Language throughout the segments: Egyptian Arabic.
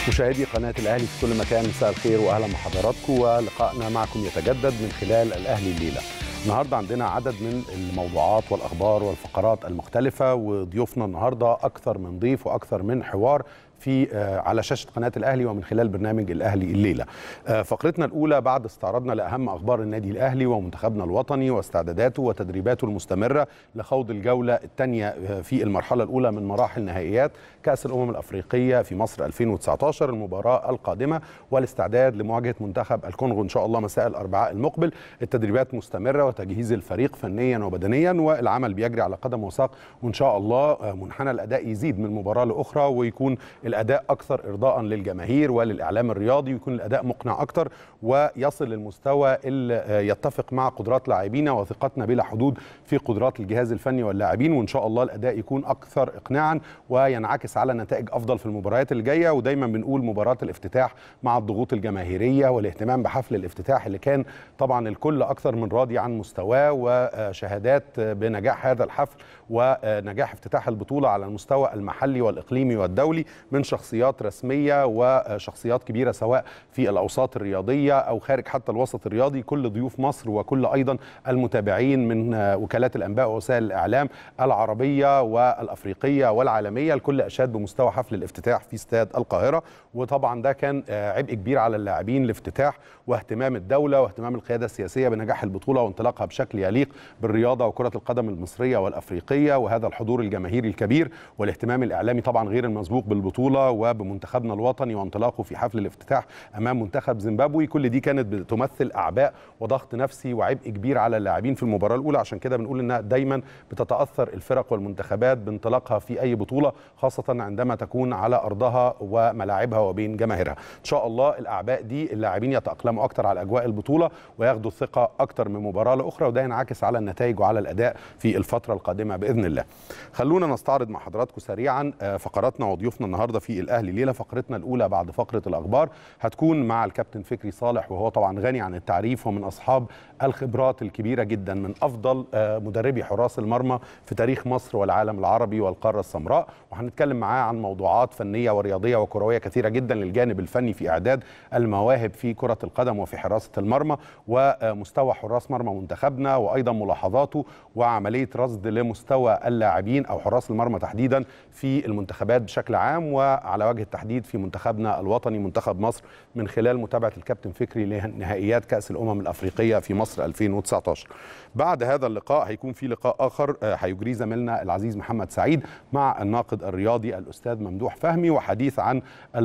مشاهدي قناة الأهلي في كل مكان مساء الخير وأهلا بحضراتكم ولقائنا معكم يتجدد من خلال الأهلي الليلة النهاردة عندنا عدد من الموضوعات والأخبار والفقرات المختلفة وضيوفنا النهاردة أكثر من ضيف وأكثر من حوار في على شاشه قناه الاهلي ومن خلال برنامج الاهلي الليله. فقرتنا الاولى بعد استعرضنا لاهم اخبار النادي الاهلي ومنتخبنا الوطني واستعداداته وتدريباته المستمره لخوض الجوله الثانيه في المرحله الاولى من مراحل نهائيات كاس الامم الافريقيه في مصر 2019 المباراه القادمه والاستعداد لمواجهه منتخب الكونغو ان شاء الله مساء الاربعاء المقبل. التدريبات مستمره وتجهيز الفريق فنيا وبدنيا والعمل بيجري على قدم وساق وان شاء الله منحنى الاداء يزيد من مباراه لاخرى ويكون الاداء اكثر ارضاء للجماهير وللاعلام الرياضي ويكون الاداء مقنع اكثر ويصل للمستوى اللي يتفق مع قدرات لاعبينا وثقتنا بلا حدود في قدرات الجهاز الفني واللاعبين وان شاء الله الاداء يكون اكثر اقناعا وينعكس على نتائج افضل في المباريات اللي جايه ودايما بنقول مباراه الافتتاح مع الضغوط الجماهيريه والاهتمام بحفل الافتتاح اللي كان طبعا الكل اكثر من راضي عن مستواه وشهادات بنجاح هذا الحفل ونجاح افتتاح البطوله على المستوى المحلي والاقليمي والدولي من شخصيات رسميه وشخصيات كبيره سواء في الاوساط الرياضيه او خارج حتى الوسط الرياضي كل ضيوف مصر وكل ايضا المتابعين من وكالات الانباء ووسائل الاعلام العربيه والافريقيه والعالميه الكل اشاد بمستوى حفل الافتتاح في استاد القاهره وطبعا ده كان عبء كبير على اللاعبين الافتتاح واهتمام الدوله واهتمام القياده السياسيه بنجاح البطوله وانطلاقها بشكل يليق بالرياضه وكره القدم المصريه والافريقيه وهذا الحضور الجماهيري الكبير والاهتمام الاعلامي طبعا غير المسبوق بالبطوله وبمنتخبنا الوطني وانطلاقه في حفل الافتتاح امام منتخب زيمبابوي كل دي كانت بتمثل اعباء وضغط نفسي وعبء كبير على اللاعبين في المباراه الاولى عشان كده بنقول انها دايما بتتاثر الفرق والمنتخبات بانطلاقها في اي بطوله خاصه عندما تكون على ارضها وملاعبها وبين جماهيرها ان شاء الله الاعباء دي اللاعبين يتاقلموا اكتر على اجواء البطوله وياخدوا الثقه اكتر من مباراه لاخرى وده ينعكس على النتائج وعلى الاداء في الفتره القادمه باذن الله خلونا نستعرض مع حضراتكم سريعا فقراتنا وضيوفنا النهارده في الاهلي ليله فقرتنا الاولى بعد فقره الاخبار هتكون مع الكابتن فكري صالح وهو طبعا غني عن التعريف ومن اصحاب الخبرات الكبيره جدا من افضل مدربي حراس المرمى في تاريخ مصر والعالم العربي والقاره السمراء وهنتكلم معاه عن موضوعات فنيه ورياضيه وكرويه كثيره جدا للجانب الفني في اعداد المواهب في كره القدم وفي حراسه المرمى ومستوى حراس مرمى منتخبنا وايضا ملاحظاته وعمليه رصد لمستوى اللاعبين او حراس المرمى تحديدا في المنتخبات بشكل عام وعلى وجه التحديد في منتخبنا الوطني منتخب مصر من خلال متابعه الكابتن فكري لنهائيات كاس الامم الافريقيه في مصر 2019 بعد هذا اللقاء هيكون في لقاء اخر هيجريه زميلنا العزيز محمد سعيد مع الناقد الرياضي الاستاذ ممدوح فهمي وحديث عن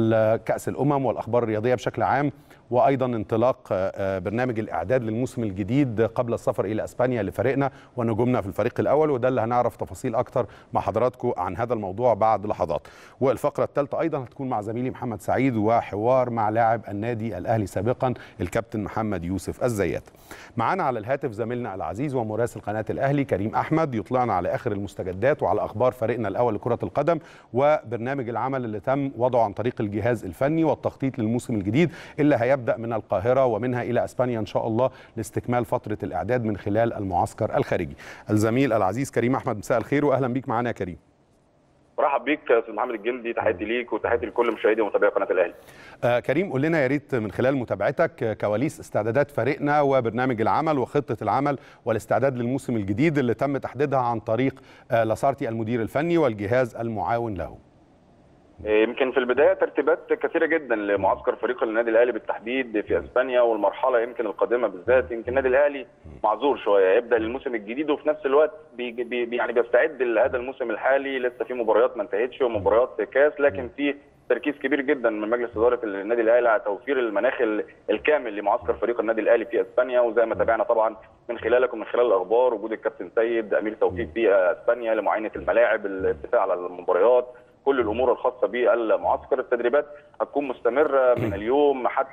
كاس الامم والاخبار الرياضيه بشكل عام وايضا انطلاق برنامج الاعداد للموسم الجديد قبل السفر الى اسبانيا لفريقنا ونجومنا في الفريق الاول وده اللي هنعرف تفاصيل اكتر مع حضراتكم عن هذا الموضوع بعد لحظات والفقره الثالثه ايضا هتكون مع زميلي محمد سعيد وحوار مع لاعب النادي الاهلي سابقا الكابتن محمد يوسف الزيات معانا على الهاتف زميلنا العزيز ومراسل قناه الاهلي كريم احمد يطلعنا على اخر المستجدات وعلى اخبار فريقنا الاول لكره القدم وبرنامج العمل اللي تم وضعه عن طريق الجهاز الفني والتخطيط للموسم الجديد اللي هيبدا يبدا من القاهره ومنها الى اسبانيا ان شاء الله لاستكمال فتره الاعداد من خلال المعسكر الخارجي. الزميل العزيز كريم احمد مساء الخير واهلا بيك معانا يا كريم. برحب بيك يا استاذ محمد الجندي تحياتي ليك وتحياتي لكل مشاهدي ومتابعي قناه الاهلي. آه كريم قول لنا يا ريت من خلال متابعتك كواليس استعدادات فريقنا وبرنامج العمل وخطه العمل والاستعداد للموسم الجديد اللي تم تحديدها عن طريق آه لاسارتي المدير الفني والجهاز المعاون له. يمكن في البدايه ترتيبات كثيره جدا لمعسكر فريق النادي الاهلي بالتحديد في اسبانيا والمرحله يمكن القادمه بالذات يمكن النادي الاهلي معذور شويه يبدا الموسم الجديد وفي نفس الوقت بي بي يعني بيستعد لهذا الموسم الحالي لسه في مباريات ما انتهتش ومباريات كاس لكن في تركيز كبير جدا من مجلس اداره النادي الاهلي على توفير المناخ الكامل لمعسكر فريق النادي الاهلي في اسبانيا وزي ما تابعنا طبعا من خلالك ومن خلال الاخبار وجود الكابتن سيد امير توفيق في اسبانيا لمعاينه الملاعب الاتفاق على المباريات كل الامور الخاصه بالمعسكر التدريبات هتكون مستمره من اليوم حتى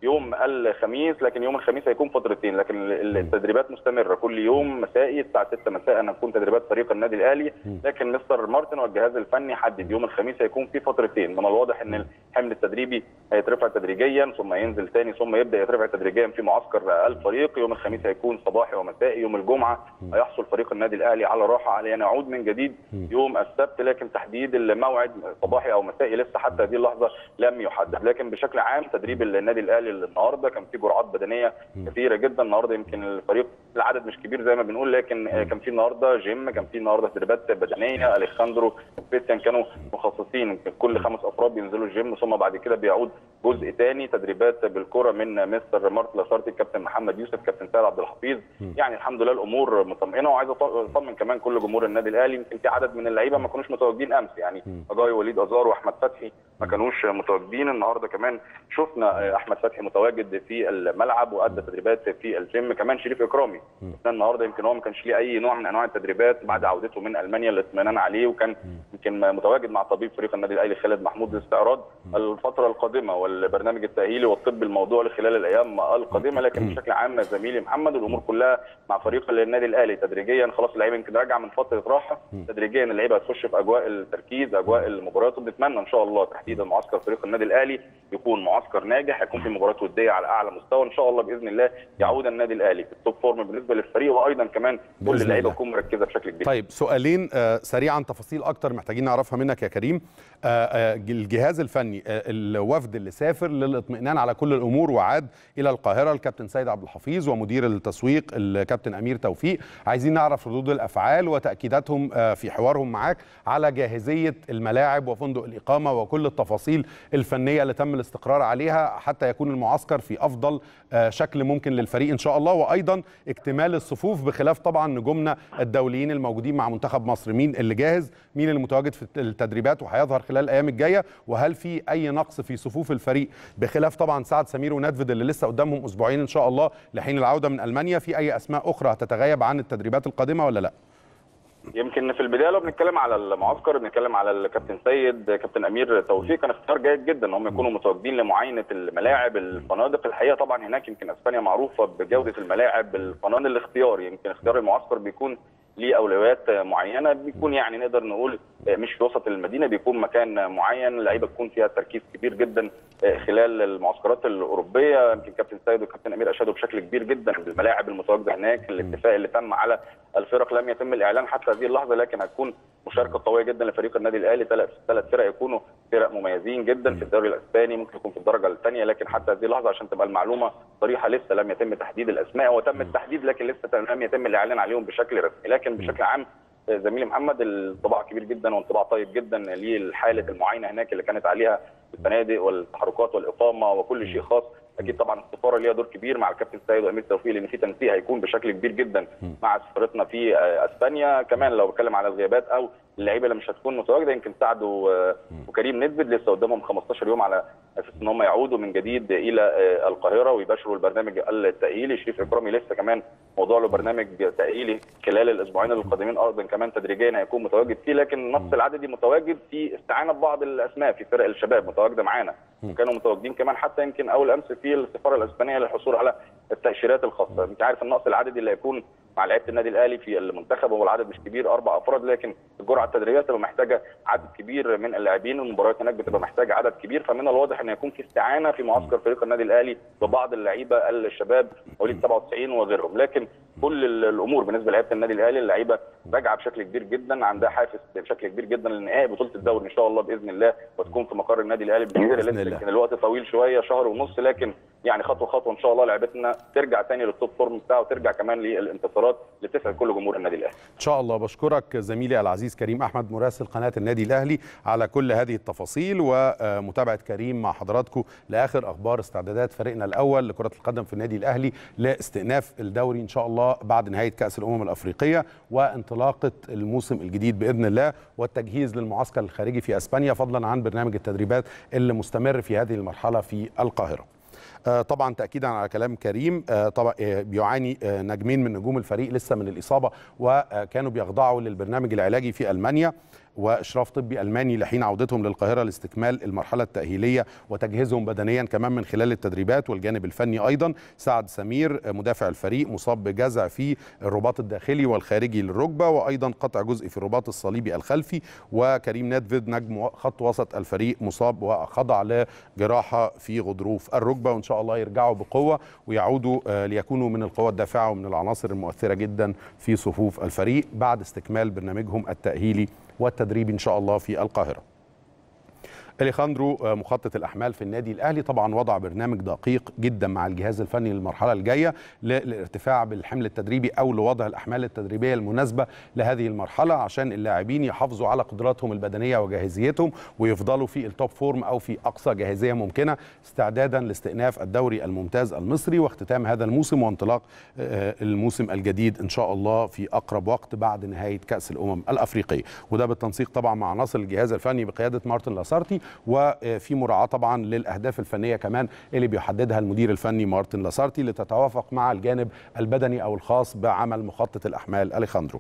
يوم الخميس لكن يوم الخميس هيكون فترتين لكن التدريبات مستمره كل يوم مسائي الساعه 6 مساء هتكون تدريبات فريق النادي الاهلي لكن مستر مارتن والجهاز الفني حدد يوم الخميس هيكون في فترتين من الواضح ان الحمل التدريبي هيترفع تدريجيا ثم ينزل ثاني ثم يبدا يترفع تدريجيا في معسكر الفريق يوم الخميس هيكون صباحي ومسائي يوم الجمعه هيحصل فريق النادي الاهلي على راحه على ان يعود من جديد يوم السبت لكن تحديد الموعد صباحي او مسائي لسه حتى هذه اللحظه لم يحدد لكن بشكل عام تدريب النادي الاهلي النهارده كان في جرعات بدنيه كثيره جدا النهارده يمكن الفريق العدد مش كبير زي ما بنقول لكن كان في النهارده جيم كان في النهارده تدريبات بدنيه اليخاندرو بيتيان كانوا مخصصين كل خمس افراد بينزلوا الجيم ثم بعد كده بيعود جزء ثاني تدريبات بالكره من مستر مارت لاسارتي الكابتن محمد يوسف كابتن سيد عبد الحفيظ يعني الحمد لله الامور مطمئنه وعايز اطمن كمان كل جمهور النادي الاهلي يمكن في عدد من اللعيبه ما كانوش متواجدين امس يعني اجاي وليد ازار واحمد فتحي ما كانوش متواجدين النهارده كمان شفنا احمد فتحي متواجد في الملعب وادى تدريبات في الجيم كمان شريف اكرامي النهارده يمكن هو ما كانش ليه اي نوع من انواع التدريبات بعد عودته من المانيا الاطمئنان عليه وكان يمكن متواجد مع طبيب فريق النادي الاهلي خالد محمود لاستعراض الفتره القادمه والبرنامج التاهيلي والطب الموضوع خلال الايام القادمه لكن بشكل عام زميلي محمد الامور كلها مع فريق النادي الاهلي تدريجيا خلاص اللعيبه يمكن راجعه من فتره راحه تدريجيا اللعيبه هتخش في اجواء التركيز اجواء المباريات وبنتمنى ان شاء الله تحديدا معسكر فريق النادي الاهلي يكون معسكر ناجح يكون في مباريات وديه على اعلى مستوى ان شاء الله باذن الله يعود النادي الاهلي في التوب فورم بالنسبه للفريق وايضا كمان كل اللعيبه تكون مركزه بشكل كبير طيب سؤالين آه سريعا تفاصيل اكتر محتاجين نعرفها منك يا كريم آه آه الجهاز الفني آه الوفد اللي سافر للاطمئنان على كل الامور وعاد الى القاهره الكابتن سيد عبد الحفيظ ومدير التسويق الكابتن امير توفيق عايزين نعرف ردود الافعال وتاكيداتهم آه في حوارهم معاك على جاهزيه الملاعب وفندق الاقامه وكل التفاصيل الفنيه اللي تم الاستقرار عليها حتى يكون المعسكر في افضل آه شكل ممكن للفريق ان شاء الله وايضا اكتمال الصفوف بخلاف طبعا نجومنا الدوليين الموجودين مع منتخب مصر مين اللي جاهز مين اللي متواجد في التدريبات وهيظهر خلال الايام الجايه وهل في اي نقص في صفوف الفريق بخلاف طبعا سعد سمير وندفد اللي لسه قدامهم اسبوعين ان شاء الله لحين العوده من المانيا في اي اسماء اخرى هتتغيب عن التدريبات القادمه ولا لا يمكن في البدايه لو بنتكلم على المعسكر بنتكلم على الكابتن سيد كابتن امير توفيق كان اختيار جيد جدا ان هم يكونوا متواجدين لمعاينه الملاعب الفنادق الحقيقه طبعا هناك يمكن اسبانيا معروفه بجوده الملاعب الفنادق الاختيار يمكن اختيار المعسكر بيكون ليه اولويات معينه بيكون يعني نقدر نقول مش في وسط المدينه بيكون مكان معين اللعيبه تكون فيها تركيز كبير جدا خلال المعسكرات الاوروبيه يمكن كابتن سيد والكابتن امير اشادوا بشكل كبير جدا بالملاعب المتواجده هناك الاتفاق اللي تم على الفرق لم يتم الاعلان حتى هذه اللحظه لكن هتكون مشاركه قويه جدا لفريق النادي الاهلي ثلاث فرق يكونوا فرق مميزين جدا في الدوري الاسباني ممكن يكون في الدرجه الثانيه لكن حتى هذه اللحظه عشان تبقى المعلومه صريحه لسه لم يتم تحديد الاسماء وتم التحديد لكن لسه لم يتم الاعلان عليهم بشكل رسمي لكن بشكل عام زميلي محمد الطباع كبير جدا وانطباع طيب جدا لحاله المعاينه هناك اللي كانت عليها الفنادق والتحركات والاقامه وكل شيء خاص اكيد طبعا السفاره ليها دور كبير مع الكابتن سيد وامير توفيق لان في تنسيق هيكون بشكل كبير جدا مع سفارتنا في اسبانيا كمان لو بتكلم على الغيابات او اللعيبه اللي مش هتكون متواجده يمكن سعد وكريم ندفد لسه قدامهم 15 يوم على اساس ان هم يعودوا من جديد الى القاهره ويباشروا البرنامج التاهيلي شريف اكرامي لسه كمان موضوع له برنامج تاهيلي خلال الاسبوعين القادمين ايضا كمان تدريجيا هيكون متواجد فيه لكن النص العددي متواجد في استعانه ببعض الاسماء في فرق الشباب متواجده معانا وكانوا متواجدين كمان حتى يمكن اول امس في السفاره الاسبانيه للحصول على التاشيرات الخاصه انت عارف النقص العددي اللي هيكون مع لعيبه النادي الاهلي في المنتخب هو العدد مش كبير اربع افراد لكن الجرعه التدريبيه بتبقى محتاجه عدد كبير من اللاعبين المباريات هناك بتبقى محتاجه عدد كبير فمن الواضح ان يكون في استعانه في معسكر فريق النادي الاهلي ببعض اللعيبه الشباب مواليد 97 وغيرهم لكن كل الامور بالنسبه لعيبه النادي الاهلي اللعيبه راجعه بشكل كبير جدا عندها حافز بشكل كبير جدا للنهائي بطوله الدوري ان شاء الله باذن الله وتكون في مقر النادي الاهلي بالجزيره لسه يمكن الوقت طويل شويه شهر ونص لكن يعني خطوه خطوه ان شاء الله لعبتنا ترجع تاني للتوب فورم بتاعه وترجع كمان للانتصارات اللي تسعد كل جمهور النادي الاهلي. ان شاء الله بشكرك زميلي العزيز كريم احمد مراسل قناه النادي الاهلي على كل هذه التفاصيل ومتابعه كريم مع حضراتكم لاخر اخبار استعدادات فريقنا الاول لكره القدم في النادي الاهلي لاستئناف الدوري ان شاء الله بعد نهايه كاس الامم الافريقيه وانطلاقه الموسم الجديد باذن الله والتجهيز للمعسكر الخارجي في اسبانيا فضلا عن برنامج التدريبات اللي مستمر في هذه المرحله في القاهره. طبعا تاكيدا على كلام كريم طبعا بيعاني نجمين من نجوم الفريق لسه من الاصابه وكانوا بيخضعوا للبرنامج العلاجي في المانيا واشراف طبي الماني لحين عودتهم للقاهره لاستكمال المرحله التاهيليه وتجهيزهم بدنيا كمان من خلال التدريبات والجانب الفني ايضا سعد سمير مدافع الفريق مصاب بجزع في الرباط الداخلي والخارجي للركبه وايضا قطع جزء في الرباط الصليبي الخلفي وكريم نادفيد نجم خط وسط الفريق مصاب وخضع لجراحه في غضروف الركبه وان شاء الله يرجعوا بقوه ويعودوا ليكونوا من القوى الدافعه ومن العناصر المؤثره جدا في صفوف الفريق بعد استكمال برنامجهم التاهيلي والتدريبي ان شاء الله في القاهره. اليخاندرو مخطط الاحمال في النادي الاهلي طبعا وضع برنامج دقيق جدا مع الجهاز الفني للمرحله الجايه للارتفاع بالحمل التدريبي او لوضع الاحمال التدريبيه المناسبه لهذه المرحله عشان اللاعبين يحافظوا على قدراتهم البدنيه وجاهزيتهم ويفضلوا في التوب فورم او في اقصى جاهزيه ممكنه استعدادا لاستئناف الدوري الممتاز المصري واختتام هذا الموسم وانطلاق الموسم الجديد ان شاء الله في اقرب وقت بعد نهايه كاس الامم الافريقيه وده بالتنسيق طبعا مع عناصر الجهاز الفني بقياده مارتن لاسارتي وفي مراعاه طبعا للاهداف الفنيه كمان اللي بيحددها المدير الفني مارتن لاسارتي لتتوافق مع الجانب البدني او الخاص بعمل مخطط الاحمال اليخاندرو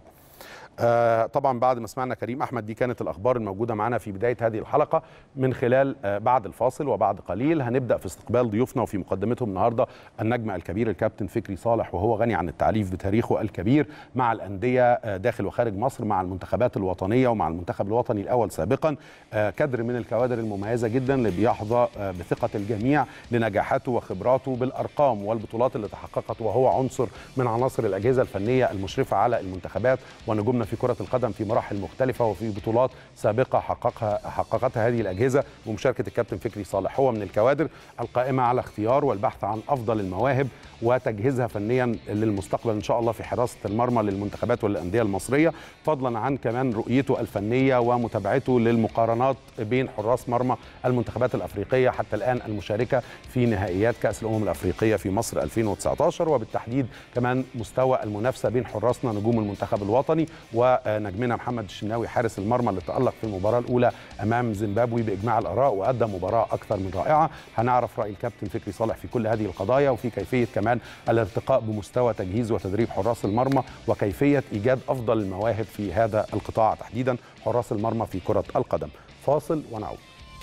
آه طبعا بعد ما سمعنا كريم احمد دي كانت الاخبار الموجوده معنا في بدايه هذه الحلقه من خلال آه بعد الفاصل وبعد قليل هنبدا في استقبال ضيوفنا وفي مقدمتهم النهارده النجم الكبير الكابتن فكري صالح وهو غني عن التعريف بتاريخه الكبير مع الانديه آه داخل وخارج مصر مع المنتخبات الوطنيه ومع المنتخب الوطني الاول سابقا كادر من الكوادر المميزه جدا اللي بيحظى بثقه الجميع لنجاحاته وخبراته بالارقام والبطولات اللي تحققت وهو عنصر من عناصر الاجهزه الفنيه المشرفه على المنتخبات ونجومنا في كرة القدم في مراحل مختلفة وفي بطولات سابقة حققها حققتها هذه الأجهزة ومشاركة الكابتن فكري صالح هو من الكوادر القائمة على اختيار والبحث عن أفضل المواهب وتجهيزها فنيا للمستقبل إن شاء الله في حراسة المرمى للمنتخبات والأندية المصرية فضلا عن كمان رؤيته الفنية ومتابعته للمقارنات بين حراس مرمى المنتخبات الأفريقية حتى الآن المشاركة في نهائيات كأس الأمم الأفريقية في مصر 2019 وبالتحديد كمان مستوى المنافسة بين حراسنا نجوم المنتخب الوطني ونجمنا محمد الشناوي حارس المرمى اللي تألق في المباراة الأولى أمام زيمبابوي بإجماع الآراء وأدى مباراة أكثر من رائعة هنعرف رأي الكابتن فكري صالح في كل هذه القضايا وفي كيفية كمان الارتقاء بمستوى تجهيز وتدريب حراس المرمى وكيفية إيجاد أفضل المواهب في هذا القطاع تحديدا حراس المرمى في كرة القدم فاصل ونعود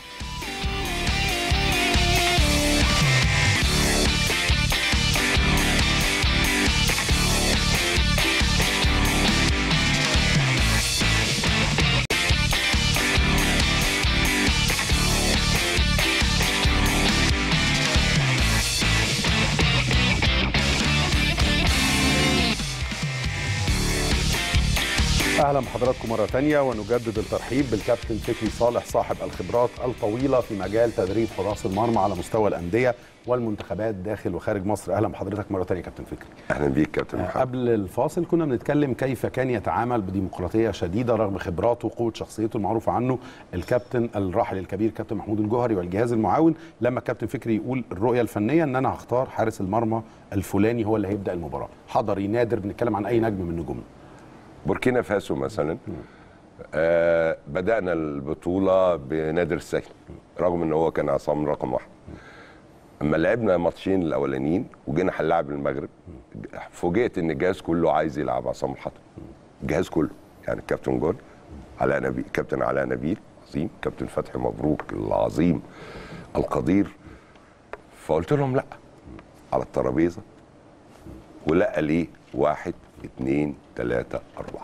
اهلا بحضراتكم مره ثانيه ونجدد الترحيب بالكابتن فكري صالح صاحب الخبرات الطويله في مجال تدريب حراس المرمى على مستوى الانديه والمنتخبات داخل وخارج مصر اهلا بحضرتك مره ثانيه كابتن فكري اهلا بيك كابتن محمد قبل الفاصل كنا بنتكلم كيف كان يتعامل بديمقراطيه شديده رغم خبراته وقوه شخصيته المعروف عنه الكابتن الراحل الكبير كابتن محمود الجوهري والجهاز المعاون لما الكابتن فكري يقول الرؤيه الفنيه ان انا هختار حارس المرمى الفلاني هو اللي هيبدا المباراه حضري نادر بنتكلم عن اي نجم من نجومنا بوركينا فاسو مثلا آه بدانا البطوله بنادر السيد رغم ان هو كان عصام رقم واحد اما لعبنا ماتشين الاولانيين وجينا هنلعب المغرب فوجئت ان الجهاز كله عايز يلعب عصام الحضري الجهاز كله يعني الكابتن جول علاء نبيل كابتن علاء نبيل عظيم كابتن فتحي مبروك العظيم القدير فقلت لهم لا على الترابيزه ولا ليه واحد اثنين ثلاثة أربعة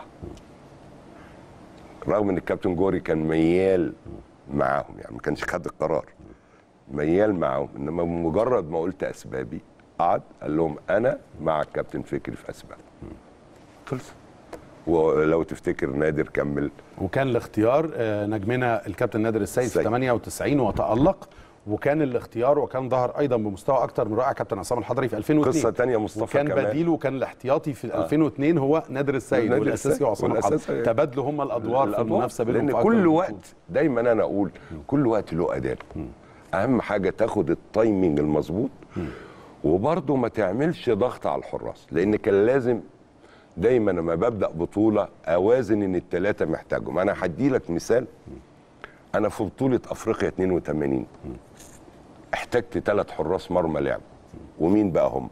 رغم ان الكابتن جوري كان ميال معاهم يعني ما كانش خد القرار ميال معاهم انما مجرد ما قلت اسبابي قعد قال لهم انا مع الكابتن فكري في اسباب خلص ولو تفتكر نادر كمل وكان الاختيار نجمنا الكابتن نادر السيد في 98 وتألق وكان الاختيار وكان ظهر ايضا بمستوى اكتر من رائع كابتن عصام الحضري في 2002 قصه ثانيه مصطفى وكان كمان. بديله وكان الاحتياطي في آه. 2002 هو نادر السيد نادر والاساسي السيد وعصام الحضري تبادلوا هم الادوار في المنافسه بينهم لان في كل أكتر من وقت بطولة. دايما انا اقول كل وقت له اداء اهم حاجه تاخد التايمنج المظبوط وبرضه ما تعملش ضغط على الحراس لان كان لازم دايما لما ببدا بطوله اوازن ان الثلاثه محتاجهم انا هدي لك مثال انا في بطوله افريقيا 82 احتجت ثلاث حراس مرمى لعب ومين بقى هم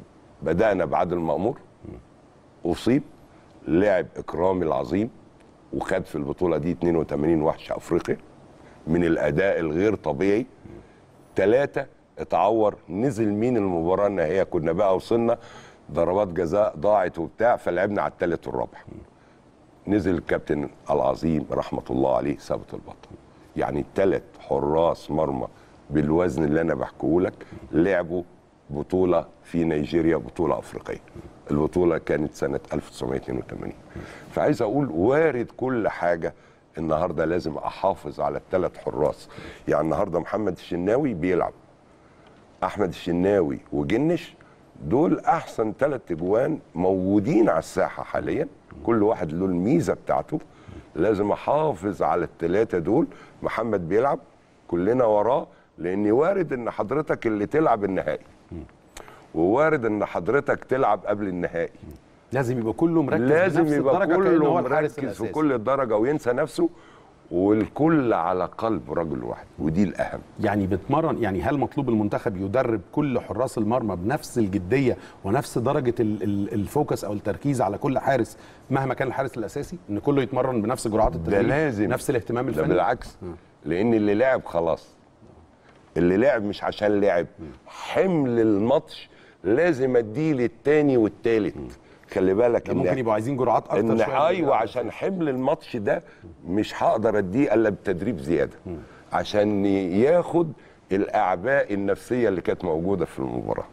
بدانا بعادل مامور اصيب لعب اكرامي العظيم وخد في البطوله دي 82 وحش افريقيا من الاداء الغير طبيعي ثلاثه اتعور نزل مين المباراه النهائيه كنا بقى وصلنا ضربات جزاء ضاعت وبتاع فلعبنا على الثالث والرابع نزل الكابتن العظيم رحمه الله عليه ثابت البطل يعني ثلاث حراس مرمى بالوزن اللي انا بحكيه لك لعبوا بطوله في نيجيريا بطوله افريقيه البطوله كانت سنه 1982 فعايز اقول وارد كل حاجه النهارده لازم احافظ على الثلاث حراس يعني النهارده محمد الشناوي بيلعب احمد الشناوي وجنش دول احسن ثلاث اجوان موجودين على الساحه حاليا كل واحد له الميزه بتاعته لازم احافظ على الثلاثه دول محمد بيلعب كلنا وراه لان وارد ان حضرتك اللي تلعب النهائي ووارد ان حضرتك تلعب قبل النهائي لازم يبقى كله مركز لازم بنفس يبقى الدرجة كأنه كله هو الحارس مركز في الأساسي. كل الدرجه وينسى نفسه والكل على قلب رجل واحد ودي الاهم يعني بتمرن يعني هل مطلوب المنتخب يدرب كل حراس المرمى بنفس الجديه ونفس درجه ال- ال- الفوكس او التركيز على كل حارس مهما كان الحارس الاساسي ان كله يتمرن بنفس جرعات ده التدريب لازم نفس الاهتمام ده الفني بالعكس لان اللي لعب خلاص اللي لعب مش عشان لعب حمل الماتش لازم اديه للتاني والتالت خلي بالك ده ممكن يبقوا عايزين جرعات اكتر ان شويه ايوه عشان حمل الماتش ده مش هقدر اديه الا بتدريب زياده عشان ياخد الاعباء النفسيه اللي كانت موجوده في المباراه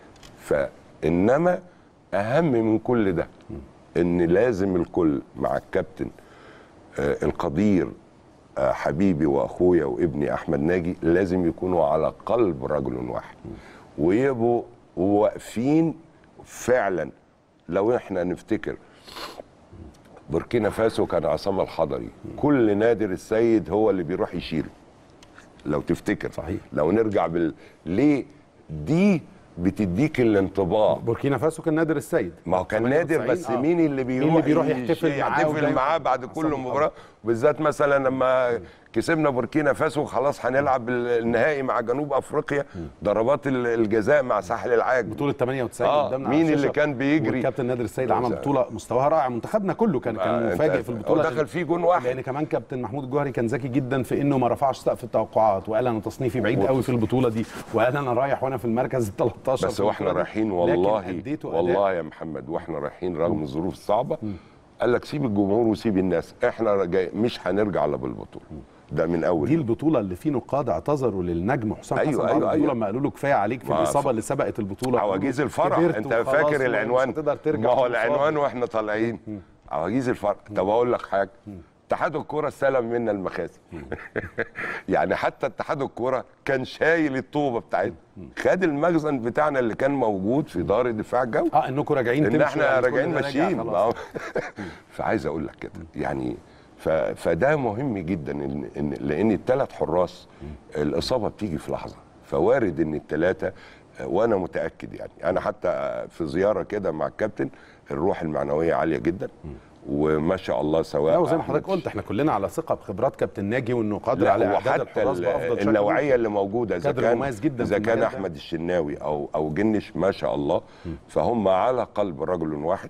فانما اهم من كل ده ان لازم الكل مع الكابتن آه، القدير آه، حبيبي واخويا وابني احمد ناجي لازم يكونوا على قلب رجل واحد ويبقوا واقفين فعلا لو احنا نفتكر بوركينا فاسو كان عصام الحضري كل نادر السيد هو اللي بيروح يشيله لو تفتكر صحيح. لو نرجع بال ليه دي بتديك الانطباع بوركينا فاسو كان نادر السيد ما هو كان نادر 98 بس آه. مين اللي بيروح, اللي بيروح يش- يحتفل معاه يحتفل ودايماً معاه بعد عصام كل الحضري. مباراه بالذات مثلا لما كسبنا بوركينا فاسو خلاص هنلعب النهائي مع جنوب افريقيا ضربات ال- الجزاء مع ساحل العاج بطولة 98 آه، قدامنا مين على الشاشة. اللي كان بيجري؟ والكابتن نادر السيد عمل بطولة مستواها رائع منتخبنا كله كان كان آه، مفاجئ أنت- في البطولة هو دخل فيه جون واحد. لأن كمان كابتن محمود الجوهري كان ذكي جدا في إنه ما رفعش سقف التوقعات وقال أنا تصنيفي بعيد قوي في البطولة دي وقال أنا رايح وأنا في المركز ال 13 بس في واحنا البطولة دي. رايحين لكن والله أديته أداء والله يا محمد واحنا رايحين رغم الظروف الصعبه قال لك سيب الجمهور وسيب الناس احنا جاي مش هنرجع الا بالبطوله ده من اول دي البطولة اللي في نقاد اعتذروا للنجم حسام أيوة، حسن بعد أيوة، البطولة أيوة. لما قالوا له كفايه عليك في ما الإصابة ف- اللي سبقت البطولة عواجيز الفرح كبرت انت وخلاص فاكر ومش العنوان هتقدر ترجع ما هو في العنوان المصاب. واحنا طالعين عواجيز الفرح طب اقول لك حاجه اتحاد الكوره استلم منا المخازن يعني حتى اتحاد الكوره كان شايل الطوبه بتاعتنا خد المخزن بتاعنا اللي كان موجود في دار الدفاع الجوي اه انكم راجعين ان تمشوا احنا يعني كل راجعين ده راجع ماشيين خلاص. ما هو- فعايز اقول لك كده يعني ف... فده مهم جدا إن... إن... لان الثلاث حراس الاصابه بتيجي في لحظه فوارد ان الثلاثه وانا متاكد يعني انا حتى في زياره كده مع الكابتن الروح المعنويه عاليه جدا وما شاء الله سواء لا وزي ما أحمد حضرتك قلت احنا كلنا على ثقه بخبرات كابتن ناجي وانه قادر لا على اعداد وحتى الحراس ال- بافضل شكل النوعيه ممكن. اللي موجوده اذا كادر كان مميز جدا اذا في كان المجال ده. احمد الشناوي او او جنش ما شاء الله فهم على قلب رجل واحد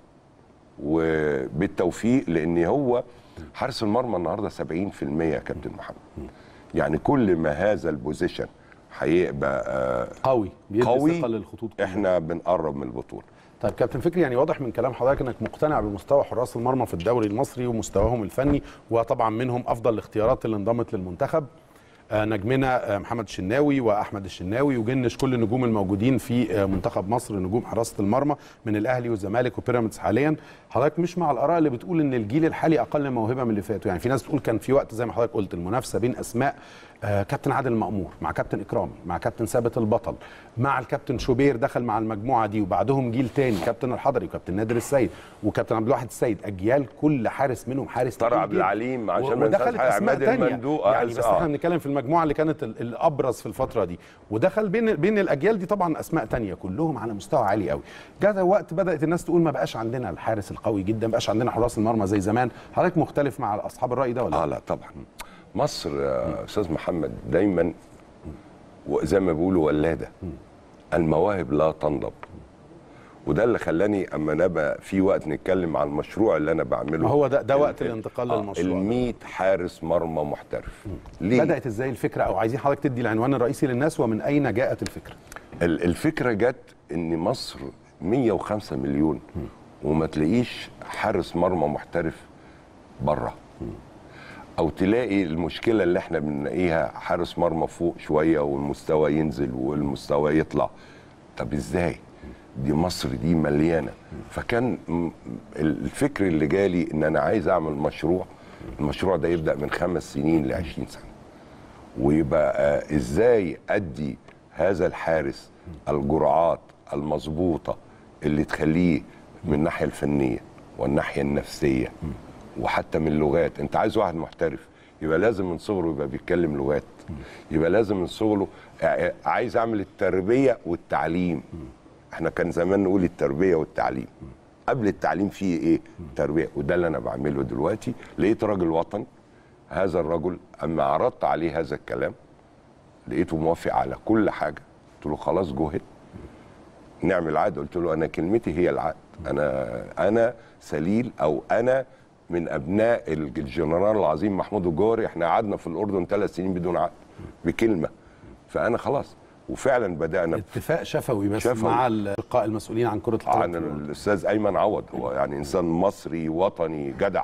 وبالتوفيق لان هو حارس المرمى النهارده 70% يا كابتن محمد يعني كل ما هذا البوزيشن هيبقى آه، قوي بيدي قوي ثقه للخطوط كلها. احنا بنقرب من البطوله طيب كابتن فكري يعني واضح من كلام حضرتك انك مقتنع بمستوى حراس المرمى في الدوري المصري ومستواهم الفني وطبعا منهم افضل الاختيارات اللي انضمت للمنتخب آه، نجمنا آه، محمد الشناوي واحمد الشناوي وجنش كل النجوم الموجودين في آه، منتخب مصر نجوم حراسه المرمى من الاهلي والزمالك وبيراميدز حاليا حضرتك مش مع الاراء اللي بتقول ان الجيل الحالي اقل موهبه من اللي فاتوا يعني في ناس بتقول كان في وقت زي ما حضرتك قلت المنافسه بين اسماء آه، كابتن عادل مأمور مع كابتن إكرامي مع كابتن ثابت البطل مع الكابتن شوبير دخل مع المجموعة دي وبعدهم جيل تاني كابتن الحضري وكابتن نادر السيد وكابتن عبد الواحد السيد أجيال كل حارس منهم حارس طارق تقيل عبد جدا. العليم عشان و- ما ننساش ودخلت حاجة، أسماء عماد تانية المندوق، آه، يعني بس آه. احنا بنتكلم في المجموعة اللي كانت ال- الأبرز في الفترة دي ودخل بين بين الأجيال دي طبعا أسماء تانية كلهم على مستوى عالي قوي جاء وقت بدأت الناس تقول ما بقاش عندنا الحارس القوي جدا ما بقاش عندنا حراس المرمى زي زمان حضرتك مختلف مع أصحاب الرأي ده ولا اه لا طبعا مصر يا استاذ محمد دايما وزي ما بيقولوا ولاده المواهب لا تنضب وده اللي خلاني اما نبقى في وقت نتكلم عن المشروع اللي انا بعمله ما هو ده ده ال- وقت ال- الانتقال آه، للمشروع ال 100 حارس مرمى محترف ليه؟ بدات ازاي الفكره او عايزين حضرتك تدي العنوان الرئيسي للناس ومن اين جاءت الفكره ال- الفكره جت ان مصر 105 مليون وما تلاقيش حارس مرمى محترف بره او تلاقي المشكله اللي احنا بنلاقيها حارس مرمى فوق شويه والمستوى ينزل والمستوى يطلع طب ازاي دي مصر دي مليانه فكان م- الفكر اللي جالي ان انا عايز اعمل مشروع المشروع ده يبدا من خمس سنين ل 20 سنه ويبقى آه، ازاي ادي هذا الحارس الجرعات المظبوطه اللي تخليه من الناحيه الفنيه والناحيه النفسيه وحتى من اللغات انت عايز واحد محترف يبقى لازم من صغره يبقى بيتكلم لغات يبقى لازم من صغره ع- عايز اعمل التربيه والتعليم احنا كان زمان نقول التربيه والتعليم قبل التعليم فيه ايه تربيه وده اللي انا بعمله دلوقتي لقيت راجل وطني هذا الرجل اما عرضت عليه هذا الكلام لقيته موافق على كل حاجه قلت له خلاص جهد نعمل عقد قلت له انا كلمتي هي العقد انا انا سليل او انا من ابناء الجنرال العظيم محمود الجوهري احنا قعدنا في الاردن ثلاث سنين بدون عقد بكلمه فانا خلاص وفعلا بدانا اتفاق شفوي بس شفوي. مع الاشقاء المسؤولين عن كره عن القدم الاستاذ ايمن عوض هو يعني انسان مصري وطني جدع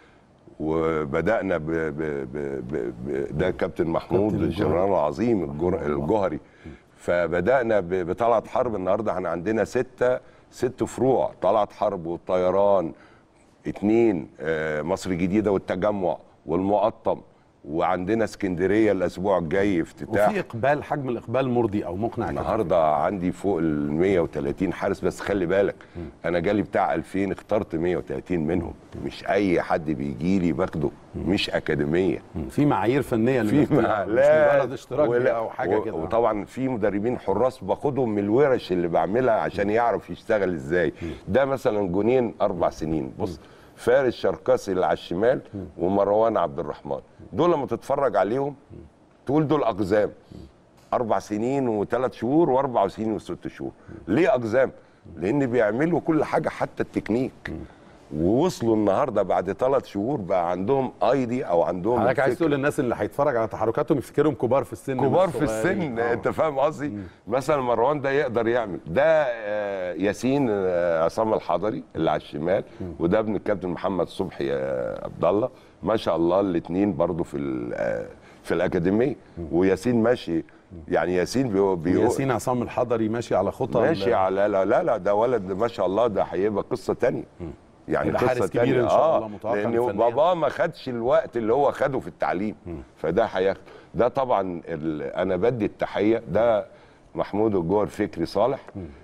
وبدانا ب ب ب ب ب ده كابتن محمود كابتن الجنرال العظيم الجر- الجوهري فبدانا ب- بطلعت حرب النهارده احنا عندنا سته ست فروع طلعت حرب والطيران اتنين آه، مصر الجديده والتجمع والمقطم وعندنا اسكندريه الاسبوع الجاي افتتاح وفي اقبال حجم الاقبال مرضي او مقنع كده. النهارده عندي فوق ال 130 حارس بس خلي بالك انا جالي بتاع 2000 اخترت 130 منهم مش اي حد بيجي لي باخده مش اكاديميه في معايير فنيه في للاختيار، مش مجرد اشتراك ولا- او حاجه و- كده وطبعا في مدربين حراس باخدهم من الورش اللي بعملها عشان يعرف يشتغل ازاي ده مثلا جونين اربع سنين بص فارس شركاسي اللي على الشمال ومروان عبد الرحمن دول لما تتفرج عليهم تقول دول اقزام اربع سنين وثلاث شهور واربع سنين وست شهور ليه اقزام لان بيعملوا كل حاجه حتى التكنيك ووصلوا النهارده بعد ثلاث شهور بقى عندهم ايدي او عندهم حضرتك عايز الفكر. تقول للناس اللي هيتفرج على تحركاتهم يفتكرهم كبار في السن كبار مش في صغيرين. السن آه. انت فاهم قصدي مثلا مروان ده يقدر يعمل ده آه، ياسين آه، عصام الحضري اللي على الشمال وده ابن الكابتن محمد صبحي آه، عبد الله ما شاء الله الاثنين برضو في ال- آه، في الاكاديميه وياسين ماشي يعني ياسين بيقول بيقول- ياسين عصام الحضري ماشي على خطى ماشي ال- على لا لا لا ده ولد ما شاء الله ده هيبقى قصه تانية يعني هيبقى قصه حارس كبير تانية إن شاء اه الله متوقع لان فنياً. باباه ما خدش الوقت اللي هو خده في التعليم فده هياخد ده طبعا ال... انا بدي التحيه ده محمود الجوهر فكري صالح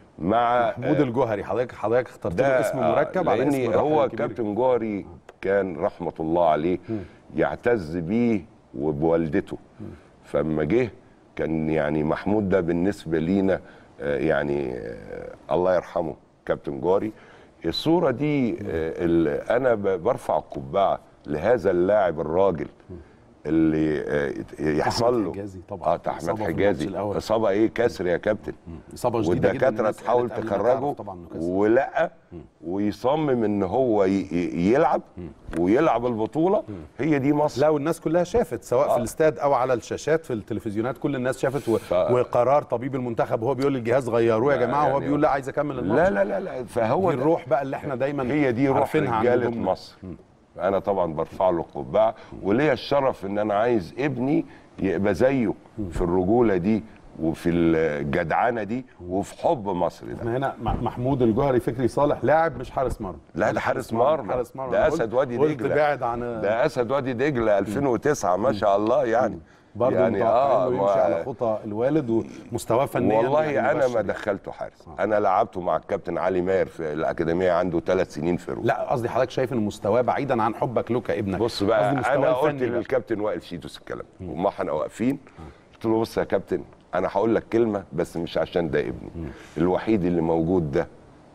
مع محمود الجوهري حضرتك حضرتك اخترت له ده اسم مركب على لان اسم الراحل هو الكبير. كابتن جوهري كان رحمه الله عليه يعتز بيه وبوالدته فلما جه كان يعني محمود ده بالنسبه لينا آه، يعني آه، الله يرحمه كابتن جوهري الصوره دي آه، ال- انا ب- برفع القبعه لهذا اللاعب الراجل اللي آه، يحصل له حجازي طبعا. اه بتاع احمد إصابة في حجازي الماتش الأول. اصابه ايه كسر يا كابتن اصابه شديده جدا والدكاتره الناس تحاول قالت قبل ما تخرجه تعرف طبعا إنه كسر. ولا ويصمم ان هو ي- ي- يلعب ويلعب البطوله هي دي مصر لا والناس كلها شافت سواء آه. في الاستاد او على الشاشات في التلفزيونات كل الناس شافت و... ف- وقرار طبيب المنتخب وهو بيقول للجهاز غيروه يا لا، جماعه وهو يعني بيقول لا عايز اكمل الماتش لا لا لا لا فهو دي ده- الروح بقى اللي احنا دايما هي دي روح عارفينها عن رجاله نجومنا. مصر انا طبعا برفع له القبعه وليا الشرف ان انا عايز ابني يبقى زيه في الرجوله دي وفي الجدعنه دي وفي حب مصر ده احنا هنا مع- محمود الجوهري فكري صالح لاعب مش حارس مرمى لا ده حارس مرمى حارس مرمى ده أنا قلت- اسد وادي قلت دجله بعد عن ده اسد وادي دجله 2009 ما شاء الله يعني برضه يعني متوقعين انه يمشي ما- على خطى الوالد ومستواه فنيا والله يعني انا ما مبشر. دخلته حارس انا لعبته مع الكابتن علي ماهر في الاكاديميه عنده ثلاث سنين في روما لا قصدي حضرتك شايف ان مستواه بعيدا عن حبك له كابنك بص بقى قصدي مستواه انا قلت الفني بقى. للكابتن وائل شيتوس الكلام وما احنا واقفين قلت له بص يا كابتن انا هقول لك كلمه بس مش عشان ده ابني الوحيد اللي موجود ده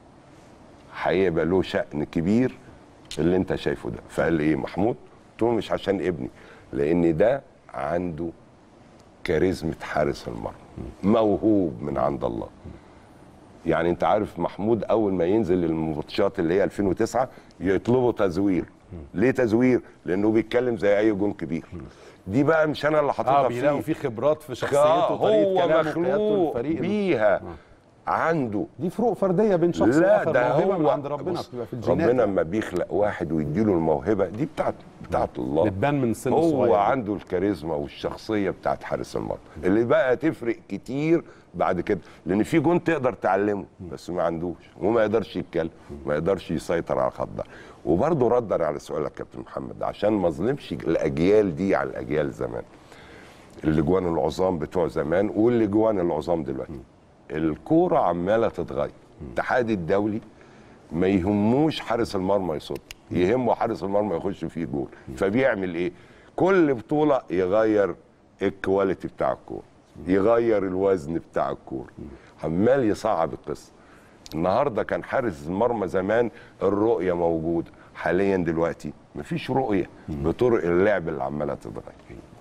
هيبقى له شأن كبير اللي انت شايفه ده فقال لي ايه محمود قلت له مش عشان ابني لان ده عنده كاريزمة حارس المرمى موهوب من عند الله يعني انت عارف محمود اول ما ينزل الماتشات اللي هي 2009 يطلبوا تزوير ليه تزوير لانه بيتكلم زي اي جون كبير دي بقى مش انا اللي حاططها اه بيلاقوا فيه في خبرات في آه، شخصيته طريقه هو كلامه قيادته مخلوق للفريق بيها عنده دي فروق فرديه بين شخص لا واخر ده موهبه هو من عند ربنا بص، بتبقى في الجينات ربنا يعني. لما بيخلق واحد ويديله الموهبه دي بتاعت بتاعت الله بتبان من سن هو صغير عنده الكاريزما والشخصيه بتاعت حارس المرمى اللي بقى تفرق كتير بعد كده لان في جون تقدر تعلمه بس ما عندوش وما يقدرش يتكلم ما يقدرش يسيطر على الخط ده وبرضه ردا على سؤالك يا كابتن محمد عشان ما اظلمش الاجيال دي على الاجيال زمان الاجوان العظام بتوع زمان والاجوان العظام دلوقتي الكوره عماله تتغير الاتحاد الدولي ما يهموش حارس المرمى يصد يهمه حارس المرمى يخش فيه جول فبيعمل ايه كل بطوله يغير الكواليتي بتاع الكوره يغير الوزن بتاع الكوره عمال يصعب القصه النهارده كان حارس المرمى زمان الرؤيه موجوده حاليا دلوقتي مفيش رؤيه بطرق اللعب اللي عماله تتغير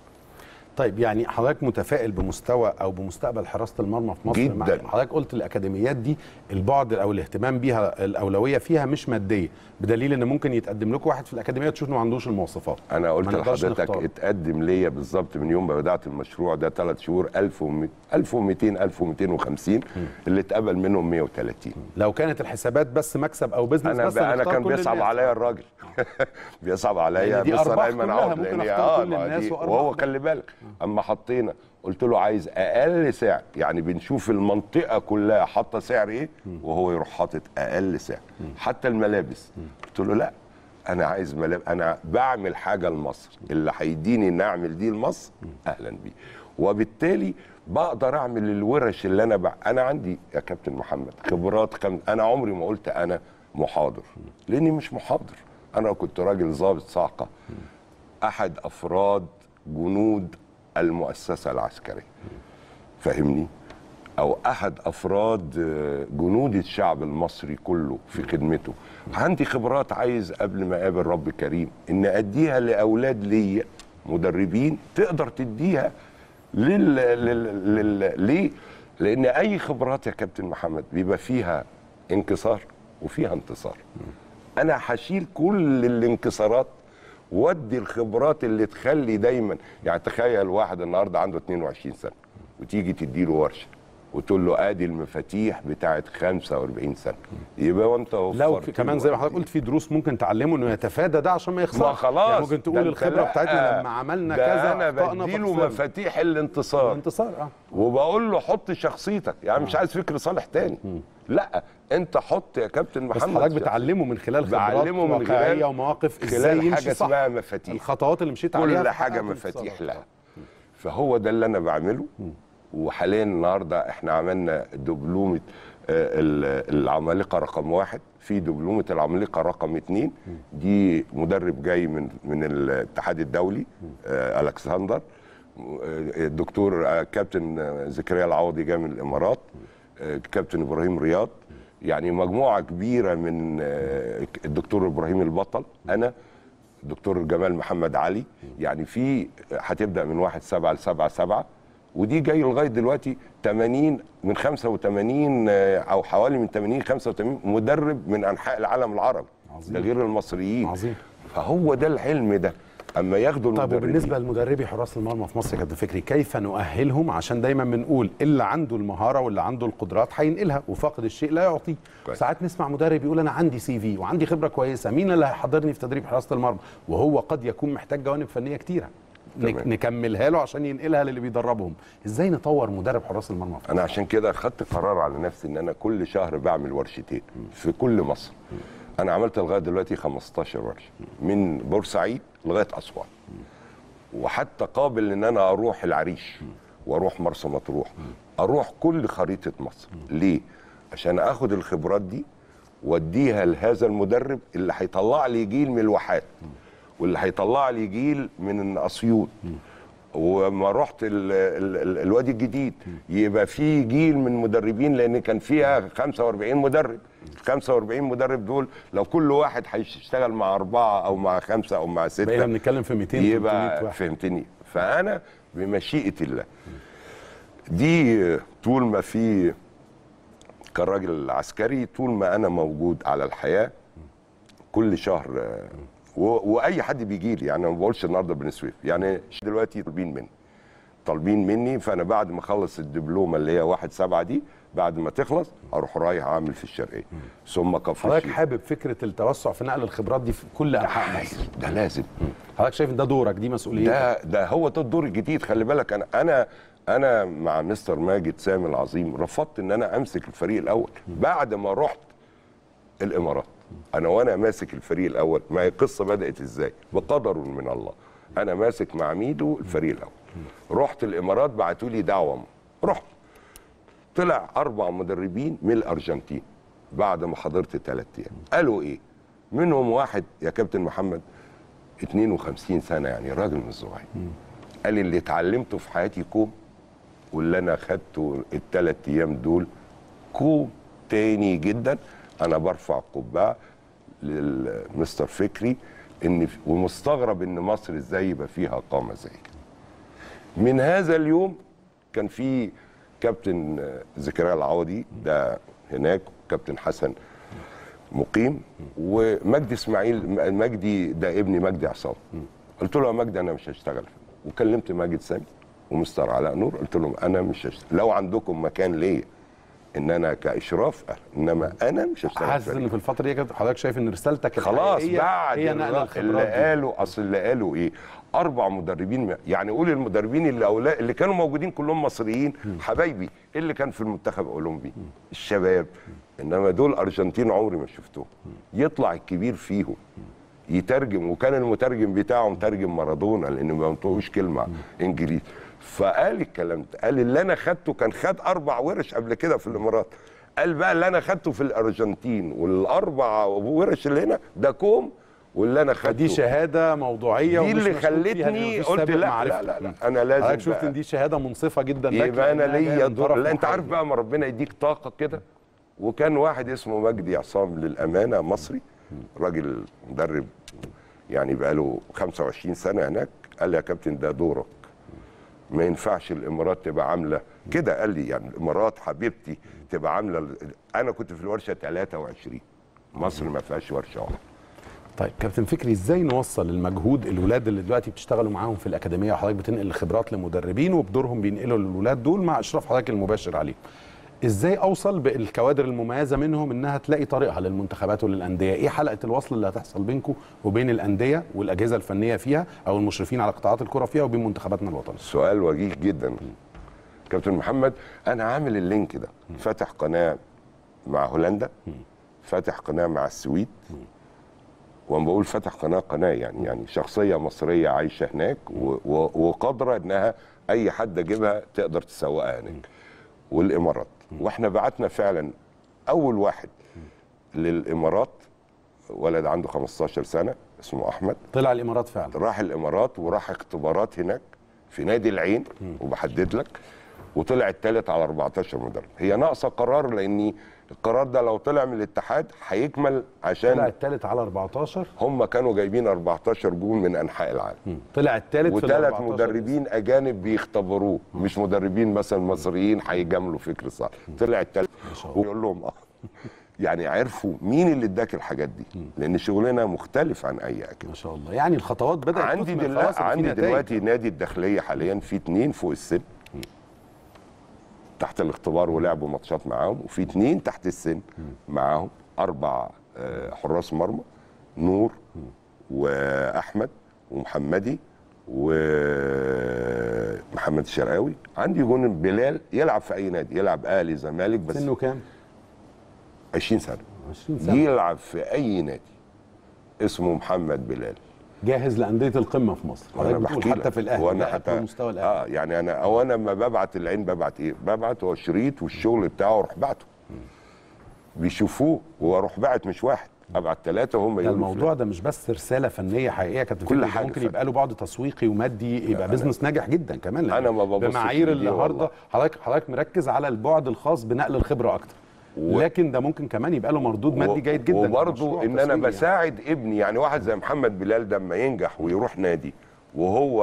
طيب يعني حضرتك متفائل بمستوى او بمستقبل حراسه المرمى في مصر جداً. مع حضرتك قلت الاكاديميات دي البعد او الاهتمام بيها الاولويه فيها مش ماديه بدليل ان ممكن يتقدم لكم واحد في الاكاديميه تشوف انه ما عندوش المواصفات انا ما قلت نقدرش لحضرتك نختار. اتقدم ليا بالظبط من يوم ما بدات المشروع ده ثلاث شهور 1200 1250 اللي اتقبل منهم 130 لو كانت الحسابات بس مكسب او بزنس انا بس بقى انا هنختار كان كل بيصعب الناس. عليا الراجل بيصعب عليا يعني دي مستر أرباح ايمن كلها، عوض ممكن لأن أختار آه، كل ما الناس دي- وأرباح وهو ده. خلي بالك اما حطينا قلت له عايز اقل سعر يعني بنشوف المنطقه كلها حاطه سعر ايه وهو يروح حاطط اقل سعر حتى الملابس قلت له لا انا عايز ملابس انا بعمل حاجه لمصر اللي هيديني ان اعمل دي لمصر اهلا بيه وبالتالي بقدر اعمل الورش اللي انا بع... انا عندي يا كابتن محمد خبرات خم... انا عمري ما قلت انا محاضر لاني مش محاضر انا كنت راجل ضابط صاعقه احد افراد جنود المؤسسه العسكريه فاهمني او احد افراد آه، جنود الشعب المصري كله في خدمته عندي خبرات عايز قبل ما اقابل رب كريم ان اديها لاولاد ليا مدربين تقدر تديها لل... لل... لل... ليه لان اي خبرات يا كابتن محمد بيبقى فيها انكسار وفيها انتصار انا هشيل كل الانكسارات وادي الخبرات اللي تخلي دايما يعني تخيل واحد النهارده عنده 22 سنه وتيجي تديله ورشه وتقول له ادي المفاتيح بتاعت 45 سنه يبقى وانت لو وفرت في كمان له زي ما وقت. حضرتك قلت في دروس ممكن تعلمه انه يتفادى ده عشان ما يخسرش ما خلاص يعني ممكن ده تقول انت الخبره لا، بتاعتنا لما عملنا ده كذا انا أخطأنا بديله فخسرنا. مفاتيح الانتصار انتصار اه وبقول له حط شخصيتك يعني مش عايز فكر صالح تاني لا انت حط يا كابتن بس محمد حضرتك بتعلمه من خلال خبرات بعلمه من واقعيه خلال- ومواقف ازاي خلال يمشي حاجه صح اسمها مفاتيح الخطوات اللي مشيت عليها كل في حاجه حققت مفاتيح الانتصار. لها فهو ده اللي انا بعمله وحاليا النهارده احنا عملنا دبلومه آه، ال- العمالقه رقم واحد في دبلومه العمالقه رقم اتنين دي مدرب جاي من من الاتحاد الدولي آه، الكسندر آه، الدكتور آه، كابتن آه، زكريا العوضي جاي من الامارات آه، كابتن ابراهيم رياض يعني مجموعه كبيره من آه، الدكتور ابراهيم البطل انا الدكتور جمال محمد علي يعني في هتبدا من 1 7 ل 7 7 ودي جاي لغايه دلوقتي 80 من 85 آه، او حوالي من 80 85 مدرب من انحاء العالم العربي عظيم. ده غير المصريين عظيم. فهو ده الحلم ده اما ياخدوا طيب المدربين وبالنسبه لمدربي حراس المرمى في مصر يا كابتن فكري كيف نؤهلهم عشان دايما بنقول اللي عنده المهاره واللي عنده القدرات هينقلها وفاقد الشيء لا يعطيه كويس. ساعات نسمع مدرب يقول انا عندي سي في وعندي خبره كويسه مين اللي هيحضرني في تدريب حراسه المرمى وهو قد يكون محتاج جوانب فنيه كتيره نك- تمام. نكملها له عشان ينقلها للي بيدربهم ازاي نطور مدرب حراس المرمى في انا عشان كده خدت قرار على نفسي ان انا كل شهر بعمل ورشتين في كل مصر انا عملت لغايه دلوقتي 15 ورشه من بورسعيد لغايه اسوان وحتى قابل ان انا اروح العريش واروح مرسى مطروح اروح كل خريطه مصر ليه عشان اخد الخبرات دي واديها لهذا المدرب اللي هيطلع لي جيل من الواحات واللي هيطلع لي جيل من اسيوط وما رحت ال ال ال الوادي الجديد يبقى في جيل من مدربين لان كان فيها 45 مدرب 45 مدرب دول لو كل واحد هيشتغل مع اربعه او مع خمسه او مع سته بقينا بنتكلم في 200 300 يبقى واحد فهمتني فانا بمشيئه الله دي طول ما في كراجل عسكري طول ما انا موجود على الحياه كل شهر آه، و- واي حد بيجي لي يعني أنا ما بقولش النهارده بني سويف يعني دلوقتي طالبين مني طالبين مني فانا بعد ما اخلص الدبلومه اللي هي واحد سبعة دي بعد ما تخلص اروح رايح اعمل في الشرقيه ثم كفر حضرتك الشيخ. حابب فكره التوسع في نقل الخبرات دي في كل انحاء مصر ده لازم حضرتك شايف ان ده دورك دي مسؤوليتك ده ده هو ده الدور الجديد خلي بالك انا انا انا مع مستر ماجد سامي العظيم رفضت ان انا امسك الفريق الاول بعد ما رحت الامارات انا وانا ماسك الفريق الاول ما هي القصه بدات ازاي بقدر من الله انا ماسك مع ميدو الفريق الاول رحت الامارات بعتوا لي دعوه رحت طلع اربع مدربين من الارجنتين بعد ما حضرت ثلاث ايام قالوا ايه منهم واحد يا كابتن محمد 52 سنه يعني راجل مش صغير قال لي اللي اتعلمته في حياتي كوم واللي انا خدته الثلاث ايام دول كوم تاني جدا انا برفع قبعه للمستر فكري ان ومستغرب ان مصر ازاي يبقى فيها قامه زي كده من هذا اليوم كان في كابتن آه، زكريا العوضي ده هناك كابتن حسن مقيم ومجدي اسماعيل م- مجدي ده ابني مجدي عصام قلت له يا مجدي انا مش هشتغل وكلمت ماجد سامي ومستر علاء نور قلت لهم انا مش هشتغل لو عندكم مكان ليا ان انا كاشراف أهلا. انما انا مش هشتغل حاسس فريق. ان في الفتره دي كده حضرتك شايف ان رسالتك خلاص الحقيقية بعد هي نقل الر- الخبرات اللي دي. قالوا اصل اللي قالوا ايه اربع مدربين يعني قول المدربين اللي أولا اللي كانوا موجودين كلهم مصريين حبايبي إيه اللي كان في المنتخب الاولمبي الشباب انما دول ارجنتين عمري ما شفتهم يطلع الكبير فيهم يترجم وكان المترجم بتاعه مترجم مارادونا لان ما بينطقوش كلمه انجليزي فقال الكلام ده قال اللي انا خدته كان خد اربع ورش قبل كده في الامارات قال بقى اللي انا خدته في الارجنتين والاربع ورش اللي هنا ده كوم واللي انا خدته فدي شهاده موضوعيه دي ومش اللي مشكوك فيها، لأن خلتني مفيش قلت سابق لا لا معرفة. لا, لا انا لازم حضرتك شفت بقى ان دي شهاده منصفه جدا لك يبقى انا لأنها جاية ليا من دور طرف لا انت عارف محايد. بقى ما ربنا يديك طاقه كده وكان واحد اسمه مجدي عصام للامانه مصري راجل مدرب يعني بقى له 25 سنه هناك قال لي يا كابتن ده دورك ما ينفعش الامارات تبقى عامله كده قال لي يعني الامارات حبيبتي تبقى عامله ال- انا كنت في الورشه 23 مصر ما فيهاش ورشه واحده طيب كابتن فكري ازاي نوصل المجهود الولاد اللي دلوقتي بتشتغلوا معاهم في الاكاديميه وحضرتك بتنقل الخبرات لمدربين وبدورهم بينقلوا للولاد دول مع اشراف حضرتك المباشر عليهم ازاي اوصل بالكوادر المميزه منهم انها تلاقي طريقها للمنتخبات وللانديه ايه حلقه الوصل اللي هتحصل بينكم وبين الانديه والاجهزه الفنيه فيها او المشرفين على قطاعات الكره فيها وبين منتخباتنا الوطنيه سؤال وجيه جدا كابتن محمد انا عامل اللينك ده فاتح قناه مع هولندا فاتح قناه مع السويد وانا بقول فاتح قناه قناه يعني يعني شخصيه مصريه عايشه هناك و- و- وقادره انها اي حد اجيبها تقدر تسوقها هناك والامارات واحنا بعتنا فعلا اول واحد للامارات ولد عنده 15 سنه اسمه احمد طلع الامارات فعلا راح الامارات وراح اختبارات هناك في نادي العين وبحدد لك وطلع الثالث على 14 مدرب هي ناقصه قرار لان القرار ده لو طلع من الاتحاد هيكمل طلع عشان الثالث على 14 هم كانوا جايبين 14 جون من انحاء العالم طلع الثالث في ال وثلاث 14 مدربين اجانب بيختبروه مش مدربين مثلا مصريين هيجاملوا فكر صح طلع الثالث ويقول لهم اه يعني عرفوا مين اللي اداك الحاجات دي لان شغلنا مختلف عن اي اكل ما شاء الله يعني الخطوات بدات عندي تثمر دلوقتي خلاص وفي عندي نتائج. دلوقتي نادي الداخليه حاليا في اتنين فوق السن تحت الاختبار ولعبوا ماتشات معاهم وفي اتنين تحت السن معاهم اربع آه، حراس مرمى نور واحمد ومحمدي ومحمد الشرقاوي عندي جون بلال يلعب في اي نادي يلعب اهلي زمالك بس سنه كام 20 سنه 20 سنه يلعب في اي نادي اسمه محمد بلال جاهز لانديه القمه في مصر وانا حضرتك بتقول بحكي حتى لك. في الاهلي وانا ده حتى أقوى مستوى الاهلي اه يعني انا او انا لما ببعت العين ببعت ايه؟ ببعت هو شريط والشغل بتاعه اروح بعته بيشوفوه واروح بعت مش واحد ابعت ثلاثه هم ده يقولوا الموضوع ده مش بس رساله فنيه حقيقيه كابتن كل فكري، ده حاجة ممكن فن. يبقى له بعد تسويقي ومادي يبقى بزنس ناجح جدا كمان لأن أنا ما ببصش بمعايير لدي النهارده والله. حضرتك حضرتك مركز على البعد الخاص بنقل الخبره اكتر و- لكن ده ممكن كمان يبقى له مردود مادي جيد جدا وبرضه كمشروع ان انا تسويقي يعني. بساعد ابني يعني واحد زي محمد بلال ده اما ينجح ويروح نادي وهو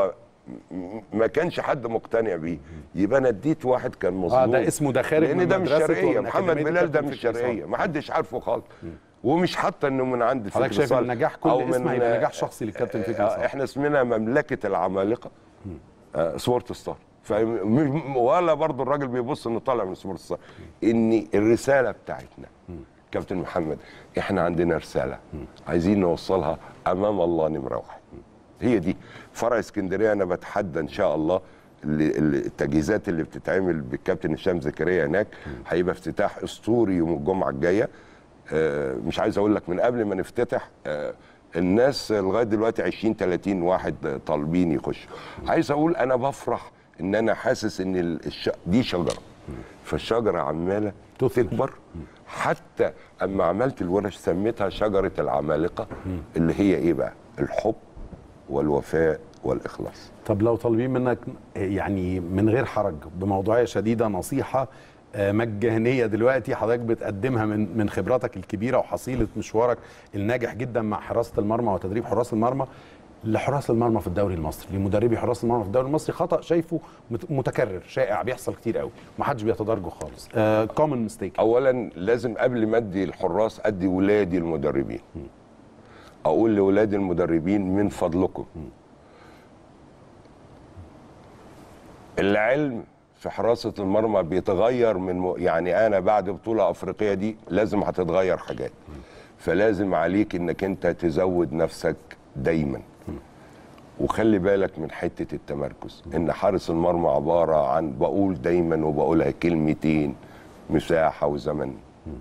م- ما كانش حد مقتنع بيه يبقى انا اديت واحد كان مظلوم اه ده اسمه ده خارج لان من ده مش مدرسة شرقيه ومن محمد أكاديمية بلال ده الكابتن مش فكري شرقيه صالح. ما حدش عارفه خالص ومش حتى انه من عند حضرتك فكري شايف ان صالح نجاح كل أو اسم من- هيبقى نجاح شخصي للكابتن فكري آه، صالح احنا اسمنا مملكه العمالقه آه، سبورت ستار فم- ولا برضو الراجل بيبص انه طالع من سبورت ستار ان الرساله بتاعتنا كابتن محمد احنا عندنا رساله عايزين نوصلها امام الله نمره واحد هي دي فرع اسكندريه انا بتحدى ان شاء الله ال- ال- التجهيزات اللي بتتعمل بالكابتن هشام زكريا هناك هيبقى افتتاح اسطوري يوم الجمعه الجايه آه، مش عايز اقول لك من قبل ما نفتتح آه، الناس لغايه دلوقتي 20 30 واحد طالبين يخشوا عايز اقول انا بفرح ان انا حاسس ان ال- الش... دي شجره فالشجره عماله تثمر. تكبر حتى اما عملت الورش سميتها شجره العمالقه اللي هي ايه بقى الحب والوفاء والاخلاص طب لو طالبين منك يعني من غير حرج بموضوعيه شديده نصيحه آه، مجانيه دلوقتي حضرتك بتقدمها من من خبراتك الكبيره وحصيله مشوارك الناجح جدا مع حراسه المرمى وتدريب حراس المرمى لحراس المرمى في الدوري المصري لمدربي حراس المرمى في الدوري المصري خطا شايفه مت- متكرر شائع بيحصل كتير قوي ومحدش بيتدرجه خالص كومن ميستيك اولا لازم قبل ما ادي الحراس ادي ولادي المدربين اقول لاولادي المدربين من فضلكم العلم في حراسه المرمى بيتغير من م... يعني انا بعد بطوله افريقيه دي لازم هتتغير حاجات فلازم عليك انك انت تزود نفسك دايما وخلي بالك من حته التمركز ان حارس المرمى عباره عن بقول دايما وبقولها كلمتين مساحه وزمن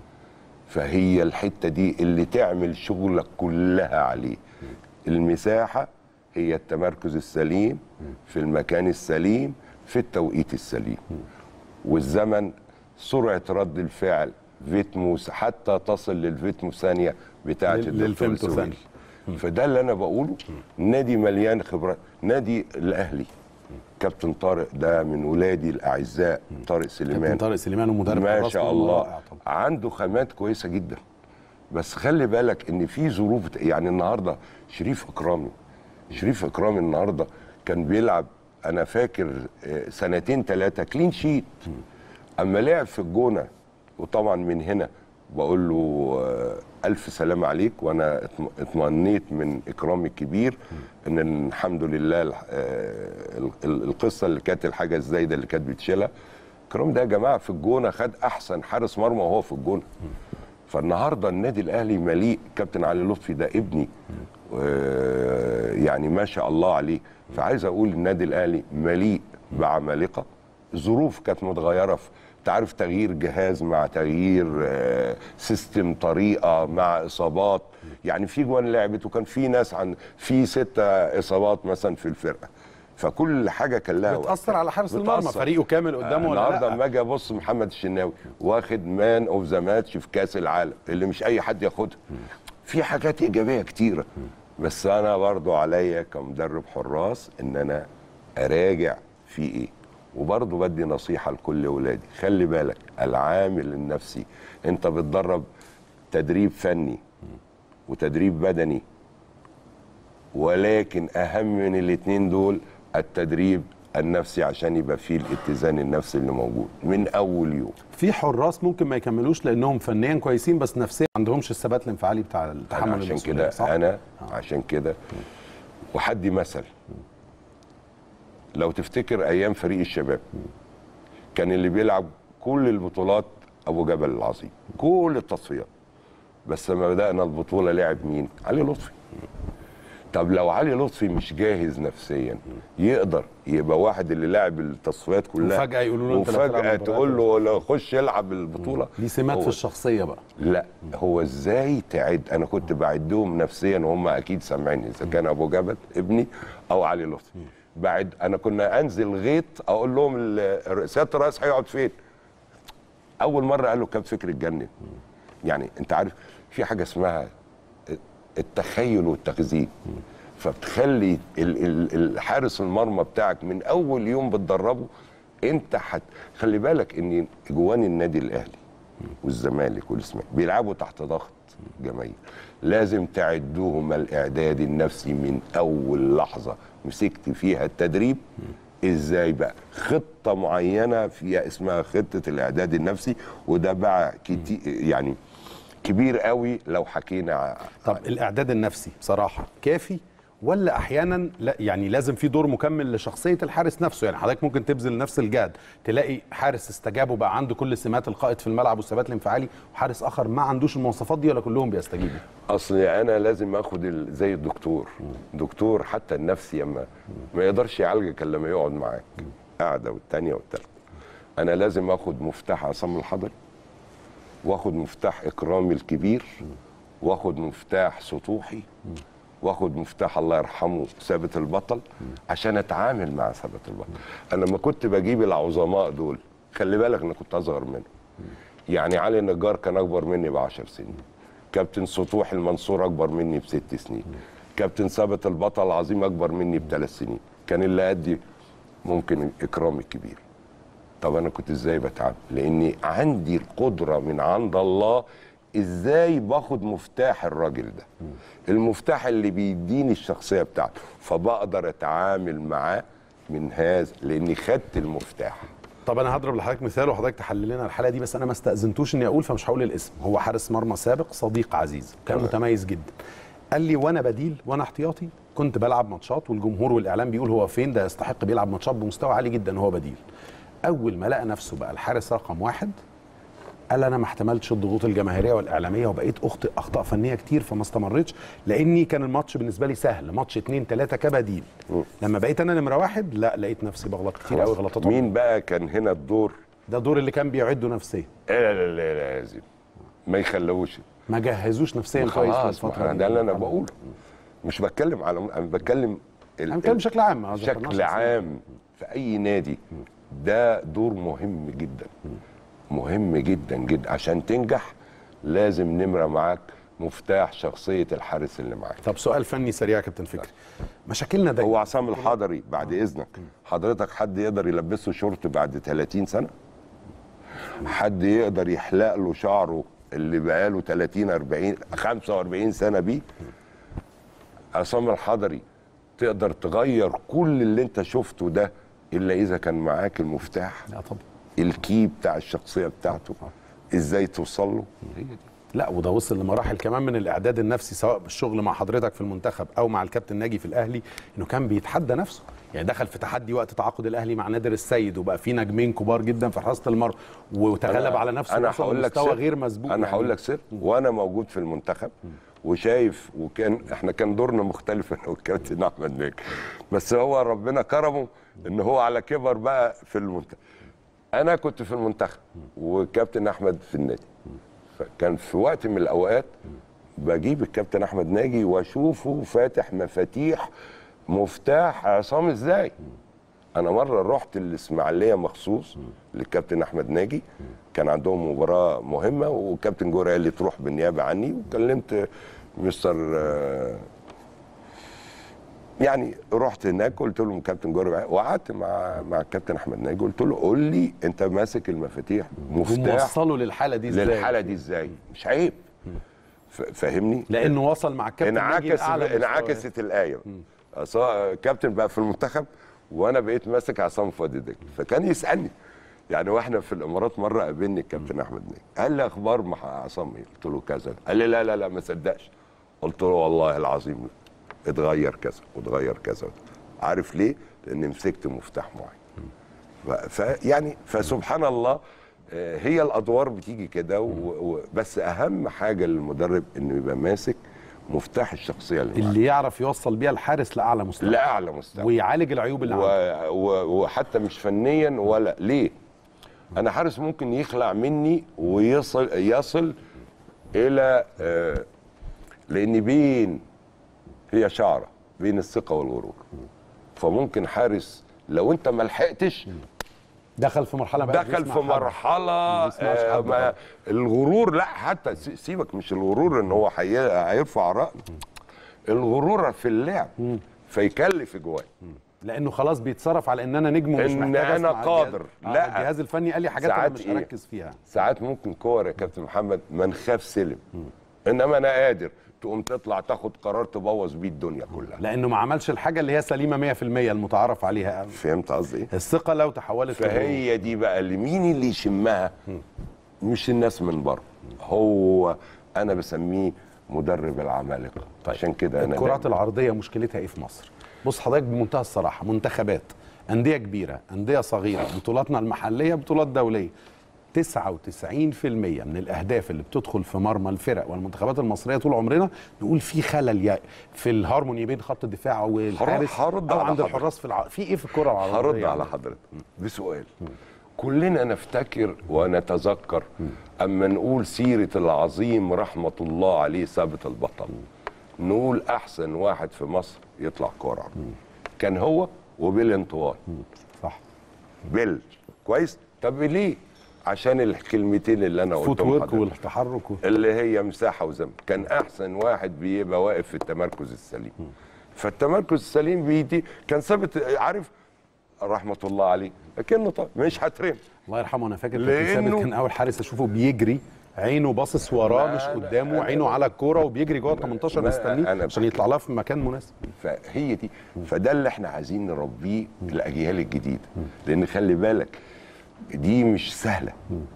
فهي الحته دي اللي تعمل شغلك كلها عليه المساحه هي التمركز السليم في المكان السليم في التوقيت السليم والزمن سرعه رد الفعل فيتموس حتى تصل للفيتمو ثانيه بتاعه لل- الدكتور للفيمتو سويل. ثانية. فده اللي انا بقوله نادي مليان خبرات نادي الاهلي كابتن طارق ده من ولادي الاعزاء طارق كابتن سليمان طارق سليمان ومدرب ما حراس شاء مرمى الله رائع طبعا. عنده خامات كويسه جدا بس خلي بالك ان في ظروف يعني النهارده شريف اكرامي شريف اكرامي النهارده كان بيلعب انا فاكر آه، سنتين ثلاثه كلين شيت اما لعب في الجونه وطبعا من هنا بقول له آه، الف سلام عليك وانا اطم- اطمئنيت من اكرامي الكبير ان الحمد لله ال- آه، ال- ال- القصه اللي كانت الحاجه الزايده اللي كانت بتشيلها اكرام ده يا جماعه في الجونه خد احسن حارس مرمى وهو في الجونه فالنهارده النادي الاهلي مليء كابتن علي لطفي ده ابني آه، يعني ما شاء الله عليه فعايز اقول النادي الاهلي مليء بعمالقه ظروف كانت متغيره في تعرف تغيير جهاز مع تغيير آه، سيستم طريقه مع اصابات يعني في جوان لعبت وكان في ناس عن في ستة اصابات مثلا في الفرقه فكل حاجه كان لها وقت. بتاثر على حارس المرمى بتأثر. فريقه كامل قدامه ولا النهارده لا اما اجي ابص محمد الشناوي واخد مان اوف ذا ماتش في كاس العالم اللي مش اي حد ياخدها في حاجات ايجابيه كتيره بس انا برضو عليا كمدرب حراس ان انا اراجع في ايه وبرضو بدي نصيحه لكل ولادي خلي بالك العامل النفسي انت بتدرب تدريب فني وتدريب بدني ولكن اهم من الاثنين دول التدريب النفسي عشان يبقى فيه الاتزان النفسي اللي موجود من اول يوم في حراس ممكن ما يكملوش لانهم فنيا كويسين بس نفسيا ما عندهمش الثبات الانفعالي بتاع أنا التحمل عشان المسؤولية، كده صح؟ انا عشان كده وحدي مثل لو تفتكر ايام فريق الشباب كان اللي بيلعب كل البطولات ابو جبل العظيم كل التصفيات بس لما بدانا البطوله لعب مين علي لطفي طب لو علي لطفي مش جاهز نفسيا يقدر يبقى واحد اللي لعب التصفيات كلها وفجأة يقولوا له أنت اللي هتلعب وفجاه المباريات تقول له لا خش العب البطوله دي سمات هو في الشخصيه بقى لا هو ازاي تعد انا كنت بعدهم نفسيا وهم اكيد سامعيني اذا كان ابو جبل ابني او علي لطفي بعد انا كنا انزل غيط اقول لهم ال- سياده الرئيس هيقعد فين اول مره قال له كابتن فكري اتجنن يعني انت عارف في حاجه اسمها التخيل والتخزين فبتخلي ال- ال- الحارس المرمى بتاعك من اول يوم بتدربه انت حت خلي بالك ان جوان النادي الاهلي والزمالك والاسماعيلي بيلعبوا تحت ضغط جماهير لازم تعدوهم الاعداد النفسي من اول لحظه مسكت فيها التدريب ازاي بقى خطه معينه فيها اسمها خطه الاعداد النفسي وده بقى كتير يعني كبير قوي لو حكينا ع- طب الاعداد النفسي بصراحه كافي ولا احيانا لا يعني لازم في دور مكمل لشخصيه الحارس نفسه يعني حضرتك ممكن تبذل نفس الجهد تلاقي حارس استجاب وبقى عنده كل سمات القائد في الملعب والثبات الانفعالي وحارس اخر ما عندوش المواصفات دي ولا كلهم بيستجيبوا اصل انا لازم اخد ال- زي الدكتور دكتور حتى النفسي اما ما يقدرش يعالجك الا لما يقعد معاك قاعده والتانيه والتالته انا لازم اخد مفتاح عصام الحضري واخد مفتاح اكرامي الكبير واخد مفتاح سطوحي واخد مفتاح الله يرحمه ثابت البطل عشان اتعامل مع ثابت البطل انا لما كنت بجيب العظماء دول خلي بالك انا كنت اصغر منهم يعني علي نجار كان اكبر مني ب 10 سنين كابتن سطوح المنصور اكبر مني بست سنين كابتن ثابت البطل العظيم اكبر مني بثلاث سنين كان اللي قدي ممكن اكرامي الكبير طب انا كنت ازاي بتعامل لاني عندي القدره من عند الله ازاي باخد مفتاح الراجل ده المفتاح اللي بيديني الشخصيه بتاعته فبقدر اتعامل معاه من هذا لاني خدت المفتاح طب انا هضرب لحضرتك مثال وحضرتك تحلل لنا الحلقه دي بس انا ما استاذنتوش اني اقول فمش هقول الاسم هو حارس مرمى سابق صديق عزيز كان تمام. متميز جدا قال لي وانا بديل وانا احتياطي كنت بلعب ماتشات والجمهور والاعلام بيقول هو فين ده يستحق بيلعب ماتشات بمستوى عالي جدا وهو بديل اول ما لقى نفسه بقى الحارس رقم واحد قال انا ما احتملتش الضغوط الجماهيريه والاعلاميه وبقيت اخطئ اخطاء فنيه كتير فما استمرتش لاني كان الماتش بالنسبه لي سهل ماتش اتنين تلاته كبديل لما بقيت انا نمره واحد لا لقيت نفسي بغلط كتير قوي غلطات عمري. مين بقى كان هنا الدور ده الدور اللي كان بيعده نفسيا لا لا لا لازم ما يخلوش ما جهزوش نفسيا كويس في خلاص ما الفتره أنا دي ده اللي انا بقوله مش بتكلم على انا بتكلم ال- انا بتكلم بشكل عام ما ذكرناش بشكل أسماء. عام في اي نادي ده دور مهم جدا مهم جدا جدا عشان تنجح لازم نمره معاك مفتاح شخصيه الحارس اللي معاك طب سؤال فني سريع يا كابتن فكري مشاكلنا هو دايما عصام الحضري بعد اذنك حضرتك حد يقدر يلبسه شورت بعد 30 سنه حد يقدر يحلق له شعره اللي بقاله 30 40 45 سنه بيه عصام الحضري تقدر تغير كل اللي انت شفته ده الا اذا كان معاك المفتاح لا طبعا الكي بتاع الشخصيه بتاعته ازاي توصل له هي دي لا وده وصل لمراحل كمان من الاعداد النفسي سواء بالشغل مع حضرتك في المنتخب او مع الكابتن ناجي في الاهلي انه كان بيتحدى نفسه يعني دخل في تحدي وقت تعاقد الاهلي مع نادر السيد وبقى في نجمين كبار جدا في حراسه المرمى وتغلب على نفسه انا وصل هقول لك لمستوى سر غير مسبوق انا يعني. هقول لك سر وانا موجود في المنتخب وشايف وكان احنا كان دورنا مختلف انا والكابتن احمد ناجي بس هو ربنا كرمه ان هو على كبر بقى في المنتخب انا كنت في المنتخب والكابتن احمد في النادي فكان في وقت من الاوقات بجيب الكابتن احمد ناجي واشوفه فاتح مفاتيح مفتاح عصام ازاي انا مره رحت الاسماعيليه مخصوص للكابتن احمد ناجي كان عندهم مباراه مهمه والكابتن جوري قال لي تروح بالنيابه عني وكلمت مستر آه، يعني رحت هناك قلت لهم كابتن جوري معايا وقعدت مع مع الكابتن احمد ناجي قلت له قول لي انت ماسك المفاتيح مفتاح وموصله للحاله دي ازاي للحاله دي ازاي مش عيب ف- فاهمني لانه وصل مع الكابتن ناجي انعكس لأعلى مستوى. انعكست الايه أصا- كابتن بقى في المنتخب وانا بقيت ماسك عصام فؤاد دجله فكان يسالني يعني واحنا في الامارات مره قابلني الكابتن احمد نجم قال لي اخبار مع عصام ايه قلت له كذا قال لي لا لا لا ما صدقش قلت له والله العظيم لا. اتغير كذا واتغير كذا عارف ليه لان مسكت مفتاح معين ف ف- يعني فسبحان الله آه، هي الادوار بتيجي كده و- و- بس اهم حاجه للمدرب انه يبقى ماسك مفتاح الشخصيه اللي, معاه اللي يعرف يوصل بيها الحارس لاعلى مستوى لاعلى مستوى ويعالج العيوب اللي و... عنده و... وحتى مش فنيا ولا ليه انا حارس ممكن يخلع مني ويصل يصل الى آه لان بين هي شعره بين الثقه والغرور فممكن حارس لو انت ما لحقتش دخل في مرحله بقى دخل بيسمع في حد. مرحله ما بيسمعش آه حد ما طبعا. الغرور لا حتى سي- سيبك مش الغرور ان هو حي... هيرفع رأي الغرور في اللعب فيكلف جواه لانه خلاص بيتصرف على ان انا نجم ومش إن محتاج أنا أسمع قادر. الجهاز. لا. آه، الجهاز الفني قال لي حاجات انا ساعات مش إيه؟ هركز فيها ساعات ممكن كور يا كابتن محمد ما نخاف سلم انما انا قادر تقوم تطلع تاخد قرار تبوظ بيه الدنيا كلها لانه ما عملش الحاجه اللي هي سليمه 100% المتعارف عليها فهمت قصدي ايه الثقه لو تحولت لغرور. فهي دي بقى اللي مين اللي يشمها مش الناس من بره هو انا بسميه مدرب العمالقه طيب. عشان كده انا الكرات دايماً- العرضيه مشكلتها ايه في مصر بص حضرتك بمنتهى الصراحه منتخبات انديه كبيره انديه صغيره بطولاتنا المحليه بطولات دوليه 99% من الاهداف اللي بتدخل في مرمى الفرق والمنتخبات المصريه طول عمرنا نقول في خلل يا في الهارموني بين خط الدفاع والحارس هرد او على عند حضرتك. الحراس في الع... في ايه في الكره العرضيه هرد على حضرتك بسؤال كلنا نفتكر ونتذكر اما نقول سيره العظيم رحمه الله عليه ثابت البطل نقول احسن واحد في مصر يطلع كوره كان هو وبيل انطوال صح بيل كويس طب ليه عشان الكلمتين اللي انا فوت قلتهم ورك لحضرتك. والتحرك و... اللي هي مساحه وزمن كان احسن واحد بيبقى واقف في التمركز السليم فالتمركز السليم بيدي كان ثابت عارف رحمه الله عليه لكنه طب مش هترم الله يرحمه انا فاكر كابتن لأنه- ثابت كان اول حارس اشوفه بيجري عينه باصص وراه لا، مش لا، قدامه أنا- عينه على الكوره وبيجري جوه ال 18 ما مستنيه أنا عشان بحكي. يطلع لها في مكان مناسب فهي دي فده اللي احنا عايزين نربيه الاجيال الجديده لان خلي بالك دي مش سهله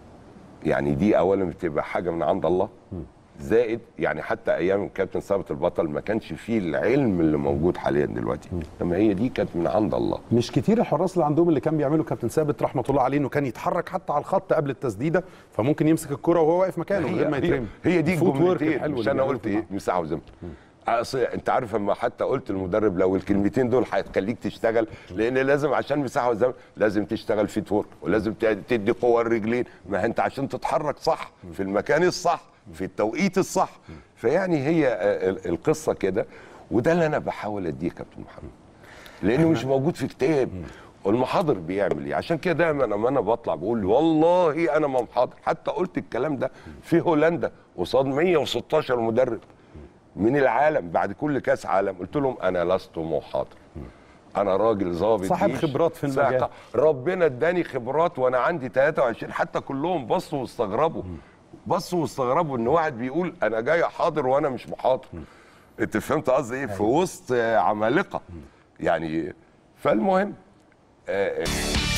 يعني دي اولا بتبقى حاجه من عند الله زائد يعني حتى ايام الكابتن ثابت البطل ما كانش فيه العلم اللي موجود حاليا دلوقتي لما هي دي كانت من عند الله مش كتير الحراس اللي عندهم اللي كان بيعمله كابتن ثابت رحمه الله عليه انه كان يتحرك حتى على الخط قبل التسديده فممكن يمسك الكره وهو واقف مكانه من غير ما هي, يترمي هي دي الفوت ورك الجملتين الحلو مش اللي انا بيعمله قلت في ايه الملعب. مساحه وزمن أصل انت عارف اما حتى قلت المدرب لو الكلمتين دول هتخليك تشتغل لان لازم عشان مساحه وزمن لازم تشتغل في تور ولازم ت- تدي قوه الرجلين ما انت عشان تتحرك صح في المكان الصح في التوقيت الصح فيعني هي آه، ال- القصه كده وده اللي انا بحاول اديه يا كابتن محمد لانه مش موجود في كتاب والمحاضر بيعمل ايه عشان كده دايما لما انا بطلع بقول والله انا ما محاضر حتى قلت الكلام ده في هولندا قصاد 116 مدرب من العالم بعد كل كاس عالم قلت لهم انا لست محاضر انا راجل ظابط صاحب جيش. خبرات في المجال. ساعة- ربنا اداني خبرات وانا عندي 23 حتى كلهم بصوا واستغربوا بصوا واستغربوا ان واحد بيقول انا جاي حاضر وانا مش محاضر انت فهمت قصدي ايه في وسط آه، عمالقه يعني فالمهم آه، آه،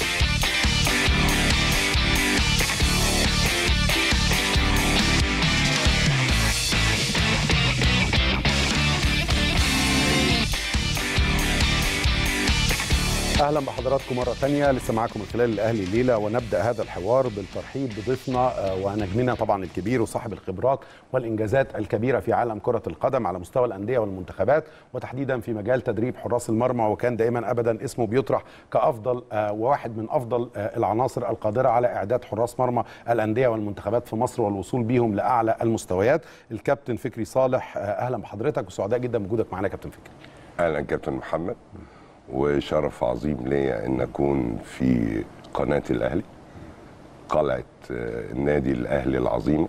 اهلا بحضراتكم مره تانية لسه معاكم من خلال الاهلي الليله ونبدا هذا الحوار بالترحيب بضيفنا آه، ونجمنا طبعا الكبير وصاحب الخبرات والانجازات الكبيره في عالم كره القدم على مستوى الانديه والمنتخبات وتحديدا في مجال تدريب حراس المرمى وكان دائما ابدا اسمه بيطرح كافضل آه، وواحد من افضل آه، العناصر القادره على اعداد حراس مرمى الانديه والمنتخبات في مصر والوصول بيهم لاعلى المستويات الكابتن فكري صالح آه، اهلا بحضرتك وسعداء جدا بوجودك معنا يا كابتن فكري اهلا كابتن محمد وشرف عظيم ليا ان اكون في قناه الاهلي قلعه آه، النادي الاهلي العظيمه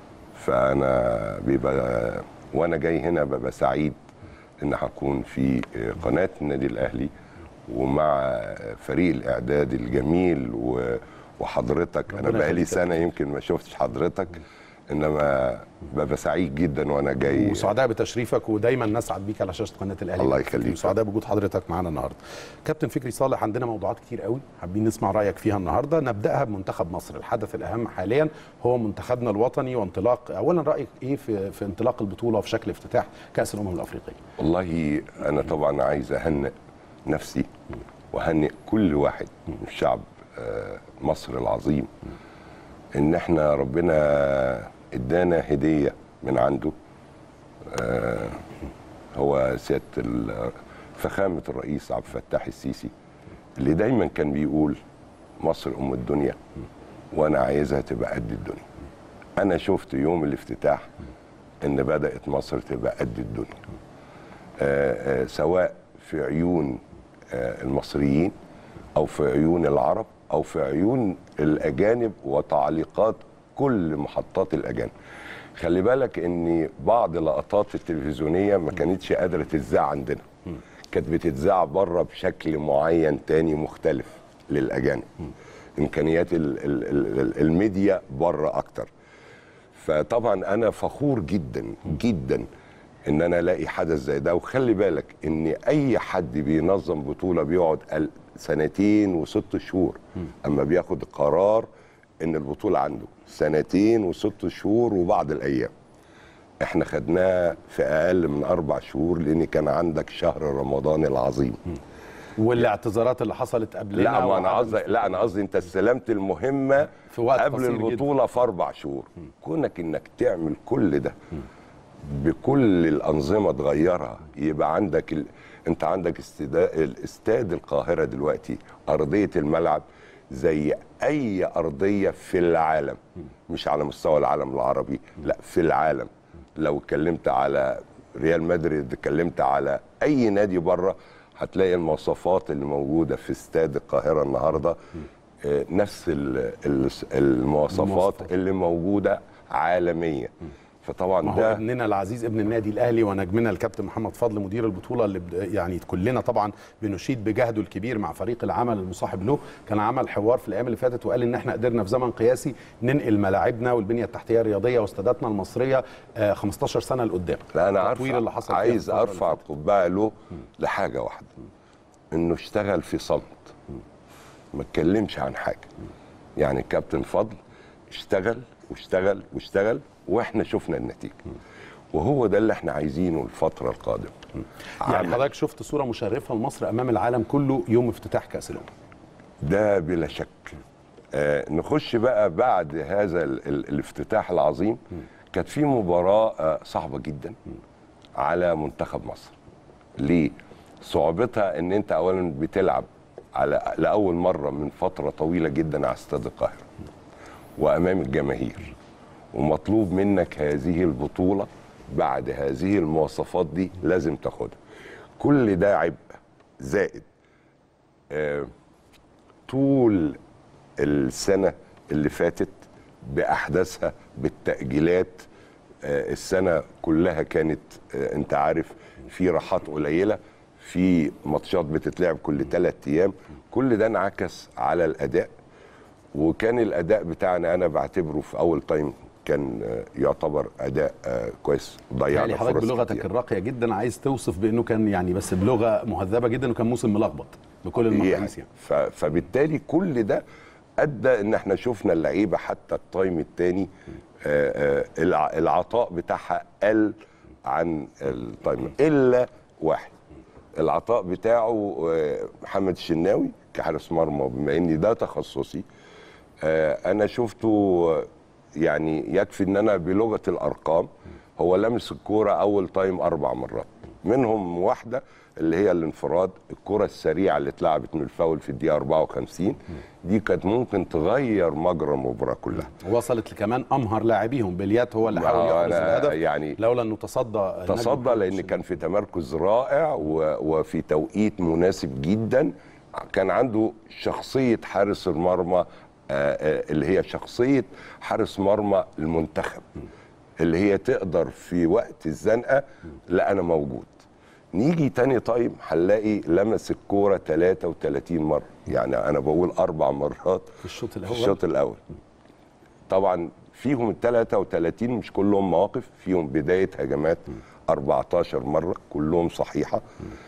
فانا بيبقى وانا جاي هنا ببقى سعيد ان هكون في آه، قناه النادي الاهلي ومع فريق الاعداد الجميل و- وحضرتك انا ربنا بقالي يخليك يا سنه يمكن ما شفتش حضرتك انما ببقى سعيد جدا وانا جاي وسعداء بتشريفك ودايما نسعد بيك على شاشه قناه الاهلي الله يخليك. وسعداء بوجود حضرتك معانا النهارده كابتن فكري صالح عندنا موضوعات كتير قوي حابين نسمع رايك فيها النهارده نبداها بمنتخب مصر الحدث الاهم حاليا هو منتخبنا الوطني وانطلاق اولا رايك ايه في في انطلاق البطوله وفي شكل افتتاح كاس الامم الافريقيه والله انا طبعا عايز اهنئ نفسي واهنئ كل واحد من شعب آه، مصر العظيم ان احنا ربنا ادانا هديه من عنده آه، هو سياده ال- فخامه الرئيس عبد الفتاح السيسي اللي دايما كان بيقول مصر ام الدنيا وانا عايزها تبقى قد الدنيا انا شفت يوم الافتتاح ان بدات مصر تبقى قد الدنيا آه، آه، سواء في عيون آه، المصريين او في عيون العرب او في عيون الاجانب وتعليقات كل محطات الاجانب خلي بالك ان بعض لقطات التلفزيونيه ما كانتش قادره تتذاع عندنا كانت بتتذاع بره بشكل معين تاني مختلف للاجانب امكانيات ال- ال- ال- الميديا بره اكتر فطبعا انا فخور جدا جدا ان انا الاقي حدث زي ده وخلي بالك ان اي حد بينظم بطوله بيقعد ال- سنتين وست شهور اما بياخد قرار ان البطوله عنده سنتين وست شهور وبعض الايام احنا خدناه في اقل من اربع شهور لان كان عندك شهر رمضان العظيم والاعتذارات اللي حصلت قبلنا لا ما انا وعدم قصدي لا انا قصدي انت استلمت المهمه في وقت قبل قصير جدا. البطوله في اربع شهور كونك انك تعمل كل ده بكل الانظمه تغيرها يبقى عندك ال... انت عندك استدا... الاستاد القاهره دلوقتي ارضيه الملعب زي اي ارضيه في العالم مش على مستوى العالم العربي لا في العالم لو اتكلمت على ريال مدريد اتكلمت على اي نادي بره هتلاقي المواصفات اللي موجوده في استاد القاهره النهارده آه، نفس ال- ال- المواصفات المواصفات. اللي موجوده عالميا فطبعا ما هو ده ابننا العزيز ابن النادي الاهلي ونجمنا الكابتن محمد فضل مدير البطوله اللي بد- يعني كلنا طبعا بنشيد بجهده الكبير مع فريق العمل المصاحب له كان عمل حوار في الايام اللي فاتت وقال ان احنا قدرنا في زمن قياسي ننقل ملاعبنا والبنيه التحتيه الرياضيه واستاداتنا المصريه آه، 15 سنه لقدام لا انا التطوير عارف اللي حصل فيها عايز الفترة اللي ارفع فاتت. القبعه له لحاجه واحده انه اشتغل في صمت ما اتكلمش عن حاجه يعني الكابتن فضل اشتغل واشتغل واشتغل واحنا شفنا النتيجه وهو ده اللي احنا عايزينه الفتره القادمه يعني عمل. حضرتك شفت صوره مشرفه لمصر امام العالم كله يوم افتتاح كاس الامم ده بلا شك آه نخش بقى بعد هذا ال ال الافتتاح العظيم كانت في مباراة آه صعبة جدا على منتخب مصر ليه؟ صعوبتها ان انت اولا بتلعب على لاول مرة من فترة طويلة جدا على استاد القاهرة وامام الجماهير ومطلوب منك هذه البطولة بعد هذه المواصفات دي لازم تاخدها كل ده عبء زائد آه طول السنة اللي فاتت بأحداثها بالتأجيلات آه، السنة كلها كانت آه، أنت عارف في راحات قليلة في ماتشات بتتلعب كل ثلاث أيام كل ده انعكس على الأداء وكان الأداء بتاعنا أنا بعتبره في أول تايم كان آه، يعتبر أداء آه، كويس ضيعنا يعني حضرتك فرص بلغتك كتير. الراقيه جدا عايز توصف بانه كان يعني بس بلغه مهذبه جدا وكان موسم ملخبط بكل المقاييس يعني ف- فبالتالي كل ده ادى ان احنا شفنا اللعيبه حتى التايم الثاني العطاء بتاعها قل عن التايم الا واحد العطاء بتاعه آه، محمد الشناوي كحارس مرمى بما اني ده تخصصي آه، انا شفته آه، يعني يكفي ان انا بلغه الارقام هو لمس الكوره اول تايم اربع مرات منهم واحده اللي هي الانفراد الكره السريعه اللي اتلعبت من الفاول في الدقيقه 54 دي كانت ممكن تغير مجرى المباراه كلها وصلت لكمان امهر لاعبيهم بليات هو اللي حاول آه، يحرز أنا الهدف يعني لولا انه تصدى النجم تصدى محمد لان الشناوي. كان في تمركز رائع و- وفي توقيت مناسب جدا كان عنده شخصيه حارس المرمى آه، آه، اللي هي شخصيه حارس مرمى المنتخب اللي هي تقدر في وقت الزنقه لا انا موجود نيجي تاني طيب هنلاقي لمس الكوره 33 مره يعني انا بقول اربع مرات في الشوط في الاول الشوط الاول طبعا فيهم ال 33 مش كلهم مواقف فيهم بدايه هجمات 14 مره كلهم صحيحه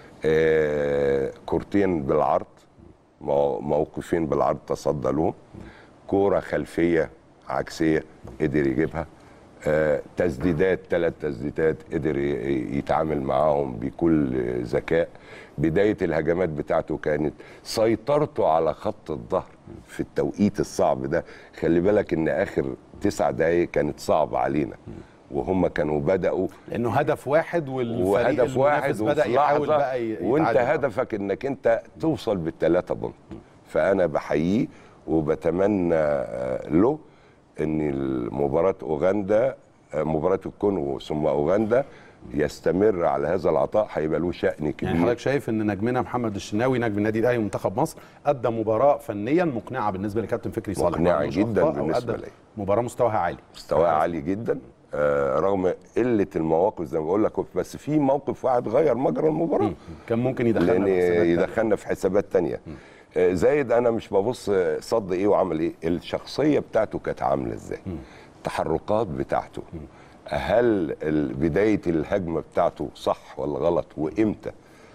آه كورتين بالعرض مو- موقفين بالعرض تصدى لهم كوره خلفيه عكسيه قدر يجيبها آه تسديدات ثلاث تسديدات قدر ي- يتعامل معاهم بكل ذكاء بدايه الهجمات بتاعته كانت سيطرته على خط الظهر في التوقيت الصعب ده خلي بالك ان اخر تسع دقايق كانت صعبه علينا وهم كانوا بداوا لانه هدف واحد والفريق وهدف واحد المنافس بدا وفي يحاول لحظة بقى ي- وانت يتعادل. هدفك انك انت توصل بالثلاثه بونت فانا بحييه وبتمنى آه، له ان مباراه اوغندا آه، مباراه الكونغو ثم اوغندا يستمر على هذا العطاء هيبقى له شأن كبير يعني حضرتك شايف ان نجمنا محمد الشناوي نجم النادي الاهلي ومنتخب مصر ادى مباراه فنيا مقنعه بالنسبه لكابتن فكري صالح مقنعة ما عندوش جداً أخطاء أو بالنسبة أدى لي. مباراه مستواها عالي مستواه عالي جدا آه، رغم قله المواقف زي ما بقول لك بس في موقف واحد غير مجرى المباراه كان ممكن يدخلنا لان في حسابات تانية. يدخلنا في حسابات تانية آه، زايد انا مش ببص صد ايه وعمل ايه الشخصيه بتاعته كانت عامله ازاي انت التحركات بتاعته هل ال- بدايه الهجمه بتاعته صح ولا غلط وامتى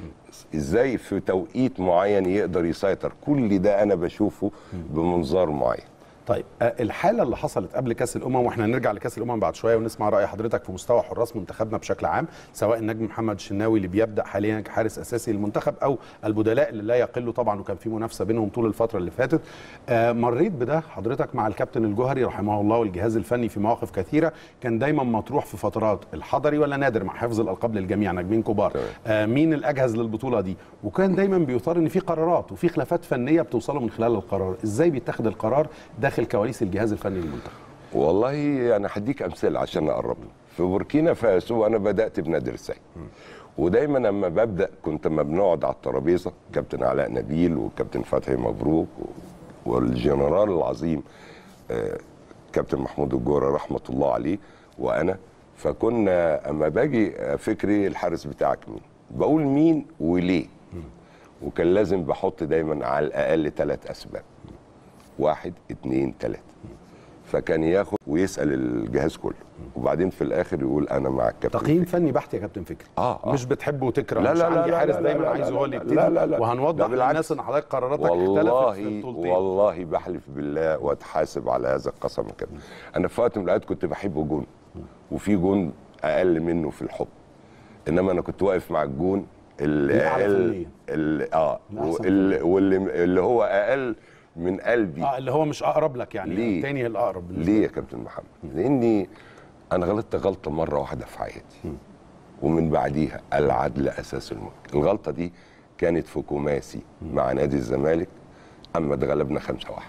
ازاي في توقيت معين يقدر يسيطر كل ده انا بشوفه بمنظار معين طيب آه، الحاله اللي حصلت قبل كاس الامم واحنا هنرجع لكاس الامم بعد شويه ونسمع راي حضرتك في مستوى حراس منتخبنا بشكل عام سواء النجم محمد الشناوي اللي بيبدا حاليا كحارس اساسي للمنتخب او البدلاء اللي لا يقلوا طبعا وكان في منافسه بينهم طول الفتره اللي فاتت آه، مريت بده حضرتك مع الكابتن الجوهري رحمه الله والجهاز الفني في مواقف كثيره كان دايما مطروح في فترات الحضري ولا نادر مع حفظ الالقاب للجميع نجمين كبار تمام. آه، مين الاجهز للبطوله دي وكان دايما بيثار ان في قرارات وفي خلافات فنيه بتوصلوا من خلال القرار ازاي بيتخذ القرار داخل كواليس الجهاز الفني للمنتخب والله انا هديك امثله عشان اقرب في بوركينا فاسو انا بدات بنادر السيد ودايما لما ببدا كنت لما بنقعد على الترابيزه كابتن علاء نبيل وكابتن فتحي مبروك و- والجنرال العظيم آه، كابتن محمود الجوره رحمه الله عليه وانا فكنا اما باجي فكري الحارس بتاعك مين بقول مين وليه وكان لازم بحط دايما على الاقل ثلاث اسباب واحد اتنين تلاته فكان ياخد ويسال الجهاز كله وبعدين في الاخر يقول انا مع الكابتن تقييم فني بحت يا كابتن فكري آه، آه. مش بتحب وتكره لا، مش لا، لا، عندي لا، حارس لا، دايما لا، عايز لا، هو اللي لا، يبتدي لا، لا، لا. وهنوضح ده بالعكس. للناس ان حضرتك قراراتك اختلفت في والله البطولتين والله بحلف بالله واتحاسب على هذا القسم كده انا في وقت من الاوقات كنت بحب جون وفي جون اقل منه في الحب انما انا كنت واقف مع الجون اللي الأعلى اقل فنياً. اللي اه الأحسن واللي, واللي اللي هو اقل من قلبي اه اللي هو مش اقرب لك يعني ليه؟ التاني الاقرب بالنسبة ليه يا كابتن محمد؟ لاني انا غلطت غلطه مره واحده في حياتي ومن بعديها العدل اساس الملك الغلطه دي كانت في كوماسي مع نادي الزمالك اما اتغلبنا 5 1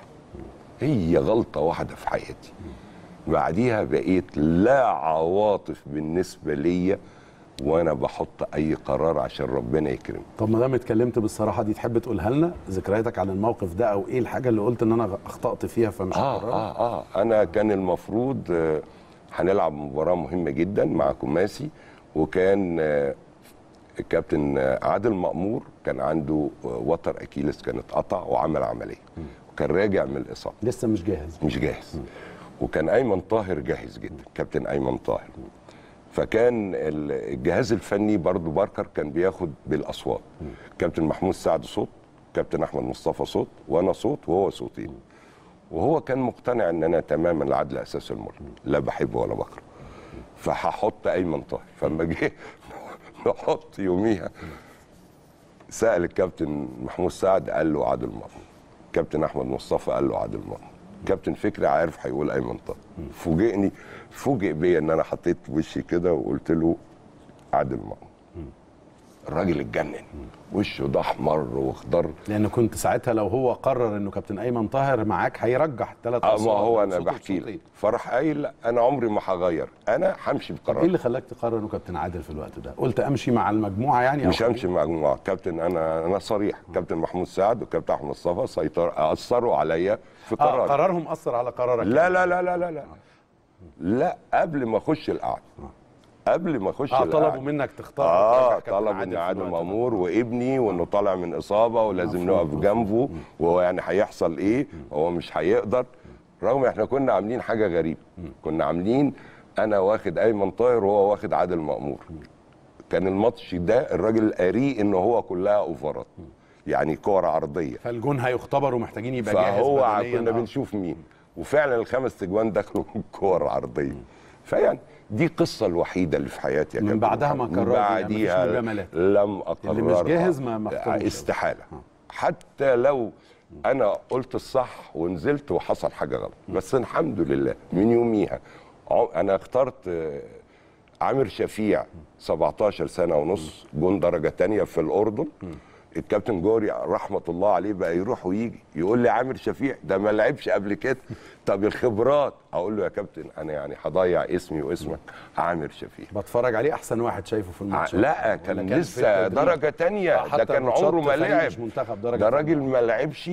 هي غلطه واحده في حياتي بعديها بقيت لا عواطف بالنسبه ليا وانا بحط اي قرار عشان ربنا يكرمني طب ما دام اتكلمت بالصراحه دي تحب تقولها لنا ذكرياتك عن الموقف ده او ايه الحاجه اللي قلت ان انا اخطات فيها فمش اه هكررها اه اه انا كان المفروض آه، هنلعب مباراه مهمه جدا مع كوماسي وكان آه، الكابتن آه، عادل مأمور كان عنده آه، وتر اكيلس كان اتقطع وعمل عمليه وكان راجع من الاصابه لسه مش جاهز مش جاهز وكان ايمن طاهر جاهز جدا كابتن ايمن طاهر فكان ال- الجهاز الفني برضو باركر كان بياخد بالاصوات كابتن محمود سعد صوت كابتن احمد مصطفى صوت وانا صوت وهو صوتين وهو كان مقتنع ان انا تماما العدل اساس الملك لا بحبه ولا بكره فهحط ايمن طاهر فلما جه نحط يوميها سال الكابتن محمود سعد قال له عادل مأمون كابتن احمد مصطفى قال له عادل مأمون كابتن فكري عارف هيقول ايمن طاهر فوجئني فوجئ بيا ان انا حطيت وشي كده وقلت له عادل مأمون الراجل اتجنن وشه ده احمر واخضر لان كنت ساعتها لو هو قرر انه كابتن ايمن طاهر معاك هيرجح ثلاث اه ما هو انا بحكي لك فراح قايل لا انا عمري ما هغير انا همشي ايه بقرار اللي خلاك تقرر انه كابتن عادل في الوقت ده قلت امشي مع المجموعه يعني أو مش همشي مع مجموعه كابتن انا انا صريح كابتن محمود سعد وكابتن احمد مصطفى سيطر اثروا عليا في آه قراري قرارهم اثر على قرارك لا لا لا لا لا لا لا قبل ما اخش القعده قبل ما اخش اه القعدة. طلبوا منك تختار اه وترجع كابتن طلب ان في عادل الوقت ده. مامور وابني وانه طالع من اصابه ولازم نقف جنبه وهو يعني هيحصل ايه هو مش هيقدر رغم احنا كنا عاملين حاجه غريبه كنا عاملين انا واخد ايمن طاهر وهو واخد عادل مامور كان الماتش ده الراجل قاري ان هو كلها اوفرات يعني كور عرضيه فالجون هيختبر ومحتاجين يبقى جاهز فهو بدنياً. كنا آه. بنشوف مين وفعلا الخمس تجوان دخلوا من كور عرضيه فيعني دي القصه الوحيده اللي في حياتي يا من كابتن بعدها ما محمد. كررت من يعني بعديها مفيش مجاملات. لم اقررها اللي مش جاهز ما- ما اختاروش. استحاله حتى لو انا قلت الصح ونزلت وحصل حاجه غلط بس الحمد لله من يوميها عم- انا اخترت آه، عامر شفيع 17 سنه ونص جون درجه تانية في الاردن الكابتن جوري رحمه الله عليه بقى يروح ويجي يقول لي عامر شفيع ده ما لعبش قبل كده طب الخبرات اقول له يا كابتن انا يعني هضيع اسمي واسمك عامر شفيع بتفرج عليه احسن واحد شايفه في الماتش لا كان ولا في لسه التدريب؟ درجه تانية آه، ده حتى كان ماتشات عمره ما فريق لعب مش منتخب درجة ده تانية. راجل ما لعبش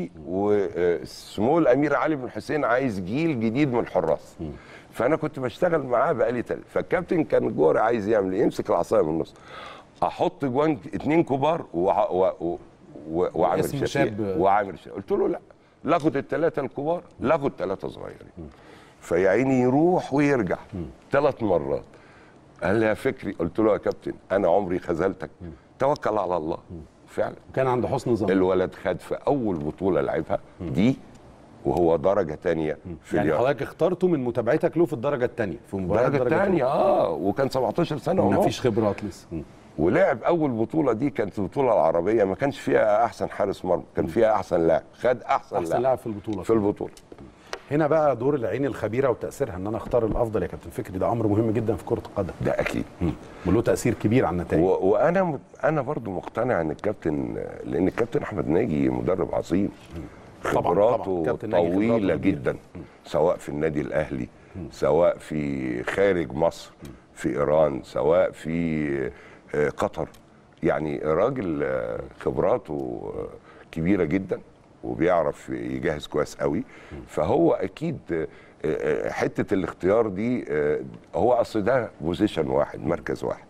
وسمو الامير علي بن حسين عايز جيل جديد من الحراس فانا كنت بشتغل معاه بقالي تل فالكابتن كان جوري عايز يعمل ايه يمسك العصايه من النص احط جوان اتنين كبار وع- و- و- و- وعامر واسم شفيع شاب. وعامر شفيع قلت له لا لاخد الثلاثه الكبار لاخد ثلاثه صغيرين فيا عيني يروح ويرجع ثلاث مرات قال لي يا فكري قلت له يا كابتن انا عمري خذلتك توكل على الله فعلا كان عنده حسن ظن الولد خد في اول بطوله لعبها دي وهو درجه تانية في يعني اليوم حضرتك اخترته من متابعتك له في الدرجه الثانيه في مباراه الدرجه الثانيه اه وكان 17 سنه ما ونص فيش خبرات لسه مم. ولعب اول بطوله دي كانت البطوله العربيه ما كانش فيها احسن حارس مرمى كان فيها احسن لاعب خد احسن, احسن لاعب في البطوله في البطوله هنا بقى دور العين الخبيره وتاثيرها ان انا اختار الافضل يا كابتن فكري ده امر مهم جدا في كره القدم ده اكيد وله تاثير كبير على النتائج و... وانا م... انا برضو مقتنع ان الكابتن لان الكابتن احمد ناجي مدرب عظيم طبعاً، طبعاً. خبراته كابتن ناجي خبراته طويله كبيرة. جدا سواء في النادي الاهلي سواء في خارج مصر في ايران سواء في آه، قطر يعني راجل آه، خبراته آه، كبيره جدا وبيعرف يجهز كويس قوي فهو اكيد آه، آه، حته الاختيار دي آه، هو اصل ده بوزيشن واحد مركز واحد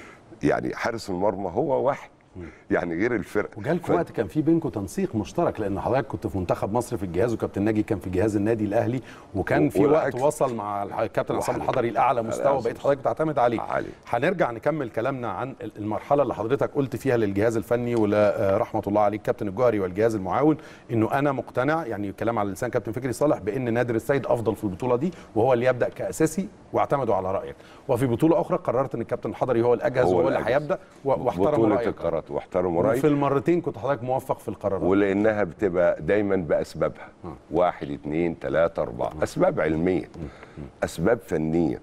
يعني حارس المرمى هو واحد يعني غير الفرق وجالكم ف- وقت كان في بينكم تنسيق مشترك لان حضرتك كنت في منتخب مصر في الجهاز وكابتن ناجي كان في جهاز النادي الاهلي وكان في وقت والعكس. وصل مع الح- الكابتن عصام وحل- الحضري لاعلى مستوى أعلى بقيت مستوى. حضرتك بتعتمد عليه عليه. هنرجع نكمل كلامنا عن ال- المرحله اللي حضرتك قلت فيها للجهاز الفني ورحمه الله عليك كابتن الجوهري والجهاز المعاون انه انا مقتنع يعني كلام على لسان كابتن فكري صالح بان نادر السيد افضل في البطوله دي وهو اللي يبدا كاساسي واعتمدوا على رايك وفي بطوله اخرى قررت ان الكابتن الحضري هو الاجهز هو وهو اللي الأجهز. هيبدا و- واحترموا بطولة رايك القارات واحترموا رايي وفي المرتين كنت حضرتك موفق في القرارات ولانها بتبقى دايما باسبابها واحد اثنين ثلاثة أربعة أسباب علمية أسباب فنية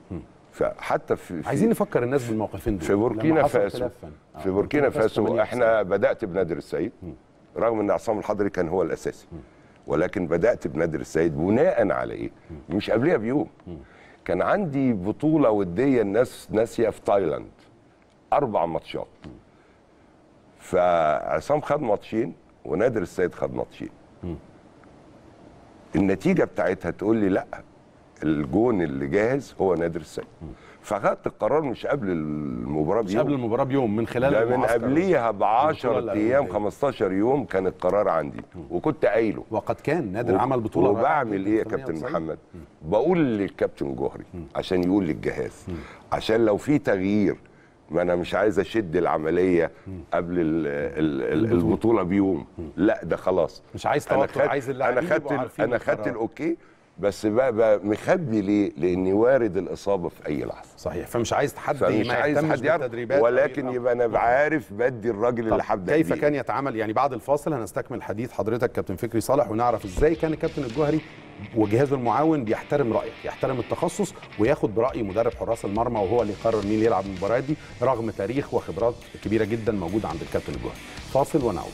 فحتى في في- عايزين نفكر الناس بالموقفين دول في لما بوركينا حصل فاسو خلاف فني. آه، في بوركينا فاسو 80 احنا بدات بنادر السيد رغم ان عصام الحضري كان هو الاساسي ولكن بدات بنادر السيد بناء على ايه مش قبلها بيوم كان عندي بطوله وديه الناس ناسيه في تايلاند اربع ماتشات فعصام خد ماتشين ونادر السيد خد ماتشين النتيجه بتاعتها تقول لي لا الجون اللي جاهز هو نادر السيد فخدت القرار مش قبل المباراه مش بيوم قبل المباراه بيوم من خلال ده من المعسكر. قبليها ب 10 البطولة ايام الأولمبية. 15 يوم كان القرار عندي وكنت قايله وقد كان نادر عمل بطوله رائعة وبعمل جداً ايه يا في كابتن 98. محمد بقول للكابتن جوهري عشان يقول للجهاز عشان لو في تغيير ما انا مش عايز اشد العمليه قبل ال ال ال البطوله بيوم لا ده خلاص مش عايز انا توتر خدت عايز اللاعبين انا خدت يبقوا ال- عارفين انا خدت القرار. الاوكي بس بقى, بقى مخبي ليه لاني وارد الاصابه في اي لحظه صحيح فمش عايز حد فمش ما عايز يهتمش حد يعرف بالتدريبات أو ولكن يبقى- يبقى انا عارف بدي الراجل اللي طب هبدا كيف بيه. كان يتعامل يعني بعد الفاصل هنستكمل حديث حضرتك كابتن فكري صالح ونعرف ازاي كان الكابتن الجوهري وجهازه المعاون بيحترم رايك يحترم التخصص وياخد براي مدرب حراس المرمى وهو اللي يقرر مين اللي يلعب المباريات دي رغم تاريخ وخبرات كبيره جدا موجوده عند الكابتن الجوهري فاصل ونعود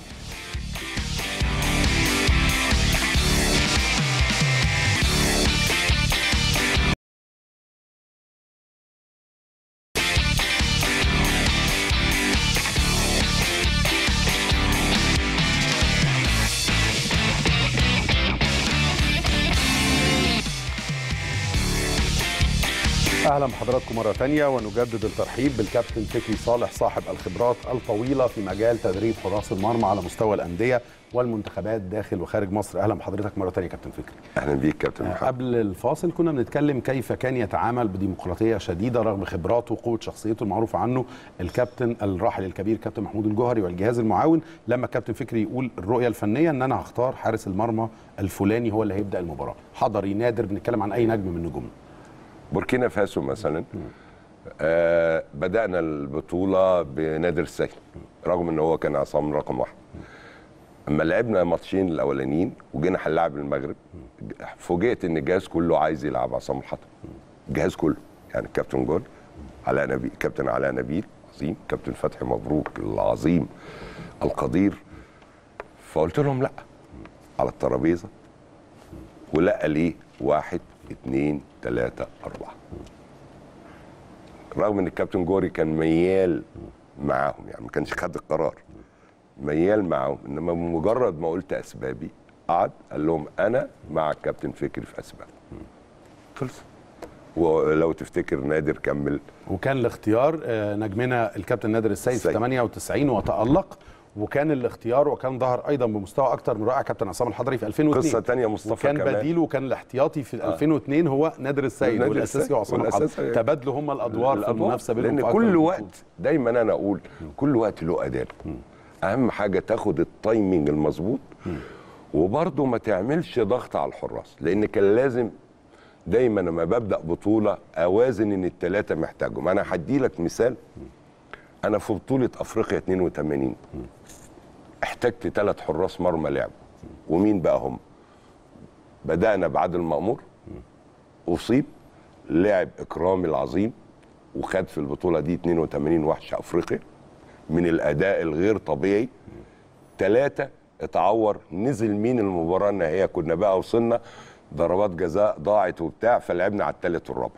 اهلا بحضراتكم مره ثانيه ونجدد الترحيب بالكابتن فكري صالح صاحب الخبرات الطويله في مجال تدريب حراس المرمى على مستوى الانديه والمنتخبات داخل وخارج مصر اهلا بحضرتك مره ثانيه كابتن فكري اهلا بيك كابتن محمد قبل الفاصل كنا بنتكلم كيف كان يتعامل بديمقراطيه شديده رغم خبراته وقوه شخصيته المعروفه عنه الكابتن الراحل الكبير كابتن محمود الجوهري والجهاز المعاون لما الكابتن فكري يقول الرؤيه الفنيه ان انا هختار حارس المرمى الفلاني هو اللي هيبدا المباراه حضري نادر بنتكلم عن اي نجم من نجومنا بوركينا فاسو مثلا آه بدانا البطوله بنادر السيد رغم ان هو كان عصام رقم واحد اما لعبنا ماتشين الاولانيين وجينا هنلعب المغرب فوجئت ان الجهاز كله عايز يلعب عصام الحضري الجهاز كله يعني الكابتن جول علاء نبيل كابتن علاء نبيل عظيم كابتن فتحي مبروك العظيم القدير فقلت لهم لا على الترابيزه ولا ليه واحد اتنين تلاتة أربعة رغم ان الكابتن جوري كان ميال معاهم يعني ما كانش خد القرار ميال معاهم انما بمجرد ما قلت اسبابي قعد قال لهم انا مع الكابتن فكري في اسباب خلص ولو تفتكر نادر كمل وكان الاختيار آه، نجمنا الكابتن نادر السيد في السيد. 98 وتألق وكان الاختيار وكان ظهر ايضا بمستوى اكتر من رائع كابتن عصام الحضري في 2002 قصه تانية مصطفى وكان كمان بديله وكان الاحتياطي في 2002 هو نادر السيد نادر والاساسي السيد وعصام الحضري والأساسي. تبادلوا هم الادوار في الأدوار. المنافسه بينهم لان في أكتر من كل بطولة. وقت دايما انا اقول كل وقت له اداء اهم حاجه تاخد التايمنج المظبوط وبرضه ما تعملش ضغط على الحراس لان كان لازم دايما لما ببدا بطوله اوازن ان الثلاثه محتاجهم انا هدي لك مثال انا في بطوله افريقيا 82 احتجت ثلاث حراس مرمى لعب ومين بقى هم بدانا بعادل مامور اصيب لعب اكرامي العظيم وخد في البطوله دي 82 وحش افريقيا من الاداء الغير طبيعي ثلاثه اتعور نزل مين المباراه النهائيه كنا بقى وصلنا ضربات جزاء ضاعت وبتاع فلعبنا على الثالث والرابع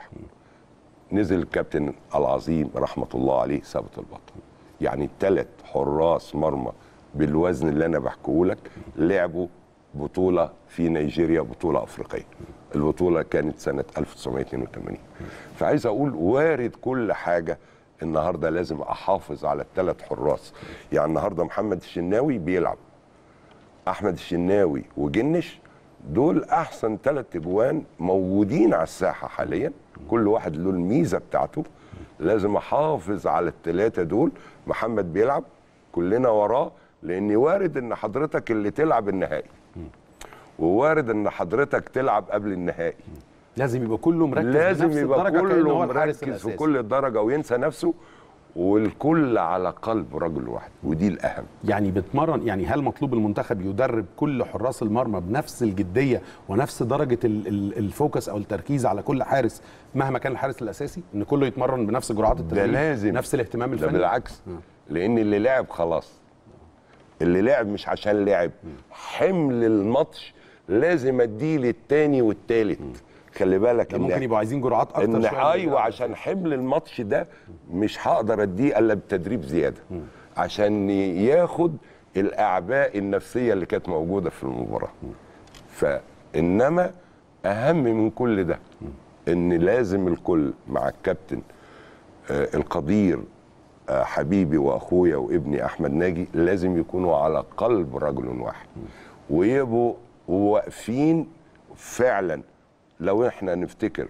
نزل الكابتن العظيم رحمه الله عليه ثابت البطل يعني ثلاث حراس مرمى بالوزن اللي انا بحكيه لك لعبوا بطوله في نيجيريا بطوله افريقيه البطوله كانت سنه 1982 فعايز اقول وارد كل حاجه النهارده لازم احافظ على الثلاث حراس يعني النهارده محمد الشناوي بيلعب احمد الشناوي وجنش دول احسن ثلاث اجوان موجودين على الساحه حاليا كل واحد له الميزه بتاعته لازم احافظ على الثلاثه دول محمد بيلعب كلنا وراه لان وارد ان حضرتك اللي تلعب النهائي ووارد ان حضرتك تلعب قبل النهائي لازم يبقى كله مركز لازم بنفس يبقى الدرجة كأنه هو كله الحارس مركز في الأساسي. كل الدرجه وينسى نفسه والكل على قلب رجل واحد ودي الاهم يعني بتمرن يعني هل مطلوب المنتخب يدرب كل حراس المرمى بنفس الجديه ونفس درجه ال- ال- الفوكس او التركيز على كل حارس مهما كان الحارس الاساسي ان كله يتمرن بنفس جرعات التدريب لازم. نفس الاهتمام ده الفني بالعكس لان اللي لعب خلاص اللي لعب مش عشان لعب حمل الماتش لازم اديه للتاني والتالت خلي بالك ده ممكن إن- يبقوا عايزين جرعات اكتر ان شوية ايوه عشان حمل الماتش ده مش هقدر اديه الا بتدريب زياده عشان ياخد الاعباء النفسيه اللي كانت موجوده في المباراه فانما اهم من كل ده ان لازم الكل مع الكابتن آه، القدير آه، حبيبي واخويا وابني احمد ناجي لازم يكونوا على قلب رجل واحد ويبقوا واقفين فعلا لو احنا نفتكر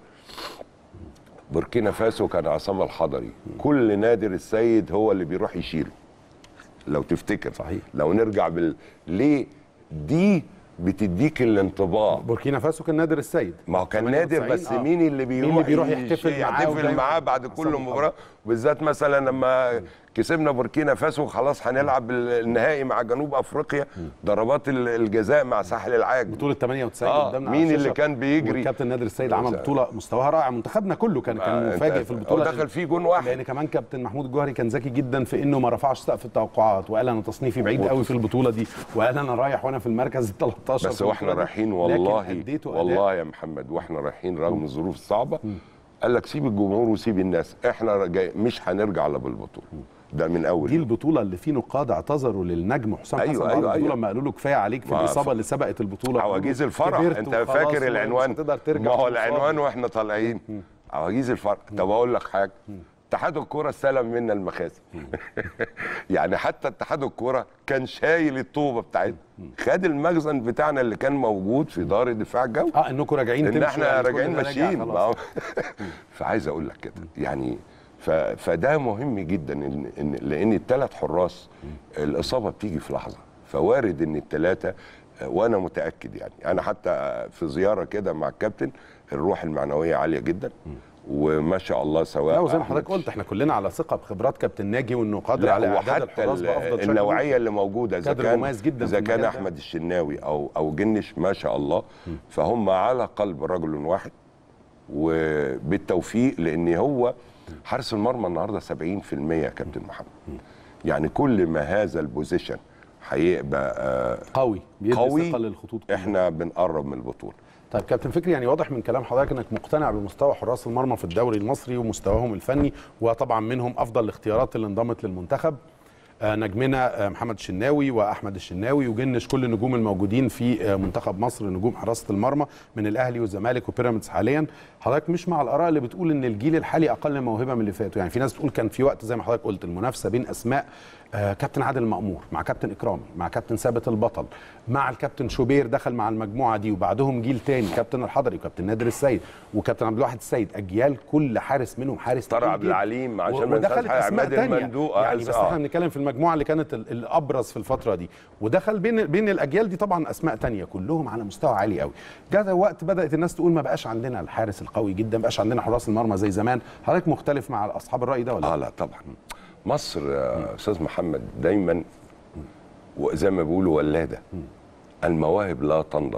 بوركينا فاسو كان عصام الحضري كل نادر السيد هو اللي بيروح يشيله لو تفتكر صحيح. لو نرجع بال ليه دي بتديك الانطباع بوركينا فاسو كان نادر السيد ما هو كان نادر 98 بس آه. مين اللي بيروح اللي بيروح يش- يحتفل معاه يحتفل ودايما معاه بعد كل عصام مباراه بالذات مثلا لما كسبنا بوركينا فاسو خلاص هنلعب النهائي مع جنوب افريقيا ضربات ال- الجزاء مع ساحل العاج بطولة 98 آه، قدامنا مين على اللي الشاشة. كان بيجري؟ والكابتن نادر السيد عمل بطولة مستواها رائع منتخبنا كله كان كان آه، مفاجئ أنت- في البطولة هو دخل فيه جون واحد. لأن كمان كابتن محمود الجوهري كان ذكي جدا في إنه ما رفعش سقف التوقعات وقال أنا تصنيفي بعيد قوي في البطولة دي وقال أنا رايح وأنا في المركز ال 13 بس في واحنا البطولة دي. رايحين لكن والله أديته أداء والله يا محمد واحنا رايحين رغم الظروف الصعبه قال لك سيب الجمهور وسيب الناس احنا جاي مش هنرجع الا بالبطوله ده من اول دي البطولة اللي في نقاد اعتذروا للنجم حسام أيوة، حسن بعد أيوة، البطولة أيوة. لما قالوا له كفايه عليك في ما الإصابة ف- اللي سبقت البطولة عواجيز الفرح كبرت انت وخلاص فاكر ومش العنوان هتقدر ترجع ما هو وتصاب. العنوان واحنا طالعين عواجيز الفرح طب اقول لك حاجه اتحاد الكوره استلم منا المخازن يعني حتى اتحاد الكوره كان شايل الطوبه بتاعتنا خد المخزن بتاعنا اللي كان موجود في دار الدفاع الجوي اه انكم راجعين ان تمشوا احنا يعني كل راجعين ده راجع ماشيين خلاص. ما هو- فعايز اقول لك كده يعني ف... فده مهم جدا إن... إن... لان الثلاث حراس الاصابه بتيجي في لحظه فوارد ان الثلاثه وانا متاكد يعني انا حتى في زياره كده مع الكابتن الروح المعنويه عاليه جدا وما شاء الله سواء لا وزي ما أحمد حضرتك قلت احنا كلنا على ثقه بخبرات كابتن ناجي وانه قادر لا على اعداد وحتى الحراس ال- بافضل شكل النوعيه اللي موجوده اذا كادر كان مميز جدا اذا في كان المجال ده. احمد الشناوي او او جنش ما شاء الله فهم على قلب رجل واحد وبالتوفيق لان هو حارس المرمى النهارده 70% يا كابتن محمد يعني كل ما هذا البوزيشن هيبقى آه، قوي بيدي قوي ثقه للخطوط كلها. احنا بنقرب من البطوله طيب كابتن فكري يعني واضح من كلام حضرتك انك مقتنع بمستوى حراس المرمى في الدوري المصري ومستواهم الفني وطبعا منهم افضل الاختيارات اللي انضمت للمنتخب آه، نجمنا آه، محمد الشناوي واحمد الشناوي وجنش كل النجوم الموجودين في آه، منتخب مصر نجوم حراسه المرمى من الاهلي والزمالك وبيراميدز حاليا حضرتك مش مع الاراء اللي بتقول ان الجيل الحالي اقل موهبه من اللي فاتوا يعني في ناس بتقول كان في وقت زي ما حضرتك قلت المنافسه بين اسماء آه كابتن عادل المأمور مع كابتن اكرامي مع كابتن ثابت البطل مع الكابتن شوبير دخل مع المجموعه دي وبعدهم جيل تاني كابتن الحضري وكابتن نادر السيد وكابتن عبد الواحد السيد اجيال كل حارس منهم حارس طارق تقيل عبد جدا. العليم عشان و- ما ننساش ودخلت حاجة، اسماء عماد تانية المندوق، يعني آه، بس آه. احنا بنتكلم في المجموعه اللي كانت ال- الابرز في الفتره دي ودخل بين بين الاجيال دي طبعا اسماء تانية كلهم على مستوى عالي قوي جاء وقت بدات الناس تقول ما بقاش عندنا الحارس القوي جدا ما بقاش عندنا حراس المرمى زي زمان حضرتك مختلف مع اصحاب الراي ده ولا اه لا طبعا مصر يا استاذ محمد دايما وزي ما بيقولوا ولاده المواهب لا تنضب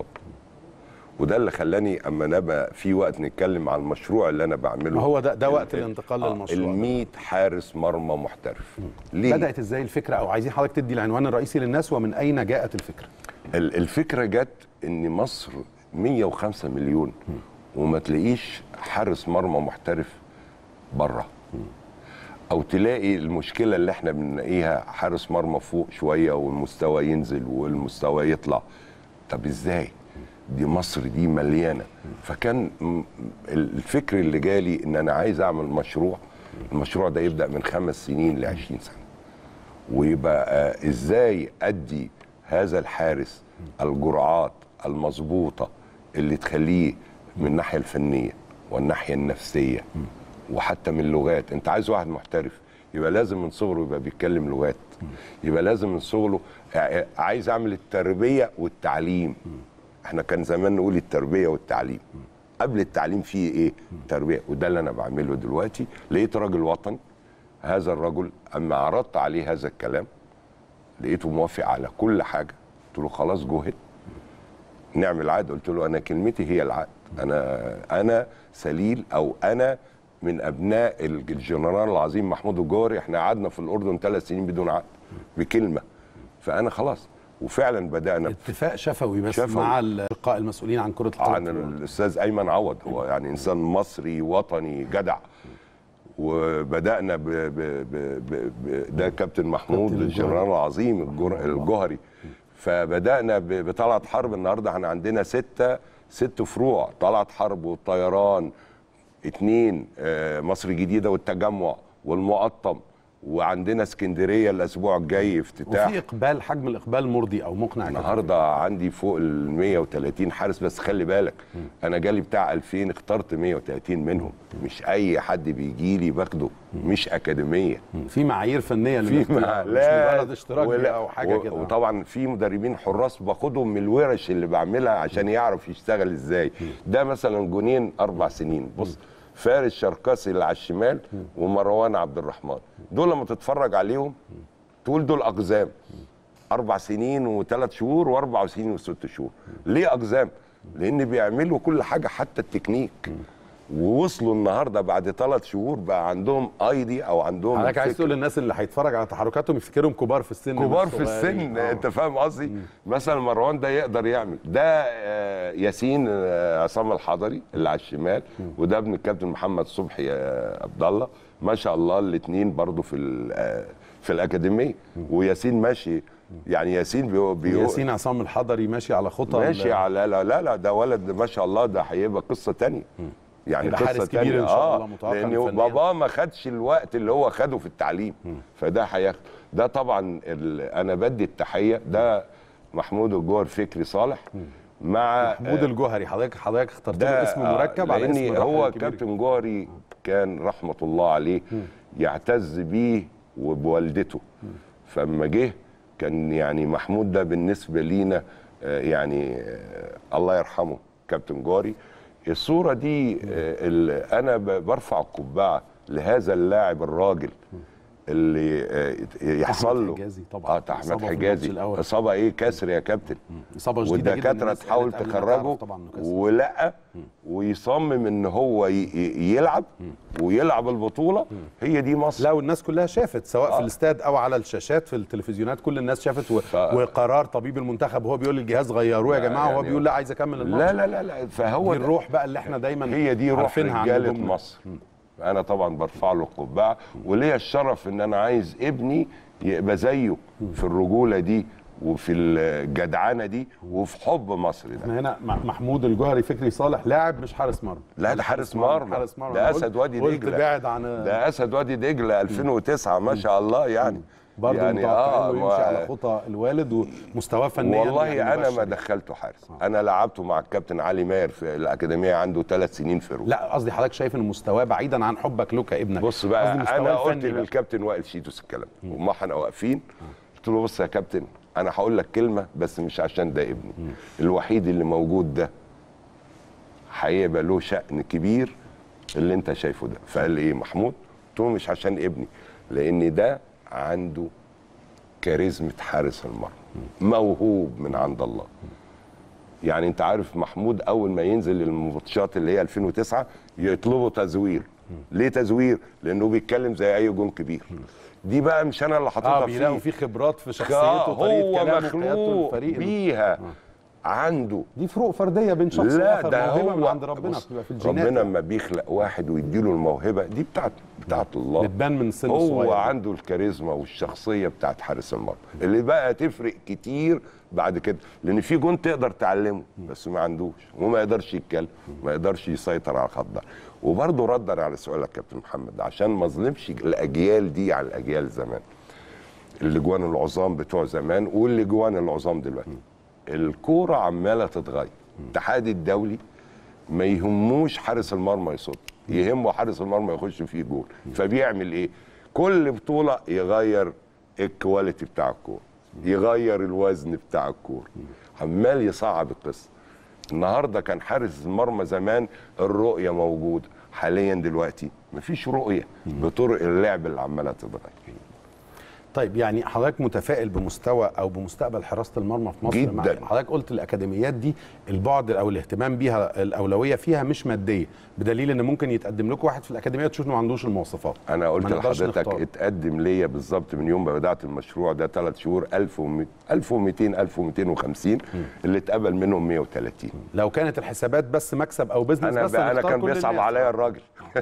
وده اللي خلاني اما نبقى في وقت نتكلم عن المشروع اللي انا بعمله ما هو ده ده ال- وقت ال- الانتقال آه، للمشروع ده. ال 100 حارس مرمى محترف ليه؟ بدات ازاي الفكره او عايزين حضرتك تدي العنوان الرئيسي للناس ومن اين جاءت الفكره ال- الفكره جت ان مصر 105 مليون وما تلاقيش حارس مرمى محترف بره او تلاقي المشكله اللي احنا بنلاقيها حارس مرمى فوق شويه والمستوى ينزل والمستوى يطلع طب ازاي دي مصر دي مليانه فكان م- الفكر اللي جالي ان انا عايز اعمل مشروع المشروع ده يبدا من خمس سنين ل 20 سنه ويبقى آه، ازاي ادي هذا الحارس الجرعات المظبوطه اللي تخليه من الناحيه الفنيه والناحيه النفسيه وحتى من اللغات انت عايز واحد محترف يبقى لازم من صغره يبقى بيتكلم لغات يبقى لازم من صغره ع- عايز اعمل التربيه والتعليم احنا كان زمان نقول التربيه والتعليم قبل التعليم فيه ايه تربيه وده اللي انا بعمله دلوقتي لقيت راجل وطني هذا الرجل اما عرضت عليه هذا الكلام لقيته موافق على كل حاجه قلت له خلاص جهد نعمل عقد قلت له انا كلمتي هي العقد انا انا سليل او انا من ابناء الجنرال العظيم محمود الجوهري احنا قعدنا في الاردن ثلاث سنين بدون عقد بكلمه فانا خلاص وفعلا بدانا اتفاق شفوي بس شفوي. مع الاشقاء المسؤولين عن كره عن القدم الاستاذ ايمن عوض هو يعني انسان مصري وطني جدع وبدانا ب ب ب ب ب ده كابتن محمود كابتن الجنرال العظيم الجر- الجوهري فبدانا ب- بطلعت حرب النهارده احنا عندنا سته ست فروع طلعت حرب والطيران اتنين آه، مصر الجديده والتجمع والمقطم وعندنا اسكندريه الاسبوع الجاي افتتاح وفي اقبال حجم الاقبال مرضي او مقنع كده. النهارده عندي فوق ال 130 حارس بس خلي بالك انا جالي بتاع 2000 اخترت 130 منهم مش اي حد بيجي لي باخده مش اكاديميه في معايير فنيه في للاختيار، مع- مش لا مجرد اشتراك ولا- او حاجه و- كده وطبعا في مدربين حراس باخدهم من الورش اللي بعملها عشان يعرف يشتغل ازاي ده مثلا جونين اربع سنين بص فارس شركاسي اللي على الشمال ومروان عبد الرحمن دول لما تتفرج عليهم تقول دول اقزام اربع سنين وثلاث شهور واربع سنين وست شهور ليه اقزام لان بيعملوا كل حاجه حتى التكنيك ووصلوا النهارده بعد ثلاث شهور بقى عندهم ايدي او عندهم حضرتك عايز الفكر. تقول للناس اللي هيتفرج على تحركاتهم يفتكرهم كبار في السن كبار مش في صغيرين. السن آه. انت فاهم قصدي مثلا مروان ده يقدر يعمل ده آه، ياسين آه، عصام الحضري اللي على الشمال وده ابن الكابتن محمد صبحي آه، عبد الله ما شاء الله الاثنين برضو في ال- آه، في الاكاديميه وياسين ماشي يعني ياسين بيو بيو ياسين عصام الحضري ماشي على خطى ماشي ال- على لا لا لا ده ولد ما شاء الله ده هيبقى قصه تانية يعني يبقى قصه حارس كبير تانية إن شاء اه الله متوقع لان فنياً. باباه ما خدش الوقت اللي هو خده في التعليم فده هياخد ده طبعا ال... انا بدي التحيه ده محمود الجوهر فكري صالح مع محمود الجوهري حضرتك حضرتك اخترت له اسم آه، مركب على اسم لان الراحل هو الكبير. كابتن جوهري كان رحمه الله عليه يعتز بيه وبوالدته فاما جه كان يعني محمود ده بالنسبه لينا آه، يعني آه، الله يرحمه كابتن جوهري الصوره دي آه، ال- انا ب- برفع القبعه لهذا اللاعب الراجل اللي آه، يحصل له حجازي طبعاً. اه بتاع إصابة احمد في الماتش حجازي الأول. اصابه ايه كسر يا كابتن اصابه شديده جدا والدكاتره الناس تحاول قالت قبل ما تخرجه تعرف طبعا إنه كسر. ولا ويصمم ان هو ي- ي- يلعب ويلعب البطوله هي دي مصر لا والناس كلها شافت سواء في آه. الاستاد او على الشاشات في التلفزيونات كل الناس شافت و... ف- وقرار طبيب المنتخب وهو بيقول للجهاز غيروه يا لا، جماعه وهو يعني- بيقول لا عايز اكمل الماتش لا لا لا لا فهو دي ده- الروح بقى اللي احنا دايما هي دي روح عارفينها عن رجاله نجومنا. مصر انا طبعا برفع له القبعه وليا الشرف ان انا عايز ابني يبقى زيه في الرجوله دي وفي الجدعنه دي وفي حب مصر ده احنا هنا مع محمود الجوهري فكري صالح لاعب مش حارس مرمى لا ده حارس مرمى حارس مرمى ده أنا اسد قلت- وادي قلت دجله بعد عن ده اسد وادي دجله 2009 ما شاء الله يعني برضه يعني يعني آه، انه ما- يمشي على خطى الوالد ومستواه فنيا والله يعني انا ما مبشر. دخلته حارس انا لعبته مع الكابتن علي ماهر في الاكاديميه عنده ثلاث سنين في روما لا قصدي حضرتك شايف ان مستواه بعيدا عن حبك له كابنك بص بقى قصدي مستواه انا قلت الفني بقى. للكابتن وائل شيتوس الكلام وما احنا واقفين قلت له بص يا كابتن انا هقول لك كلمه بس مش عشان ده ابني الوحيد اللي موجود ده هيبقى له شأن كبير اللي انت شايفه ده فقال لي ايه محمود قلت له مش عشان ابني لان ده عنده كاريزمة حارس المرمى موهوب من عند الله يعني انت عارف محمود اول ما ينزل الماتشات اللي هي 2009 يطلبوا تزوير ليه تزوير لانه بيتكلم زي اي جون كبير دي بقى مش انا اللي اه حاططها بيلاقوا فيه في خبرات في شخصيته آه، وطريقه هو كلامه وقيادته مخلوق للفريق بيها عنده دي فروق فرديه بين شخص لا واخر ده موهبه هو من عند ربنا بص، بتبقى في الجينات ربنا لما بيخلق واحد ويديله الموهبه دي بتاعت بتاعت الله بتبان من سن هو صغير عنده الكاريزما والشخصيه بتاعت حارس المرمى اللي بقى تفرق كتير بعد كده لان في جون تقدر تعلمه بس ما عندوش وما يقدرش يتكلم ما يقدرش يسيطر على الخط ده وبرضه ردا على سؤالك كابتن محمد عشان ما اظلمش الاجيال دي على الاجيال زمان الاجوان العظام بتوع زمان والاجوان العظام دلوقتي الكوره عماله تتغير الاتحاد الدولي ما يهموش حارس المرمى يصد يهمه حارس المرمى يخش فيه جول فبيعمل ايه كل بطوله يغير الكواليتي بتاع الكوره يغير الوزن بتاع الكوره عمال يصعب القصه النهارده كان حارس المرمى زمان الرؤيه موجوده حاليا دلوقتي مفيش رؤيه بطرق اللعب اللي عماله تتغير طيب يعني حضرتك متفائل بمستوى او بمستقبل حراسه المرمى في مصر مع- جداً. حضرتك قلت الاكاديميات دي البعد او الاهتمام بيها الاولويه فيها مش ماديه بدليل ان ممكن يتقدم لكم واحد في الاكاديميه تشوف انه ما عندوش المواصفات انا قلت ما نقدرش لحضرتك نختار. اتقدم ليا بالظبط من يوم ما بدات المشروع ده ثلاث شهور 1200 1200 1250 اللي اتقبل منهم 130 لو كانت الحسابات بس مكسب او بزنس انا بس بقى انا هنختار كان كل بيصعب الناس. عليا الراجل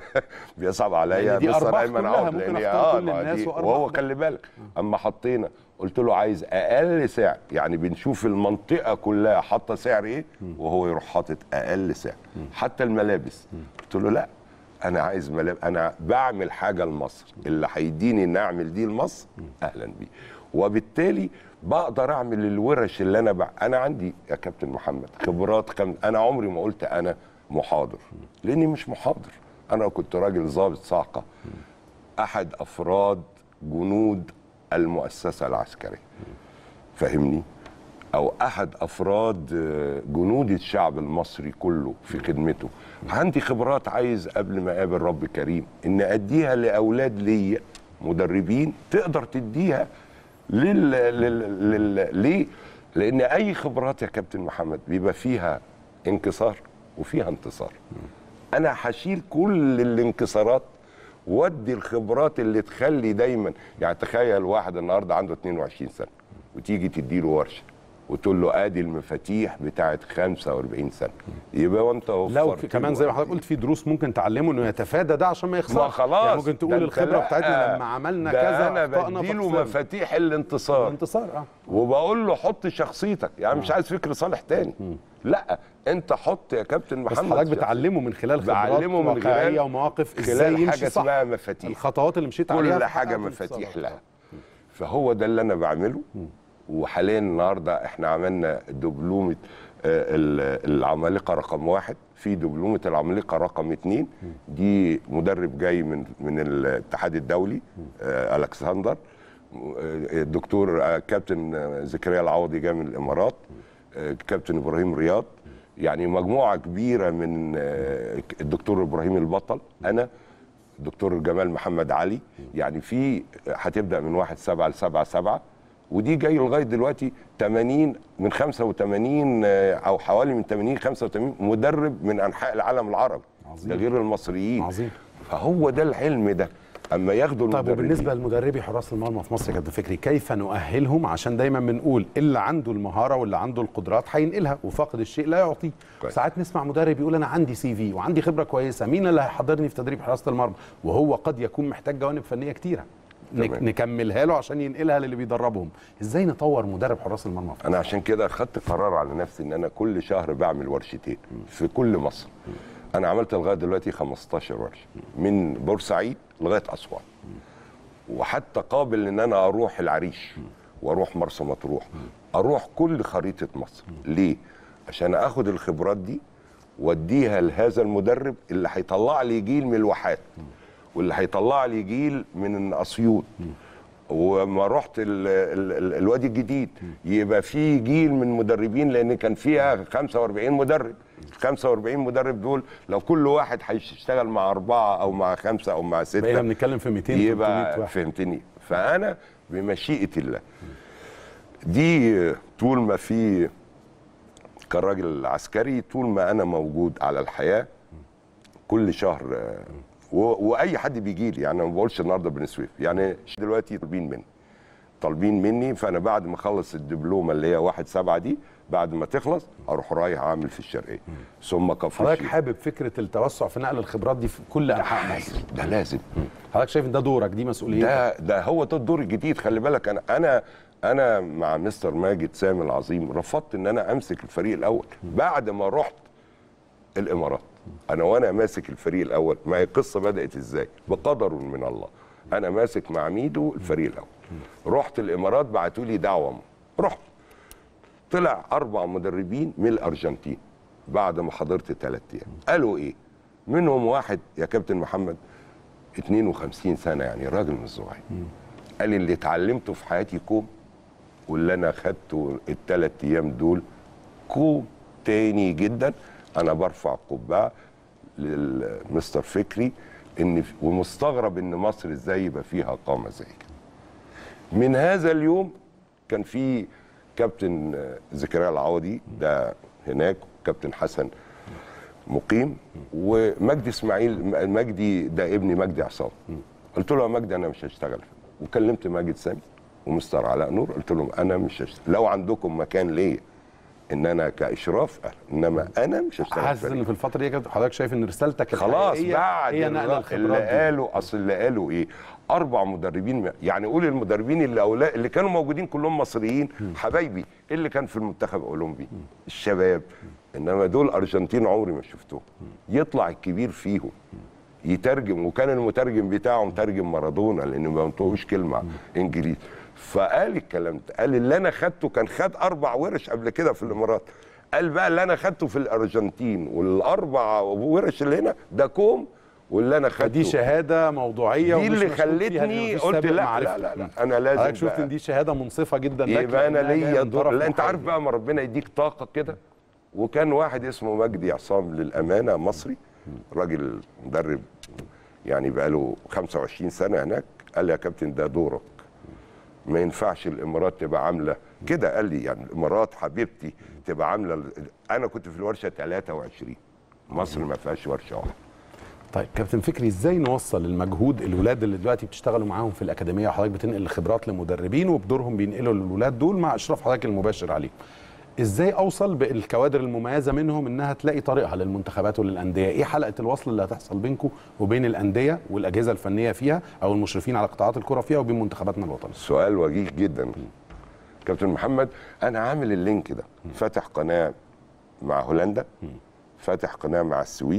بيصعب عليا يعني دي مستر أرباح ايمن كلها، عوض ممكن لأن- أختار كل ما الناس دي- وأرباح وهو ده. خلي بالك اما حطينا قلت له عايز اقل سعر يعني بنشوف المنطقه كلها حاطه سعر ايه وهو يروح حاطط اقل سعر حتى الملابس قلت له لا انا عايز ملابس انا بعمل حاجه لمصر اللي هيديني ان اعمل دي لمصر اهلا بيه وبالتالي بقدر اعمل الورش اللي انا بع... انا عندي يا كابتن محمد خبرات كم... انا عمري ما قلت انا محاضر لاني مش محاضر انا كنت راجل ضابط صاعقه احد افراد جنود المؤسسه العسكريه فاهمني او احد افراد آه، جنود الشعب المصري كله في خدمته عندي خبرات عايز قبل ما اقابل رب كريم ان اديها لاولاد ليا مدربين تقدر تديها لل... لل... لل... ليه لان اي خبرات يا كابتن محمد بيبقى فيها انكسار وفيها انتصار انا هشيل كل الانكسارات وادي الخبرات اللي تخلي دايما يعني تخيل واحد النهارده عنده 22 سنه وتيجي تديله ورشه وتقول له ادي المفاتيح بتاعت 45 سنه يبقى وانت لو وفرت في كمان له زي ما قد حضرتك قلت في دروس ممكن تعلمه انه يتفادى ده عشان ما يخسرش ما خلاص يعني ممكن ده تقول انت الخبره لا، بتاعتنا لما عملنا ده كذا انا اخطانا بديله فخسرنا. مفاتيح الانتصار الانتصار اه وبقول له حط شخصيتك يعني مش عايز فكر صالح تاني لا انت حط يا كابتن بس محمد حضرتك شخصيتك. بتعلمه من خلال خبرات بعلمه من واقعيه خلال- ومواقف ازاي خلال يمشي حاجه صح اسمها مفاتيح الخطوات اللي مشيت عليها كل في حاجه حققت مفاتيح الانتصار. لها فهو ده اللي انا بعمله وحاليا النهارده احنا عملنا دبلومه آه، ال- العمالقه رقم واحد في دبلومه العمالقه رقم اتنين دي مدرب جاي من من الاتحاد الدولي آه، الكسندر آه، الدكتور آه، كابتن آه، زكريا العوضي جاي من الامارات آه، كابتن ابراهيم رياض يعني مجموعه كبيره من آه، الدكتور ابراهيم البطل انا دكتور جمال محمد علي يعني في هتبدا من 1 7 ل 7 7 ودي جاي لغايه دلوقتي 80 من 85 آه، او حوالي من 80 85 مدرب من انحاء العالم العربي عظيم. ده غير المصريين عظيم. فهو ده العلم ده اما ياخدوا طيب المدربين وبالنسبه لمدربي حراس المرمى في مصر يا كابتن فكري كيف نؤهلهم عشان دايما بنقول اللي عنده المهاره واللي عنده القدرات هينقلها وفاقد الشيء لا يعطيه كويس. ساعات نسمع مدرب يقول انا عندي سي في وعندي خبره كويسه مين اللي هيحضرني في تدريب حراسه المرمى وهو قد يكون محتاج جوانب فنيه كتيره نك تمام. نكملها له عشان ينقلها للي بيدربهم ازاي نطور مدرب حراس المرمى في انا عشان كده خدت قرار على نفسي ان انا كل شهر بعمل ورشتين في كل مصر انا عملت لغايه دلوقتي 15 ورشه من بورسعيد لغايه اسوان وحتى قابل ان انا اروح العريش واروح مرسى مطروح اروح كل خريطه مصر ليه عشان اخد الخبرات دي واديها لهذا المدرب اللي هيطلع لي جيل من الواحات واللي هيطلع لي جيل من اسيوط وما رحت ال ال ال الوادي الجديد يبقى في جيل من مدربين لان كان فيها 45 مدرب ال 45 مدرب دول لو كل واحد هيشتغل مع اربعه او مع خمسه او مع سته بقينا بنتكلم في 200 300 يبقى واحد فهمتني فانا بمشيئه الله دي طول ما في كراجل عسكري طول ما انا موجود على الحياه كل شهر آه، و- واي حد بيجي لي يعني أنا ما بقولش النهارده بني سويف يعني دلوقتي طالبين مني طالبين مني فانا بعد ما اخلص الدبلومه اللي هي واحد سبعة دي بعد ما تخلص اروح رايح اعمل في الشرقيه ثم حضرتك كفوشي حابب فكره التوسع في نقل الخبرات دي في كل انحاء مصر ده لازم حضرتك شايف ان ده دورك دي مسؤوليتك ده ده هو ده الدور الجديد خلي بالك انا انا انا مع مستر ماجد سامي العظيم رفضت ان انا امسك الفريق الاول بعد ما رحت الامارات انا وانا ماسك الفريق الاول ما هي القصه بدات ازاي بقدر من الله انا ماسك مع ميدو الفريق الاول رحت الامارات بعتوا لي دعوه رحت طلع اربع مدربين من الارجنتين بعد ما حضرت ثلاث ايام قالوا ايه منهم واحد يا كابتن محمد 52 سنه يعني راجل مش صغير قال لي اللي اتعلمته في حياتي كوم واللي انا خدته الثلاث ايام دول كوم تاني جدا انا برفع قبعه للمستر فكري ان ومستغرب ان مصر ازاي يبقى فيها قامه زي كده من هذا اليوم كان في كابتن آه، زكريا العوضي ده هناك كابتن حسن مقيم ومجدي اسماعيل م- مجدي ده ابني مجدي عصام قلت له يا مجدي انا مش هشتغل وكلمت ماجد سامي ومستر علاء نور قلت لهم انا مش هشتغل لو عندكم مكان ليا ان انا كاشراف أهلا. انما انا مش هشتغل حاسس فريق. ان في الفتره دي كده حضرتك شايف ان رسالتك خلاص الحقيقية بعد هي نقل الر- اللي الخبرات دي قالوا اصل اللي قالوا ايه اربع مدربين يعني قول المدربين اللي أولا اللي كانوا موجودين كلهم مصريين حبايبي اللي كان في المنتخب الاولمبي الشباب انما دول ارجنتين عمري ما شفتهم يطلع الكبير فيهم يترجم وكان المترجم بتاعه مترجم مارادونا لان ما بنطقوش كلمه انجليزي فقال الكلام ده قال اللي انا خدته كان خد اربع ورش قبل كده في الامارات قال بقى اللي انا خدته في الارجنتين والاربع ورش اللي هنا ده كوم واللي انا خدته دي شهاده موضوعيه دي ومش اللي مشكوك فيها، خلتني لأن مفيش قلت سابق لا معرفة. لا لا, لا انا لازم حضرتك شفت بقى ان دي شهاده منصفه جدا لك يبقى انا لأنها جاية ليا من دور طرف لا انت عارف محايد. بقى ما ربنا يديك طاقه كده وكان واحد اسمه مجدي عصام للامانه مصري راجل مدرب يعني بقى له 25 سنه هناك قال لي يا كابتن ده دورك ما ينفعش الامارات تبقى عامله كده قال لي يعني الامارات حبيبتي تبقى عامله انا كنت في الورشه 23 مصر ما فيهاش ورشه واحده طيب كابتن فكري ازاي نوصل المجهود الولاد اللي دلوقتي بتشتغلوا معاهم في الاكاديميه وحضرتك بتنقل الخبرات لمدربين وبدورهم بينقلوا للولاد دول مع اشراف حضرتك المباشر عليهم ازاي اوصل بالكوادر المميزه منهم انها تلاقي طريقها للمنتخبات وللانديه ايه حلقه الوصل اللي هتحصل بينكم وبين الانديه والاجهزه الفنيه فيها او المشرفين على قطاعات الكره فيها وبين منتخباتنا الوطنيه سؤال وجيه جدا كابتن محمد انا عامل اللينك ده فاتح قناه مع هولندا فاتح قناه مع السويد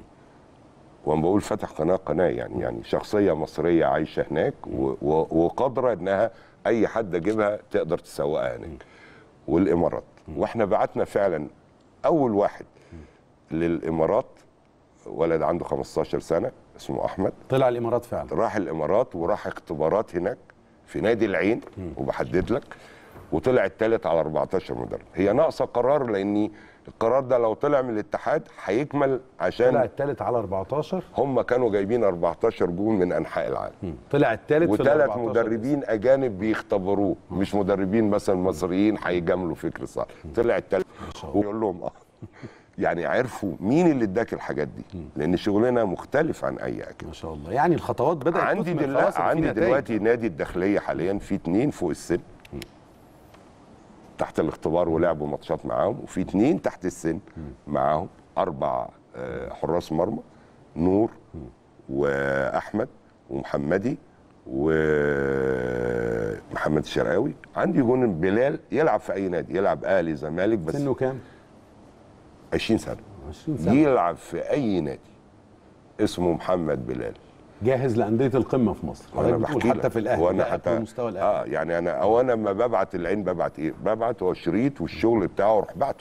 وانا بقول فاتح قناه قناه يعني يعني شخصيه مصريه عايشه هناك و- و- وقادره انها اي حد اجيبها تقدر تسوقها هناك والامارات واحنا بعتنا فعلا اول واحد للامارات ولد عنده 15 سنه اسمه احمد طلع الامارات فعلا راح الامارات وراح اختبارات هناك في نادي العين وبحدد لك وطلع الثالث على 14 مدرب هي ناقصه قرار لان القرار ده لو طلع من الاتحاد هيكمل طلع عشان الثالث على 14 هم كانوا جايبين 14 جول من انحاء العالم طلع الثالث في ال وثلاث 14 مدربين اجانب بيختبروه مش مدربين مثلا مصريين هيجاملوا فكر صح طلع الثالث ويقول لهم اه يعني عرفوا مين اللي اداك الحاجات دي لان شغلنا مختلف عن اي اكاديمي ما شاء الله يعني الخطوات بدات عندي تثمر دل... خلاص إن في عندي نتائج. دلوقتي نادي الداخليه حاليا في اتنين فوق السن تحت الاختبار ولعبوا ماتشات معاهم وفي اتنين تحت السن معاهم اربع آه، حراس مرمى نور واحمد ومحمدي ومحمد الشرقاوي عندي جون بلال يلعب في اي نادي يلعب اهلي زمالك بس سنه كام 20 سنه 20 سنه يلعب في اي نادي اسمه محمد بلال جاهز لانديه القمه في مصر وانا حضرتك بتقول بحكي حتى لك. في الاهلي وانا ده حتى أقوى مستوى الاهلي اه يعني انا او انا لما ببعت العين ببعت ايه؟ ببعت هو شريط والشغل بتاعه اروح بعته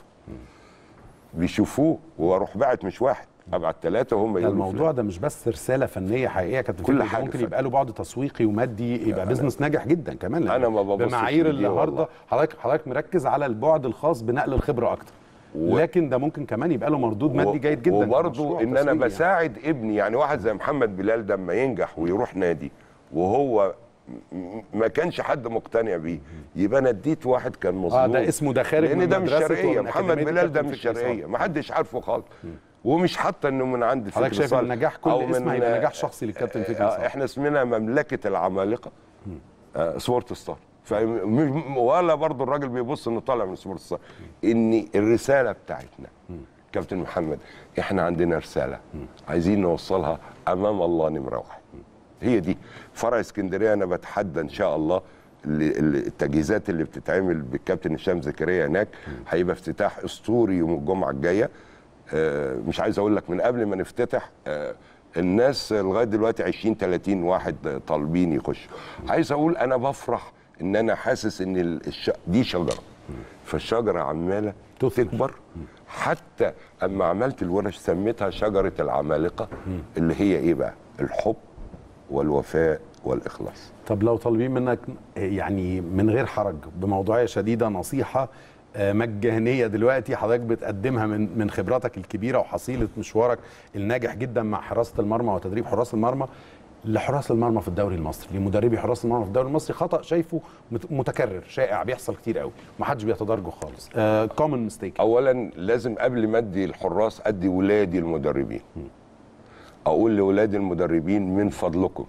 بيشوفوه واروح باعت مش واحد ابعت ثلاثه وهم ده يقولوا الموضوع ده مش بس رساله فنيه حقيقيه كابتن كل فكري، ده حاجة ممكن فن. يبقى له بعد تسويقي ومادي يبقى بزنس ناجح جدا كمان لأن أنا ما ببصش بمعايير لدي النهارده والله. حضرتك حضرتك مركز على البعد الخاص بنقل الخبره اكتر و- لكن ده ممكن كمان يبقى له مردود مادي جيد جدا وبرضه كمشروع ان انا تسويقي يعني. بساعد ابني يعني واحد زي محمد بلال ده لما ينجح ويروح نادي وهو م- ما كانش حد مقتنع بيه يبقى انا اديت واحد كان مظلوم اه ده اسمه ده خارج لان من ده مش مدرسة شرقيه ومن محمد أكاديمية بلال ده كابتن مش فكري شرقيه صالح. ما حدش عارفه خالص ومش حتى انه من عند حضرتك فكري شايف صالح ان نجاح كل أو اسم من- هيبقى نجاح شخصي للكابتن فكري آه، صالح احنا اسمنا مملكه العمالقه آه سبورت ستار فم- ولا برضو الراجل بيبص انه طالع من سبورت ستار ان الرساله بتاعتنا كابتن محمد احنا عندنا رساله عايزين نوصلها امام الله نمره واحد هي دي فرع اسكندريه انا بتحدى ان شاء الله ال- ال- التجهيزات اللي بتتعمل بالكابتن هشام زكريا هناك هيبقى افتتاح اسطوري يوم الجمعه الجايه آه، مش عايز اقول لك من قبل ما نفتتح آه، الناس لغايه دلوقتي 20 30 واحد طالبين يخشوا عايز اقول انا بفرح ان انا حاسس ان ال- الش... دي شجره فالشجره عماله تثمر. تكبر حتى اما عملت الورش سميتها شجره العمالقه اللي هي ايه بقى الحب والوفاء والاخلاص طب لو طالبين منك يعني من غير حرج بموضوعيه شديده نصيحه آه، مجانيه دلوقتي حضرتك بتقدمها من من خبراتك الكبيره وحصيله مشوارك الناجح جدا مع حراسه المرمى وتدريب حراس المرمى لحراس المرمى في الدوري المصري لمدربي حراس المرمى في الدوري المصري خطا شايفه مت- متكرر شائع بيحصل كتير قوي ما حدش بيتدرجه خالص كومن ميستيك اولا لازم قبل ما ادي الحراس ادي ولادي المدربين اقول لاولادي المدربين من فضلكم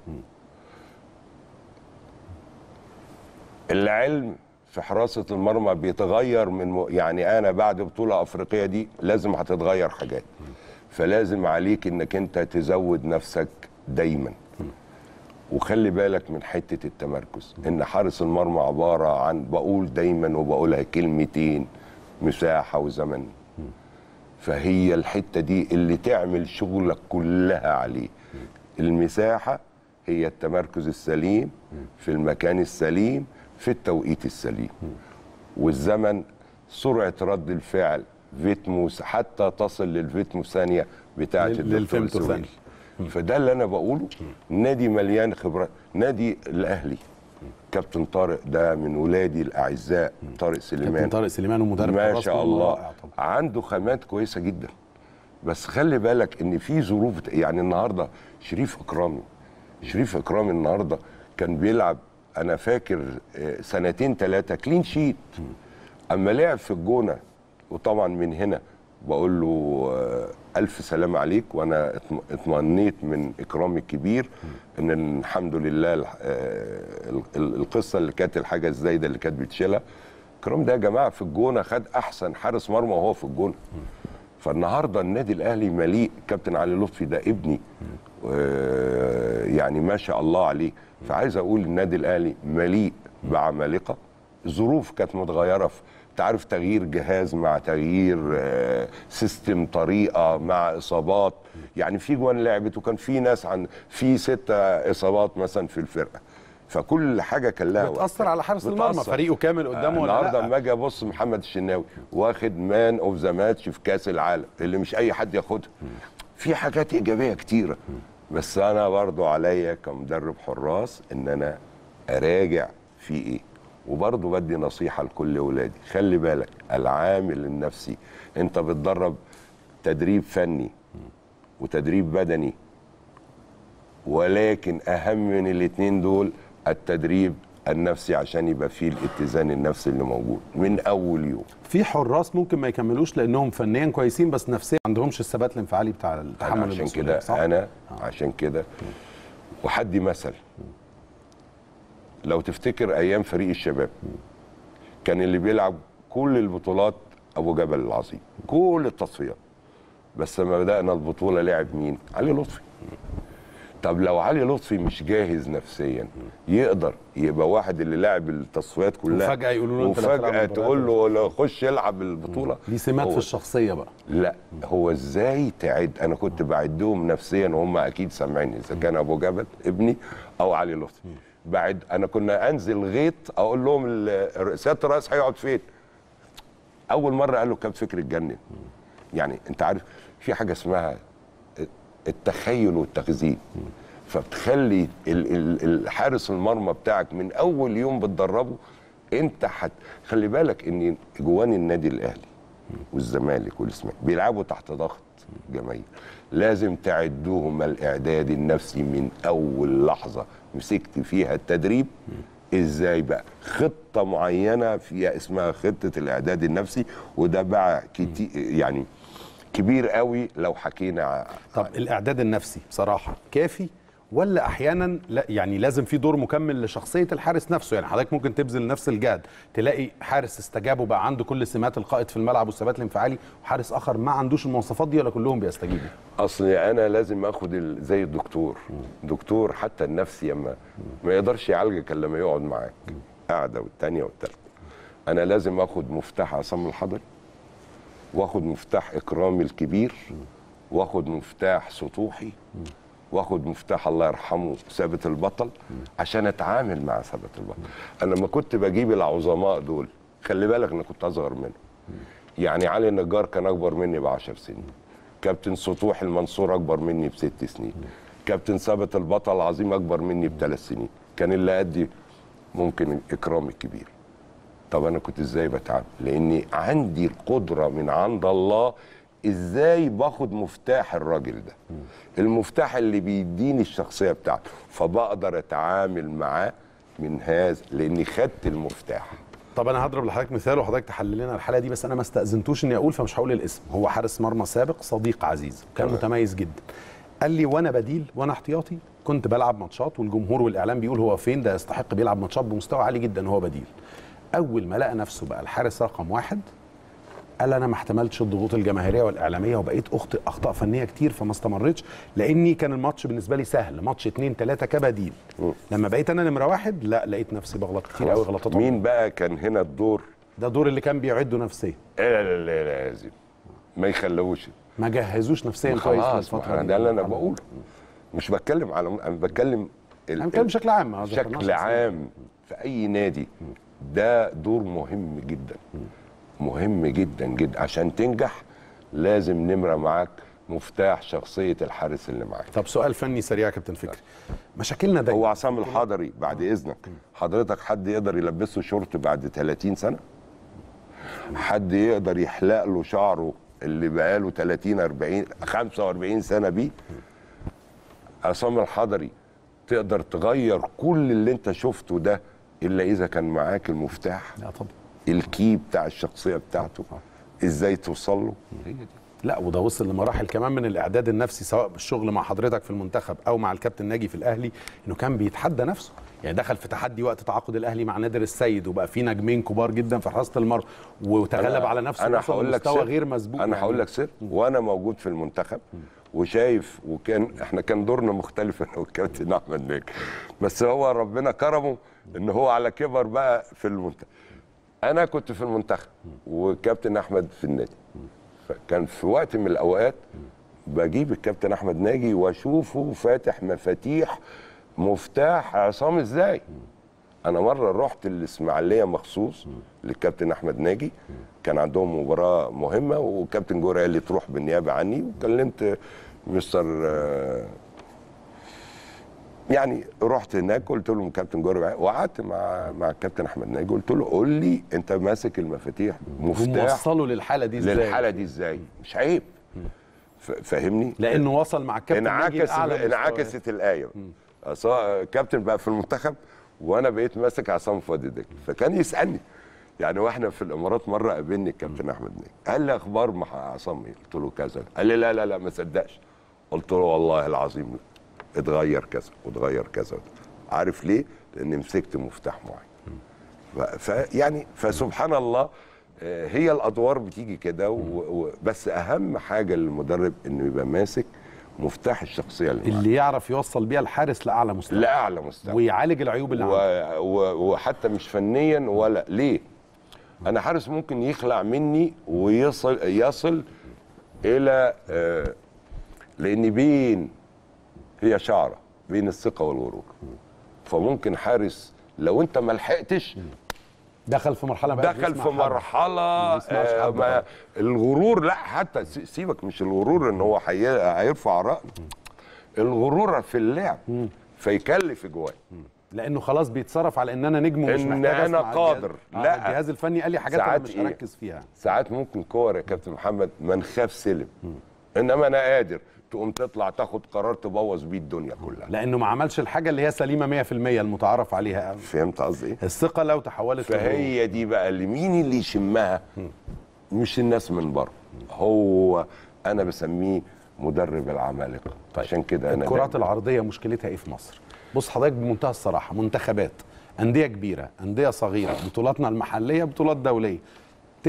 العلم في حراسه المرمى بيتغير من م... يعني انا بعد بطوله افريقيه دي لازم هتتغير حاجات فلازم عليك انك انت تزود نفسك دايما وخلي بالك من حته التمركز ان حارس المرمى عباره عن بقول دايما وبقولها كلمتين مساحه وزمن فهي الحته دي اللي تعمل شغلك كلها عليه المساحه هي التمركز السليم في المكان السليم في التوقيت السليم والزمن سرعه رد الفعل فيتموس حتى تصل للفيتمو ثانيه بتاعه لل- الدكتور للفيمتو السويل. ثانية. فده اللي انا بقوله نادي مليان خبرات نادي الاهلي كابتن طارق ده من ولادي الاعزاء طارق كابتن سليمان طارق سليمان ومدرب ما حراس شاء مرمى الله رائع طبعا عنده خامات كويسه جدا بس خلي بالك ان في ظروف يعني النهارده شريف اكرامي شريف اكرامي النهارده كان بيلعب انا فاكر آه، سنتين ثلاثه كلين شيت اما لعب في الجونه وطبعا من هنا بقول له آه، الف سلام عليك وانا اطم- اطمئنيت من اكرامي الكبير ان الحمد لله ال- آه، ال- ال- القصه اللي كانت الحاجه الزايده اللي كانت بتشيلها اكرام ده يا جماعه في الجونه خد احسن حارس مرمى وهو في الجونه فالنهارده النادي الاهلي مليء كابتن علي لطفي ده ابني آه، يعني ما شاء الله عليه فعايز اقول النادي الاهلي مليء بعمالقه الظروف كانت متغيره في تعرف تغيير جهاز مع تغيير آه، سيستم طريقه مع اصابات يعني في جوان لعبت وكان في ناس عن في ستة اصابات مثلا في الفرقه فكل حاجه كان لها وقت. بتاثر على حارس المرمى بتأثر. فريقه كامل قدامه ولا النهارده لا لما اجي ابص محمد الشناوي واخد مان اوف ذا ماتش في كاس العالم اللي مش اي حد ياخدها في حاجات ايجابيه كتيره بس انا برضو عليا كمدرب حراس ان انا اراجع في ايه وبرضو بدي نصيحه لكل ولادي خلي بالك العامل النفسي انت بتدرب تدريب فني وتدريب بدني ولكن اهم من الاثنين دول التدريب النفسي عشان يبقى فيه الاتزان النفسي اللي موجود من اول يوم في حراس ممكن ما يكملوش لانهم فنيا كويسين بس نفسيا ما عندهمش الثبات الانفعالي بتاع أنا تحمل عشان المسؤوليه كده صح؟ انا عشان كده وحدي مثل لو تفتكر ايام فريق الشباب كان اللي بيلعب كل البطولات ابو جبل العظيم كل التصفيات بس لما بدانا البطوله لعب مين علي لطفي طب لو علي لطفي مش جاهز نفسيا يقدر يبقى واحد اللي لعب التصفيات كلها وفجأة يقولوا له أنت اللي هتلعب وفجأة المباريات تقول له لا خش العب البطولة دي سمات هو- في الشخصيه بقى لا هو ازاي تعد انا كنت بعدهم نفسيا وهم اكيد سامعيني اذا كان ابو جبل ابني او علي لطفي بعد انا كنا انزل غيط اقول لهم ال- سياده الرئيس هيقعد فين اول مره قال له كابتن فكري اتجنن يعني انت عارف في حاجه اسمها التخيل والتخزين فبتخلي ال- ال- الحارس المرمى بتاعك من اول يوم بتدربه انت حت خلي بالك ان جوان النادي الاهلي والزمالك والاسماعيلي بيلعبوا تحت ضغط جماهير لازم تعدوهم الاعداد النفسي من اول لحظه مسكت فيها التدريب ازاي بقى خطه معينه فيها اسمها خطه الاعداد النفسي وده بقى كتير يعني كبير قوي لو حكينا ع- طب الاعداد النفسي بصراحه كافي ولا احيانا لا يعني لازم في دور مكمل لشخصيه الحارس نفسه يعني حضرتك ممكن تبذل نفس الجهد تلاقي حارس استجاب وبقى عنده كل سمات القائد في الملعب والثبات الانفعالي وحارس اخر ما عندوش المواصفات دي ولا كلهم بيستجيبوا اصل انا لازم اخد ال- زي الدكتور دكتور حتى النفسي اما ما يقدرش يعالجك الا لما يقعد معاك قاعده والتانيه والتالته انا لازم اخد مفتاح عصام الحضري واخد مفتاح اكرامي الكبير واخد مفتاح سطوحي واخد مفتاح الله يرحمه ثابت البطل عشان اتعامل مع ثابت البطل انا لما كنت بجيب العظماء دول خلي بالك انا كنت اصغر منهم يعني علي النجار كان اكبر مني ب 10 سنين كابتن سطوح المنصور اكبر مني بست سنين كابتن ثابت البطل العظيم اكبر مني بثلاث سنين كان اللي قدي ممكن اكرامي الكبير طب انا كنت ازاي بتعامل لاني عندي القدره من عند الله ازاي باخد مفتاح الراجل ده المفتاح اللي بيديني الشخصيه بتاعته فبقدر اتعامل معاه من هذا لاني خدت المفتاح طب انا هضرب لحضرتك مثال وحضرتك تحلل لنا الحاله دي بس انا ما استاذنتوش اني اقول فمش هقول الاسم هو حارس مرمى سابق صديق عزيز وكان تمام. متميز جدا قال لي وانا بديل وانا احتياطي كنت بلعب ماتشات والجمهور والاعلام بيقول هو فين ده يستحق بيلعب ماتشات بمستوى عالي جدا هو بديل اول ما لقى نفسه بقى الحارس رقم واحد قال انا ما احتملتش الضغوط الجماهيريه والاعلاميه وبقيت اخطئ اخطاء فنيه كتير فما استمرتش لاني كان الماتش بالنسبه لي سهل ماتش اتنين تلاته كبديل لما بقيت انا نمره واحد لا لقيت نفسي بغلط كتير قوي غلطات مين بقى كان هنا الدور ده دور اللي كان بيعده نفسيا لا لا لا لا لازم ما يخلوش ما جهزوش نفسيا كويس خلاص للفتره ما دي. ده اللي انا بقوله مش بتكلم على انا بتكلم ال- انا بتكلم بشكل عام ما ذكرناش بشكل أسماء. عام في اي نادي ده دور مهم جدا مهم جدا جدا عشان تنجح لازم نمره معاك مفتاح شخصيه الحارس اللي معاك طب سؤال فني سريع يا كابتن فكري مشاكلنا دايما هو عصام الحضري بعد اذنك حضرتك حد يقدر يلبسه شورت بعد 30 سنه حد يقدر يحلق له شعره اللي بقاله 30 40 45 سنه بيه عصام الحضري تقدر تغير كل اللي انت شفته ده الا اذا كان معاك المفتاح لا طبعا الكي بتاع الشخصيه بتاعته ازاي توصل له هي دي لا وده وصل لمراحل كمان من الاعداد النفسي سواء بالشغل مع حضرتك في المنتخب او مع الكابتن ناجي في الاهلي انه كان بيتحدى نفسه يعني دخل في تحدي وقت تعاقد الاهلي مع نادر السيد وبقى في نجمين كبار جدا في حراسه المرمى وتغلب أنا- على نفسه انا وصل هقول لك لمستوى سر غير مسبوق انا يعني. هقول لك سر وانا موجود في المنتخب وشايف وكان احنا كان دورنا مختلف انا والكابتن احمد ناجي بس هو ربنا كرمه ان هو على كبر بقى في المنتخب انا كنت في المنتخب وكابتن احمد في النادي فكان في وقت من الاوقات بجيب الكابتن احمد ناجي واشوفه فاتح مفاتيح مفتاح عصام ازاي انا مره رحت الاسماعيليه مخصوص للكابتن احمد ناجي كان عندهم مباراه مهمه وكابتن جوري قال لي تروح بالنيابه عني وكلمت مستر آه، يعني رحت هناك قلت لهم كابتن جوري وقعدت مع مع الكابتن احمد ناجي قلت له قول لي انت ماسك المفاتيح مفتاح وموصله للحاله دي ازاي للحاله دي ازاي مش عيب ف- فاهمني لانه وصل مع الكابتن ناجي انعكس لأعلى مستوى. انعكست الايه أصا- كابتن بقى في المنتخب وانا بقيت ماسك عصام فؤاد دك فكان يسالني يعني واحنا في الامارات مره قابلني الكابتن احمد نجم قال لي اخبار مع عصام ايه قلت له كذا قال لي لا لا لا ما صدقش قلت له والله العظيم لا اتغير كذا واتغير كذا عارف ليه لاني مسكت مفتاح معين ف- فيعني فسبحان الله آه، هي الادوار بتيجي كده و- و- بس اهم حاجه للمدرب انه يبقى ماسك مفتاح الشخصيه اللي, معاه. اللي يعرف يوصل بيها الحارس لاعلى مستوى لاعلى مستوى ويعالج العيوب اللي عنده و... و... وحتى مش فنيا ولا ليه انا حارس ممكن يخلع مني ويصل يصل الى آه لان بين هي شعره بين الثقه والغرور فممكن حارس لو انت ما لحقتش دخل في مرحله بقى دخل بيسمع في حد. مرحله ما بيسمعش آه، حد ما بقى. الغرور لا حتى س- سيبك مش الغرور ان هو حي- هيرفع رأي الغرور في اللعب فيكلف جواه لانه خلاص بيتصرف على ان انا نجم ومش إن محتاج أنا أسمع قادر. الجهاز- لا. آه، الجهاز الفني قال لي حاجات انا ساعات مش إيه؟ هركز فيها ساعات ممكن كور يا كابتن محمد ما نخاف سلم انما انا قادر تقوم تطلع تاخد قرار تبوظ بيه الدنيا كلها لانه ما عملش الحاجه اللي هي سليمه 100% المتعارف عليها فهمت قصدي ايه الثقه لو تحولت لغرور. فهي دي بقى اللي مين اللي يشمها مش الناس من بره هو انا بسميه مدرب العمالقه عشان كده انا الكرات دايماً العرضيه مشكلتها ايه في مصر بص حضرتك بمنتهى الصراحه منتخبات انديه كبيره انديه صغيره بطولاتنا المحليه بطولات دوليه 99%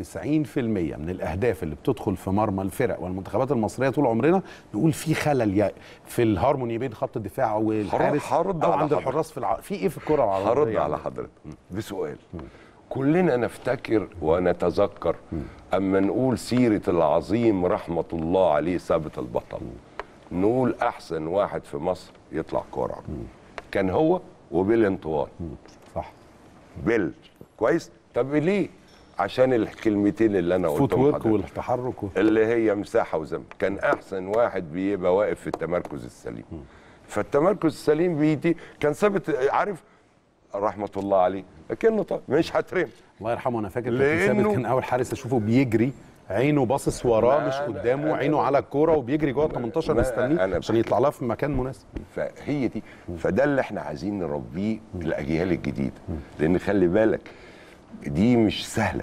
من الاهداف اللي بتدخل في مرمى الفرق والمنتخبات المصريه طول عمرنا نقول في خلل يا- في الهارموني بين خط الدفاع والحارس هرد او على عند حضرتك. الحراس في الع... في ايه في الكره العربيه هرد يعني؟ على حضرتك بسؤال كلنا نفتكر ونتذكر اما نقول سيره العظيم رحمه الله عليه ثابت البطل نقول احسن واحد في مصر يطلع كوره كان هو وبيل انطوان صح بيل كويس طب ليه عشان الكلمتين اللي انا فوت قلتهم ورك لحضرتك. والتحرك و... اللي هي مساحه وزمن كان احسن واحد بيبقى واقف في التمركز السليم فالتمركز السليم بيدي كان ثابت عارف رحمه الله عليه لكنه طب مش هترم الله يرحمه انا فاكر كابتن ثابت لأنه- كان اول حارس اشوفه بيجري عينه باصص وراه ما مش أنا- قدامه أنا- عينه على الكوره وبيجري جوه ال 18 ما مستنيه أنا عشان بحكي. يطلع لها في مكان مناسب فهي دي فده اللي احنا عايزين نربيه الاجيال الجديده لان خلي بالك دي مش سهله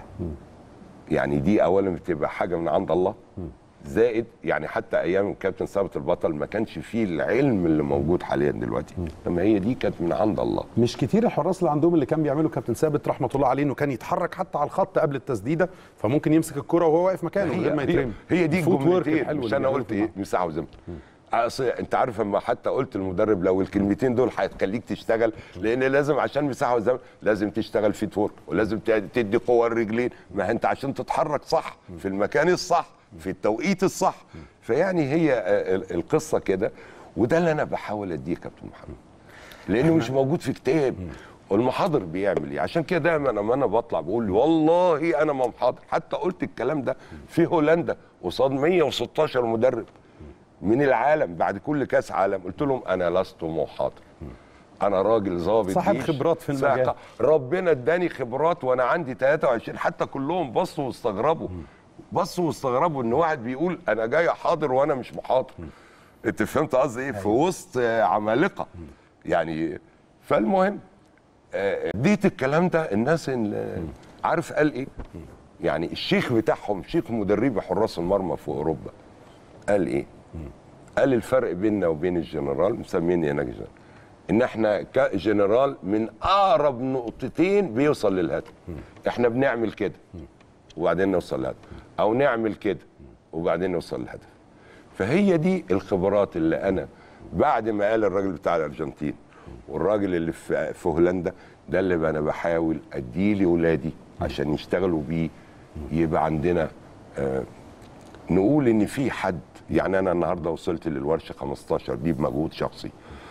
يعني دي اولا بتبقى حاجه من عند الله زائد يعني حتى ايام الكابتن ثابت البطل ما كانش فيه العلم اللي موجود حاليا دلوقتي لما هي دي كانت من عند الله مش كتير الحراس اللي عندهم اللي كان بيعمله كابتن ثابت رحمه الله عليه انه كان يتحرك حتى على الخط قبل التسديده فممكن يمسك الكره وهو واقف مكانه من غير ما هي, يترمي هي دي الفوت ورك الجملتين الحلو مش اللي انا بيعمله قلت في ايه مساحه وزمن اصل انت عارف اما حتى قلت المدرب لو الكلمتين دول هتخليك تشتغل لان لازم عشان مساحه وزمن لازم تشتغل في تورك ولازم ت- تدي قوه الرجلين ما انت عشان تتحرك صح في المكان الصح في التوقيت الصح فيعني هي آه، ال- القصه كده وده اللي انا بحاول اديه يا كابتن محمد لانه مش موجود في كتاب والمحاضر بيعمل ايه عشان كده دايما لما انا بطلع بقول والله انا ما محاضر حتى قلت الكلام ده في هولندا قصاد 116 مدرب من العالم بعد كل كاس عالم قلت لهم انا لست محاضر انا راجل ظابط صاحب جيش. خبرات في المجال. ساقة. ربنا اداني خبرات وانا عندي 23 حتى كلهم بصوا واستغربوا بصوا واستغربوا ان واحد بيقول انا جاي حاضر وانا مش محاضر انت فهمت قصدي ايه في وسط آه، عمالقه يعني فالمهم آه، اديت الكلام ده الناس اللي عارف قال ايه يعني الشيخ بتاعهم شيخ مدربي حراس المرمى في اوروبا قال ايه قال الفرق بيننا وبين الجنرال مسميني هناك جنرال ان احنا كجنرال من اقرب نقطتين بيوصل للهدف احنا بنعمل كده وبعدين نوصل للهدف او نعمل كده وبعدين نوصل للهدف فهي دي الخبرات اللي انا بعد ما قال الراجل بتاع الارجنتين والراجل اللي في في هولندا ده اللي انا بحاول اديه لاولادي عشان يشتغلوا بيه يبقى عندنا آه نقول ان في حد يعني انا النهارده وصلت للورشه 15 دي بمجهود شخصي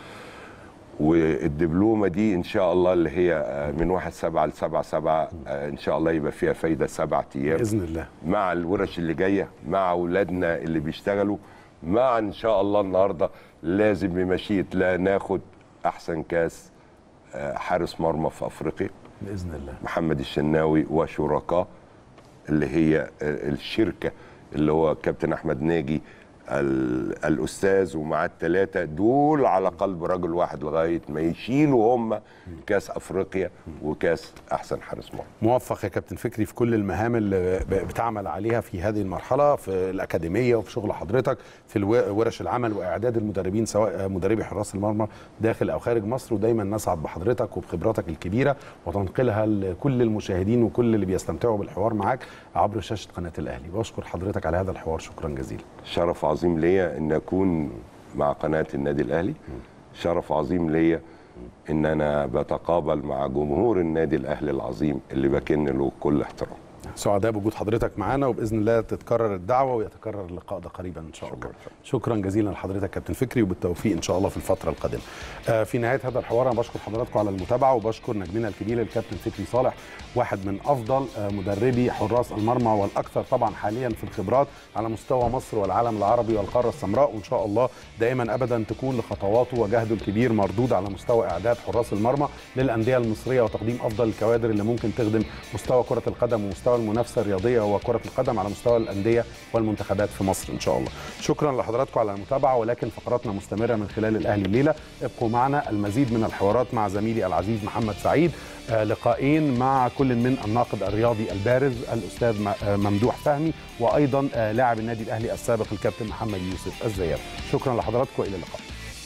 والدبلومه دي ان شاء الله اللي هي آه، من 1 7 ل 7 7 ان شاء الله يبقى فيها فايده سبعة ايام باذن الله مع الورش اللي جايه مع اولادنا اللي بيشتغلوا مع ان شاء الله النهارده لازم بمشيئه لا ناخد احسن كاس آه، حارس مرمى في افريقيا باذن الله محمد الشناوي وشركاء اللي هي آه، الشركه اللي هو كابتن احمد ناجي ال- الاستاذ ومعاه الثلاثه دول على قلب رجل واحد لغايه ما يشيلوا هم كاس افريقيا وكاس احسن حارس مرمى موفق يا كابتن فكري في كل المهام اللي ب- بتعمل عليها في هذه المرحله في الاكاديميه وفي شغل حضرتك في الو- ورش العمل واعداد المدربين سواء مدربي حراس المرمى داخل او خارج مصر ودايما نسعد بحضرتك وبخبراتك الكبيره وتنقلها لكل المشاهدين وكل اللي بيستمتعوا بالحوار معاك عبر شاشه قناه الاهلي بشكر حضرتك على هذا الحوار شكرا جزيلا شرف عظيم عظيم ليا ان اكون مع قناه النادي الاهلي شرف عظيم ليا ان انا بتقابل مع جمهور النادي الاهلي العظيم اللي بكن له كل احترام سعداء بوجود حضرتك معانا وباذن الله تتكرر الدعوه ويتكرر اللقاء ده قريبا ان شاء الله شكرا جزيلا لحضرتك كابتن فكري وبالتوفيق ان شاء الله في الفتره القادمه آه في نهايه هذا الحوار انا بشكر حضراتكم على المتابعه وبشكر نجمنا الكبير الكابتن فكري صالح واحد من افضل آه مدربي حراس المرمى والاكثر طبعا حاليا في الخبرات على مستوى مصر والعالم العربي والقاره السمراء وان شاء الله دائما ابدا تكون لخطواته وجهده الكبير مردود على مستوى اعداد حراس المرمى للانديه المصريه وتقديم افضل الكوادر اللي ممكن تخدم مستوى كره القدم ومستوى المنافسه الرياضيه وكره القدم على مستوى الانديه والمنتخبات في مصر ان شاء الله شكرا لحضراتكم على المتابعه ولكن فقراتنا مستمره من خلال الاهلي الليله ابقوا معنا المزيد من الحوارات مع زميلي العزيز محمد سعيد آه لقاءين مع كل من الناقد الرياضي البارز الاستاذ ممدوح فهمي وايضا آه لاعب النادي الاهلي السابق الكابتن محمد يوسف الزيات شكرا لحضراتكم والى اللقاء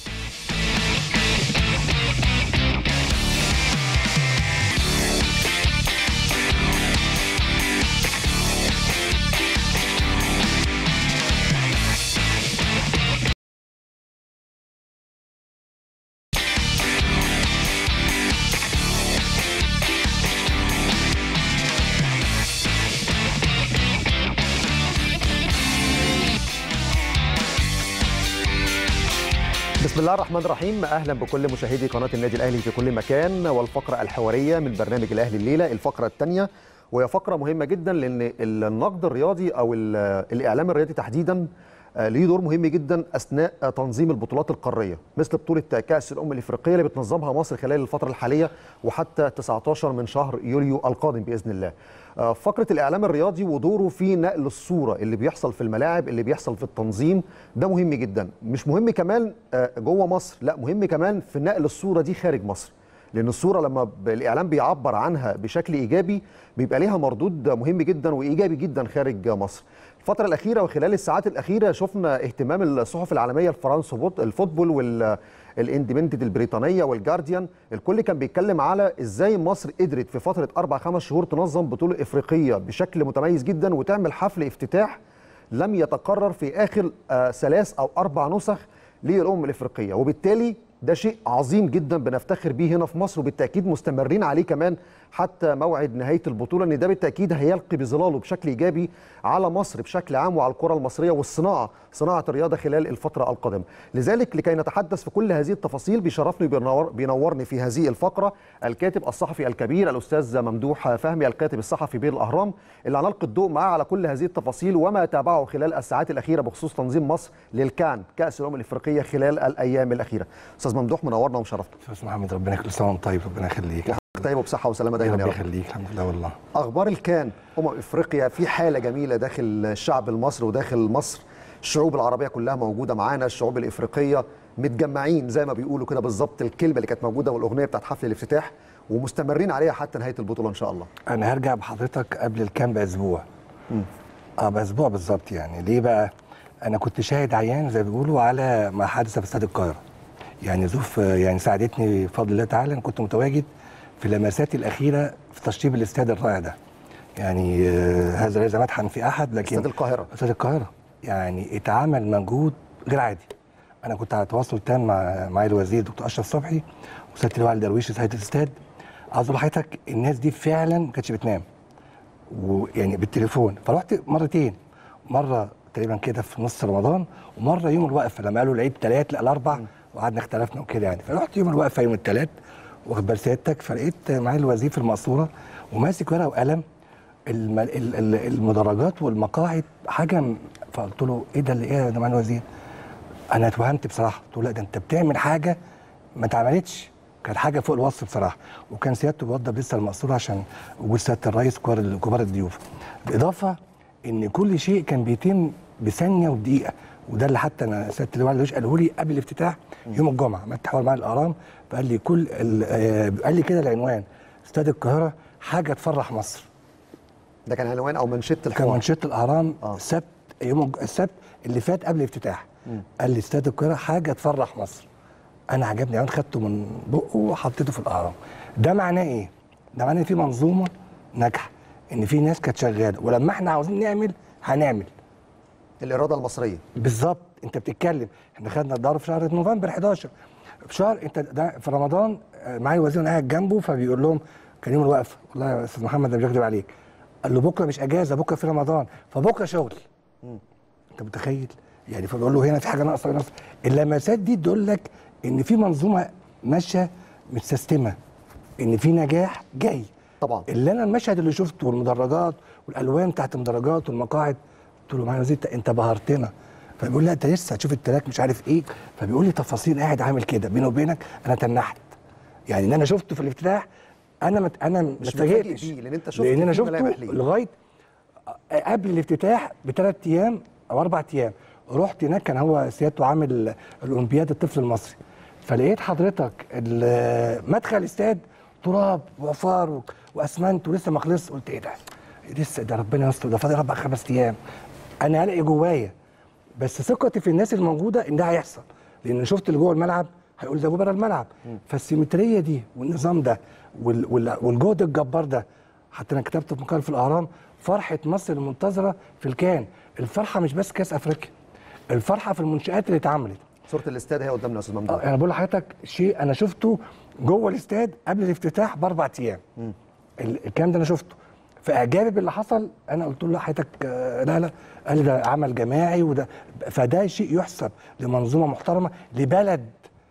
بسم الله الرحمن الرحيم اهلا بكل مشاهدي قناه النادي الاهلي في كل مكان والفقره الحواريه من برنامج الاهلي الليله الفقره الثانيه وهي فقره مهمه جدا لان النقد الرياضي او الاعلام الرياضي تحديدا ليه دور مهم جدا اثناء تنظيم البطولات القاريه مثل بطوله كاس الامم الافريقيه اللي بتنظمها مصر خلال الفتره الحاليه وحتى 19 من شهر يوليو القادم باذن الله فقره الاعلام الرياضي ودوره في نقل الصوره اللي بيحصل في الملاعب اللي بيحصل في التنظيم ده مهم جدا مش مهم كمان جوه مصر لا مهم كمان في نقل الصوره دي خارج مصر لان الصوره لما الاعلام بيعبر عنها بشكل ايجابي بيبقى ليها مردود مهم جدا وايجابي جدا خارج مصر الفترة الأخيرة وخلال الساعات الأخيرة شفنا اهتمام الصحف العالمية الفرنس الفوتبول والاندبندنت البريطانية والجارديان الكل كان بيتكلم على ازاي مصر قدرت في فترة أربع خمس شهور تنظم بطولة إفريقية بشكل متميز جدا وتعمل حفل افتتاح لم يتكرر في آخر آه ثلاث أو أربع نسخ للأمم الإفريقية وبالتالي ده شيء عظيم جدا بنفتخر بيه هنا في مصر وبالتاكيد مستمرين عليه كمان حتى موعد نهايه البطوله ان ده بالتاكيد هيلقي بظلاله بشكل ايجابي على مصر بشكل عام وعلى الكره المصريه والصناعه صناعه الرياضه خلال الفتره القادمه لذلك لكي نتحدث في كل هذه التفاصيل بيشرفني وبينور بينورني في هذه الفقره الكاتب الصحفي الكبير الاستاذ ممدوح فهمي الكاتب الصحفي بين الاهرام اللي هنلقي الضوء معاه على كل هذه التفاصيل وما تابعه خلال الساعات الاخيره بخصوص تنظيم مصر للكان كاس الامم الافريقيه خلال الايام الاخيره استاذ ممدوح منورنا ومشرفنا استاذ محمد ربنا يخليك سنه وانت طيب ربنا يخليك طيب وبصحه وسلامه دايما يا رب رب يخليك الحمد لله والله اخبار الكان امم افريقيا في حاله جميله داخل الشعب المصري وداخل مصر الشعوب العربيه كلها موجوده معانا الشعوب الافريقيه متجمعين زي ما بيقولوا كده بالظبط الكلمه اللي كانت موجوده والاغنيه بتاعت حفل الافتتاح ومستمرين عليها حتى نهايه البطوله ان شاء الله انا هرجع بحضرتك قبل الكام باسبوع اه باسبوع بالظبط يعني ليه بقى انا كنت شاهد عيان زي ما بيقولوا على ما حدث في استاد القاهره يعني ظروف يعني ساعدتني بفضل الله تعالى انا كنت متواجد في اللمسات الاخيره في تشطيب الاستاد الرائع ده يعني آه هذا ليس مدحا في احد لكن استاد القاهره استاد القاهره يعني اتعمل مجهود غير عادي انا كنت على تواصل تام مع معالي الوزير دكتور اشرف صبحي وسياده اللواء علي درويش سيد الاستاد عاوز اقول لحضرتك الناس دي فعلا ما كانتش بتنام ويعني بالتليفون فرحت مرتين مره تقريبا كده في نص رمضان ومره يوم الوقفه لما قالوا العيد ثلاث لا الاربع وقعدنا اختلفنا وكده يعني فرحت يوم الوقفه يوم الثلاث واخد بال سيادتك فلقيت معالي الوزير في المقصوره وماسك ورقه وقلم الم- ال- ال- المدرجات والمقاعد حاجه م- فقلت له ايه ده اللي ايه يا معالي الوزير انا اتوهمت بصراحه قلت له لا ده انت بتعمل حاجه ما اتعملتش كانت حاجه فوق الوصف بصراحه وكان سيادته بيوضب لسه المقصوره عشان وجود سياده الرئيس كبار كبار الضيوف بالاضافه ان كل شيء كان بيتم بثانيه ودقيقه وده اللي حتى انا سياده اللواء علي قاله لي قبل الافتتاح يوم الجمعه عملت حوار مع الاهرام فقال لي كل ال- آه، قال لي كده العنوان استاد القاهره حاجه تفرح مصر ده كان عنوان او منشط كان الحوار منشط الاهرام آه. السبت يوم الج- السبت اللي فات قبل الافتتاح قال لي استاد القاهره حاجه تفرح مصر انا عجبني انا خدته من بقه وحطيته في الاهرام ده معناه ايه ده معناه ان في منظومه ناجحه ان في ناس كانت شغاله ولما احنا عاوزين نعمل هنعمل الاراده المصريه بالظبط انت بتتكلم احنا خدنا الدورة في شهر نوفمبر 11 في شهر انت ده في رمضان آه، معايا الوزير وانا قاعد جنبه فبيقول لهم كان يوم الوقفه والله يا استاذ محمد انا مش بكذب عليك قال له بكره مش اجازه بكره في رمضان فبكره شغل انت متخيل يعني فبقول له هنا في حاجه ناقصه ناقصه اللمسات دي تدل لك ان في منظومه ماشيه متسيستمه ان في نجاح جاي طبعا اللي انا المشهد اللي شفته والمدرجات والالوان بتاعت المدرجات والمقاعد قلت له معايا وزير انت بهرتنا فبيقول لي لا انت لسه هتشوف التراك مش عارف ايه فبيقول لي تفاصيل قاعد عامل كده بيني وبينك انا تنحت يعني اللي انا شفته في الافتتاح انا مت انا ما مش متفاجئ اتفاجئتش بيه، لأن أنت شفت لان انا فيه شفته ملامح ليه. لغايه قبل الافتتاح بثلاث ايام او اربع ايام رحت هناك كان هو سيادته عامل الاولمبياد الطفل المصري فلقيت حضرتك ال- مدخل الاستاد تراب وعفار و- واسمنت ولسه ما خلصش قلت ايه ده لسه ده ربنا يستر ده فاضل اربع خمس ايام انا قلقي جوايا بس ثقتي في الناس الموجوده ان ده هيحصل لان شفت اللي جوه الملعب هيقول ده بره الملعب فالسيمتريه دي والنظام ده وال- وال- والجهد الجبار ده حتى انا كتبت في مقال في الاهرام فرحه مصر المنتظره في الكان الفرحه مش بس كاس افريقيا الفرحه في المنشات اللي اتعملت صوره الاستاد هي قدامنا يا استاذ ممدوح آه، انا بقول لحضرتك شيء انا شفته جوه الاستاد قبل الافتتاح باربع ايام ال- الكلام ده انا شفته فاعجابي باللي حصل انا قلت له لا حضرتك آه، لا لا قال لي ده عمل جماعي وده فده شيء يحسب لمنظومه محترمه لبلد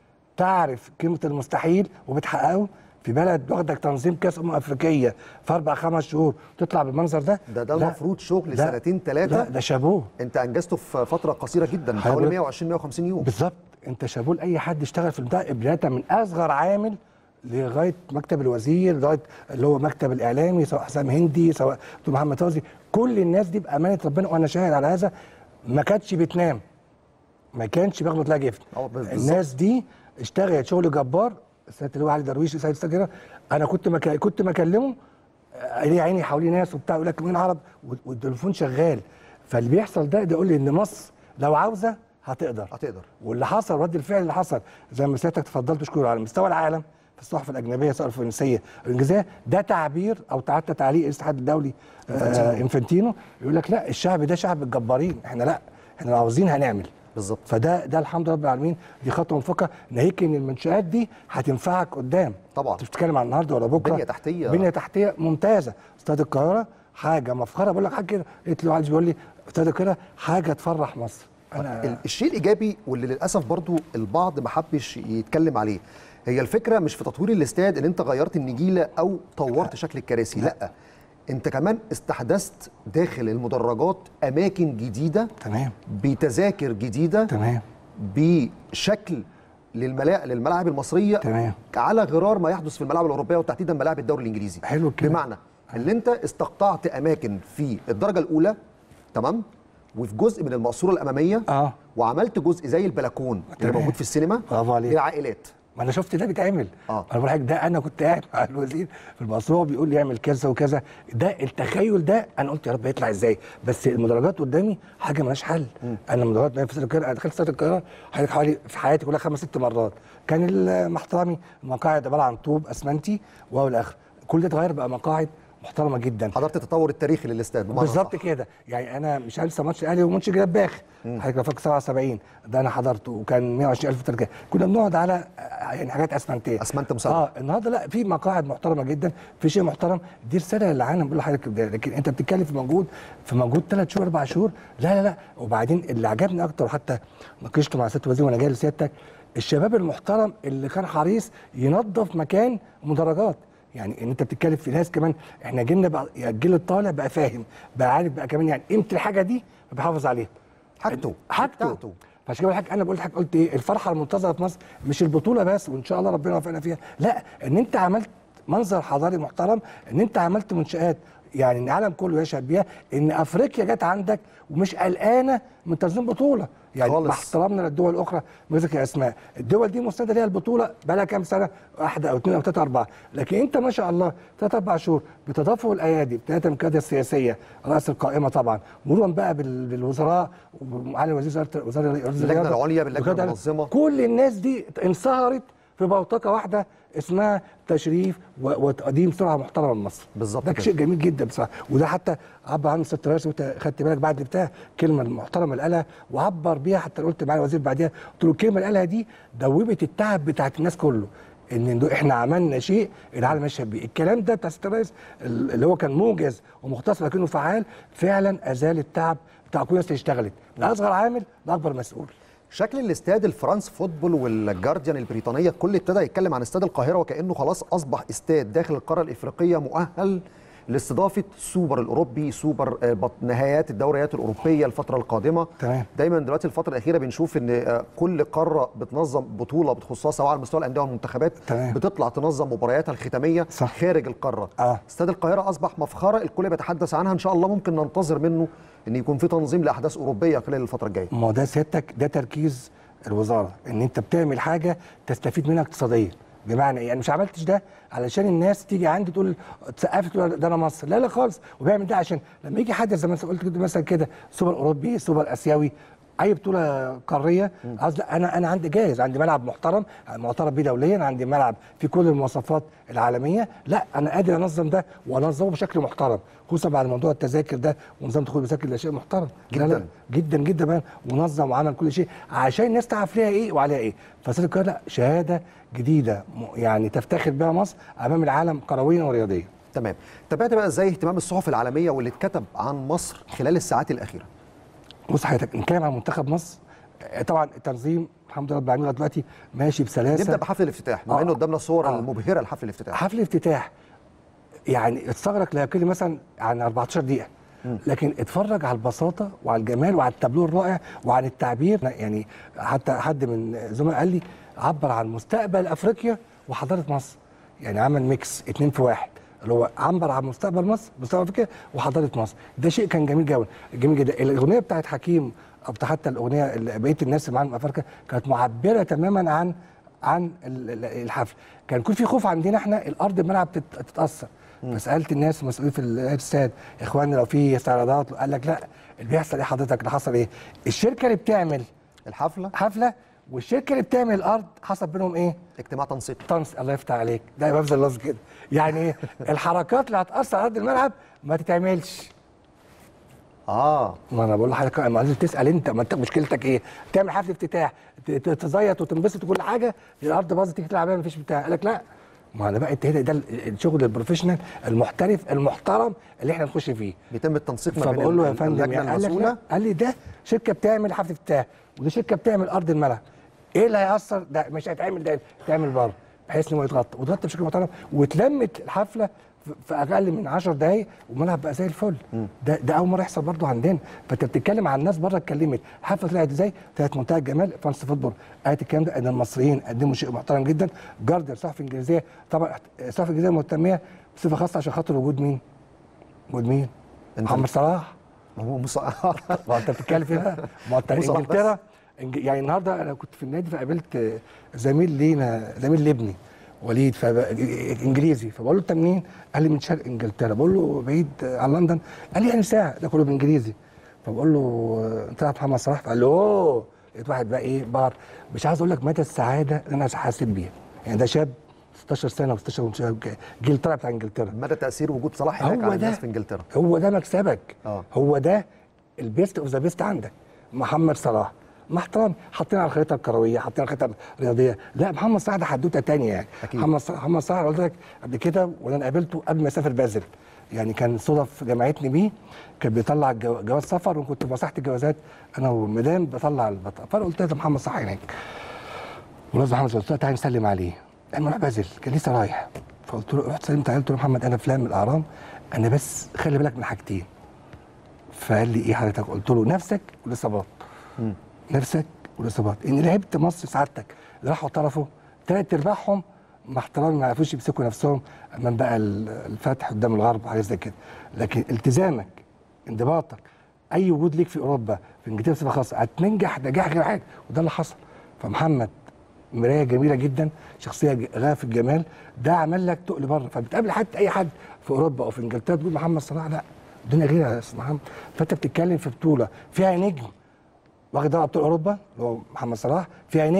تعرف قيمه المستحيل وبتحققه في بلد واخدك تنظيم كاس امم افريقيه في اربع خمس شهور تطلع بالمنظر ده ده ده لا، المفروض شغل ده- سنتين ثلاثه لا ده شابوه انت انجزته في فتره قصيره جدا حوالي حضرتك- 120 150 يوم بالظبط انت شابوه لاي حد اشتغل في البتاع بدايه من اصغر عامل لغايه مكتب الوزير لغايه اللي هو مكتب الاعلامي سواء حسام هندي سواء دكتور محمد فوزي كل الناس دي بامانه ربنا وانا شاهد على هذا ما كانتش بتنام ما كانش بياخد لها جفت اه بالظبط. الناس دي اشتغلت شغل جبار السيد اللي هو علي درويش سيد السجره انا كنت مك... كنت بكلمه آه، ليه عيني حواليه ناس وبتاع يقول لك مين عرب وال- والتليفون شغال فاللي بيحصل ده ده يقول لي ان مصر لو عاوزه هتقدر هتقدر واللي حصل رد الفعل اللي حصل زي ما سيادتك تفضلت تشكر على مستوى العالم في الصحف الاجنبيه سواء الفرنسيه الانجليزيه ده تعبير او حتى تعليق الاتحاد الدولي آه انفانتينو يقول لك لا الشعب ده شعب الجبارين احنا لا احنا لو عاوزين هنعمل بالظبط فده ده الحمد لله رب العالمين دي خطوه موفقه ناهيك ان المنشات دي هتنفعك قدام طبعا. انت مش بتتكلم عن النهارده ولا بكره بنية تحتية. بنيه تحتيه ممتازه استاد القاهره حاجه مفخره بقول لك حاجه كده قلت له عايز بيقول لي استاد القاهره حاجه تفرح مصر انا ال- الشيء الايجابي واللي للاسف برضو البعض ما حبش يتكلم عليه هي الفكره مش في تطوير الاستاد ان انت غيرت النجيله او طورت شكل الكراسي لا انت كمان استحدثت داخل المدرجات اماكن جديده تمام بتذاكر جديده تمام بشكل للملاعب للملاعب المصريه تمام. على غرار ما يحدث في الملاعب الاوروبيه وتحديدا ملاعب الدوري الانجليزي حلو الكلام. بمعنى ان انت استقطعت اماكن في الدرجه الاولى تمام وفي جزء من المقصوره الاماميه اه وعملت جزء زي البلكون اللي تمام. موجود في السينما برافو عليك. للعائلات ما انا شفت ده بيتعمل آه. انا بقول لحضرتك ده انا كنت قاعد مع الوزير في المشروع بيقول لي اعمل كذا وكذا ده التخيل ده انا قلت يا رب يطلع ازاي بس المدرجات قدامي حاجه مالهاش حل انا المدرجات في استاد القاهره انا دخلت استاد القاهره حوالي حوالي في حياتي كلها خمس ست مرات كان ال- مع احترامي المقاعد عباره عن طوب اسمنتي وهو الاخر كل ده اتغير بقى مقاعد محترمه جدا حضرت التطور التاريخي للاستاد بمعنى بالظبط صح. كده يعني انا مش هنسى ماتش الاهلي وماتش جلباخ حضرتك لو فاكر 77 ده انا حضرته وكان 120000 ترجمه كنا بنقعد على آه، يعني حاجات اسمنتيه أسمنت مسدد. اه النهارده لا في مقاعد محترمه جدا في شيء محترم دي رساله للعالم بقول لحضرتك ده لكن انت بتتكلم في موجود في موجود ثلاث شهور اربع شهور لا لا لا وبعدين اللي عجبني اكتر حتى ناقشته مع سياده الوزير وانا جاي لسيادتك الشباب المحترم اللي كان حريص ينظف مكان مدرجات يعني ان انت بتتكلم في ناس كمان احنا جيلنا بقى يعني الجيل الطالع بقى فاهم بقى عارف بقى كمان يعني قيمه الحاجه دي بيحافظ عليها حاجته حاجته بتاعته. فعشان كده بقول لك انا بقول لك قلت ايه الفرحه المنتظره في مصر مش البطوله بس وان شاء الله ربنا يوفقنا فيها لا ان انت عملت منظر حضاري محترم ان انت عملت منشات يعني العالم كله يشهد بيها ان افريقيا جت عندك ومش قلقانه من تنظيم بطوله يعني خالص. مع احترامنا للدول الاخرى من ذكر اسماء الدول دي مستنده ليها البطوله بقى لها كام سنه واحده او اثنين او ثلاثه اربعه لكن انت ما شاء الله ثلاث اربع شهور بتدافع الايادي بدايه من القياده السياسيه راس القائمه طبعا مرورا بقى بال- بالوزراء ومعالي وزير وزاره وزاره اللجنة العليا باللجنة وكده. المنظمة. كل الناس دي انصهرت في بوتقه واحده اسمها تشريف و- وتقديم سرعه محترمه لمصر بالظبط ده كده. شيء جميل جدا بصراحه وده حتى عبر عنه ست رئيس وانت خدت بالك بعد بتاع الكلمه المحترمه اللي قالها وعبر بيها حتى قلت مع الوزير بعديها قلت له الكلمه اللي قالها دي دوبت التعب بتاعت الناس كله ان دو- احنا عملنا شيء العالم يشهد بيه الكلام ده بتاع ست رئيس اللي هو كان موجز ومختصر لكنه فعال فعلا ازال التعب بتاع كل الناس اللي اشتغلت اصغر عامل لاكبر مسؤول شكل الاستاد الفرنس فوتبول والجارديان البريطانيه الكل ابتدى يتكلم عن استاد القاهره وكانه خلاص اصبح استاد داخل القاره الافريقيه مؤهل لاستضافه السوبر الاوروبي سوبر آه، بط- نهايات الدوريات الاوروبيه الفتره القادمه تمام. دايما دلوقتي الفتره الاخيره بنشوف ان آه، كل قاره بتنظم بطوله بتخصها سواء على مستوى الانديه والمنتخبات تمام. بتطلع تنظم مبارياتها الختاميه صح. خارج القاره آه. استاد القاهره اصبح مفخره الكل بيتحدث عنها ان شاء الله ممكن ننتظر منه ان يكون في تنظيم لاحداث اوروبيه خلال الفتره الجايه ما هو ده سيادتك ده تركيز الوزاره ان انت بتعمل حاجه تستفيد منها اقتصاديا بمعنى ايه انا مش عملتش ده علشان الناس تيجي عندي تقول تسقف تقول ده انا مصر لا لا خالص وبيعمل ده عشان لما يجي حد زي ما انت قلت كده مثلا كده سوبر اوروبي سوبر اسيوي اي بطوله قاريه قصدي انا انا عندي جاهز عندي ملعب محترم معترف بيه دوليا عندي ملعب في كل المواصفات العالميه لا انا قادر انظم ده وانظمه بشكل محترم خصوصا بعد موضوع التذاكر ده ونظام دخول التذاكر ده شيء محترم لا لا جداً. جدا جدا بقى ونظم وعمل كل شيء عشان الناس تعرف ليها ايه وعليها ايه فاستاد القاهره لا شهاده جديده م- يعني تفتخر بها مصر امام العالم كرويا ورياضيا تمام تابعت بقى ازاي اهتمام الصحف العالميه واللي اتكتب عن مصر خلال الساعات الاخيره بص حضرتك نتكلم عن منتخب مصر آه، طبعا التنظيم الحمد لله رب العالمين لغايه دلوقتي ماشي بسلاسه نبدا بحفل الافتتاح بما آه. انه قدامنا الصور آه. المبهره لحفل الافتتاح حفل الافتتاح يعني استغرق لا يقل مثلا عن 14 دقيقه لكن اتفرج على البساطه وعلى الجمال وعلى التابلو الرائع وعن التعبير يعني حتى حد من زملاء قال لي عبر عن مستقبل افريقيا وحضاره مصر يعني عمل ميكس اتنين في واحد اللي هو عبر عن مستقبل مصر مستقبل افريقيا وحضاره مصر ده شيء كان جميل جدا جميل جدا الاغنيه بتاعت حكيم او حتى الاغنيه اللي بقيه الناس اللي معانا من افريقيا كانت معبره تماما عن عن ال- ال- الحفل كان يكون في خوف عندنا احنا الارض الملعب تت- تتاثر فسالت الناس المسؤولين في الاستاد يا اخوانا لو في استعراضات قال لك لا اللي بيحصل ايه حضرتك اللي حصل ايه الشركه اللي بتعمل الحفله حفله والشركه اللي بتعمل الارض حصل بينهم ايه اجتماع تنسيقي طنس الله يفتح عليك ده بفضل لفظ كده يعني ايه الحركات اللي هتاثر على ارض الملعب ما تتعملش اه ما انا بقول لحضرتك ما لازم تسال انت ما انت مشكلتك ايه؟ تعمل حفل افتتاح ت- ت- تزيط وتنبسط وكل حاجه الارض باظت تيجي تلعب عليها مفيش بتاع قال لك لا ما انا بقى انت هنا ده ال- الشغل البروفيشنال المحترف المحترم اللي احنا نخش فيه بيتم التنسيق ما بين فبقول له يا ال- فندم اللجنه يعني قال لك المسؤوله لا. قال لي ده شركه بتعمل حفل افتتاح ودي شركه بتعمل ارض الملعب ايه اللي هيأثر ده مش هيتعمل ده هيتعمل بره بحيث ان هو يتغطى واتغطى بشكل محترم واتلمت الحفله في- في اقل من 10 دقائق والملعب بقى زي الفل ده ده اول مره يحصل برضه عندنا فانت بتتكلم عن ناس بره اتكلمت الحفله طلعت ازاي؟ طلعت منتهى الجمال فرنسا فوتبول قالت الكلام ده ان المصريين قدموا شيء محترم جدا جارديان صحف انجليزيه طبعا الصحف الانجليزيه مهتميه بصفه خاصه عشان خاطر وجود مين؟ وجود مين؟ أنت- محمد صلاح هو مص... ما انت بتتكلم فيها ما انت مو صلاح انجلترا إنج- يعني النهارده انا كنت في النادي فقابلت آه، زميل لينا زميل لابني وليد فب... انجليزي فبقول له انت منين؟ قال لي من شرق انجلترا بقول له بعيد آه، عن لندن قال لي يعني ساعه ده كله بالانجليزي فبقول له آه، انت تعرف محمد صلاح فقال له اوه لقيت واحد بقى ايه بار مش عايز اقول لك مدى السعاده اللي انا حاسس بيها يعني ده شاب 16 سنه و 16 سنه جيل طالع بتاع انجلترا مدى تاثير وجود صلاح هناك هو على ده الناس في انجلترا هو ده مكسبك آه. هو ده البيست اوف ذا بيست عندك محمد صلاح مع احترامي حاطين على الخريطه الكرويه حاطين على الخريطه الرياضيه لا محمد صلاح ده حدوته تانية يعني أكيد. محمد صلاح محمد صلاح قلت لك قبل كده وانا قابلته قبل ما يسافر بازل يعني كان صدف جمعتني بيه كان بيطلع جو- جواز سفر وكنت في مصلحه الجوازات انا والمدام بطلع البطاقه فانا قلت له ده محمد صلاح هناك ولازم محمد صلاح قلت له تعالى نسلم عليه قال ما راح بازل كان لسه رايح فقلت له رحت سلمت عليه قلت له محمد انا فلان من الاهرام انا بس خلي بالك من حاجتين فقال لي ايه حضرتك قلت له نفسك والاصابات نفسك والاصابات ان لعيبه مصر سعادتك اللي راحوا طرفوا ثلاث ارباعهم مع احترامي ما عرفوش يمسكوا نفسهم امام بقى ال- الفتح قدام الغرب وحاجات زي كده لكن التزامك انضباطك اي وجود ليك في اوروبا في انجلترا بصفه خاصه هتنجح نجاح غير عادي وده اللي حصل فمحمد مرايه جميله جدا شخصيه ج- غايه في الجمال ده عمل لك تقل بره فبتقابل حتى اي حد في اوروبا او في انجلترا تقول محمد صلاح لا الدنيا غير يا استاذ محمد فانت بتتكلم في بطوله فيها نجم واخد دوري ابطال اوروبا اللي هو محمد صلاح فيها نجم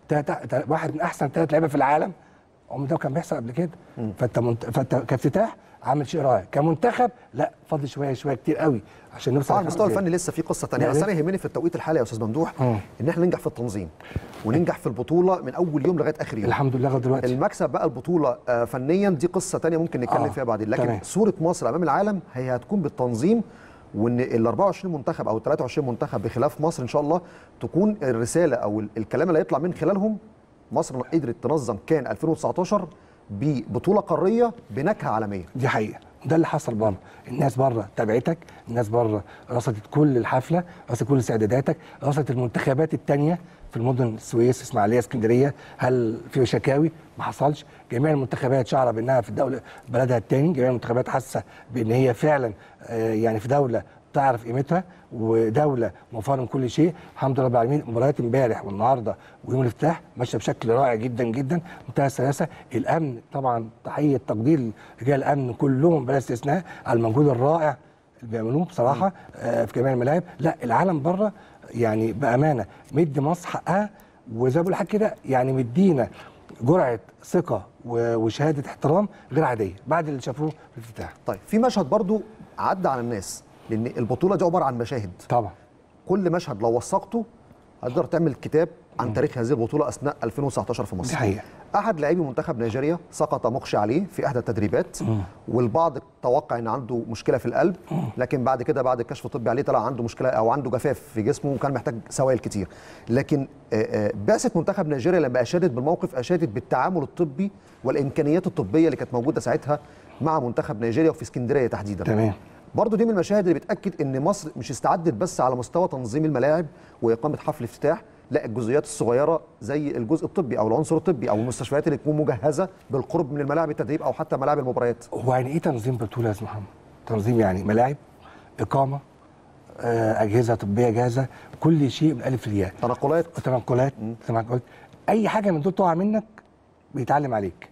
تلاتة تلاتة- واحد من احسن ثلاث لعيبه في العالم عمر ده كان بيحصل قبل كده فانت منت... فانت كافتتاح عامل شيء رائع كمنتخب لا فاضل شويه شويه كتير قوي عشان نوصل طبعا على لخمس المستوى دقايق. الفني لسه في قصه ثانيه لا، بس انا لسه. يهمني في التوقيت الحالي يا استاذ ممدوح مم. ان احنا ننجح في التنظيم وننجح في البطوله من اول يوم لغايه اخر يوم الحمد لله لغايه دلوقتي المكسب بقى البطوله آه، فنيا دي قصه تانية ممكن نتكلم آه، فيها بعدين لكن تمام. صوره مصر امام العالم هي هتكون بالتنظيم وان ال 24 منتخب او ال 23 منتخب بخلاف مصر ان شاء الله تكون الرساله او ال- الكلام اللي هيطلع من خلالهم مصر قدرت تنظم كان 2019 ببطوله قاريه بنكهه عالميه دي حقيقه ده اللي حصل بره الناس بره تابعتك الناس بره رصدت كل الحفله رصدت كل استعداداتك رصدت المنتخبات التانية في المدن السويس اسماعيليه اسكندريه هل في شكاوي ما حصلش جميع المنتخبات شعر بانها في الدوله بلدها التاني جميع المنتخبات حاسه بان هي فعلا آه، يعني في دوله تعرف قيمتها ودوله موفره من كل شيء الحمد لله رب العالمين مباريات امبارح والنهارده ويوم الافتتاح ماشيه بشكل رائع جدا جدا منتهى السلاسه الامن طبعا تحيه تقدير رجال الامن كلهم بلا استثناء على المجهود الرائع اللي بيعملوه بصراحه آه، في جميع الملاعب لا العالم بره يعني بامانه مدي مصر حقها وزي ما بقول لحضرتك كده يعني مدينا جرعه ثقه و- وشهاده احترام غير عاديه بعد اللي شافوه في الافتتاح طيب في مشهد برضو عدى على الناس لان البطوله دي عباره عن مشاهد طبعا كل مشهد لو وثقته هتقدر تعمل كتاب عن تاريخ هذه البطوله اثناء 2019 في مصر دي حقيقة. احد لاعبي منتخب نيجيريا سقط مغشي عليه في احدى التدريبات والبعض توقع ان عنده مشكله في القلب لكن بعد كده بعد الكشف الطبي عليه طلع عنده مشكله او عنده جفاف في جسمه وكان محتاج سوائل كتير لكن آه، آه، بعثه منتخب نيجيريا لما اشادت بالموقف اشادت بالتعامل الطبي والامكانيات الطبيه اللي كانت موجوده ساعتها مع منتخب نيجيريا وفي اسكندريه تحديدا تمام برضه دي من المشاهد اللي بتاكد ان مصر مش استعدت بس على مستوى تنظيم الملاعب واقامه حفل افتتاح لا الجزئيات الصغيره زي الجزء الطبي او العنصر الطبي او المستشفيات اللي تكون مجهزه بالقرب من الملاعب التدريب او حتى ملاعب المباريات هو يعني ايه تنظيم بطوله يا استاذ محمد؟ تنظيم يعني ملاعب اقامه آه، اجهزه طبيه جاهزه كل شيء من الف للياء تنقلات تنقلات زي ما قلت اي حاجه من دول تقع منك بيتعلم عليك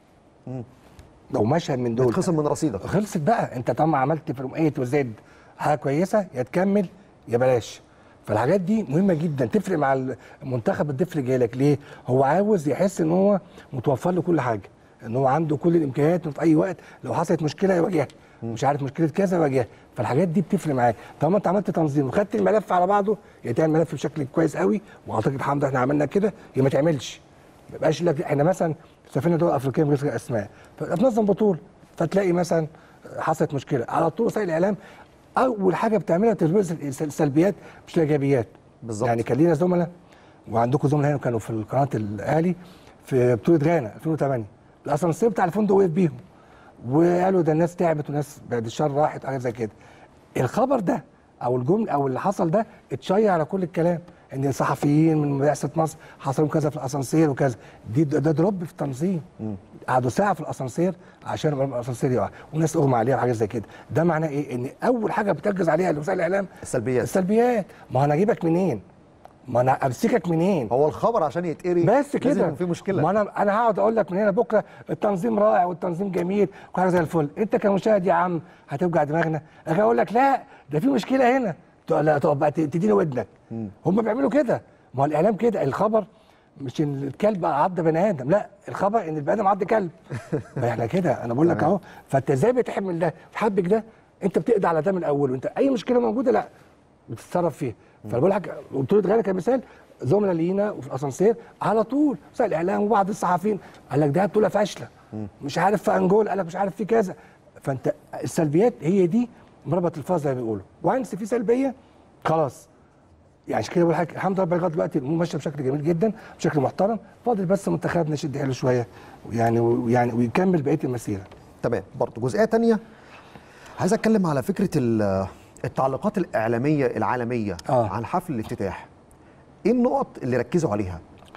لو مشهد من دول بتخصم من رصيدك خلصت بقى انت طالما عملت في رمقيه وزد حاجه كويسه يا تكمل يا بلاش فالحاجات دي مهمه جدا تفرق مع المنتخب الطفل جاي لك ليه؟ هو عاوز يحس ان هو متوفر له كل حاجه ان هو عنده كل الامكانيات في اي وقت لو حصلت مشكله يواجهها مش عارف مشكله كذا يواجهها فالحاجات دي بتفرق معاك طالما انت عملت تنظيم وخدت الملف على بعضه يا تعمل ملف بشكل كويس قوي واعتقد الحمد لله احنا عملنا كده يا ما تعملش ما يبقاش لك احنا مثلا سافرنا دول افريقيه من غير اسماء فتنظم بطوله فتلاقي مثلا حصلت مشكله على طول وسائل الاعلام اول حاجه بتعملها تلبس السلبيات مش الايجابيات بالظبط. يعني كان لينا زملاء وعندكم زملاء هنا كانوا في القناه الاهلي في بطوله غانا 2008 الاسانسير بتاع الفندق وقف بيهم وقالوا ده الناس تعبت وناس بعد الشر راحت حاجه زي كده الخبر ده او الجمله او اللي حصل ده اتشيع على كل الكلام ان الصحفيين من بعثه مصر حصلوا كذا في الاسانسير وكذا دي ده دروب في التنظيم قعدوا ساعه في الاسانسير عشان الاسانسير يقع وناس اغمى عليها وحاجات زي كده ده معناه ايه ان اول حاجه بتركز عليها وسائل الاعلام السلبيات السلبيات ما انا اجيبك منين ما انا امسكك منين هو الخبر عشان يتقري بس لازم كده يكون في مشكله ما انا انا هقعد اقول لك من هنا بكره التنظيم رائع والتنظيم جميل وحاجه زي الفل انت كمشاهد يا عم هتوجع دماغنا اجي اقول لك لا ده في مشكله هنا تقول لا تقعد بقى تديني ودنك هم بيعملوا كده ما هو الاعلام كده الخبر مش ان الكلب عض بني ادم لا الخبر ان البني ادم عض كلب ما احنا كده انا بقول لك اهو فانت ازاي بتحمل ده تحبك ده انت بتقضي على ده من الاول وانت اي مشكله موجوده لا بتتصرف فيها فانا بقول لك بطوله غانا كمثال زملاء لينا وفي الاسانسير على طول وسائل الاعلام وبعض الصحفيين قال لك ده بطوله فاشله مش عارف في انجولا قال لك مش عارف في كذا فانت السلبيات هي دي مربط الفاظ زي ما بيقولوا وانس في سلبيه خلاص يعني عشان كده بقول لك الحمد لله لغايه دلوقتي الامور ماشيه بشكل جميل جدا بشكل محترم فاضل بس منتخبنا يشد حيله شويه يعني ويعني ويكمل بقيه المسيره تمام برضه جزئيه تانية عايز اتكلم على فكره ال- التعليقات الاعلاميه العالميه آه. عن حفل الافتتاح ايه النقط اللي ركزوا عليها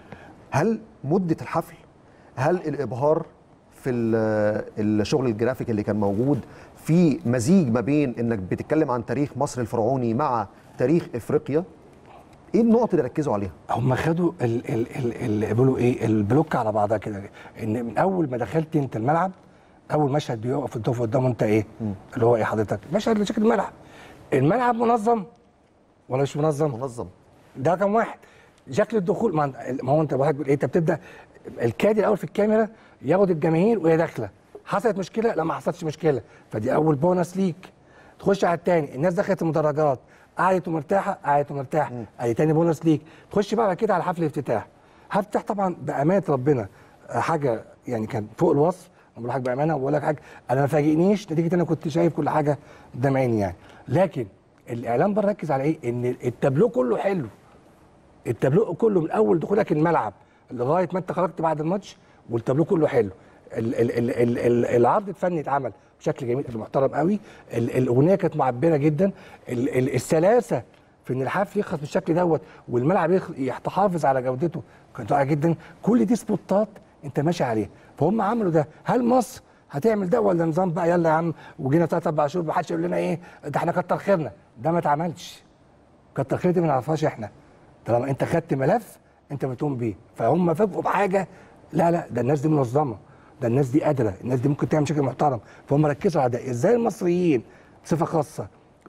هل مده الحفل هل الابهار في ال- الشغل الجرافيك اللي كان موجود في مزيج ما بين انك بتتكلم عن تاريخ مصر الفرعوني مع تاريخ افريقيا ايه النقط اللي ركزوا عليها هم خدوا ال ال ال ال بيقولوا ايه البلوك على بعضها كده ان من اول ما دخلت انت الملعب اول مشهد بيقف الضيف قدامه انت ايه اللي هو ايه حضرتك مشهد لشكل الملعب الملعب منظم ولا مش منظم منظم ده رقم واحد شكل الدخول ما ما هو انت واحد بيقول ايه انت بتبدا الكادي الاول في الكاميرا ياخد الجماهير وهي داخله حصلت مشكله لا ما حصلتش مشكله فدي اول بونص ليك تخش على الثاني الناس دخلت المدرجات قعدت ومرتاحه قعدت ومرتاحه ادي تاني بونص ليك تخش بقى بعد كده على حفل الافتتاح حفل الافتتاح طبعا بامانه ربنا آه، حاجه يعني كان فوق الوصف انا بقول لك بامانه وبقول لك حاجه انا ما فاجئنيش نتيجه انا كنت شايف كل حاجه قدام عيني يعني لكن الاعلام بقى ركز على ايه ان التابلو كله حلو التابلو كله من اول دخولك الملعب لغايه ما انت خرجت بعد الماتش والتابلو كله حلو ال ال ال ال ال العرض الفني اتعمل بشكل جميل محترم قوي ال الاغنيه كانت معبره جدا ال ال السلاسه في ان الحفل يخلص بالشكل دوت والملعب يخ- يحافظ على جودته كانت رائعه جدا كل دي سبوتات انت ماشي عليها فهم عملوا ده هل مصر هتعمل ده ولا نظام بقى يلا يا عم وجينا ثلاث اربع شهور ما حدش يقول لنا ايه ده احنا كتر خيرنا ده ما اتعملش كتر خير دي ما نعرفهاش احنا طالما انت خدت ملف انت بتقوم بيه فهم فاجئوا بحاجه لا لا ده الناس دي منظمه ده الناس دي قادره الناس دي ممكن تعمل شكل محترم فهم ركزوا على ده ازاي المصريين بصفه خاصه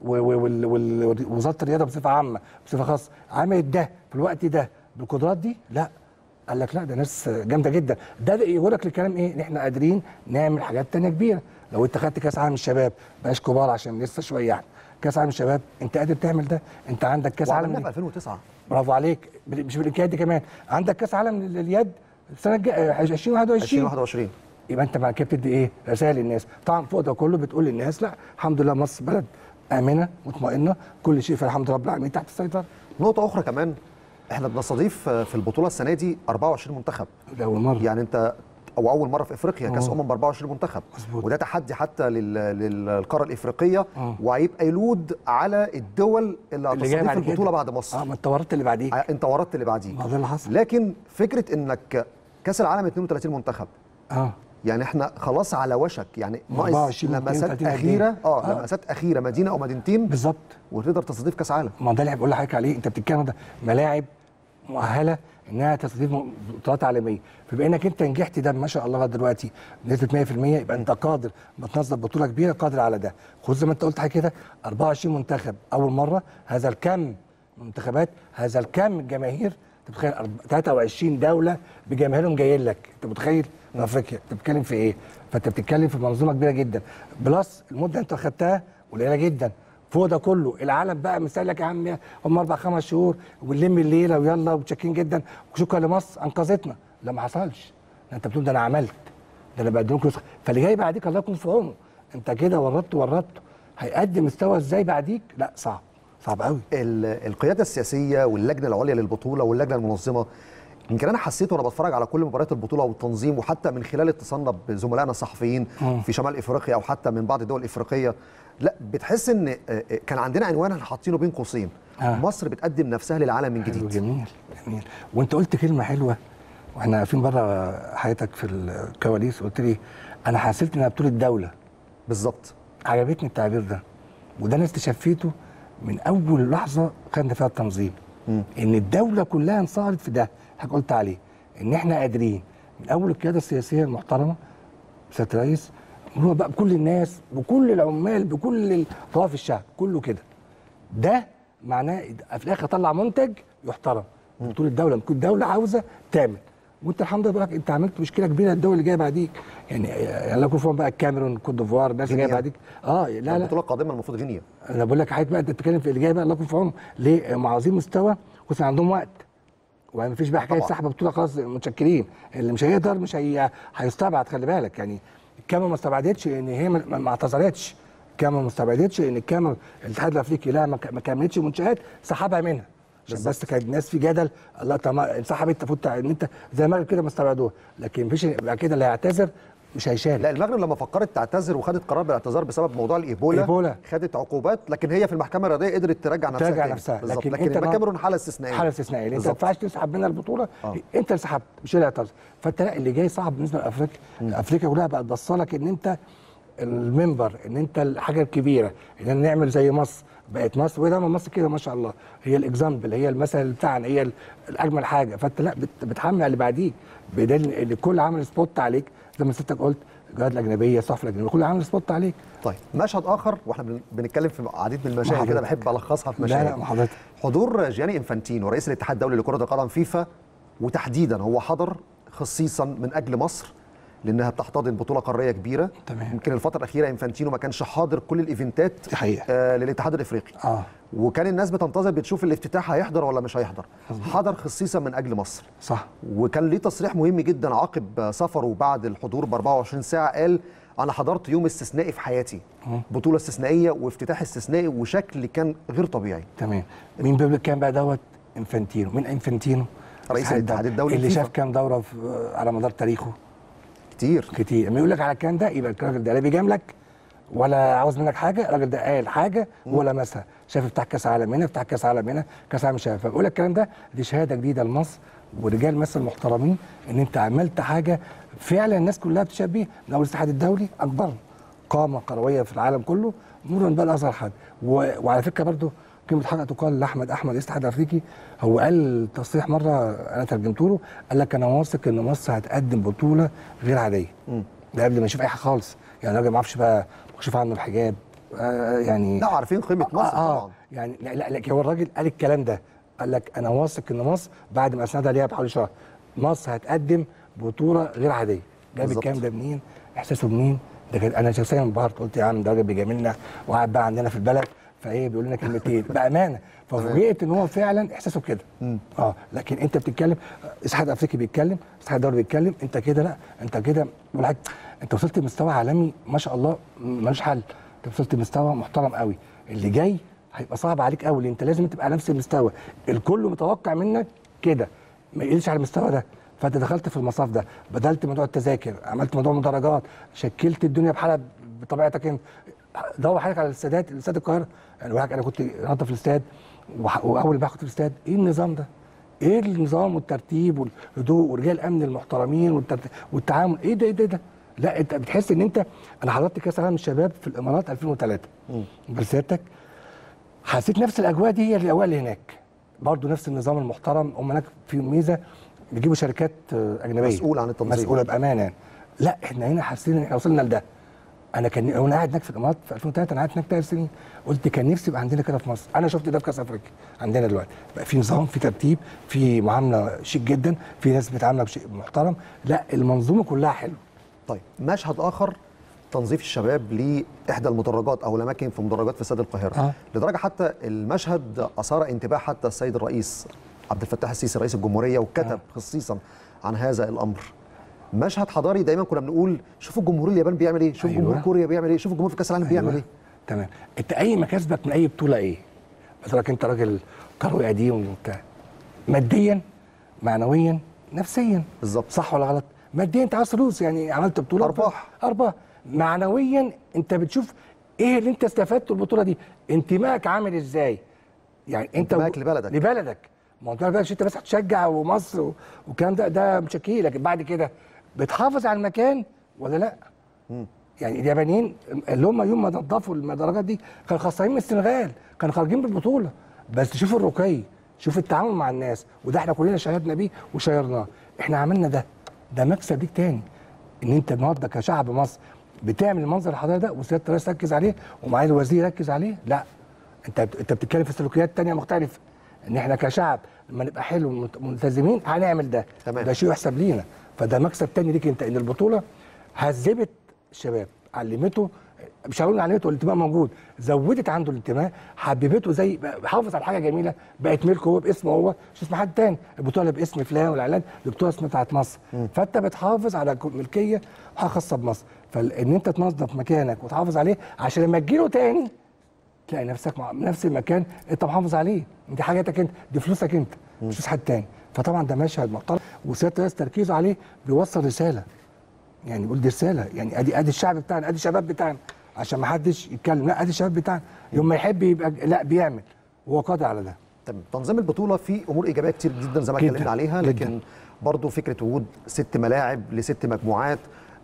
ووزاره الرياضه بصفه عامه بصفه خاصه عملت ده في الوقت ده بالقدرات دي لا قال لك لا ده ناس جامده جدا ده يقول لك الكلام ايه ان احنا قادرين نعمل حاجات تانية كبيره لو انت خدت كاس عالم الشباب بلاش كبار عشان لسه شويه يعني كاس عالم الشباب انت قادر تعمل ده انت عندك كاس عالم وعملناه في 2009 برافو عليك مش بالامكانيات دي كمان عندك كاس عالم لليد السنه الجايه 2021 2021 يبقى انت بعد كده بتدي ايه رسائل للناس طبعا فوق ده كله بتقول للناس لا الحمد لله مصر بلد امنه مطمئنه كل شيء فالحمد لله رب العالمين تحت السيطره نقطة أخرى كمان احنا بنستضيف في البطولة السنة دي 24 منتخب ده اول مره يعني أنت أو أول مرة في إفريقيا كأس آه. أمم ب 24 منتخب مظبوط. وده تحدي حتى لل- للقارة الإفريقية آه. وهيبقى يلود على الدول اللي اللي جايه هتستضيف بعد كده البطولة بعد مصر اه ما انت ورطت اللي بعديك ع- أنت وردت اللي بعديك ما ده اللي حصل لكن فكرة إنك كأس العالم 32 منتخب اه يعني احنا خلاص على وشك يعني ناقص 24 لمسات 32 قد اخيره إيه؟ اه آه. لمسات اخيره مدينه او مدينتين بالظبط وتقدر تستضيف كاس عالم ما ده اللي بقول لحضرتك عليه انت بتتكلم ده ملاعب مؤهله انها تستضيف بطولات عالميه فبما انك انت نجحت ده ما شاء الله لغايه دلوقتي بنسبه 100% يبقى انت قادر ما تنظم بطوله كبيره قادر على ده خد زي ما انت قلت حاجه كده 24 منتخب اول مره هذا الكم من المنتخبات هذا الكم من الجماهير انت متخيل أرب- 23 دوله بجماهيرهم جايين لك انت متخيل في افريقيا انت بتتكلم في ايه فانت بتتكلم في منظومه كبيره جدا بلس المده انت خدتها قليله جدا فوق ده كله العالم بقى مثال لك يا عم هم اربع خمس شهور ونلم الليله ويلا ومتشكرين جدا وشكرا لمصر انقذتنا لا ما حصلش ده انت بتقول ده انا عملت ده انا بقدم لكم نسخه فاللي جاي بعديك الله يكون في عونه انت كده ورطت ورطت هيقدم مستوى ازاي بعديك لا صعب صعب قوي ال- القياده السياسيه واللجنه العليا للبطوله واللجنه المنظمه يمكن انا حسيت وانا بتفرج على كل مباريات البطوله والتنظيم وحتى من خلال اتصالنا بزملائنا الصحفيين مم. في شمال افريقيا او حتى من بعض الدول الافريقيه لا بتحس ان آه، آه، كان عندنا عنوان احنا حاطينه بين قوسين آه. مصر بتقدم نفسها للعالم من حلو جديد جميل جميل وانت قلت كلمه حلوه واحنا واقفين بره حياتك في الكواليس قلت لي انا حسيت انها بطوله دوله بالظبط عجبتني التعبير ده وده انا استشفيته من اول لحظه خدنا فيها التنظيم مم. ان الدوله كلها انصهرت في ده حضرتك قلت عليه ان احنا قادرين من اول القياده السياسيه المحترمه سياده الرئيس هو بقى بكل الناس بكل العمال بكل طوائف الشعب كله كده ده معناه في الاخر اطلع منتج يحترم بطول الدوله ممكن الدوله عاوزه تعمل وانت الحمد لله بقى انت عملت مشكله كبيره الدول اللي جايه بعديك يعني يعني لو كنت بقى الكاميرون كوت ديفوار الناس اللي جايه غينيا. بعديك اه لا لا البطوله القادمه المفروض غينيا انا بقول لك حضرتك بقى انت بتتكلم في اللي جاي بقى الله يكون في عونهم ليه معاذين مستوى خصوصا عندهم وقت وما فيش بقى حكايه طبعا. سحب بطوله خلاص متشكرين اللي مش هيقدر مش هي... هيستبعد خلي بالك يعني الكاميرا ما استبعدتش ان هي ما, ما اعتذرتش الكاميرا ما استبعدتش ان الكاميرا الاتحاد الافريقي لا ما ك- ما كملتش منشات سحبها منها عشان بس كان الناس في جدل الله طب ما انسحبت المفروض ان انت زي ما كده ما استبعدوها لكن مفيش بعد كده اللي هيعتذر مش هيشارك لا المغرب لما فكرت تعتذر وخدت قرار بالاعتذار بسبب موضوع الايبولا إيبولا. خدت عقوبات لكن هي في المحكمه الرئيسيه قدرت ترجع نفسها ترجع تاني. نفسها بالظبط. لكن لكن, انت لكن ما- الكاميرون حاله استثنائيه حاله استثنائيه لان انت ما بالظبط. ينفعش تسحب منها البطوله آه. انت اللي سحبت مش هي اللي اعتذر فانت لا اللي جاي صعب بالنسبه لافريقيا افريقيا كلها بقت بصلك ان انت المنبر ان انت الحاجه الكبيره ان نعمل زي مصر بقت مصر وهي دايما مصر كده ما شاء الله هي الاكزامبل هي المثل بتاعنا هي ال- الاجمل حاجه فانت لا بت- بتحمل اللي بعديك بدل ان الكل عامل سبوت عليك زي ما سيادتك قلت الجرايد الاجنبيه الصحف الاجنبيه كله عامل سبوت عليك طيب مشهد اخر واحنا بن- بنتكلم في عديد من المشاهد حضرتك. كده بحب الخصها في لا مشاهد لا مع حضرتك حضور جياني انفانتينو رئيس الاتحاد الدولي لكره القدم فيفا وتحديدا هو حضر خصيصا من اجل مصر لانها بتحتضن بطوله قاريه كبيره تمام. يمكن الفتره الاخيره انفانتينو ما كانش حاضر كل الايفنتات دي حقيقة. آه للاتحاد الافريقي اه وكان الناس بتنتظر بتشوف الافتتاح هيحضر ولا مش هيحضر حضر خصيصا من اجل مصر صح وكان ليه تصريح مهم جدا عقب سفره بعد الحضور ب 24 ساعه قال انا حضرت يوم استثنائي في حياتي بطوله استثنائيه وافتتاح استثنائي وشكل كان غير طبيعي تمام مين بيقول كام بقى دوت انفانتينو مين انفانتينو رئيس الاتحاد الدولي اللي الفيفا. شاف كام دوره في على مدار تاريخه كتير كتير لما يقول لك على الكلام ده يبقى الراجل ده لا بيجاملك ولا عاوز منك حاجه الراجل ده قال حاجه ولا مثلا شاف بتاع كاس عالم هنا بتاع كاس عالم هنا كاس عالم شاف فبقول لك الكلام ده دي شهاده جديده لمصر ورجال مصر المحترمين ان انت عملت حاجه فعلا الناس كلها بتشبه بيها من اول الاتحاد الدولي اكبر قامه كرويه في العالم كله مرورا بقى لاصغر حد و... وعلى فكره برضو كلمه حق تقال لاحمد احمد رئيس الاتحاد الافريقي هو قال تصريح مره انا ترجمته له قال لك انا واثق ان مصر هتقدم بطوله غير عاديه ده قبل ما يشوف اي حاجه خالص يعني الراجل ما اعرفش بقى مكشوف عنه الحجاب آه يعني لا عارفين قيمه مصر آه طبعا يعني لا لا, لا هو الراجل قال الكلام ده قال لك انا واثق ان مصر بعد ما اسندها ليها بحوالي شهر مصر هتقدم بطوله غير عاديه جاب بالظبط. الكلام ده منين احساسه منين ده كان انا شخصيا انبهرت قلت يا عم ده راجل بيجاملنا وقاعد بقى عندنا في البلد فايه بيقول لنا كلمتين بامانه ففوجئت ان هو فعلا احساسه كده اه لكن انت بتتكلم الاتحاد الافريقي بيتكلم الاتحاد الدولي بيتكلم انت كده لا انت كده بالعكس انت وصلت لمستوى عالمي ما شاء الله ملوش حل انت وصلت لمستوى محترم قوي اللي جاي هيبقى صعب عليك قوي لان انت لازم تبقى على نفس المستوى الكل متوقع منك كده ما يقلش على المستوى ده فانت دخلت في المصاف ده بدلت موضوع التذاكر عملت موضوع المدرجات شكلت الدنيا بحالها بطبيعتك انت دور حضرتك على الاستادات استاد القاهره يعني واحد انا كنت النهارده في الاستاد وح- واول ما كنت في الاستاد ايه النظام ده؟ ايه النظام والترتيب والهدوء ورجال الامن المحترمين والترتيب والتعامل ايه ده ايه ده, ده؟ لا انت بتحس ان انت انا حضرت كاس العالم الشباب في الامارات 2003 برسالتك حسيت نفس الاجواء دي هي الاجواء اللي هناك برضه نفس النظام المحترم هم هناك في ميزه بيجيبوا شركات آه، اجنبيه مسؤول عن التنظيم. مسؤوله بامانه يعني لا احنا هنا حاسين ان احنا وصلنا لده انا كان وانا قاعد هناك في الامارات في 2003 انا قاعد هناك ثلاث سنين قلت كان نفسي يبقى عندنا كده في مصر انا شفت ده في كاس افريقيا عندنا دلوقتي بقى في نظام في ترتيب في معامله شيك جدا في ناس بتعاملك بشيء محترم لا المنظومه كلها حلوه طيب مشهد اخر تنظيف الشباب لاحدى المدرجات او الاماكن في مدرجات في استاد القاهره آه. لدرجه حتى المشهد اثار انتباه حتى السيد الرئيس عبد الفتاح السيسي رئيس الجمهوريه وكتب آه. خصيصا عن هذا الامر مشهد حضاري دايما كنا بنقول شوفوا الجمهور اليابان بيعمل ايه شوفوا أيوة. الجمهور كوريا بيعمل ايه شوفوا الجمهور في كاس العالم بيعمل أيوة. ايه تمام انت اي مكاسبك من اي بطوله ايه مثلا انت راجل كروي قديم وبتاع ماديا معنويا نفسيا بالظبط. صح ولا غلط ماديا انت عاوز فلوس يعني عملت بطوله أرباح. ارباح معنويا انت بتشوف ايه اللي انت استفدته البطوله دي انتمائك عامل ازاي يعني انت انتمائك لبلدك. لبلدك ما هو انت بقى انت بس هتشجع ومصر و- والكلام ده ده مش أكيد، لكن بعد كده بتحافظ على المكان ولا لا يعني اليابانيين اللي هم يوم ما نظفوا المدرجات دي كانوا خسرانين من السنغال كانوا خارجين بالبطوله بس شوف الرقي شوف التعامل مع الناس وده احنا كلنا شهدنا بيه وشيرناه احنا عملنا ده ده مكسب ليك تاني ان انت النهارده كشعب مصر بتعمل المنظر الحضاري ده وسياده الرئيس ركز عليه ومعالي الوزير ركز عليه لا انت انت بتتكلم في سلوكيات تانية مختلفه ان احنا كشعب لما نبقى حلو وملت- ملتزمين هنعمل ده تمام. ده شيء يحسب لينا فده مكسب تاني ليك انت ان البطوله هذبت الشباب علمته مش هقول علمته الانتماء موجود زودت عنده الانتماء حببته زي بقى حافظ على حاجه جميله بقت ملكه هو باسمه هو مش اسم حد تاني البطوله باسم فلان والاعلان البطوله اسمها بتاعت مصر فانت بتحافظ على كو- ملكيه حاجه خاصه بمصر فان انت تنظف مكانك وتحافظ عليه عشان لما تجيله تاني تلاقي نفسك مع نفس المكان انت محافظ عليه دي حاجاتك انت دي فلوسك انت مش فلوس حد تاني فطبعا ده مشهد محترم وسياده الرئيس تركيزه عليه بيوصل رساله يعني بيقول دي رساله يعني ادي ادي الشعب بتاعنا ادي الشباب بتاعنا عشان ما حدش يتكلم لا ادي الشباب بتاعنا يوم ما يحب يبقى لا بيعمل وهو قادر على ده تمام تنظيم البطوله فيه امور ايجابيه كتير جدا زي ما جداً، اتكلمنا عليها لكن جداً. برضه فكره وجود ست ملاعب لست مجموعات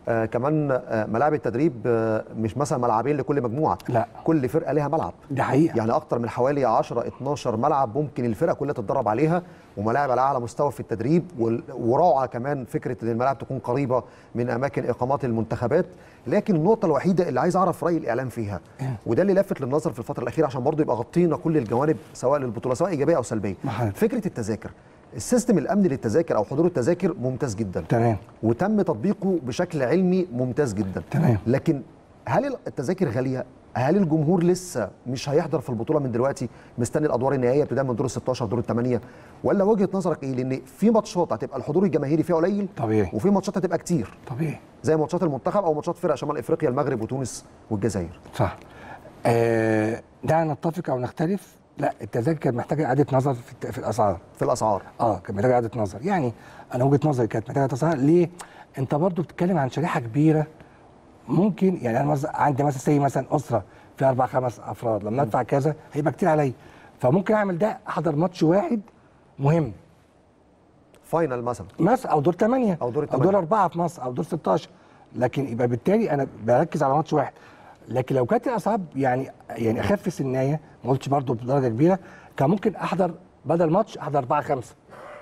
آه كمان آه ملاعب التدريب آه مش مثلا ملعبين لكل مجموعه لا. كل فرقه ليها ملعب ده حقيقه يعني اكتر من حوالي 10 12 ملعب ممكن الفرقه كلها تتدرب عليها وملاعب على اعلى مستوى في التدريب وال- وروعه كمان فكره ان الملاعب تكون قريبه من اماكن اقامات المنتخبات لكن النقطه الوحيده اللي عايز اعرف راي الاعلام فيها وده اللي لفت للنظر في الفتره الاخيره عشان برضه يبقى غطينا كل الجوانب سواء للبطوله سواء ايجابيه او سلبيه ما حضرتك. فكره التذاكر السيستم الامني للتذاكر او حضور التذاكر ممتاز جدا تمام وتم تطبيقه بشكل علمي ممتاز جدا تمام. لكن هل التذاكر غاليه هل الجمهور لسه مش هيحضر في البطوله من دلوقتي مستني الادوار النهائيه ابتداء من دور ال 16 دور الثمانيه ولا وجهه نظرك ايه لان في ماتشات هتبقى الحضور الجماهيري فيها قليل طبيعي. وفي ماتشات هتبقى كتير طبيعي زي ماتشات المنتخب او ماتشات فرق شمال افريقيا المغرب وتونس والجزائر صح آه دعنا نتفق او نختلف لا التذاكر كانت محتاجه اعاده نظر في, الت- في الاسعار في الاسعار اه كانت محتاجه اعاده نظر يعني انا وجهه نظري كانت محتاجه اعاده نظر ليه انت برضو بتتكلم عن شريحه كبيره ممكن يعني انا مثلا عندي مثلا سي مثلا اسره في اربع خمس افراد لما ادفع كذا هيبقى كتير عليا فممكن اعمل ده احضر ماتش واحد مهم فاينل مثلا مصر او دور 8 أو دور او التمانية. دور 4 في مصر او دور 16 لكن يبقى بالتالي انا بركز على ماتش واحد لكن لو كانت الاسعار يعني يعني اخف سنايه ما قلتش برضه بدرجه كبيره كان ممكن احضر بدل ماتش احضر 4 5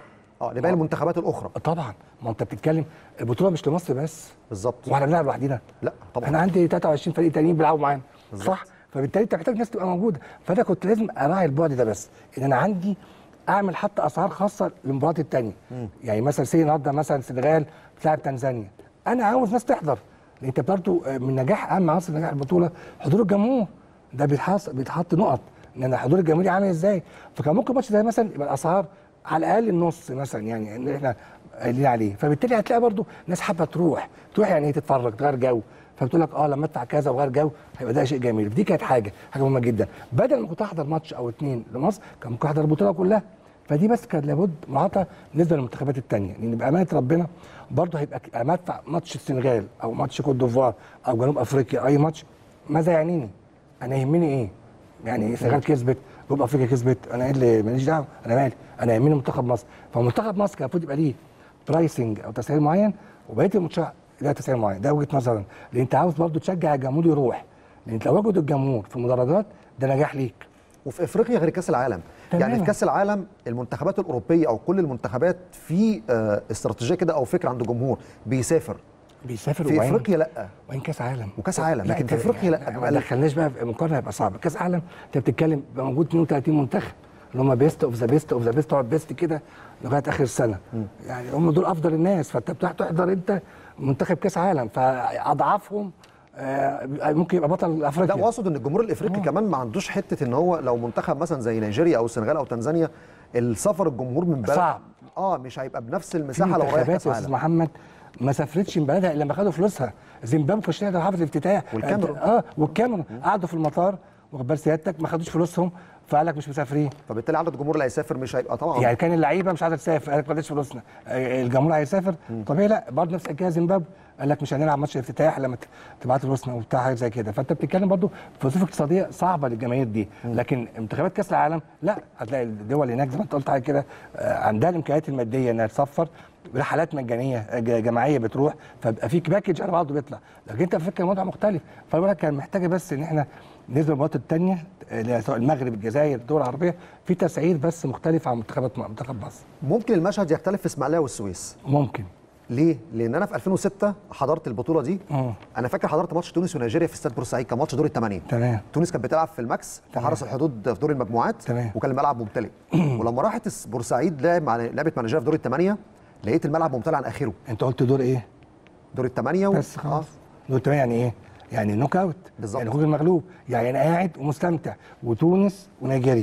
اه لباقي المنتخبات الاخرى طبعا ما انت بتتكلم البطوله مش لمصر بس بالظبط واحنا بنلعب لوحدينا لا طبعا انا عندي 23 فريق تانيين بيلعبوا معانا صح فبالتالي انت محتاج ناس تبقى موجوده فانا كنت لازم اراعي البعد ده بس ان انا عندي اعمل حتى اسعار خاصه للمباريات التانيه يعني مثلا سي النهارده مثلا السنغال بتلعب تنزانيا انا عاوز ناس تحضر لان انت برضه من نجاح اهم عناصر نجاح البطوله حضور الجمهور ده بيتحط بيتحط نقط ان انا حضور الجماهيري عامل ازاي فكان ممكن ماتش زي مثلا يبقى الاسعار على الاقل النص مثلا يعني اللي احنا قايلين عليه فبالتالي هتلاقي برضو ناس حابه تروح تروح يعني ايه تتفرج تغير جو فبتقول لك اه لما ادفع كذا وغير جو هيبقى ده شيء جميل دي كانت حاجه حاجه مهمه جدا بدل ما كنت احضر ماتش او اتنين لمصر كان ممكن احضر البطوله كلها فدي بس كان لابد مراعاه بالنسبه للمنتخبات الثانيه لان بامانه ربنا برضه هيبقى اما ادفع ماتش السنغال او ماتش كوت ديفوار او جنوب افريقيا اي ماتش ماذا يعنيني؟ انا يهمني ايه؟ يعني السنغال كسبت جنوب افريقيا كسبت انا ايه اللي ماليش دعوه انا مالي انا يهمني منتخب مصر فمنتخب مصر كان المفروض يبقى ليه برايسنج او تسعير معين وبقيه الماتشات لها تسعير معين ده وجهه نظرا لان انت عاوز برضه تشجع الجمهور يروح لان انت لو وجد الجمهور في المدرجات ده نجاح ليك وفي افريقيا غير كاس العالم تماما. يعني في كاس العالم المنتخبات الاوروبيه او كل المنتخبات في آه، استراتيجيه كده او فكره عند الجمهور بيسافر بيسافر في وين؟ افريقيا لا وين كاس عالم وكاس عالم، لكن أنت- في أفريقيا لا، يعني بيبقى ما ال- دخلناش بقى في مقارنه هيبقى صعب كاس عالم انت بتتكلم بقى موجود 32 منتخب اللي هم بيست اوف ذا بيست اوف ذا بيست تقعد بيست كده لغايه اخر السنه يعني هم دول افضل الناس فانت بتروح تحضر انت منتخب كاس عالم فاضعافهم آه، ممكن يبقى بطل لا افريقيا واقصد ان الجمهور الافريقي كمان ما عندوش حته ان هو لو منتخب مثلا زي نيجيريا او السنغال او تنزانيا السفر الجمهور من بلد صعب. اه مش هيبقى بنفس في المساحه لو رايح منتخبات كاس يا استاذ عالم محمد ما سافرتش من بلدها الا لما خدوا فلوسها زيمبابوي خش لها حفله الافتتاح والكاميرون. اه والكاميرون قعدوا في المطار واخد بال سيادتك ما خدوش فلوسهم فقال لك مش مسافرين فبالتالي عدد الجمهور اللي هيسافر مش هيبقى طبعا يعني كان اللعيبه مش عايزه تسافر قال لك ما اديش فلوسنا آه، الجمهور هيسافر طبيعي لا برضه نفس الحكايه زيمبابوي قال لك مش هنلعب ماتش الافتتاح لما ت- تبعت فلوسنا وبتاع حاجه زي كده فانت بتتكلم برضه في ظروف اقتصاديه صعبه للجماهير دي لكن انتخابات كاس العالم لا هتلاقي الدول هناك زي ما انت قلت حاجه كده آه، عندها الامكانيات الماديه انها تسفر رحلات مجانيه آه، ج- جماعيه بتروح فبقى في باكج على بعضه بيطلع لكن انت فكره الوضع مختلف فانا بقول لك كان محتاجه بس ان احنا نسبه المباريات الثانيه سواء المغرب الجزائر الدول العربيه في تسعير بس مختلف عن منتخبات منتخب مصر ممكن المشهد يختلف في اسماعيليه والسويس ممكن ليه؟ لان انا في 2006 حضرت البطوله دي اه انا فاكر حضرت ماتش تونس ونيجيريا في استاد بورسعيد كان ماتش دور الثمانيه تمام تونس كانت بتلعب في الماكس في تمام. حرس الحدود في دور المجموعات تمام. وكان الملعب ممتلئ ولما راحت الس- بورسعيد لعب مع لعبت مع نيجيريا في دور الثمانيه لقيت الملعب ممتلئ عن اخره انت قلت دور ايه؟ دور الثمانيه و... بس خلاص دور تمام يعني ايه؟ يعني نوك اوت بالظبط. يعني خروج المغلوب يعني انا قاعد ومستمتع وتونس ونيجيريا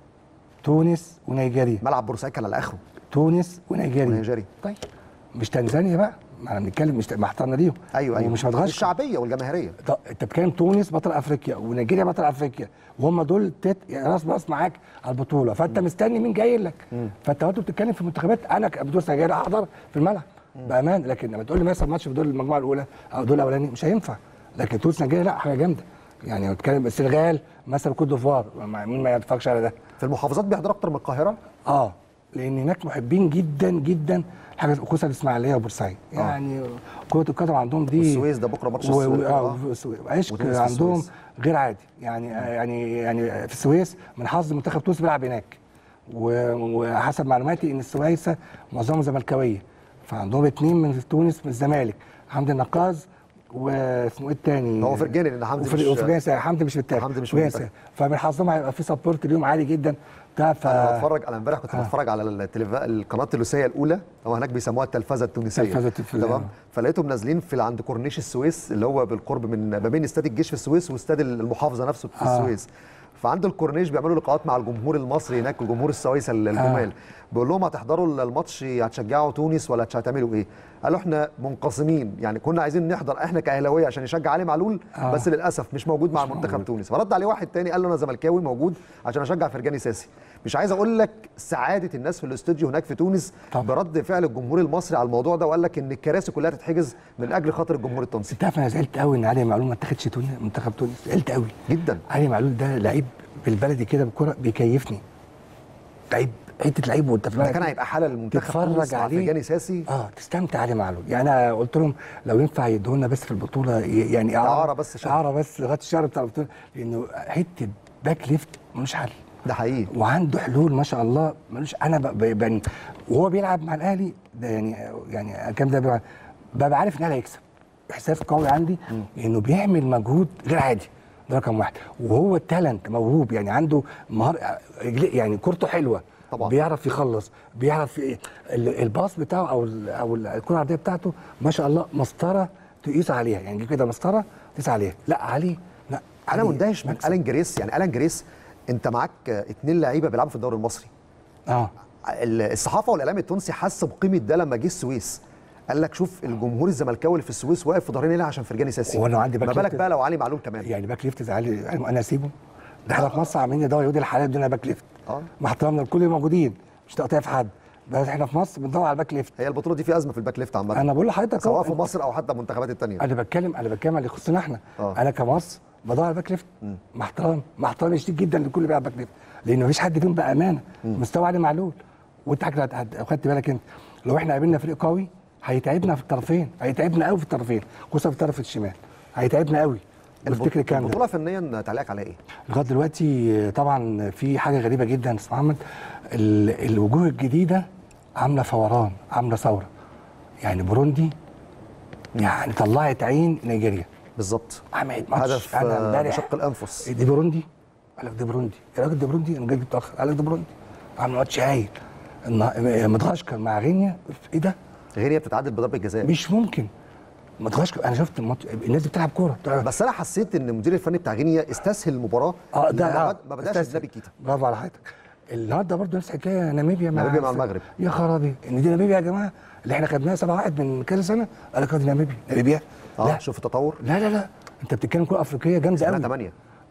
تونس ونيجيريا ملعب بورسعيد كان على اخره تونس ونيجيريا ونيجيريا. طيب مش تنزانيا بقى ما احنا بنتكلم مش مع احترامنا ليهم ايوه ايوه ومش هتغش الشعبيه والجماهيريه طب انت بتتكلم تونس بطل افريقيا ونيجيريا بطل افريقيا وهم دول تت... يعني راس براس معاك على البطوله فانت مستني مين جاي لك فانت برضه بتتكلم في منتخبات انا كبدور سجاير احضر في الملعب بامان لكن لما تقول لي مثلا ماتش في دور المجموعه الاولى او دور الاولاني مش هينفع لكن تونس نيجيريا لا حاجه جامده يعني بتكلم السنغال مثلا كوت ديفوار مع مين ما يتفرجش على ده في المحافظات بيحضروا اكتر من القاهره اه لان هناك محبين جدا جدا حاجه خصوصا الاسماعيليه وبورسعيد يعني كره القدم عندهم دي والسويس ده بكره ماتش و- السويس. و- آه. اه والسويس. عشق وتونس في عندهم السويس. غير عادي يعني يعني يعني في السويس من حظ منتخب تونس بيلعب هناك و- وحسب معلوماتي ان السويسه معظمهم زملكاويه فعندهم اتنين من تونس من الزمالك حمدي النقاز واسمه ايه التاني هو فرجاني لان حمدي وفر- مش وفرجاني سا- حمدي مش بالتالي حمدي مش فرجاني بالتالي. سا- فمن حظهم هيبقى في سبورت اليوم عالي جدا بتاع ف انا بتفرج انا امبارح كنت آه. بتفرج على التلف... القناه التونسيه الاولى هو هناك بيسموها التلفزه التونسيه التلفزة التونسية. تمام فلقيتهم نازلين في عند كورنيش السويس اللي هو بالقرب من ما بين استاد الجيش في السويس واستاد المحافظه نفسه في آه. السويس فعند الكورنيش بيعملوا لقاءات مع الجمهور المصري هناك الجمهور السويسه الجمال بيقول لهم هتحضروا الماتش هتشجعوا تونس ولا هتعملوا ايه؟ قالوا احنا منقسمين يعني كنا عايزين نحضر احنا كاهلاويه عشان نشجع علي معلول آه. بس للاسف مش موجود مع مش منتخب موجود. تونس فرد عليه واحد تاني قال له انا زملكاوي موجود عشان اشجع فرجاني ساسي مش عايز اقول لك سعاده الناس في الاستوديو هناك في تونس طبعا. برد فعل الجمهور المصري على الموضوع ده وقال لك ان الكراسي كلها تتحجز من اجل خاطر الجمهور التونسي انت عارف انا زعلت قوي ان علي معلول ما اتاخدش تونس منتخب تونس زعلت قوي جدا علي معلول ده لعيب بالبلدي كده بالكوره بيكيفني لعيب حته لعيب وانت في ده الملعب كان هيبقى حاله للمنتخب تتفرج تونس مع عليه. فرجاني ساسي اه تستمتع علي معلول يعني انا قلت لهم لو ينفع يدونا بس في البطوله ي- يعني إعارة بس شهر. اعاره بس لغايه الشهر بتاع البطوله لانه حته باك ليفت ملوش حل ده حقيقي وعنده حلول ما شاء الله ملوش انا ب- ب- يعني وهو بيلعب مع الاهلي ده يعني يعني كام ده بيلعب ببقى عارف ان الاهلي هيكسب احساس قوي عندي انه بيعمل مجهود غير عادي ده رقم واحد وهو تالنت موهوب يعني عنده مهار يعني كورته حلوه طبعا. بيعرف يخلص بيعرف ي- ال- الباص بتاعه او ال- او ال- الكره العرضيه بتاعته ما شاء الله مسطره تقيس عليها يعني يجي كده مسطره تقيس عليها لا علي لا انا علي مندهش من مكسب. الان جريس يعني الان جريس انت معاك آه، اتنين لعيبه بيلعبوا في الدوري المصري اه ال- الصحافه والاعلام التونسي حس بقيمه ده لما جه السويس قال لك شوف الجمهور الزملكاوي اللي في السويس واقف في ظهرنا ليه عشان فرجاني ساسي هو أنا عندي باك ما بالك ليفت. بقى لو علي معلول كمان يعني باك ليفت زي علي انا اسيبه ده احنا في مصر عاملين ندور يهودي الحلال بدون باك ليفت اه مع احترامنا لكل الموجودين مش تقطيع في حد بس احنا في مصر بندور على الباك ليفت هي البطوله دي في ازمه في الباك ليفت عامه انا بقول لحضرتك سواء أهو، في مصر او حتى المنتخبات الثانيه انا بتكلم انا بتكلم على اللي يخصنا احنا آه. انا كمصر بدور على باك ليفت مع احترام مع احترامي شديد جدا لكل اللي بيلعب باك ليفت لان مفيش حد فيهم بامانه مستوى علي معلول وانت حاجه هت- هت- خدت بالك انت لو احنا قابلنا فريق قوي هيتعبنا في الطرفين هيتعبنا قوي في الطرفين خصوصا في الطرف الشمال هيتعبنا قوي بفتكر الكلام ده البطوله فنيا تعليقك على ايه؟ لغايه دلوقتي طبعا في حاجه غريبه جدا يا استاذ محمد ال- الوجوه الجديده عامله فوران عامله ثوره يعني بوروندي يعني طلعت عين نيجيريا بالظبط عملت ماتش هدف انا آه، امبارح بشق الانفس دي بوروندي قال لك دي بوروندي يا راجل دي بوروندي انا جاي متاخر قال لك دي بوروندي عامل ماتش هايل النا- مدغشقر مع غينيا ايه ده؟ غينيا بتتعادل بضربه جزاء مش ممكن مدغشقر انا شفت الماتش الناس دي بتلعب كوره بتلعب بس انا حسيت ان المدير الفني بتاع غينيا استسهل المباراه اه ده ما آه. بد- ما بداش استاذ. بنبي كيتا برافو على حضرتك النهارده برضه نفس الحكايه ناميبيا مع ناميبيا مع المغرب. يا خرابي ان دي ناميبيا يا جماعه اللي احنا خدناها 7 1 من كذا سنه قال لك دي ناميبيا ناميبيا اه لا شوف التطور لا لا لا انت بتتكلم كوره افريقيه جامده قوي 8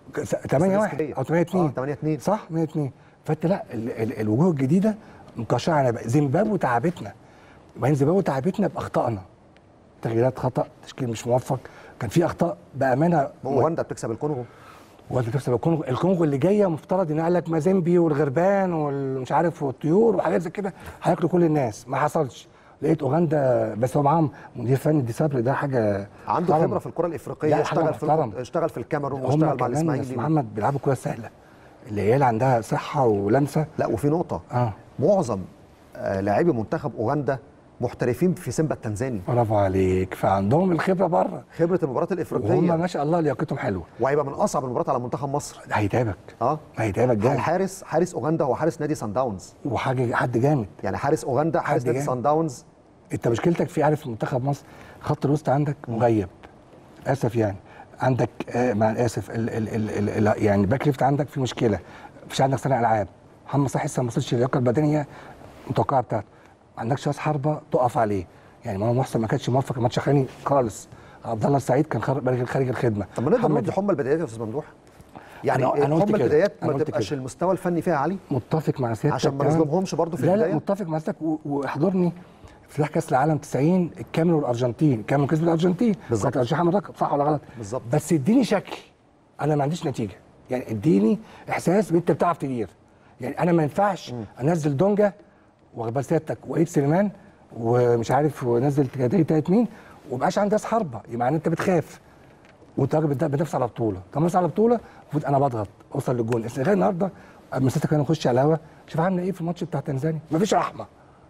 8 1 اسكندرية. او 8 2 آه، 8-2. صح 8 2 فانت لا ال ال الوجوه الجديده مكشره على بقى. زيمبابوي تعبتنا وبعدين زيمبابوي تعبتنا باخطائنا تغييرات خطا تشكيل مش موفق كان في اخطاء بامانه اوغندا بتكسب الكونغو وانت تكسب الكونغو الكونغو اللي جايه مفترض ان قال لك مازيمبي والغربان والمش عارف والطيور وحاجات زي كده هياكلوا كل الناس ما حصلش لقيت اوغندا بس هو معاهم مدير فني ديسابل ده حاجه عنده محترمة. خبره في الكره الافريقيه لا، حاجة اشتغل في محترمة. اشتغل في الكاميرون هم واشتغل مع كمان يا أستاذ الاسماعيلي محمد بيلعبوا كوره سهله العيال عندها صحه ولمسه لا وفي نقطه اه معظم آه، لاعبي منتخب اوغندا محترفين في سيمبا التنزاني برافو عليك فعندهم الخبره بره خبره المباريات وهم الافريقيه ما شاء الله لياقتهم حلوه وهيبقى من اصعب المباريات على منتخب مصر ده هيتعبك اه هيتعبك جامد الحارس حارس اوغندا هو حارس نادي سان داونز وحاجه حد جامد يعني حارس اوغندا حارس حد نادي جامد. سان داونز انت مشكلتك في عارف منتخب مصر خط الوسط عندك مغيب اسف يعني عندك آه مع الاسف ال ال ال ال ال يعني باك ليفت عندك في مشكله مفيش عندك صانع العاب محمد صلاح لسه ما وصلش اللياقه البدنيه المتوقعه بتاعته ما عندكش راس حربه تقف عليه يعني مروان محسن ما كانش موفق الماتش الاخراني خالص عبد الله السعيد كان خارج خارج الخدمه طب ما نقدر محمد ندي حمى البدايات يا استاذ ممدوح يعني أنا- أنا قلت حمى كده. البدايات أنا ما قلت تبقاش كده. المستوى الفني فيها عالي متفق مع سيادتك عشان ما تمام. نظلمهمش برضه في لا البدايه لا متفق مع سيادتك و- واحضرني افتتاح كاس العالم 90 الكاميرون والارجنتين الكاميرون كسبت الارجنتين بالظبط. كانت الارجنتين حمل رقم صح ولا غلط بالظبط. بس اديني شكل انا ما عنديش نتيجه يعني اديني احساس ان انت بتعرف تدير يعني انا ما ينفعش انزل دونجا واخد بال سيادتك وليد سليمان ومش عارف ونزل كده تالت مين ومبقاش عندي راس حربه يبقى انت بتخاف وانت راجل بت- بتنافس على بطوله طب بنافس على بطوله المفروض انا بضغط اوصل للجون السنغال النهارده اما سيادتك كان نخش على الهوا شوف عامله ايه في الماتش بتاع تنزانيا مفيش رحمه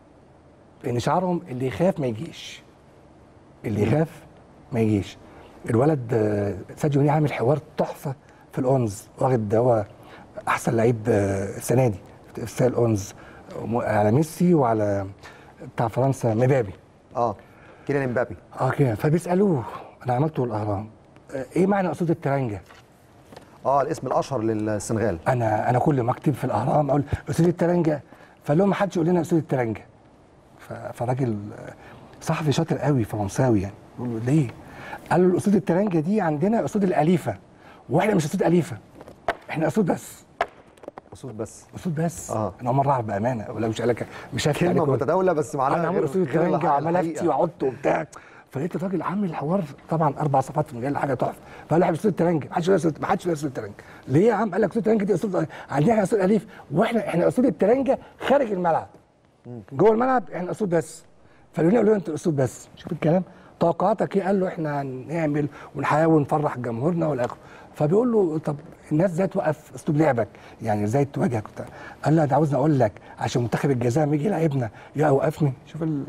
لان شعارهم اللي يخاف ما يجيش اللي يخاف ما يجيش الولد آه، ساديو ماني عامل حوار تحفه في الاونز واخد هو احسن لعيب آه، السنه دي في استاد الاونز م- على ميسي وعلى بتاع فرنسا مبابي اه كيليان امبابي اه كده فبيسالوه انا عملته الاهرام آه، ايه معنى اسود الترنجه؟ اه الاسم الاشهر للسنغال انا انا كل ما اكتب في الاهرام اقول اسود الترنجه فقال لهم ما حدش يقول لنا اسود الترنجه ف- فالراجل آه، صحفي شاطر قوي فرنساوي يعني بيقول له ليه؟ قال له الاسود الترنجه دي عندنا اسود الاليفه واحنا مش اسود اليفه احنا اسود بس اسود بس اسود بس آه. انا اول مره اعرف بامانه ولا مش قال لك مش هفتح كلمه عليك ولا- متداوله بس معناها انا عامل غير- اسود غير الترنجه الحقيقة. وعمال افتي وعدت وبتاع فلقيت الراجل عامل حوار طبعا اربع صفحات في مجال حاجه تحفه فقال له احنا اسود الترنجه ما حدش يقول اسود ما حدش يقول اسود الترنجه ليه يا عم قال لك اسود الترنجه دي اسود عندنا احنا اسود اليف واحنا احنا اسود الترنجه خارج الملعب جوه الملعب احنا اسود بس فقالوا لنا انتوا اسود بس شوف الكلام توقعاتك ايه قال له احنا هنعمل ونحاول نفرح جمهورنا والى اخره فبيقول له طب الناس ازاي توقف اسلوب لعبك يعني ازاي تواجهك وبتاع. قال له انا عاوزني اقول لك عشان منتخب الجزائر لما يجي يلعبنا يا وقفني شوف ال...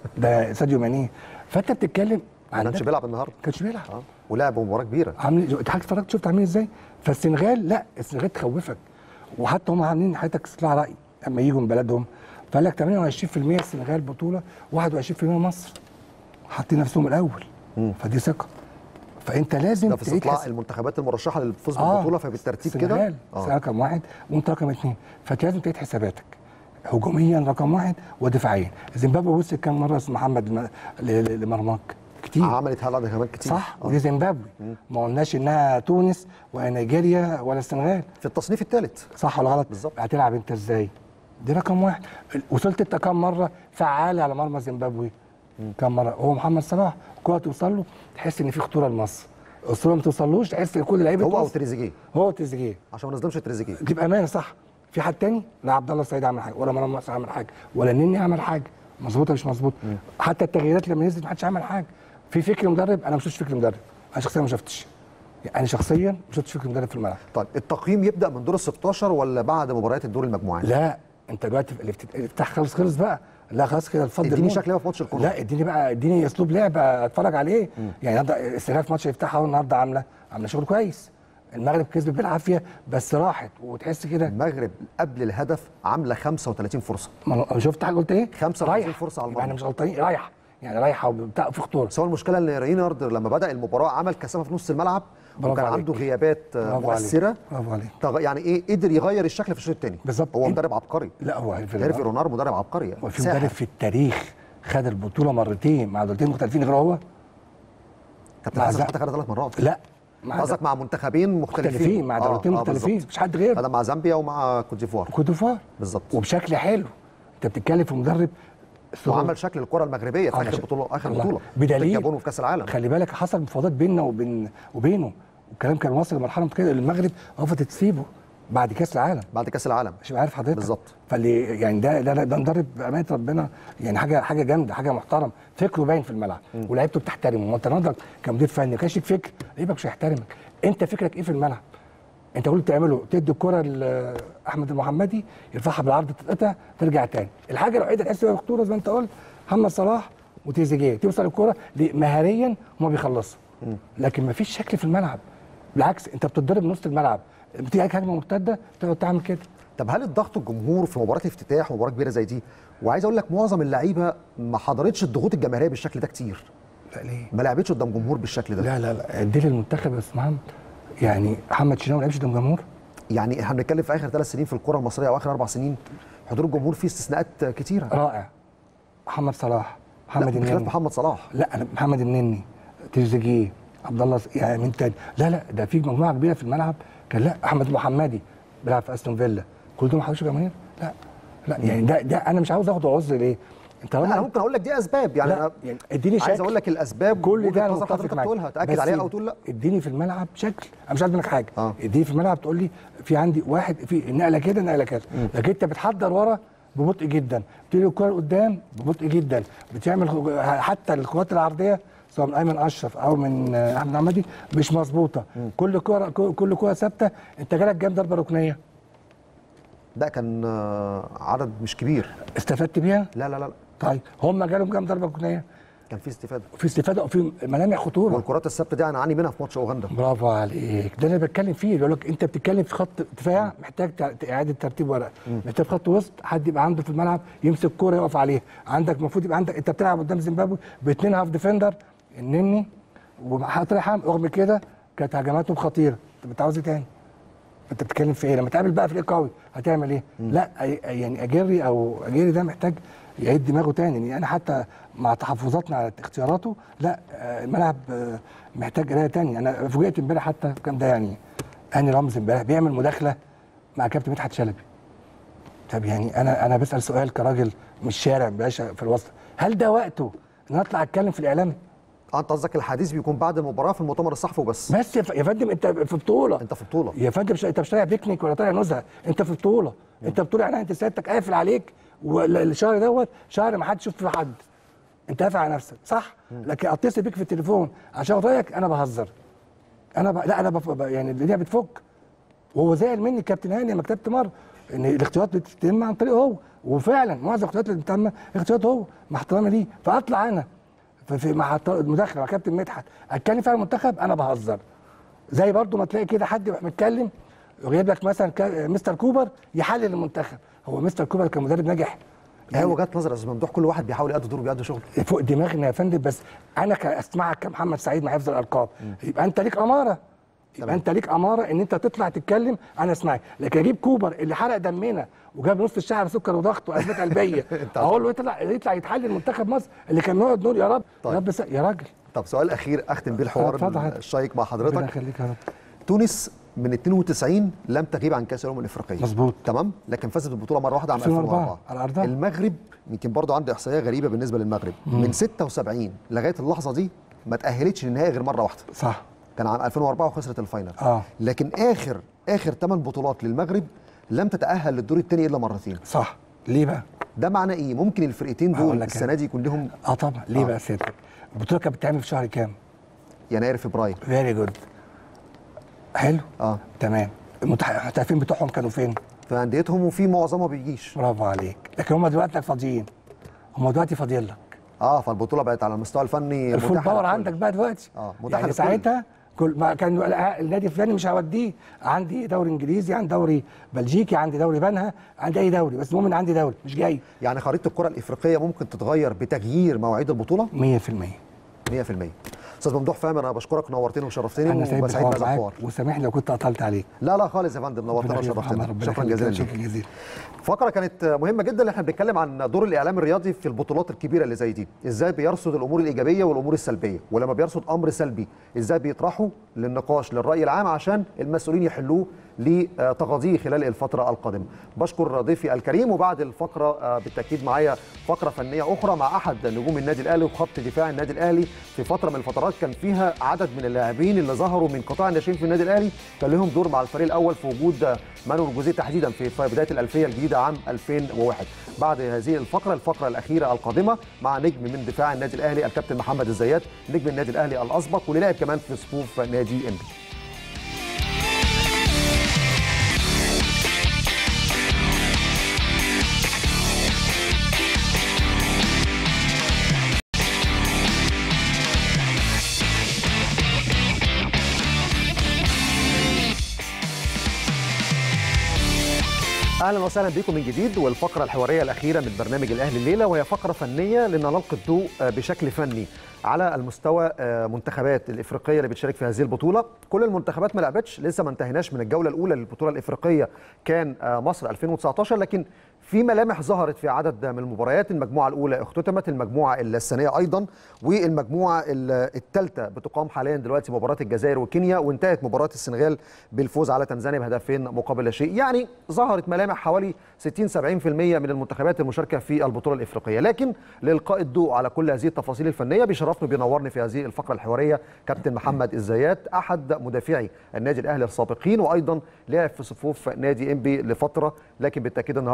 ده ساديو ماني فانت بتتكلم ما عن كانش ده. بيلعب النهارده ما كانش بيلعب اه ولعب مباراه كبيره عاملين انت حضرتك اتفرجت شفت عاملين ازاي فالسنغال لا السنغال تخوفك وحتى هم عاملين حضرتك استطلاع راي اما يجوا من بلدهم فقال لك 28% السنغال بطوله 21% مصر حاطين نفسهم الاول فدي ثقه فانت لازم ده في تعيد استطلاع حس- المنتخبات المرشحه للفوز آه، بالبطوله فبالترتيب كده السنغال اه رقم واحد وانت رقم اثنين فانت لازم تعيد حساباتك هجوميا رقم واحد ودفاعيا زيمبابوي وصل كام مره اسم محمد لم- ل- ل- لمرماك كتير عملت هالاند كمان كتير صح آه. ودي زيمبابوي ما قلناش انها تونس ولا نيجيريا ولا السنغال في التصنيف الثالث صح ولا غلط بالظبط. هتلعب انت ازاي دي رقم واحد وصلت انت كام مره فعال على مرمى زيمبابوي كام مره هو محمد صلاح الكره توصل له تحس ان في خطوره لمصر الصوره ما توصلوش تحس ان كل لعيبه هو او مصر- تريزيجيه هو تريزيجيه عشان ما نظلمش تريزيجيه دي بامانه صح في حد تاني لا عبد الله السعيد عمل حاجه ولا مرام مصر عمل حاجه ولا النني عمل حاجه مظبوطه مش مظبوط حتى التغييرات لما نزلت ما حدش عمل حاجه في فكر مدرب انا ما شفتش فكر مدرب انا شخصيا ما شفتش يعني انا شخصيا ما شفتش فكر مدرب في الملعب طيب التقييم يبدا من دور ال 16 ولا بعد مباريات الدور المجموعات لا انت دلوقتي في الافتت- الافتتاح خلص خلص بقى لا خلاص كده الفضل اديني الموت. شكل بقى في ماتش الكونغو. لا اديني بقى اديني اسلوب لعبه اتفرج عليه يعني النهارده السنغال في ماتش الافتتاح اهو النهارده عامله عامله شغل كويس المغرب كسبت بالعافيه بس راحت وتحس كده المغرب قبل الهدف عامله 35 فرصه ما أنا شفت حاجه قلت ايه 35 رايح. فرصة على يبقى احنا المرمى. مش غلطانين رايحه يعني رايحه وبتاع في خطوره بس هو المشكله ان رينارد لما بدا المباراه عمل كثافه في نص الملعب برافو وكان عليك. عنده غيابات آه، برافو مؤثره عليك. برافو عليك طغ- يعني ايه قدر يغير الشكل في الشوط الثاني بالظبط. هو إيه؟ مدرب عبقري لا هو عارف هيرفي رونار مدرب عبقري يعني وفي ساحر. مدرب في التاريخ خد البطوله مرتين مع دولتين مختلفين غير هو كابتن مع حسن زا- حتى خدها ثلاث مرات لا مع قصدك مع منتخبين مختلفين مختلفين مع آه، دولتين آه، مختلفين بالظبط. مش حد غيره هذا مع زامبيا ومع كوت ديفوار كوت ديفوار بالظبط وبشكل حلو انت بتتكلم في مدرب وعمل شكل الكره المغربيه في عمل اخر شكل. بطوله اخر الله. بطوله في بدليل الجابون وفي كاس العالم خلي بالك حصل مفاوضات بيننا وبين وبينه والكلام كان واصل لمرحله كده المغرب رفضت تسيبه بعد كاس العالم بعد كاس العالم عشان عارف حضرتك بالظبط. فاللي يعني ده ده ده مدرب بامانه ربنا يعني حاجه حاجه جامده حاجه محترم فكره باين في الملعب ولاعيبته بتحترمه ما انت النهارده كمدير فني ما كانش ليك فكر لعيبك مش هيحترمك انت فكرك ايه في الملعب انت قلت تعمله تدي الكره لاحمد المحمدي يرفعها بالعرض تتقطع ترجع تاني الحاجه الوحيده اللي تحس فيها خطوره زي ما انت قلت محمد صلاح وتريزيجيه توصل الكره مهاريا هما بيخلصوا لكن ما فيش شكل في الملعب بالعكس انت بتتضرب من نص الملعب بتيجي عليك هجمه مرتده تقعد تعمل كده طب هل الضغط الجمهور في مباراه افتتاح ومباراه كبيره زي دي وعايز اقول لك معظم اللعيبه ما حضرتش الضغوط الجماهيريه بالشكل ده كتير لا ليه؟ ما لعبتش قدام جمهور بالشكل ده لا لا لا ادي للمنتخب يا استاذ محمد يعني محمد شناوي ما لعبش قدام جمهور يعني احنا بنتكلم في اخر ثلاث سنين في الكره المصريه او اخر اربع سنين حضور الجمهور فيه استثناءات كتيره رائع محمد صلاح محمد لا بخلاف النني محمد صلاح لا أنا محمد النني تريزيجيه عبد الله س- يعني من تاني لا لا ده في مجموعه كبيره في الملعب كان لا احمد محمدي بيلعب في استون فيلا كل دول ما حضروش جماهير لا لا يعني ده ده انا مش عاوز اخده عذر ليه؟ انت لا انا طالما ممكن اقول لك دي اسباب يعني لا انا يعني اديني شكل عايز اقول لك الاسباب كل وجهة ده انا نظر متفق حضرتك معاك تقولها تاكد بس عليها او تقول لا اديني في الملعب شكل انا مش عايز منك حاجه آه. اديني في الملعب تقول لي في عندي واحد في نقله كده نقله كده لكن انت بتحضر ورا ببطء جدا بتيجي الكره قدام ببطء جدا بتعمل حتى الكرات العرضيه سواء من ايمن اشرف او من آه، احمد عمادي مش مظبوطه كل كره كل كره ثابته انت جالك جام ضربه ركنيه ده كان آه، عدد مش كبير استفدت بيها لا لا لا لا. طيب هم جالهم كام ضربه ركنيه كان في استفاده في استفاده وفي ملامح خطوره والكرات الثابته دي انا عاني منها في ماتش اوغندا برافو عليك ده اللي أنا بتكلم فيه بيقول لك انت بتتكلم في خط دفاع محتاج تع- اعاده ترتيب ورق محتاج في خط وسط حد يبقى عنده في الملعب يمسك كوره يقف عليها عندك المفروض يبقى عندك انت بتلعب قدام زيمبابوي باثنين هاف ديفندر النني وحاط ريحان رغم كده كانت هجماتهم خطيره انت بتعوز ايه تاني؟ انت بتتكلم في ايه لما تقابل بقى فريق قوي هتعمل ايه لا أي- يعني اجري او اجري ده محتاج يعيد دماغه تاني يعني انا حتى مع تحفظاتنا على اختياراته لا آه، الملعب آه، محتاج قرايه تاني انا فوجئت امبارح حتى كان ده يعني هاني رمزي امبارح بيعمل مداخله مع كابتن مدحت شلبي طب يعني انا انا بسال سؤال كراجل مش شارع باشا في الوسط هل ده وقته ان أنا اطلع اتكلم في الاعلام آه، انت قصدك الحديث بيكون بعد المباراه في المؤتمر الصحفي وبس بس يا ف- يا فندم انت في بطوله انت في بطوله يا فندم مش انت مش طالع بيكنيك ولا طالع نزهه انت في بطوله انت بطوله يعني انت سيادتك قافل عليك والشهر دوت شهر ما حدش يشوف فيه حد انت قافل على نفسك صح لكن اتصل بيك في التليفون عشان رايك انا بهزر انا ب... لا انا بف... ب- يعني الدنيا بتفك وهو زعل مني كابتن هاني لما كتبت مره ان الاختيارات بتتم عن طريقه هو وفعلا معظم الاختيارات اللي بتتم اختيارات هو مع احترامي ليه فاطلع انا في في مع الط- المداخله مع كابتن مدحت اتكلم فيها المنتخب انا بهزر زي برضو ما تلاقي كده حد يروح متكلم وجايب لك مثلا كا- مستر كوبر يحلل المنتخب هو مستر كوبر كان مدرب ناجح هي وجهات نظر يا استاذ ممدوح كل واحد بيحاول يأدي دوره بيأدي شغله فوق دماغنا يا فندم بس انا كاسمعك كمحمد سعيد مع حفظ الالقاب يبقى انت ليك اماره يبقى انت ليك اماره ان انت تطلع تتكلم انا اسمعك لكن اجيب كوبر اللي حرق دمنا وجاب نص الشعب سكر وضغط وازمات قلبيه اقول له يطلع يطلع يتحلل منتخب مصر اللي كان نقعد نقول يا رب طيب. يا رب س- يا راجل طب سؤال اخير اختم بيه الحوار اتفضل. الشيق مع ربنا حضرتك يخليك يا رب تونس من 92 لم تغيب عن كاس الامم الافريقيه مظبوط. تمام لكن فازت بالبطوله مره واحده عام 2004 2004 على أرضها. المغرب يمكن برضو عندي احصائيه غريبه بالنسبه للمغرب من 76 لغايه اللحظه دي ما تاهلتش للنهائي غير مره واحده صح كان عام 2004 وخسرت الفاينل اه لكن اخر اخر 8 بطولات للمغرب لم تتاهل للدور الثاني الا مرتين صح ليه بقى؟ ده معناه ايه ممكن الفرقتين هقول دول لك السنه دي يكون لهم اه طبعا ليه آه. بقى سيادتك؟ البطوله كانت بتتعمل في شهر كام؟ يناير فبراير فيري جود حلو اه تمام المتح- المحترفين بتوعهم كانوا فين؟ في انديتهم وفي معظمها بيجيش برافو عليك لكن هم دلوقتي لك فاضيين هم دلوقتي فاضيين لك اه فالبطوله بقت على المستوى الفني الفول متاحة باور للكل. عندك بقى دلوقتي آه، متاحة يعني للكل. ساعتها كل ما كان النادي الفلاني مش هوديه عندي دوري انجليزي عندي دوري بلجيكي عندي دوري بنها عندي اي دوري بس المهم ان عندي دوري مش جاي يعني خريطه الكره الافريقيه ممكن تتغير بتغيير مواعيد البطوله 100% 100% استاذ ممدوح فاهم انا بشكرك نورتني وشرفتني انا سعيد وبسعيد بالحوار بهذا معاك الحوار وسامحني لو كنت قطلت عليك لا لا خالص يا فندم نورتنا ربنا يخليك يا وشرفتنا محمد، ربنا شكرا يخليك. جزيلا ليك شكرا جزيلا فقره كانت مهمه جدا اللي احنا بنتكلم عن دور الاعلام الرياضي في البطولات الكبيره اللي زي دي ازاي بيرصد الامور الايجابيه والامور السلبيه ولما بيرصد امر سلبي ازاي بيطرحه للنقاش للراي العام عشان المسؤولين يحلوه لتغاضيه خلال الفتره القادمه بشكر ضيفي الكريم وبعد الفقره آه، بالتاكيد معايا فقره فنيه اخرى مع احد نجوم النادي الاهلي وخط دفاع النادي الاهلي في فتره من الفترات كان فيها عدد من اللاعبين اللي ظهروا من قطاع الناشئين في النادي الاهلي كان لهم دور مع الفريق الاول في وجود آه، مانويل جوزيه تحديدا في في بدايه الالفيه الجديده عام 2001 بعد هذه الفقره الفقره الاخيره القادمه مع نجم من دفاع النادي الاهلي الكابتن محمد الزيات نجم النادي الاهلي الاسبق واللي لعب كمان في صفوف نادي انبي اهلا وسهلا بكم من جديد والفقره الحواريه الاخيره من برنامج الاهلي الليله وهي فقره فنيه لنلقي الضوء آه، بشكل فني على المستوى آه، منتخبات الافريقيه اللي بتشارك في هذه البطوله كل المنتخبات ما لعبتش لسه ما انتهيناش من الجوله الاولى للبطوله الافريقيه كان آه، مصر 2019 لكن في ملامح ظهرت في عدد من المباريات المجموعه الاولى اختتمت المجموعه الثانيه ايضا والمجموعه الثالثه بتقام حاليا دلوقتي مباراه الجزائر وكينيا وانتهت مباراه السنغال بالفوز على تنزانيا بهدفين مقابل لا شيء يعني ظهرت ملامح حوالي 60 70% من المنتخبات المشاركه في البطوله الافريقيه لكن لالقاء الضوء على كل هذه التفاصيل الفنيه بيشرفني بينورني في هذه الفقره الحواريه كابتن محمد الزيات احد مدافعي النادي الاهلي السابقين وايضا لعب في صفوف نادي انبي لفتره لكن بالتاكيد النهارده بينور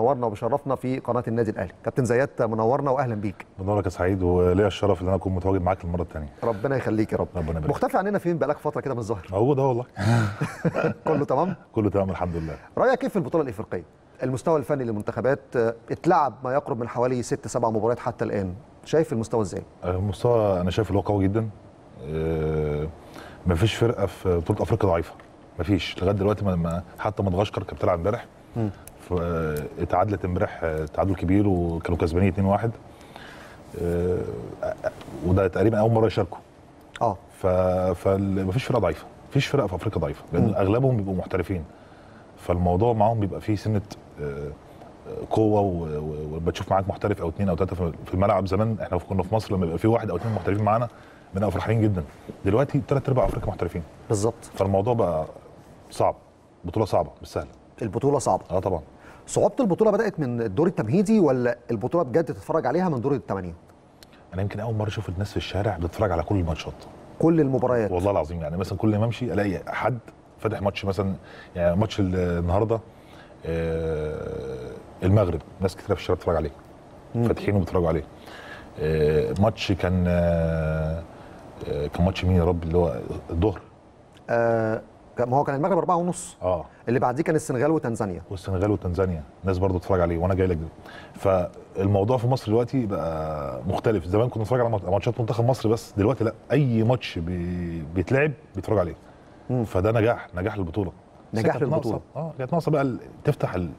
بينورنا وبيشرفنا في قناه النادي الاهلي كابتن زياد منورنا واهلا بيك بنورك يا سعيد وليا الشرف ان انا اكون متواجد معاك المره الثانيه ربنا يخليك يا رب ربنا يبارك مختفي عننا فين بقالك فتره كده من الظهر موجود اهو والله كله تمام كله تمام الحمد لله رايك ايه في البطوله الافريقيه المستوى الفني للمنتخبات آه، اتلعب ما يقرب من حوالي ست سبع مباريات حتى الان شايف المستوى ازاي المستوى انا شايف اللي هو قوي جدا آه، مفيش فرقه في بطوله افريقيا ضعيفه مفيش لغايه دلوقتي ما- ما حتى مدغشقر كانت بتلعب امبارح ف- آه، اتعادلت امبارح آه، تعادل كبير وكانوا كسبانين 2-1 آه، وده تقريبا اول مره يشاركوا اه ف... فمفيش فرقه ضعيفه مفيش فرقه في افريقيا ضعيفه لان اغلبهم بيبقوا محترفين فالموضوع معاهم بيبقى فيه سنه آه، قوه و- و- وبتشوف معاك محترف او اثنين او ثلاثه في في الملعب زمان احنا كنا في مصر لما يبقى في واحد او اثنين محترفين معانا بنبقى فرحانين جدا دلوقتي ثلاث ارباع افريقيا محترفين بالظبط فالموضوع بقى صعب بطوله صعبه مش سهله البطوله صعبه اه طبعا صعوبه البطوله بدات من الدور التمهيدي ولا البطوله بجد تتفرج عليها من دور الثمانيه انا يمكن اول مره اشوف الناس في الشارع بتتفرج على كل الماتشات كل المباريات والله العظيم يعني مثلا كل ما امشي الاقي حد فاتح ماتش مثلا يعني ماتش ال- النهارده آه، المغرب ناس كتير في الشارع بتتفرج عليه فاتحين وبيتفرجوا عليه آه، ماتش كان آه، آه، كان ماتش مين يا رب اللي هو الظهر آه ما هو كان المغرب أربعة ونص اه اللي بعديه كان السنغال وتنزانيا والسنغال وتنزانيا ناس برضو بتتفرج عليه وانا جاي لك فالموضوع في مصر دلوقتي بقى مختلف زمان كنا بنتفرج على مات- ماتشات منتخب مصر بس دلوقتي لا اي ماتش بي... بيتلعب بيتفرج عليه فده نجاح نجاح للبطوله بس نجاح كانت للبطولة. ناقصة- اه كانت ناقصه بقى ال- تفتح ال-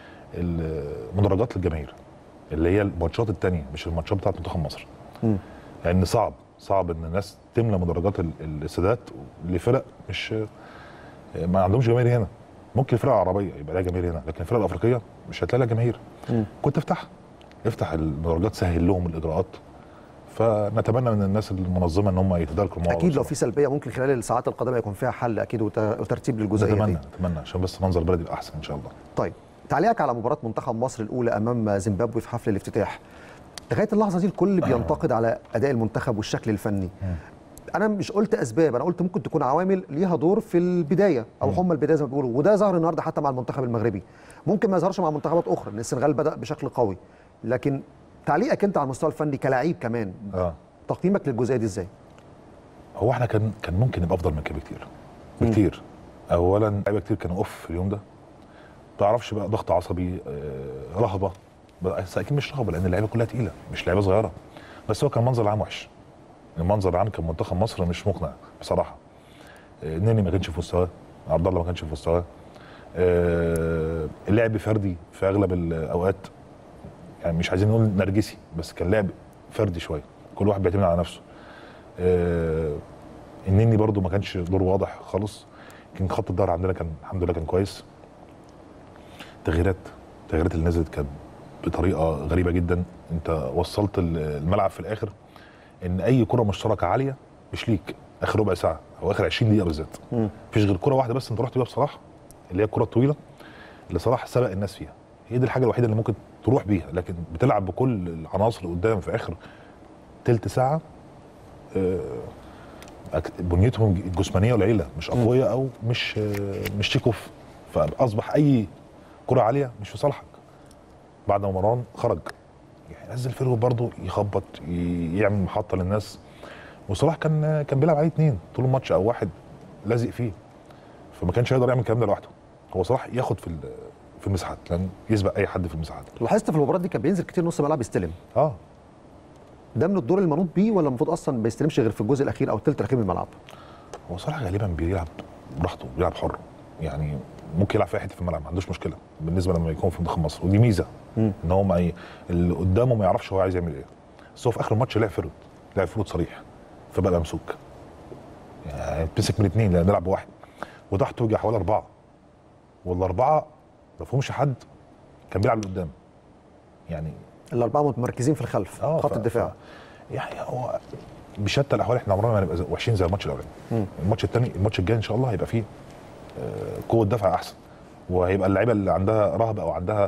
المدرجات للجماهير اللي هي الماتشات التانية مش الماتشات بتاعت منتخب مصر لان صعب صعب ان الناس تملى مدرجات ال- السادات لفرق مش ما عندهمش جماهير هنا ممكن الفرق العربيه يبقى لها جماهير هنا لكن الفرق الافريقيه مش هتلاقي لها جماهير كنت افتحها افتح المدرجات سهل لهم الاجراءات فنتمنى من الناس المنظمه ان هم يتداركوا الموضوع اكيد لو بسرعة. في سلبيه ممكن خلال الساعات القادمه يكون فيها حل اكيد وت- وترتيب للجزئيه نتمنى دي نتمنى عشان بس منظر البلد يبقى احسن ان شاء الله طيب تعليقك على مباراه منتخب مصر الاولى امام زيمبابوي في حفل الافتتاح لغايه اللحظه دي الكل بينتقد على اداء المنتخب والشكل الفني انا مش قلت اسباب انا قلت ممكن تكون عوامل ليها دور في البدايه او هم البدايه زي ما بيقولوا وده ظهر النهارده حتى مع المنتخب المغربي ممكن ما يظهرش مع منتخبات اخرى لان السنغال بدا بشكل قوي لكن تعليقك انت على المستوى الفني كلاعب كمان اه تقييمك للجزئيه دي ازاي هو احنا كان كان ممكن نبقى افضل من كده بكتير بكتير اولا لعيبه كتير كانوا اوف في اليوم ده ما تعرفش بقى ضغط عصبي آه، رهبه بس اكيد مش رهبه لان اللعيبه كلها تقيله مش لعيبه صغيره بس هو كان المنظر العام وحش المنظر العام كان منتخب مصر مش مقنع بصراحه آه، النني ما كانش في مستواه عبد الله ما كانش في مستواه آه، اللعب فردي في اغلب الاوقات يعني مش عايزين نقول نرجسي بس كان لعب فردي شويه كل واحد بيعتمد على نفسه آه، النني برضو ما كانش دور واضح خالص كان خط الظهر عندنا كان الحمد لله كان كويس تغييرات التغييرات اللي نزلت كانت بطريقه غريبه جدا انت وصلت ال- الملعب في الاخر ان اي كره مشتركه عاليه مش ليك اخر ربع ساعه او اخر 20 دقيقه بالذات مفيش غير كره واحده بس انت رحت بيها بصلاح اللي هي الكره الطويله اللي صلاح سبق الناس فيها هي دي الحاجه الوحيده اللي ممكن تروح بيها لكن بتلعب بكل العناصر قدام في اخر تلت ساعه أك- بنيتهم الجسمانيه قليله مش اقوياء او مش آه، مش تيكوف فاصبح اي كره عاليه مش في صالحك بعد ما مروان خرج يعني نزل فيرو برضه يخبط ي- يعمل محطه للناس وصلاح كان كان بيلعب عليه اتنين طول الماتش او واحد لازق فيه فما كانش يقدر يعمل الكلام ده لوحده هو صلاح ياخد في ال- في المساحات لان يسبق اي حد في المساحات لاحظت في المباراه دي كان بينزل كتير نص ملعب يستلم اه ده من الدور المنوط بيه ولا المفروض اصلا ما يستلمش غير في الجزء الاخير او الثلث الاخير من الملعب هو صلاح غالبا بيلعب براحته بيلعب حر يعني ممكن يلعب في اي حته في الملعب ما عندوش مشكله بالنسبه لما يكون في منتخب مصر ودي ميزه ان هو ما ي... اللي قدامه ما يعرفش هو عايز يعمل ايه بس هو في اخر الماتش لعب فرود لعب فرود صريح فبقى ممسوك يعني مسك من اثنين لان نلعب بواحد وتحته يجي حوالي اربعه والاربعه ما فيهمش حد كان بيلعب لقدام يعني الاربعه متمركزين في الخلف اه خط ف- الدفاع ف- يعني هو بشتى الاحوال احنا عمرنا ما هنبقى زي- وحشين زي الماتش الاولاني الماتش الثاني الماتش الجاي ان شاء الله هيبقى فيه آه، قوه دفع احسن وهيبقى اللعيبه اللي عندها رهبه او عندها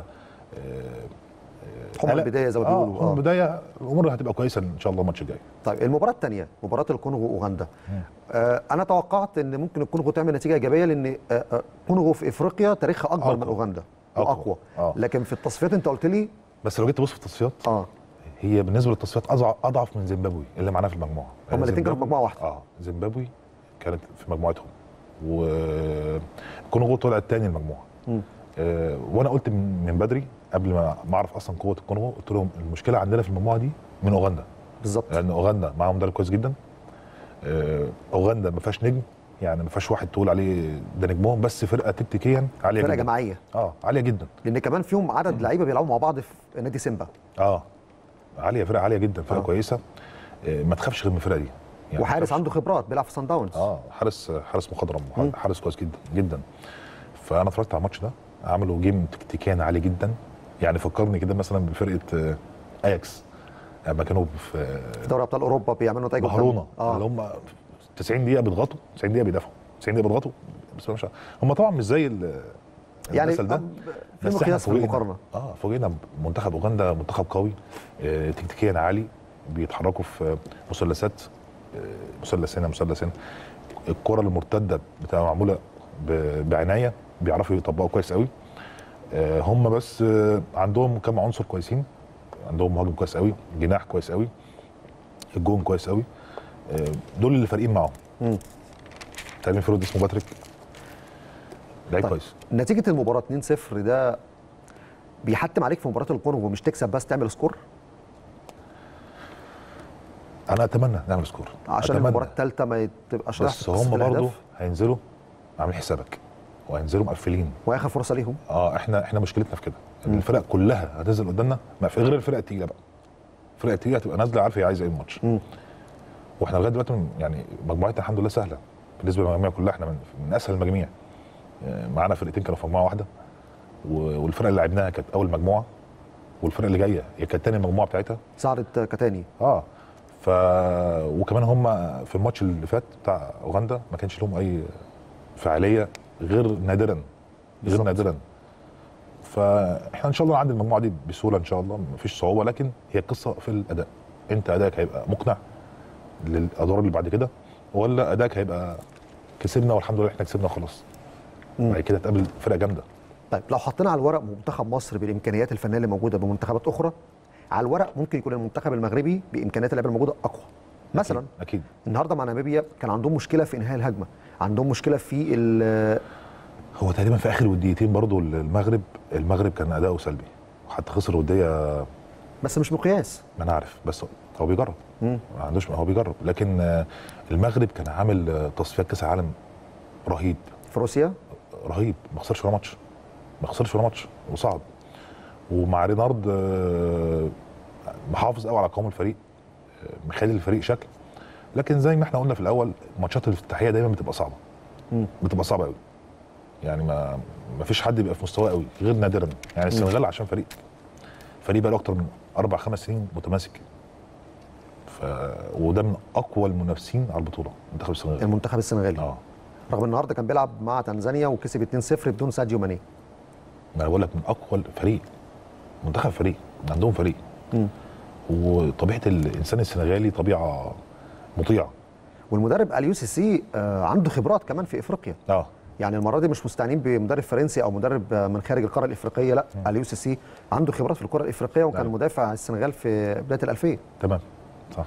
حمى قلق. البدايه زي ما اه بيقولوا حمى آه. البدايه الامور هتبقى كويسه ان شاء الله الماتش الجاي طيب المباراه الثانيه مباراه الكونغو واوغندا آه انا توقعت ان ممكن الكونغو تعمل نتيجه ايجابيه لان آه آه، كونغو في افريقيا تاريخها اكبر أقوى. من اوغندا أقوى. واقوى آه. لكن في التصفيات انت قلت لي بس لو جيت تبص في التصفيات اه هي بالنسبه للتصفيات اضعف اضعف من زيمبابوي اللي معانا في المجموعه هما الاتنين كانوا في زيمبابوي- مجموعة واحدة. اه زيمبابوي كانت في مجموعتهم والكونغو طلع الثاني المجموعه مم. آه وانا قلت من من بدري قبل ما ما اعرف اصلا قوه الكونغو قلت لهم المشكله عندنا في المجموعه دي من اوغندا بالظبط لان اوغندا معاهم مدرب كويس جدا آه، اوغندا ما فيهاش نجم يعني ما فيهاش واحد تقول عليه ده نجمهم بس فرقه تكتيكيا عاليه فرقه جدا جماعيه اه عاليه جدا لان كمان فيهم عدد لعيبه بيلعبوا مع بعض في نادي سيمبا اه عاليه فرقه عاليه جدا فرقه آه. آه. كويسه آه، ما تخافش غير من الفرقه دي يعني ما وحارس تخافش. عنده خبرات بيلعب في سان داونز اه حارس حارس مخضرم مم. حارس كويس جدا جدا فانا اتفرجت على الماتش ده عملوا جيم تكتيكيا عالي جدا يعني فكرني كده مثلا بفرقه آه، اياكس لما كانوا في في دوري ابطال اوروبا بيعملوا نتائج مهرونه اه اللي هم 90 دقيقه بيضغطوا 90 دقيقه بيدافعوا 90 دقيقه بيضغطوا بس مش هم طبعا مش زي ال- يعني المثل ده في بس احنا مقياس في فوجئنا المقارنه اه فوجئنا منتخب اوغندا منتخب قوي آه تكتيكيا عالي بيتحركوا في مثلثات آه مثلث هنا مثلث هنا الكره المرتده بتبقى معموله ب- بعنايه بيعرفوا يطبقوا كويس قوي آه هم بس آه عندهم كم عنصر كويسين عندهم مهاجم كويس قوي جناح كويس قوي الجون كويس قوي آه دول اللي فارقين معاهم مم. تقريبا فرود اسمه باتريك لعيب طيب. كويس نتيجه المباراه 2-0 ده بيحتم عليك في مباراه الكونغو مش تكسب بس تعمل سكور انا اتمنى نعمل سكور عشان أتمنى. المباراه الثالثه ما تبقاش رايح بس في قصة هم برضه الأهداف. هينزلوا عاملين حسابك وهينزلوا مقفلين واخر فرصه ليهم اه احنا احنا مشكلتنا في كده ان الفرق كلها هتنزل قدامنا ما في غير الفرق التقيله بقى الفرق التقيله هتبقى نازله عارفه هي عايزه ايه الماتش مم. واحنا لغايه دلوقتي من- يعني مجموعتنا الحمد لله سهله بالنسبه للمجاميع كلها احنا من, من اسهل المجاميع آه، معانا فرقتين كانوا في مجموعه واحده و- والفرقه اللي لعبناها كانت اول مجموعه والفرقه اللي جايه هي كانت تاني المجموعه بتاعتها صعدت كتاني اه ف وكمان هم في الماتش اللي فات بتاع اوغندا ما كانش لهم اي فعاليه غير نادرا غير بالظبط. نادرا فاحنا ان شاء الله نعدي المجموعه دي بسهوله ان شاء الله مفيش صعوبه لكن هي القصه في الاداء انت ادائك هيبقى مقنع للادوار اللي بعد كده ولا ادائك هيبقى كسبنا والحمد لله احنا كسبنا خلاص مم. بعد كده تقابل فرقه جامده طيب لو حطينا على الورق منتخب مصر بالامكانيات الفنيه اللي موجوده بمنتخبات اخرى على الورق ممكن يكون المنتخب المغربي بامكانيات اللعيبه الموجوده اقوى مثلا اكيد النهارده مع ناميبيا كان عندهم مشكله في انهاء الهجمه عندهم مشكله في ال- هو تقريبا في اخر وديتين برضو المغرب المغرب كان اداؤه سلبي وحتى خسر وديه بس مش مقياس ما انا عارف بس هو بيجرب مم. ما عندوش هو بيجرب لكن آه، المغرب كان عامل آه، تصفيات كاس عالم رهيب في روسيا رهيب ما خسرش ولا ماتش ما خسرش ولا ماتش وصعد ومع رينارد آه، محافظ قوي على قوام الفريق آه، مخلي الفريق شكل لكن زي ما احنا قلنا في الاول ماتشات الافتتاحيه دايما بتبقى صعبه مم. بتبقى صعبه قوي يعني ما ما فيش حد بيبقى في مستواه قوي غير نادرا يعني السنغال عشان فريق فريق بقى له اكتر من اربع خمس سنين متماسك ف... وده من اقوى المنافسين على البطوله منتخب السنغال المنتخب السنغالي اه رغم ان النهارده كان بيلعب مع تنزانيا وكسب 2-0 بدون ساديو ماني ما انا بقول لك من اقوى الفريق منتخب فريق عندهم فريق مم. وطبيعه الانسان السنغالي طبيعه مطيعه والمدرب اليو سي سي آه، عنده خبرات كمان في افريقيا اه يعني المره دي مش مستعينين بمدرب فرنسي او مدرب آه، من خارج القاره الافريقيه لا اليو سي سي عنده خبرات في الكره الافريقيه وكان نعم. مدافع السنغال في بدايه الالفيه تمام صح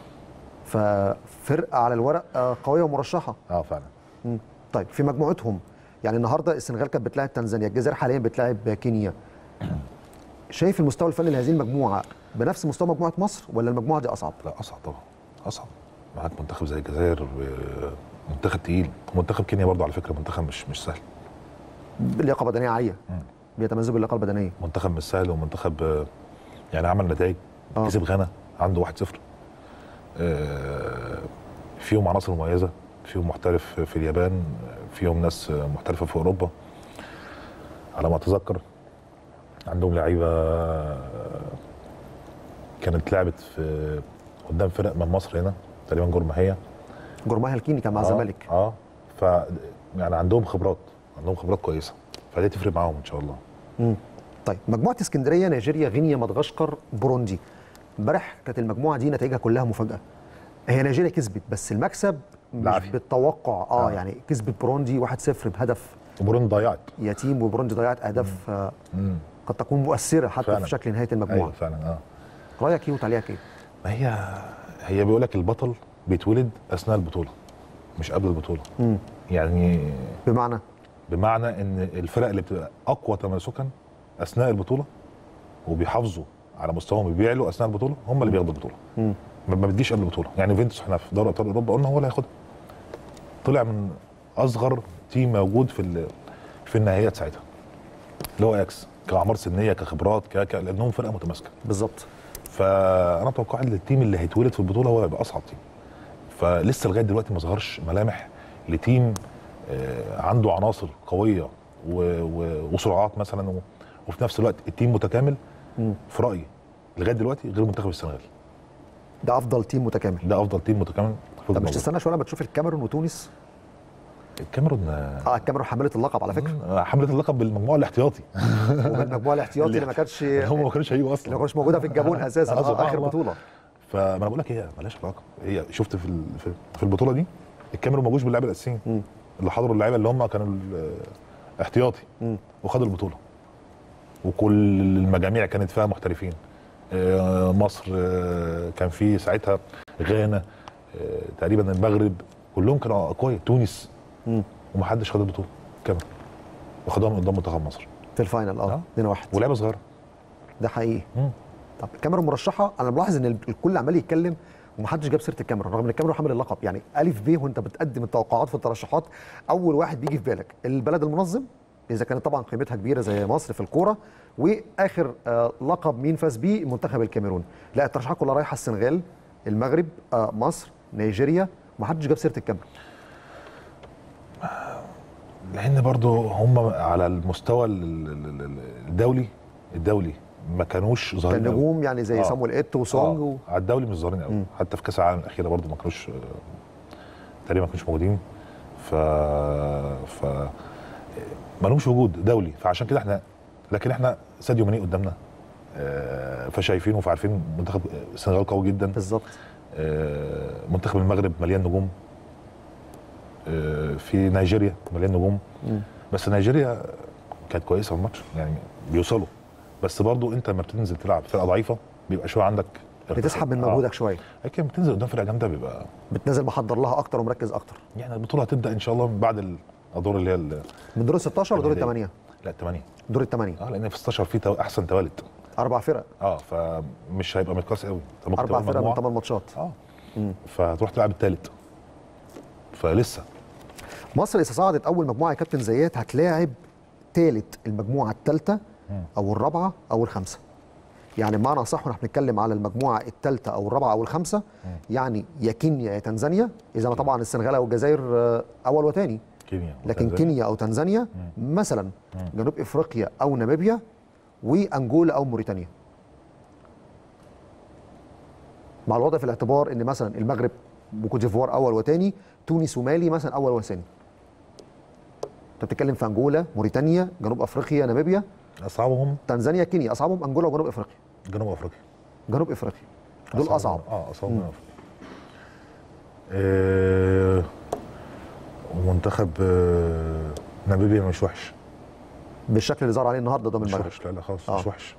ففرقه على الورق آه، قويه ومرشحه اه فعلا مم. طيب في مجموعتهم يعني النهارده السنغال كانت بتلاعب تنزانيا الجزائر حاليا بتلاعب كينيا شايف المستوى الفني لهذه المجموعه بنفس مستوى مجموعه مصر ولا المجموعه دي اصعب لا اصعب طبعا اصعب معاك منتخب زي الجزائر و- منتخب تقيل منتخب كينيا برضه على فكره منتخب مش مش سهل لياقه بدنيه عاليه مم. بيتميزوا باللياقه البدنيه منتخب مش سهل ومنتخب آه، يعني عمل نتائج آه. كسب غانا عنده 1-0 آه، فيهم عناصر مميزه فيهم محترف في اليابان فيهم ناس محترفه في اوروبا على ما اتذكر عندهم لعيبه كانت لعبت في قدام فرق من مصر هنا تقريبا جرمهيه جرماها الكيني كان مع آه، الزمالك اه ف يعني عندهم خبرات عندهم خبرات كويسه فدي تفرق معاهم ان شاء الله مم. طيب مجموعه اسكندريه نيجيريا غينيا مدغشقر بوروندي امبارح كانت المجموعه دي نتائجها كلها مفاجاه هي نيجيريا كسبت بس المكسب مش بالعافية. بالتوقع اه, آه. يعني كسبت بوروندي 1-0 بهدف وبرون ضيعت يا تيم وبرونج ضيعت اهداف آه، مم. قد تكون مؤثره حتى فعلا. في شكل نهايه ايوه المجموعه فعلا اه رايك ايه وتعليقك ايه ما هي هي بيقول لك البطل بيتولد اثناء البطوله مش قبل البطوله مم. يعني بمعنى بمعنى ان الفرق اللي بتبقى اقوى تماسكا اثناء البطوله وبيحافظوا على مستواهم وبيعلوا اثناء البطوله هم اللي بياخدوا البطوله مم. ما ما بتجيش قبل البطوله يعني فينتوس احنا في دوري ابطال اوروبا قلنا هو اللي هياخدها طلع من اصغر تيم موجود في ال- في النهائيات ساعتها اللي هو اكس كاعمار سنيه كخبرات ك... ك... لانهم فرقه متماسكه بالظبط فانا اتوقع ان التيم اللي هيتولد في البطوله هو هيبقى اصعب تيم فلسه لغايه دلوقتي ما ظهرش ملامح لتيم آه، عنده عناصر قويه و... و... وسرعات مثلا و... وفي نفس الوقت التيم متكامل مم. في رايي لغايه دلوقتي غير منتخب السنغال ده افضل تيم متكامل ده افضل تيم متكامل في طب مش الموضوع. تستنى شويه لما تشوف الكاميرون وتونس الكاميرون آه، اه الكاميرون حملت اللقب على فكره آه، حملت اللقب بالمجموعه الاحتياطي والمجموعه الاحتياطي اللي ما كانتش هم ما كانوش هيجوا اللي اصلا ما كانتش موجوده في الجابون اساسا آه، آه سبحان اخر الله. بطوله فما انا بقول لك هي مالهاش علاقه هي شفت في ال- في- في البطوله دي الكاميرون ما جوش باللعيبه الاساسيين مم. اللي حضروا اللعيبه اللي هم كانوا ال- احتياطي مم. وخدوا البطوله وكل المجاميع كانت فيها محترفين آه، مصر آه، كان في ساعتها غانا آه، تقريبا المغرب كلهم كانوا اقوياء تونس مم. ومحدش خد البطوله كاميرون وخدوها من قدام منتخب مصر في الفاينل اه آه. 2 1 ولعبه صغيره ده حقيقي مم. طب الكاميرون مرشحه انا ملاحظ ان الكل عمال يتكلم ومحدش جاب سيره الكاميرون رغم ان الكاميرون حامل اللقب يعني الف ب وانت بتقدم التوقعات في الترشحات اول واحد بيجي في بالك البلد المنظم اذا كانت طبعا قيمتها كبيره زي مصر في الكوره واخر آه لقب مين فاز بيه منتخب الكاميرون لا الترشيحات كلها رايحه السنغال المغرب آه مصر نيجيريا ومحدش جاب سيره الكاميرون لان برضو هم على المستوى ال- ال- ال- الدولي الدولي ما كانوش ظاهرين كان قوي. نجوم يعني زي آه. صامويل ايتو وسونج و... على الدولي مش ظاهرين قوي مم. حتى في كاس العالم الاخيره برضو ما كانوش آه، تقريبا ما كانوش موجودين ف ف ما لهمش وجود دولي فعشان كده احنا لكن احنا ساديو ماني قدامنا آه، فشايفينه فعارفين منتخب السنغال قوي جدا بالظبط آه، منتخب المغرب مليان نجوم آه، في نيجيريا مليان نجوم مم. بس نيجيريا كانت كويسه في الماتش يعني بيوصلوا بس برضو انت لما بتنزل تلعب فرقه ضعيفه بيبقى شويه عندك بتسحب من آه. مجهودك شويه لكن بتنزل قدام فرقه جامده بيبقى بتنزل محضر لها اكتر ومركز اكتر يعني البطوله هتبدا ان شاء الله من بعد الادوار اللي هي ال- من دور ال 16 لدور الهدايا. الثمانيه لا 8 دور الثمانيه اه لان في 16 في تو- احسن توالد اربع فرق اه فمش هيبقى مقياس قوي انت ممكن اربع تبقى فرق من مجموعة- ثمان ماتشات اه مم. فتروح تلعب الثالث فلسه مصر اذا صعدت اول مجموعه يا كابتن زيات هتلاعب ثالث المجموعه الثالثه او الرابعه او الخامسه يعني بمعنى صح واحنا بنتكلم على المجموعه الثالثه او الرابعه او الخامسه يعني يا كينيا يا تنزانيا اذا ما طبعا السنغال او الجزائر آه، اول وثاني كينيا لكن وتنزانيا. كينيا او تنزانيا مثلا جنوب افريقيا او ناميبيا وانجولا او موريتانيا مع الوضع في الاعتبار ان مثلا المغرب وكوت ديفوار اول وثاني تونس ومالي مثلا اول وثاني انت بتتكلم في انجولا موريتانيا جنوب افريقيا ناميبيا اصعبهم تنزانيا كينيا اصعبهم انجولا وجنوب افريقيا جنوب افريقيا جنوب افريقيا دول اصعب اه اصعب من افريقيا آه ومنتخب آه ناميبيا مش وحش بالشكل اللي ظهر عليه النهارده قدام مش المغرب وحش لا لا خالص آه. مش وحش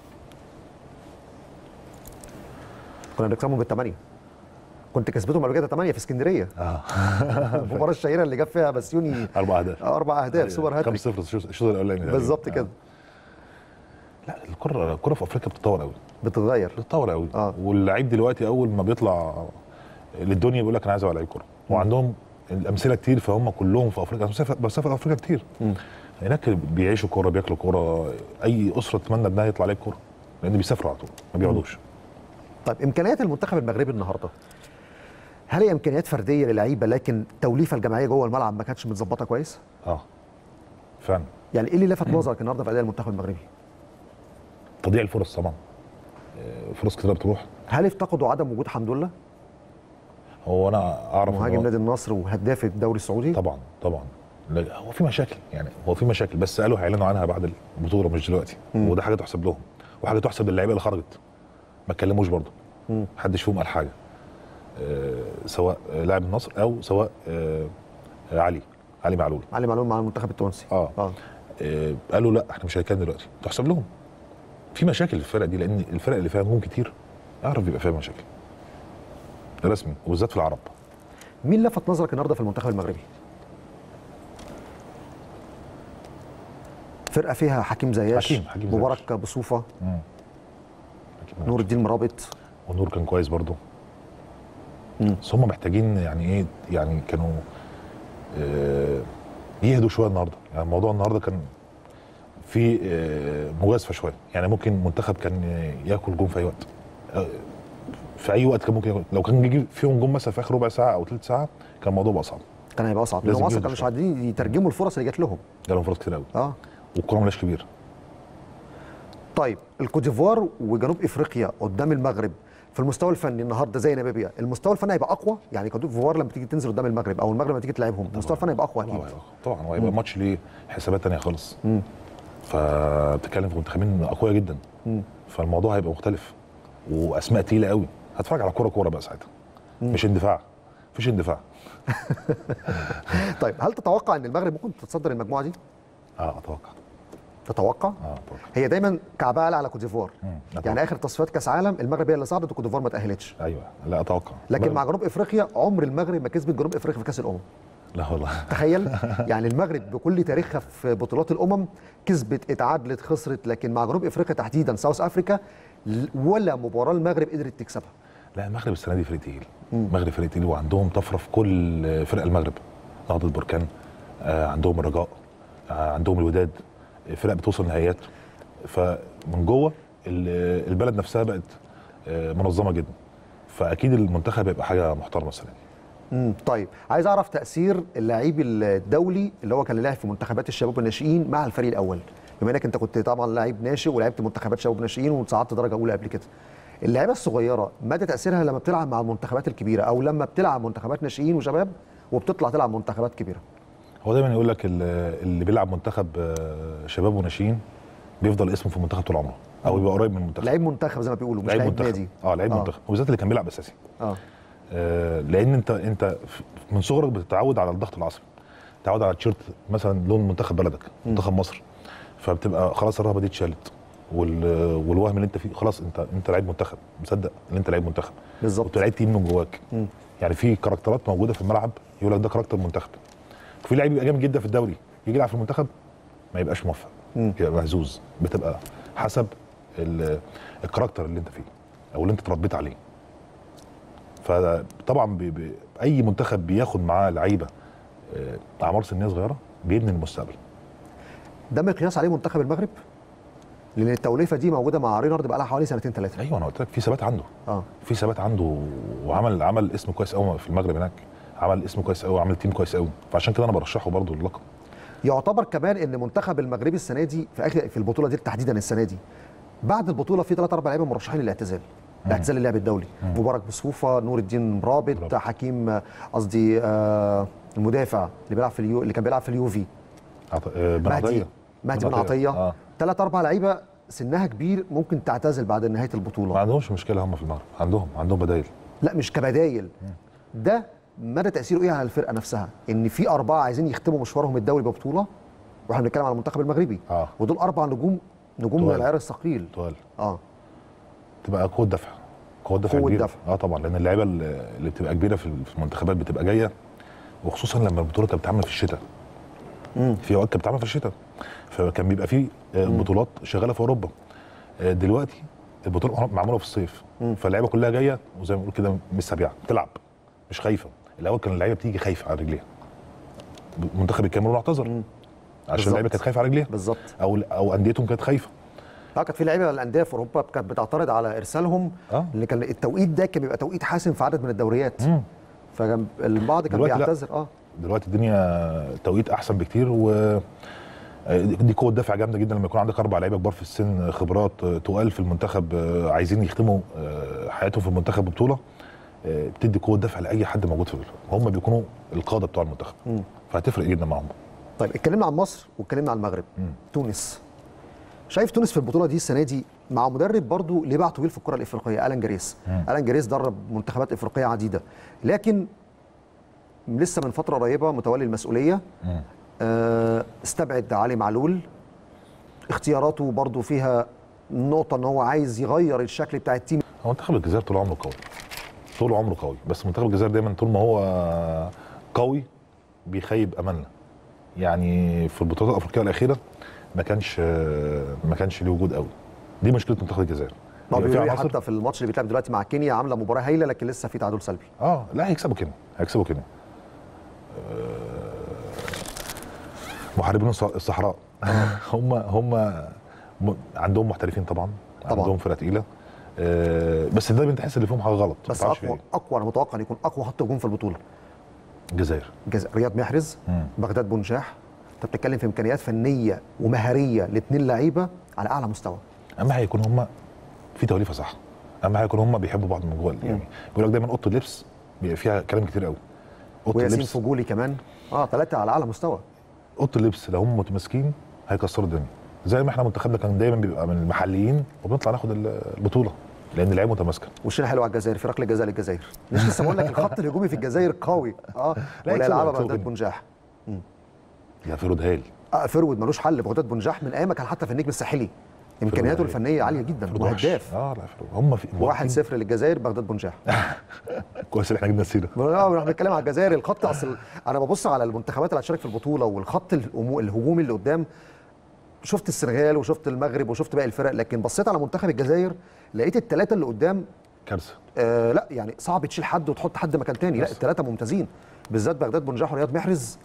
كنا بنكسبهم بالثمانيه كنت كسبتهم قبل كده 8 في اسكندريه اه المباراه الشهيره اللي جاب فيها بسيوني اربع اهداف اربع اهداف سوبر 5 هاتريك 0 الشوط الاولاني ده. بالظبط آه. كده لا الكره الكره في افريقيا بتتطور قوي بتتغير بتتطور قوي آه. واللعيب دلوقتي اول ما بيطلع للدنيا بيقول لك انا عايز ابقى لعيب كوره وعندهم الامثله كتير فهم كلهم في افريقيا أنا بسافر بسافر افريقيا كتير مم. هناك بيعيشوا كوره بياكلوا كوره اي اسره تتمنى ابنها يطلع لعيب كوره لان بيسافروا على طول ما بيقعدوش طيب امكانيات المنتخب المغربي النهارده هل هي امكانيات فرديه للعيبه لكن التوليفه الجماعيه جوه الملعب ما كانتش متظبطه كويس؟ اه فعلا يعني ايه اللي لفت نظرك النهارده في اداء المنتخب المغربي؟ تضييع الفرص طبعا آه، فرص كتير بتروح هل افتقدوا عدم وجود حمد الله هو انا اعرف إن مهاجم هو- نادي النصر وهداف الدوري السعودي؟ طبعا طبعا لا هو في مشاكل يعني هو في مشاكل بس قالوا هيعلنوا عنها بعد البطوله مش دلوقتي مم. وده حاجه تحسب لهم وحاجه تحسب للعيبه اللي خرجت ما اتكلموش برضه مم. محدش فيهم قال حاجه آه سواء آه، لاعب النصر او سواء آه آه، علي علي معلول علي معلول مع المنتخب التونسي اه, اه آه قالوا لا احنا مش هنتكلم دلوقتي تحسب لهم في مشاكل في الفرق دي لان الفرق اللي فيها نجوم كتير اعرف بيبقى فيها مشاكل رسمي وبالذات في العرب مين لفت نظرك النهارده في المنتخب المغربي؟ فرقه فيها حكيم زياش حكيم- حكيم مبارك بصوفه أكيد نور الدين مرابط ونور كان كويس برضو مم. بس هم محتاجين يعني ايه يعني كانوا آه يهدوا شويه النهارده يعني الموضوع النهارده كان في آه مجازفه شويه يعني ممكن منتخب كان ياكل جون في اي وقت آه في اي وقت كان ممكن ياكل. لو كان يجي فيهم جون مثلا في اخر ربع ساعه او ثلث ساعه كان الموضوع بقى صعب كان هيبقى اصعب لازم لانهم اصلا يهدوا كانوا مش شوية. عارفين يترجموا الفرص اللي جات لهم جالهم فرص كتير قوي اه والكوره ملاش كبير طيب الكوتيفوار وجنوب افريقيا قدام المغرب في المستوى الفني النهارده زي ناميبيا المستوى الفني هيبقى اقوى يعني كوتيفوار لما تيجي تنزل قدام المغرب او المغرب لما تيجي تلعبهم المستوى الفني هيبقى اقوى طبعا اكيد طبعا وهيبقى ماتش ليه حسابات تانية خالص مم. فبتتكلم في منتخبين اقوياء جدا مم. فالموضوع هيبقى مختلف واسماء تقيله قوي هتفرج على كوره كوره بقى ساعتها مش اندفاع مفيش اندفاع طيب هل تتوقع ان المغرب ممكن تتصدر المجموعه دي اه اتوقع تتوقع اه اتوقع هي دايما كعبها قال على كوتيفوار مم. يعني أتوقع. اخر تصفيات كاس عالم المغرب هي اللي صعدت وكوتيفوار ما تاهلتش ايوه لا اتوقع لكن لا- مع جنوب افريقيا عمر المغرب ما كسبت جنوب افريقيا في كاس الامم لا والله تخيل يعني المغرب بكل تاريخها في بطولات الامم كسبت اتعادلت خسرت لكن مع جنوب افريقيا تحديدا ساوث افريكا ل- ولا مباراه المغرب قدرت تكسبها لا المغرب السنه دي فريق تقيل المغرب فريق تقيل وعندهم طفره في كل فرق المغرب نهضه بركان آه عندهم الرجاء آه عندهم الوداد فرق بتوصل نهائيات فمن جوه ال- البلد نفسها بقت آه منظمه جدا فاكيد المنتخب هيبقى حاجه محترمه السنه دي امم طيب عايز اعرف تاثير اللعيب الدولي اللي هو كان لاعب في منتخبات الشباب والناشئين مع الفريق الاول بما انك انت كنت طبعا لاعب ناشئ ولعبت منتخبات شباب وناشئين وصعدت درجه اولى قبل كده اللعيبه الصغيره مدى تاثيرها لما بتلعب مع المنتخبات الكبيره او لما بتلعب منتخبات ناشئين وشباب وبتطلع تلعب منتخبات كبيره هو دايما يقول لك ال- اللي بيلعب منتخب آه، شباب وناشئين بيفضل اسمه في المنتخب طول عمره او يبقى قريب من المنتخب لعيب منتخب زي ما بيقولوا مش لعيب منتخب نادي اه لعيب آه. منتخب وبالذات اللي كان بيلعب اساسي اه آه، لان انت انت ف- من صغرك بتتعود على الضغط العصبي تتعود على تيشيرت مثلا لون منتخب بلدك منتخب مصر فبتبقى خلاص الرهبه دي اتشالت وال- والوهم اللي انت فيه خلاص انت انت لعيب منتخب مصدق ان انت لعيب منتخب بالظبط وانت لعيب تيم من جواك مم. يعني في كاركترات موجوده في الملعب يقول لك ده كاركتر منتخب وفي لعيب يبقى جامد جدا في الدوري يجي يلعب في المنتخب ما يبقاش موفق مم. يبقى مهزوز بتبقى حسب ال- الكاركتر اللي انت فيه او اللي انت اتربيت عليه فطبعا بي بي اي منتخب بياخد معاه لعيبه آه، اعمار سنيه صغيره بيبني المستقبل ده مقياس عليه منتخب المغرب لان التوليفه دي موجوده مع رينارد بقى لها حوالي سنتين ثلاثه ايوه انا قلت لك في ثبات عنده اه في ثبات عنده وعمل عمل اسم كويس قوي في المغرب هناك عمل اسم كويس قوي وعمل تيم كويس قوي فعشان كده انا برشحه برضه للقب يعتبر كمان ان منتخب المغربي السنه دي في اخر في البطوله دي تحديدا السنه دي بعد البطوله في ثلاث اربع لعيبه مرشحين للاعتزال اعتزال اللعب الدولي مبارك بصفوفه نور الدين مرابط مرابط. حكيم آه، قصدي آه المدافع اللي بيلعب في اليو اللي كان بيلعب في اليوفي عط... آه، بن مهدي عطيه مهدي بن عطيه اه ثلاث اربع لعيبه سنها كبير ممكن تعتزل بعد نهايه ما البطوله عندهمش مشكله هم في المغرب عندهم عندهم بدايل لا مش كبدايل ده مدى تاثيره ايه على الفرقه نفسها ان في اربعه عايزين يختموا مشوارهم الدولي ببطوله واحنا بنتكلم على المنتخب المغربي اه ودول اربع نجوم نجوم من طوال. العيار الثقيل طوال اه تبقى قوه دفع قوه دفع قوة كبيره دفع. اه طبعا لان اللعيبه اللي اللي بتبقى كبيره في في المنتخبات بتبقى جايه وخصوصا لما البطوله كانت بتتعمل في الشتاء في اوقات كانت بتتعمل في الشتاء فكان بيبقى في آه، بطولات شغاله في اوروبا آه، دلوقتي البطوله معموله في الصيف فاللعيبه كلها جايه وزي ما بنقول كده مش سابعه بتلعب مش خايفه الاول كان اللعيبه بتيجي خايفه على رجليها منتخب الكاميرون اعتذر عشان بالظبط. اللعيبه كانت خايفه على رجليها بالظبط او او انديتهم كانت خايفه اه كانت في لعيبه الانديه في اوروبا كانت بتعترض على ارسالهم آه. لان كان التوقيت ده كان بيبقى توقيت حاسم في عدد من الدوريات مم. فكان البعض كان دلوقتي لا. بيعتذر اه دلوقتي الدنيا توقيت احسن بكتير و دي قوه دفع جامده جدا لما يكون عندك اربع لعيبه كبار في السن خبرات آه، تقال في المنتخب آه، عايزين يختموا آه، حياتهم في المنتخب ببطوله آه، بتدي قوه دفع لاي حد موجود في الفرقه هم بيكونوا القاده بتوع المنتخب مم. فهتفرق جدا معاهم طيب اتكلمنا عن مصر واتكلمنا عن المغرب تونس شايف تونس في البطوله دي السنه دي مع مدرب برضو ليه باع طويل في الكره الافريقيه الان جريس الان جريس درب منتخبات افريقيه عديده لكن لسه من فتره قريبه متولي المسؤوليه مم. آه، استبعد علي معلول اختياراته برضو فيها نقطه ان هو عايز يغير الشكل بتاع التيم هو منتخب الجزائر طول عمره قوي طول عمره قوي بس منتخب الجزائر دايما طول ما هو قوي بيخيب املنا يعني في البطولات الافريقيه الاخيره ما كانش ما كانش ليه وجود قوي دي مشكله منتخب الجزائر ما هو بيبقى في بيقولوا لي عناصر- حتى في الماتش اللي بيتلعب دلوقتي مع كينيا عامله مباراه هايله لكن لسه في تعادل سلبي اه لا هيكسبوا كينيا هيكسبوا كينيا آه، محاربين الص- الصحراء هم هم م- عندهم محترفين طبعا طبعاً. عندهم فرقه تقيله آه، بس دايما تحس ان فيهم حاجه غلط ما بس تعرفش اقوى إيه. اقوى انا متوقع ان يكون اقوى خط هجوم في البطوله الجزائر جز... رياض محرز مم. بغداد بنجاح انت بتتكلم في امكانيات فنيه ومهاريه لاثنين لعيبه على اعلى مستوى اهم حاجه يكون هم في توليفه صح اهم حاجه يكون هم بيحبوا بعض من جوه يعني بيقول لك دايما اوضه اللبس بيبقى فيها كلام كتير قوي اوضه وياسين اللبس فجولي كمان اه ثلاثه على اعلى مستوى اوضه اللبس لو هم متماسكين هيكسروا الدنيا زي ما احنا منتخبنا كان دايما بيبقى من المحليين وبنطلع ناخد البطوله لان اللعيبه متماسكه وشنا حلو على الجزائر في ركله جزاء للجزائر مش لسه بقول لك الخط الهجومي في الجزائر قوي اه لا، ولا يكسبوا- يلعبها يكسبوا بغداد كده. بنجاح يا فيرود هايل آه فرود ملوش حل بغداد بنجاح من ايام كان حتى في النجم الساحلي امكانياته هايل. الفنيه عاليه جدا فيرود وحش. وهداف اه لا فيرود هم في 1-0 للجزائر بغداد بنجاح كويس ان احنا جبنا السيره اه احنا بنتكلم على الجزائر الخط اصل انا ببص على المنتخبات اللي هتشارك في البطوله والخط الهمو- الهجومي اللي قدام شفت السنغال وشفت المغرب وشفت باقي الفرق لكن بصيت على منتخب الجزائر لقيت الثلاثه اللي قدام كارثه آه لا يعني صعب تشيل حد وتحط حد مكان تاني لا بس. الثلاثه ممتازين بالذات بغداد بنجاح ورياض محرز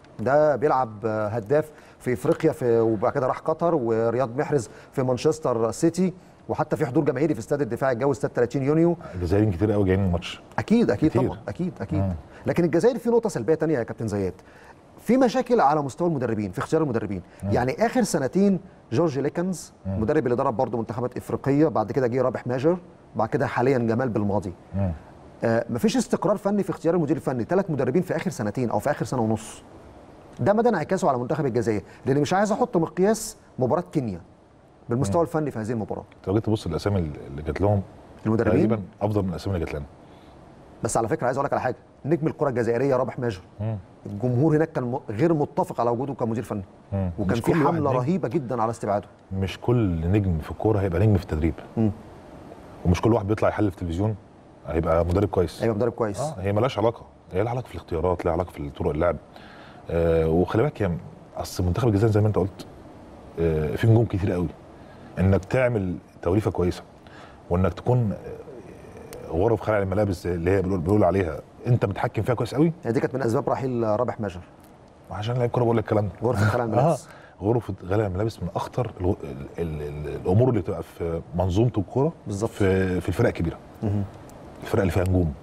ده بيلعب آه، هداف في افريقيا في وبعد كده راح قطر ورياض محرز في مانشستر سيتي وحتى في حضور جماهيري في استاد الدفاع الجوي استاد 30 يونيو الجزائريين كتير قوي جايين الماتش اكيد اكيد كتير. طبعا اكيد اكيد مم. لكن الجزائر في نقطه سلبيه تانية يا كابتن زياد في مشاكل على مستوى المدربين في اختيار المدربين يعني اخر سنتين جورج ليكنز المدرب اللي درب برضه منتخبات افريقيه بعد كده جه رابح ماجر بعد كده حاليا جمال بالماضي مم. آه مفيش استقرار فني في اختيار المدير الفني ثلاث مدربين في اخر سنتين او في اخر سنه ونص ده مدى انعكاسه على منتخب الجزائر لان مش عايز احط مقياس مباراه كينيا بالمستوى الفني في هذه المباراه انت لو جيت تبص الاسامي اللي جات لهم المدربين تقريبا افضل من الاسامي اللي جات لنا بس على فكره عايز اقول لك على حاجه نجم الكره الجزائريه رابح ماجر مم. الجمهور هناك كان م- غير متفق على وجوده كمدير فني مم. وكان مش في كل واحد حمله نجم. رهيبه جدا على استبعاده مش كل نجم في الكوره هيبقى نجم في التدريب مم. ومش كل واحد بيطلع يحلل في التلفزيون هيبقى مدرب كويس هيبقى مدرب كويس اه هي مالهاش علاقه هي لها علاقه في الاختيارات لها علاقه في طرق اللعب آه وخلي بالك يا اصل منتخب الجزائر زي ما انت قلت آه في نجوم كتير قوي انك تعمل توليفه كويسه وانك تكون آه، غرف خلع الملابس اللي هي بيقول بيقول عليها انت متحكم فيها كويس قوي يعني دي كانت من اسباب رحيل رابح ماجر وعشان لعيب كوره بقول لك الكلام ده غرفه خلع اه الملابس غرفه غلع الملابس من اخطر الو- ال- ال- ال- الامور اللي بتبقى في منظومه الكوره بالظبط. في في الفرق الكبيره الفرق اللي فيها نجوم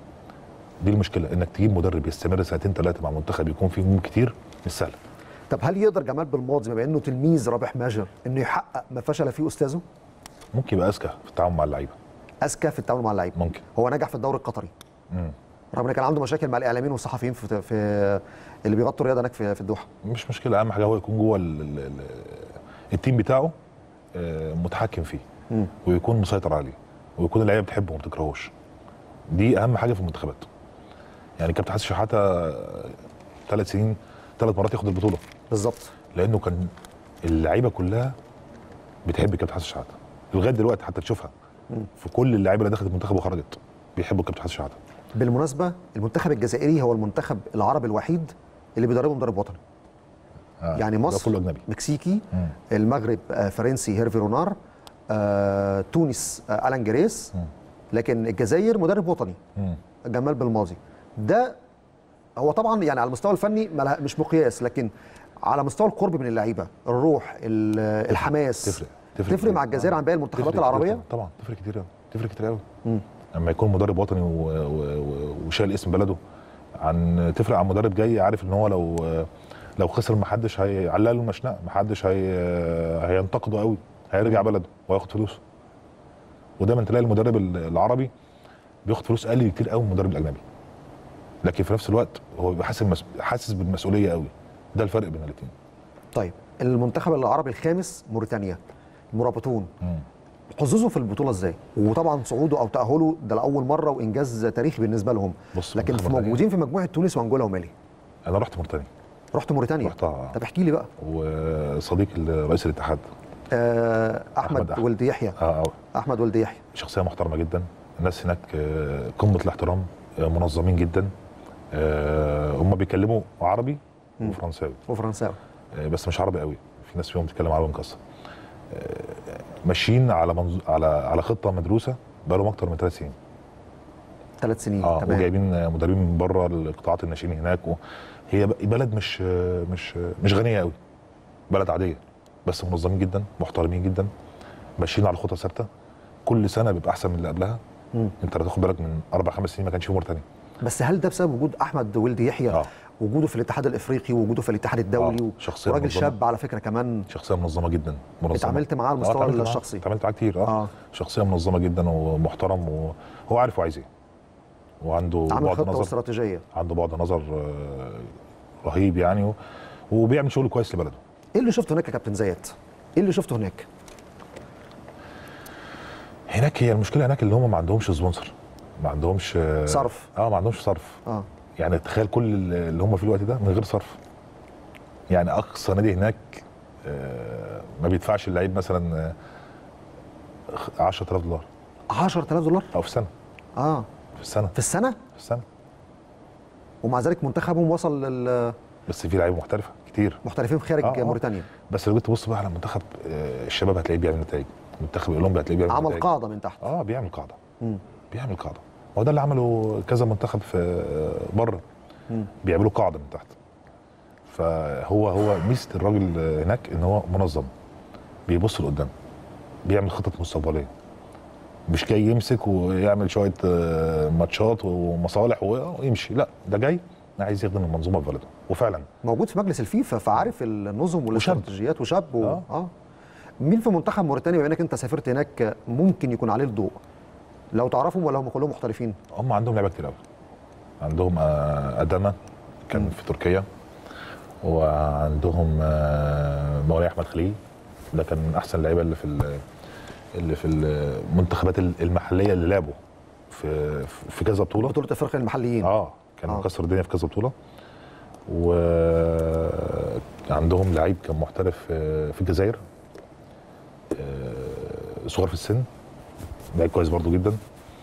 دي المشكله انك تجيب مدرب يستمر سنتين ثلاثه مع منتخب يكون فيه نجوم كتير مش سهله طب هل يقدر جمال بالماضي بما انه تلميذ رابح ماجر انه يحقق ما فشل فيه استاذه ممكن يبقى اذكى في التعامل مع اللعيبه اذكى في التعامل مع اللعيبه ممكن هو نجح في الدوري القطري مم. رغم ان كان عنده مشاكل مع الاعلاميين والصحفيين في, في اللي بيغطوا الرياضه هناك في, في الدوحه مش مشكله اهم حاجه هو يكون جوه ال- ال- ال- التيم بتاعه آه، متحكم فيه مم. ويكون مسيطر عليه ويكون اللعيبه بتحبه وما بتكرهوش دي اهم حاجه في المنتخبات يعني كابتن حسن شحاته ثلاث سنين ثلاث مرات ياخد البطوله بالظبط لانه كان اللعيبه كلها بتحب كابتن حسن شحاته لغايه دلوقتي حتى تشوفها في كل اللعيبه اللي دخلت المنتخب وخرجت بيحبوا كابتن حسن شحاته بالمناسبه المنتخب الجزائري هو المنتخب العربي الوحيد اللي بيدربه مدرب وطني آه، يعني ده مصر كله اجنبي مكسيكي مم. المغرب آه، فرنسي هيرفي رونار آه، تونس آه، الان جريس مم. لكن الجزائر مدرب وطني مم. جمال بالماضي ده هو طبعا يعني على المستوى الفني ملها- مش مقياس لكن على مستوى القرب من اللعيبه الروح ال- الحماس تفرق تفرق, كتير. مع الجزائر عن باقي المنتخبات تفرق العربيه كتير طبعا تفرق كتير قوي تفرق كتير قوي مم. لما يكون مدرب وطني و- و- و- وشايل اسم بلده عن تفرق عن مدرب جاي عارف ان هو لو لو خسر محدش هيعلق له المشنقه محدش هي هينتقده قوي هيرجع بلده وهياخد فلوسه ودايما تلاقي المدرب ال- العربي بياخد فلوس اقل بكتير قوي من المدرب الاجنبي لكن في نفس الوقت هو بيبقى حاسس المس- حاسس بالمسؤوليه قوي ده الفرق بين الاثنين طيب المنتخب العربي الخامس موريتانيا المرابطون حظوظه في البطوله ازاي وطبعا صعوده او تاهله ده لاول مره وانجاز تاريخي بالنسبه لهم بص، لكن منتخب في موريتانيا. موجودين في مجموعه تونس وانجولا ومالي انا رحت موريتانيا رحت موريتانيا رحتها. طب احكي لي بقى وصديق رئيس الاتحاد آه احمد, أحمد أحمد. ولد يحيى آه، احمد ولد يحيى شخصيه محترمه جدا الناس هناك آه، قمه الاحترام آه، منظمين جدا آه، هم بيتكلموا عربي وفرنساوي وفرنساوي آه، بس مش عربي قوي في ناس فيهم بتتكلم عربي مكسر آه، ماشيين على منظ... على على خطه مدروسه بقالهم اكتر من ثلاث سنين ثلاث سنين اه تمام وجايبين مدربين من بره القطاعات الناشئين هناك و... هي ب- بلد مش مش مش غنيه قوي بلد عاديه بس منظمين جدا محترمين جدا ماشيين على خطه ثابته كل سنه بيبقى احسن من اللي قبلها مم. انت لو تاخد بالك من اربع خمس سنين ما كانش في موريتانيا بس هل ده بسبب وجود احمد ولد يحيى آه. وجوده في الاتحاد الافريقي ووجوده في الاتحاد الدولي آه، و- شخصية وراجل منظمة. شاب على فكره كمان شخصيه منظمه جدا منظمه اتعاملت معاه على آه، المستوى اتعاملت معاه. الشخصي. اتعاملت معاه كتير اه, آه. آه. شخصيه منظمه جدا ومحترم وهو عارف هو عايز ايه وعنده عامل بعد خطه نظر واستراتيجيه عنده بعد نظر آه، رهيب يعني و... وبيعمل شغل كويس لبلده ايه اللي شفته هناك يا كابتن زياد ايه اللي شفته هناك هناك هي المشكله هناك اللي هم ما عندهمش سبونسر ما عندهمش آه، صرف. اه ما عندهمش صرف اه يعني تخيل كل اللي هم في الوقت ده من غير صرف يعني اقصى نادي هناك آه، ما بيدفعش اللعيب مثلا آه، 10000 دولار 10000 دولار او في السنه اه في السنه في السنه في السنه ومع ذلك منتخبهم وصل للمحترفين بس في لعيبه محترفه كتير خارج آه، آه. موريتانيا بس لو جيت تبص بقى على منتخب آه، الشباب هتلاقيه بيعمل نتائج منتخب الاولمبي هتلاقيه بيعمل عمل نتائج. قاعده من تحت اه بيعمل قاعده مم. بيعمل قاعده هو ده اللي عمله كذا منتخب في بره مم. بيعملوا قاعده من تحت فهو هو ميزه الراجل هناك ان هو منظم بيبص لقدام بيعمل خطط مستقبليه مش جاي يمسك ويعمل شويه آه، ماتشات ومصالح ويمشي لا ده جاي عايز يخدم المنظومه في بلده وفعلا موجود في مجلس الفيفا فعارف النظم والاستراتيجيات وشاب و... آه. اه مين في منتخب موريتانيا بما انك انت سافرت هناك ممكن يكون عليه الضوء لو تعرفهم ولا هم كلهم محترفين هم عندهم لعيبه كتير قوي عندهم آه، اداما كان في تركيا وعندهم آه، مولاي احمد خليل ده كان من احسن اللعيبه اللي في ال- اللي في المنتخبات المحليه اللي لعبوا في في كذا بطوله بطوله افريقيا المحليين اه كان آه. مكسر الدنيا في كذا بطوله وعندهم لعيب كان محترف في في الجزائر آه، صغير في السن لعيب كويس برضو جدا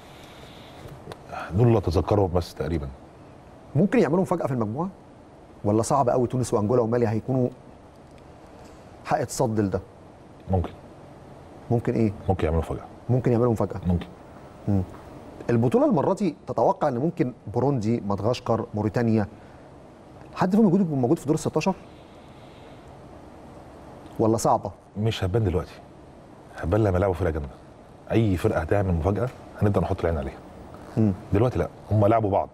دول اللي اتذكرهم بس تقريبا ممكن يعملوا مفاجاه في المجموعه ولا صعب قوي تونس وانجولا ومالي هيكونوا حق تصد لده ممكن ممكن ايه ممكن يعملوا فجأة ممكن يعملوا مفاجاه ممكن البطوله المره دي تتوقع ان ممكن بوروندي مدغشقر موريتانيا حد فيهم موجود موجود في دور ال 16 ولا صعبه مش هتبان دلوقتي هتبان لما يلعبوا فرقه جامده اي فرقه هتعمل مفاجاه هنبدا نحط العين عليها مم. دلوقتي لا هم لعبوا بعض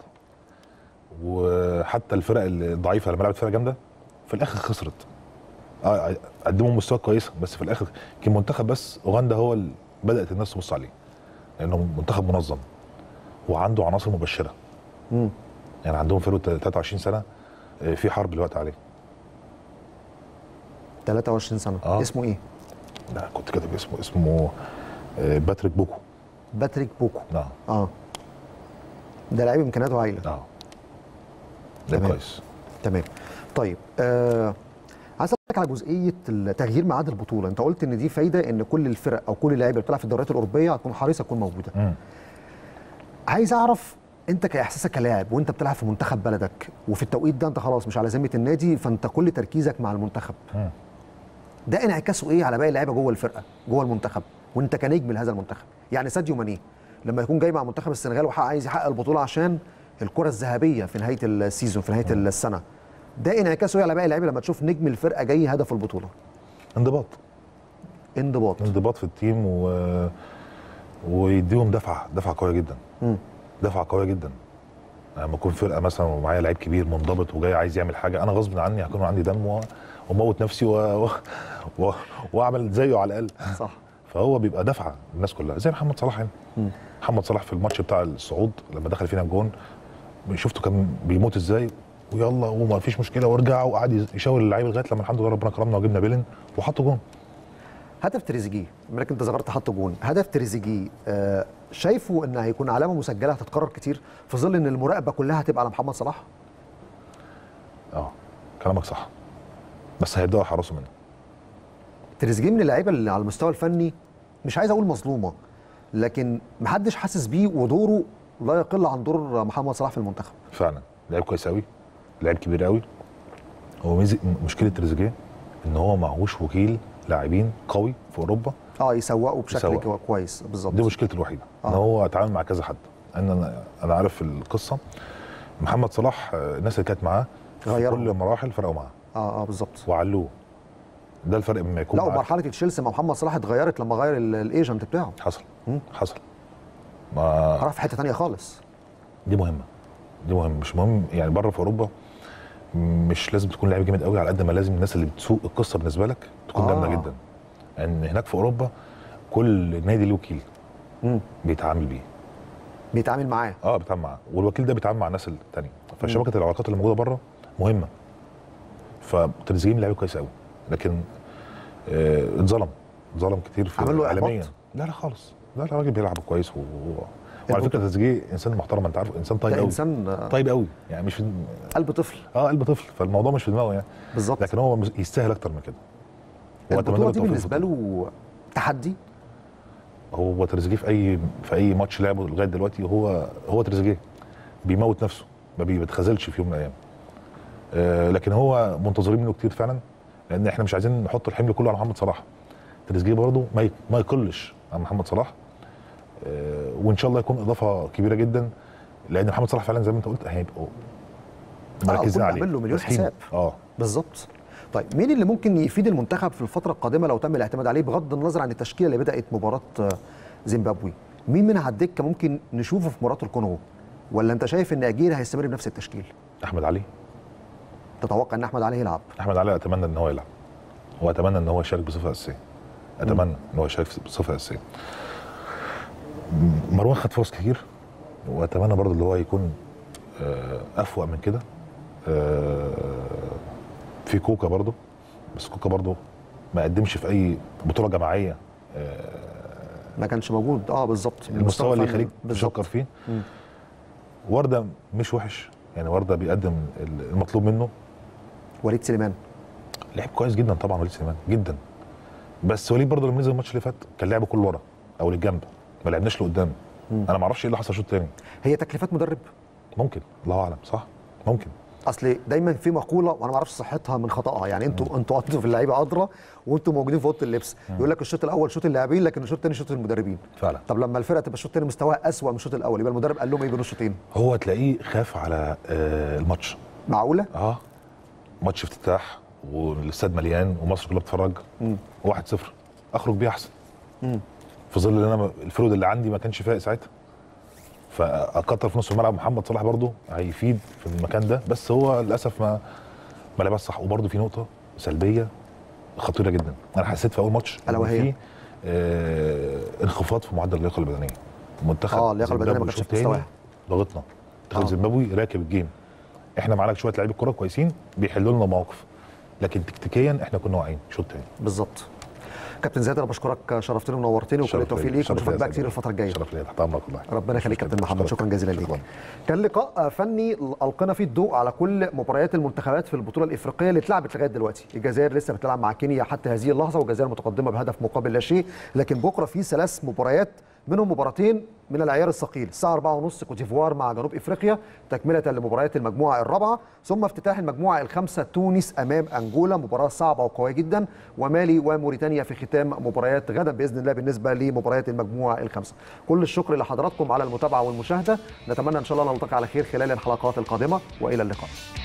وحتى الفرق الضعيفه لما لعبت فرقه جامده في الاخر خسرت اه قدموا مستوى كويس بس في الاخر كان منتخب بس اوغندا هو اللي بدات الناس تبص عليه لانه منتخب منظم وعنده عناصر مبشره مم. يعني عندهم فرقه 23 سنه آه، في حرب دلوقتي عليه 23 سنه آه. اسمه ايه لا كنت كاتب اسمه اسمه آه، باتريك بوكو باتريك بوكو اه اه ده لعيب امكانياته هايله اه ده تمام. كويس تمام طيب آه عايز اسالك على جزئيه تغيير ميعاد البطوله انت قلت ان دي فايده ان كل الفرق او كل اللعيبه اللي بتلعب في الدوريات الاوروبيه هتكون حريصه تكون موجوده مم. عايز اعرف انت كاحساسك كلاعب وانت بتلعب في منتخب بلدك وفي التوقيت ده انت خلاص مش على ذمه النادي فانت كل تركيزك مع المنتخب مم. ده انعكاسه ايه على باقي اللعيبه جوه الفرقه جوه المنتخب وانت كنجم لهذا المنتخب يعني ساديو ماني لما يكون جاي مع منتخب السنغال وحق عايز يحقق البطوله عشان الكره الذهبيه في نهايه السيزون في نهايه السنه ده انعكاسه ايه على باقي اللعيبه لما تشوف نجم الفرقه جاي هدف البطوله انضباط انضباط انضباط في التيم و... ويديهم دفعه دفعه قويه جدا مم. دفعه قويه جدا لما اكون فرقه مثلا ومعايا لعيب كبير منضبط وجاي عايز يعمل حاجه انا غصب عني هكون عندي دم و... وموت نفسي و... و... و... واعمل زيه على الاقل صح فهو بيبقى دفعه للناس كلها زي محمد صلاح هنا مم. محمد صلاح في الماتش بتاع الصعود لما دخل فينا الجون شفته كان بيموت ازاي ويلا وما فيش مشكله وارجع وقعد يشاور اللعيبه لغايه لما الحمد لله ربنا كرمنا وجبنا بيلن وحطوا جون هدف تريزيجيه لكن انت ذكرت حط جون هدف تريزيجيه آه شايفه ان هيكون علامه مسجله هتتكرر كتير في ظل ان المراقبه كلها هتبقى على محمد صلاح اه كلامك صح بس هيبداوا يحرصوا منه تريزيجيه من اللعيبه اللي على المستوى الفني مش عايز اقول مظلومه لكن محدش حاسس بيه ودوره لا يقل عن دور محمد صلاح في المنتخب فعلا لعيب كويس قوي لعيب كبير قوي هو ميزي مشكله تريزيجيه ان هو معهوش وكيل لاعبين قوي في اوروبا اه يسوقوا بشكل يسوق. كويس بالظبط دي مشكلته الوحيده ان آه. هو اتعامل مع كذا حد ان انا انا عارف القصه محمد صلاح آه، الناس اللي كانت معاه في غيرهم. كل المراحل فرقوا معاه اه اه بالظبط وعلوه ده الفرق بين ما يكون لا معاك- ومرحله تشيلسي مع محمد صلاح اتغيرت لما غير ال- الايجنت بتاعه حصل مم. حصل ما راح في حته ثانيه خالص دي مهمه دي مهم مش مهم يعني بره في اوروبا مش لازم تكون لعيب جامد قوي على قد ما لازم الناس اللي بتسوق القصه بالنسبه لك تكون آه. جامده جدا ان هناك في اوروبا كل نادي له وكيل مم. بيتعامل بيه بيتعامل معاه اه بيتعامل معاه والوكيل ده بيتعامل مع الناس التانية فشبكه العلاقات اللي موجوده بره مهمه فتريزيجيه لعيب كويس قوي لكن آه، اتظلم اتظلم كتير في عمل له إحباط؟ عالميا لا لا خالص لا لا الراجل بيلعب كويس و... و- وعلى البطولة. فكره تريزيجيه انسان محترم انت عارف انسان طيب ده قوي انسان آه، طيب قوي يعني مش في قلب طفل اه قلب طفل فالموضوع مش في دماغه يعني بالظبط لكن هو مس- يستاهل اكتر من كده وأتمنى له البطوله دي التوفيق بالنسبه في البطولة. له تحدي هو تريزيجيه في اي في اي ماتش لعبه لغايه دلوقتي هو هو تريزيجيه بيموت نفسه ما بيتخاذلش في يوم من الايام آه لكن هو منتظرين منه كتير فعلا لان احنا مش عايزين نحط الحمل كله على محمد صلاح تريزيجيه برضه ما ي- ما يقلش عن محمد صلاح آه وان شاء الله يكون اضافه كبيره جدا لان محمد صلاح فعلا زي ما انت قلت هيبقوا مركزين وكنا عليه عامل له مليون راسمينه. حساب. اه بالظبط طيب مين اللي ممكن يفيد المنتخب في الفتره القادمه لو تم الاعتماد عليه بغض النظر عن التشكيله اللي بدات مباراه آه، زيمبابوي مين من على الدكه ممكن نشوفه في مباراه الكونغو ولا انت شايف ان اجير هيستمر بنفس التشكيل احمد علي تتوقع ان احمد علي يلعب احمد علي اتمنى ان هو يلعب واتمنى ان هو يشارك بصفه اساسيه اتمنى ان هو يشارك بصفه اساسيه م- مروان خد فرص كتير واتمنى برضه اللي هو يكون آه، افوق من كده آه، في كوكا برضه بس كوكا برضه ما قدمش في اي بطوله جماعيه ما كانش موجود اه بالظبط المستوى اللي الفني. يخليك تفكر فيه مم. ورده مش وحش يعني ورده بيقدم المطلوب منه وليد سليمان لعب كويس جدا طبعا وليد سليمان جدا بس وليد برضه لما نزل الماتش اللي فات كان لعبه كله ورا او للجنب ما لعبناش لقدام انا ما اعرفش ايه اللي حصل الشوط الثاني هي تكليفات مدرب ممكن الله اعلم صح ممكن اصل دايما في مقوله وانا ما اعرفش صحتها من خطاها يعني انتوا انتوا انتوا في اللعيبه ادرى وانتوا موجودين في اوضه اللبس يقول لك الشوط الاول شوط اللاعبين لكن الشوط الثاني شوط المدربين فعلا طب لما الفرقه تبقى الشوط الثاني مستواها اسوء من الشوط الاول يبقى المدرب قال لهم ايه بين الشوطين هو تلاقيه خاف على آه الماتش معقوله اه ماتش افتتاح والاستاد مليان ومصر كلها بتتفرج 1-0 اخرج بيه احسن في ظل ان انا الفرود اللي عندي ما كانش فايق ساعتها فاكتر في نص الملعب محمد صلاح برضه هيفيد في المكان ده بس هو للاسف ما ما لعبش صح وبرضه في نقطه سلبيه خطيره جدا انا حسيت في اول ماتش ألا إن وهي؟ في آه انخفاض في معدل اللياقه البدنيه المنتخب آه، اللياقة البدنية ما زيمبابوي كانتش شوط في مستواها. تاني ضغطنا منتخب آه. زيمبابوي راكب الجيم احنا معانا شويه لعيبه كوره كويسين بيحلوا لنا مواقف لكن تكتيكيا احنا كنا واقعين شوط تاني بالظبط كابتن زياد انا بشكرك شرفتني ونورتني وكل شرف التوفيق ليا. ليك شرف ونشوفك ليا بقى يا كتير سيدي. الفتره الجايه شرف ليا تحت امرك والله ربنا يخليك كابتن محمد شكرا جزيلا ليك شكراً. كان لقاء فني القينا فيه الضوء على كل مباريات المنتخبات في البطوله الافريقيه اللي اتلعبت لغايه دلوقتي الجزائر لسه بتلعب مع كينيا حتى هذه اللحظه والجزائر متقدمه بهدف مقابل لا شيء لكن بكره في ثلاث مباريات منهم مباراتين من العيار الثقيل الساعه 4:30 كوت ديفوار مع جنوب افريقيا تكمله لمباريات المجموعه الرابعه ثم افتتاح المجموعه الخامسه تونس امام انجولا مباراه صعبه وقويه جدا ومالي وموريتانيا في ختام مباريات غدا باذن الله بالنسبه لمباريات المجموعه الخامسه كل الشكر لحضراتكم على المتابعه والمشاهده نتمنى ان شاء الله نلتقي على خير خلال الحلقات القادمه والى اللقاء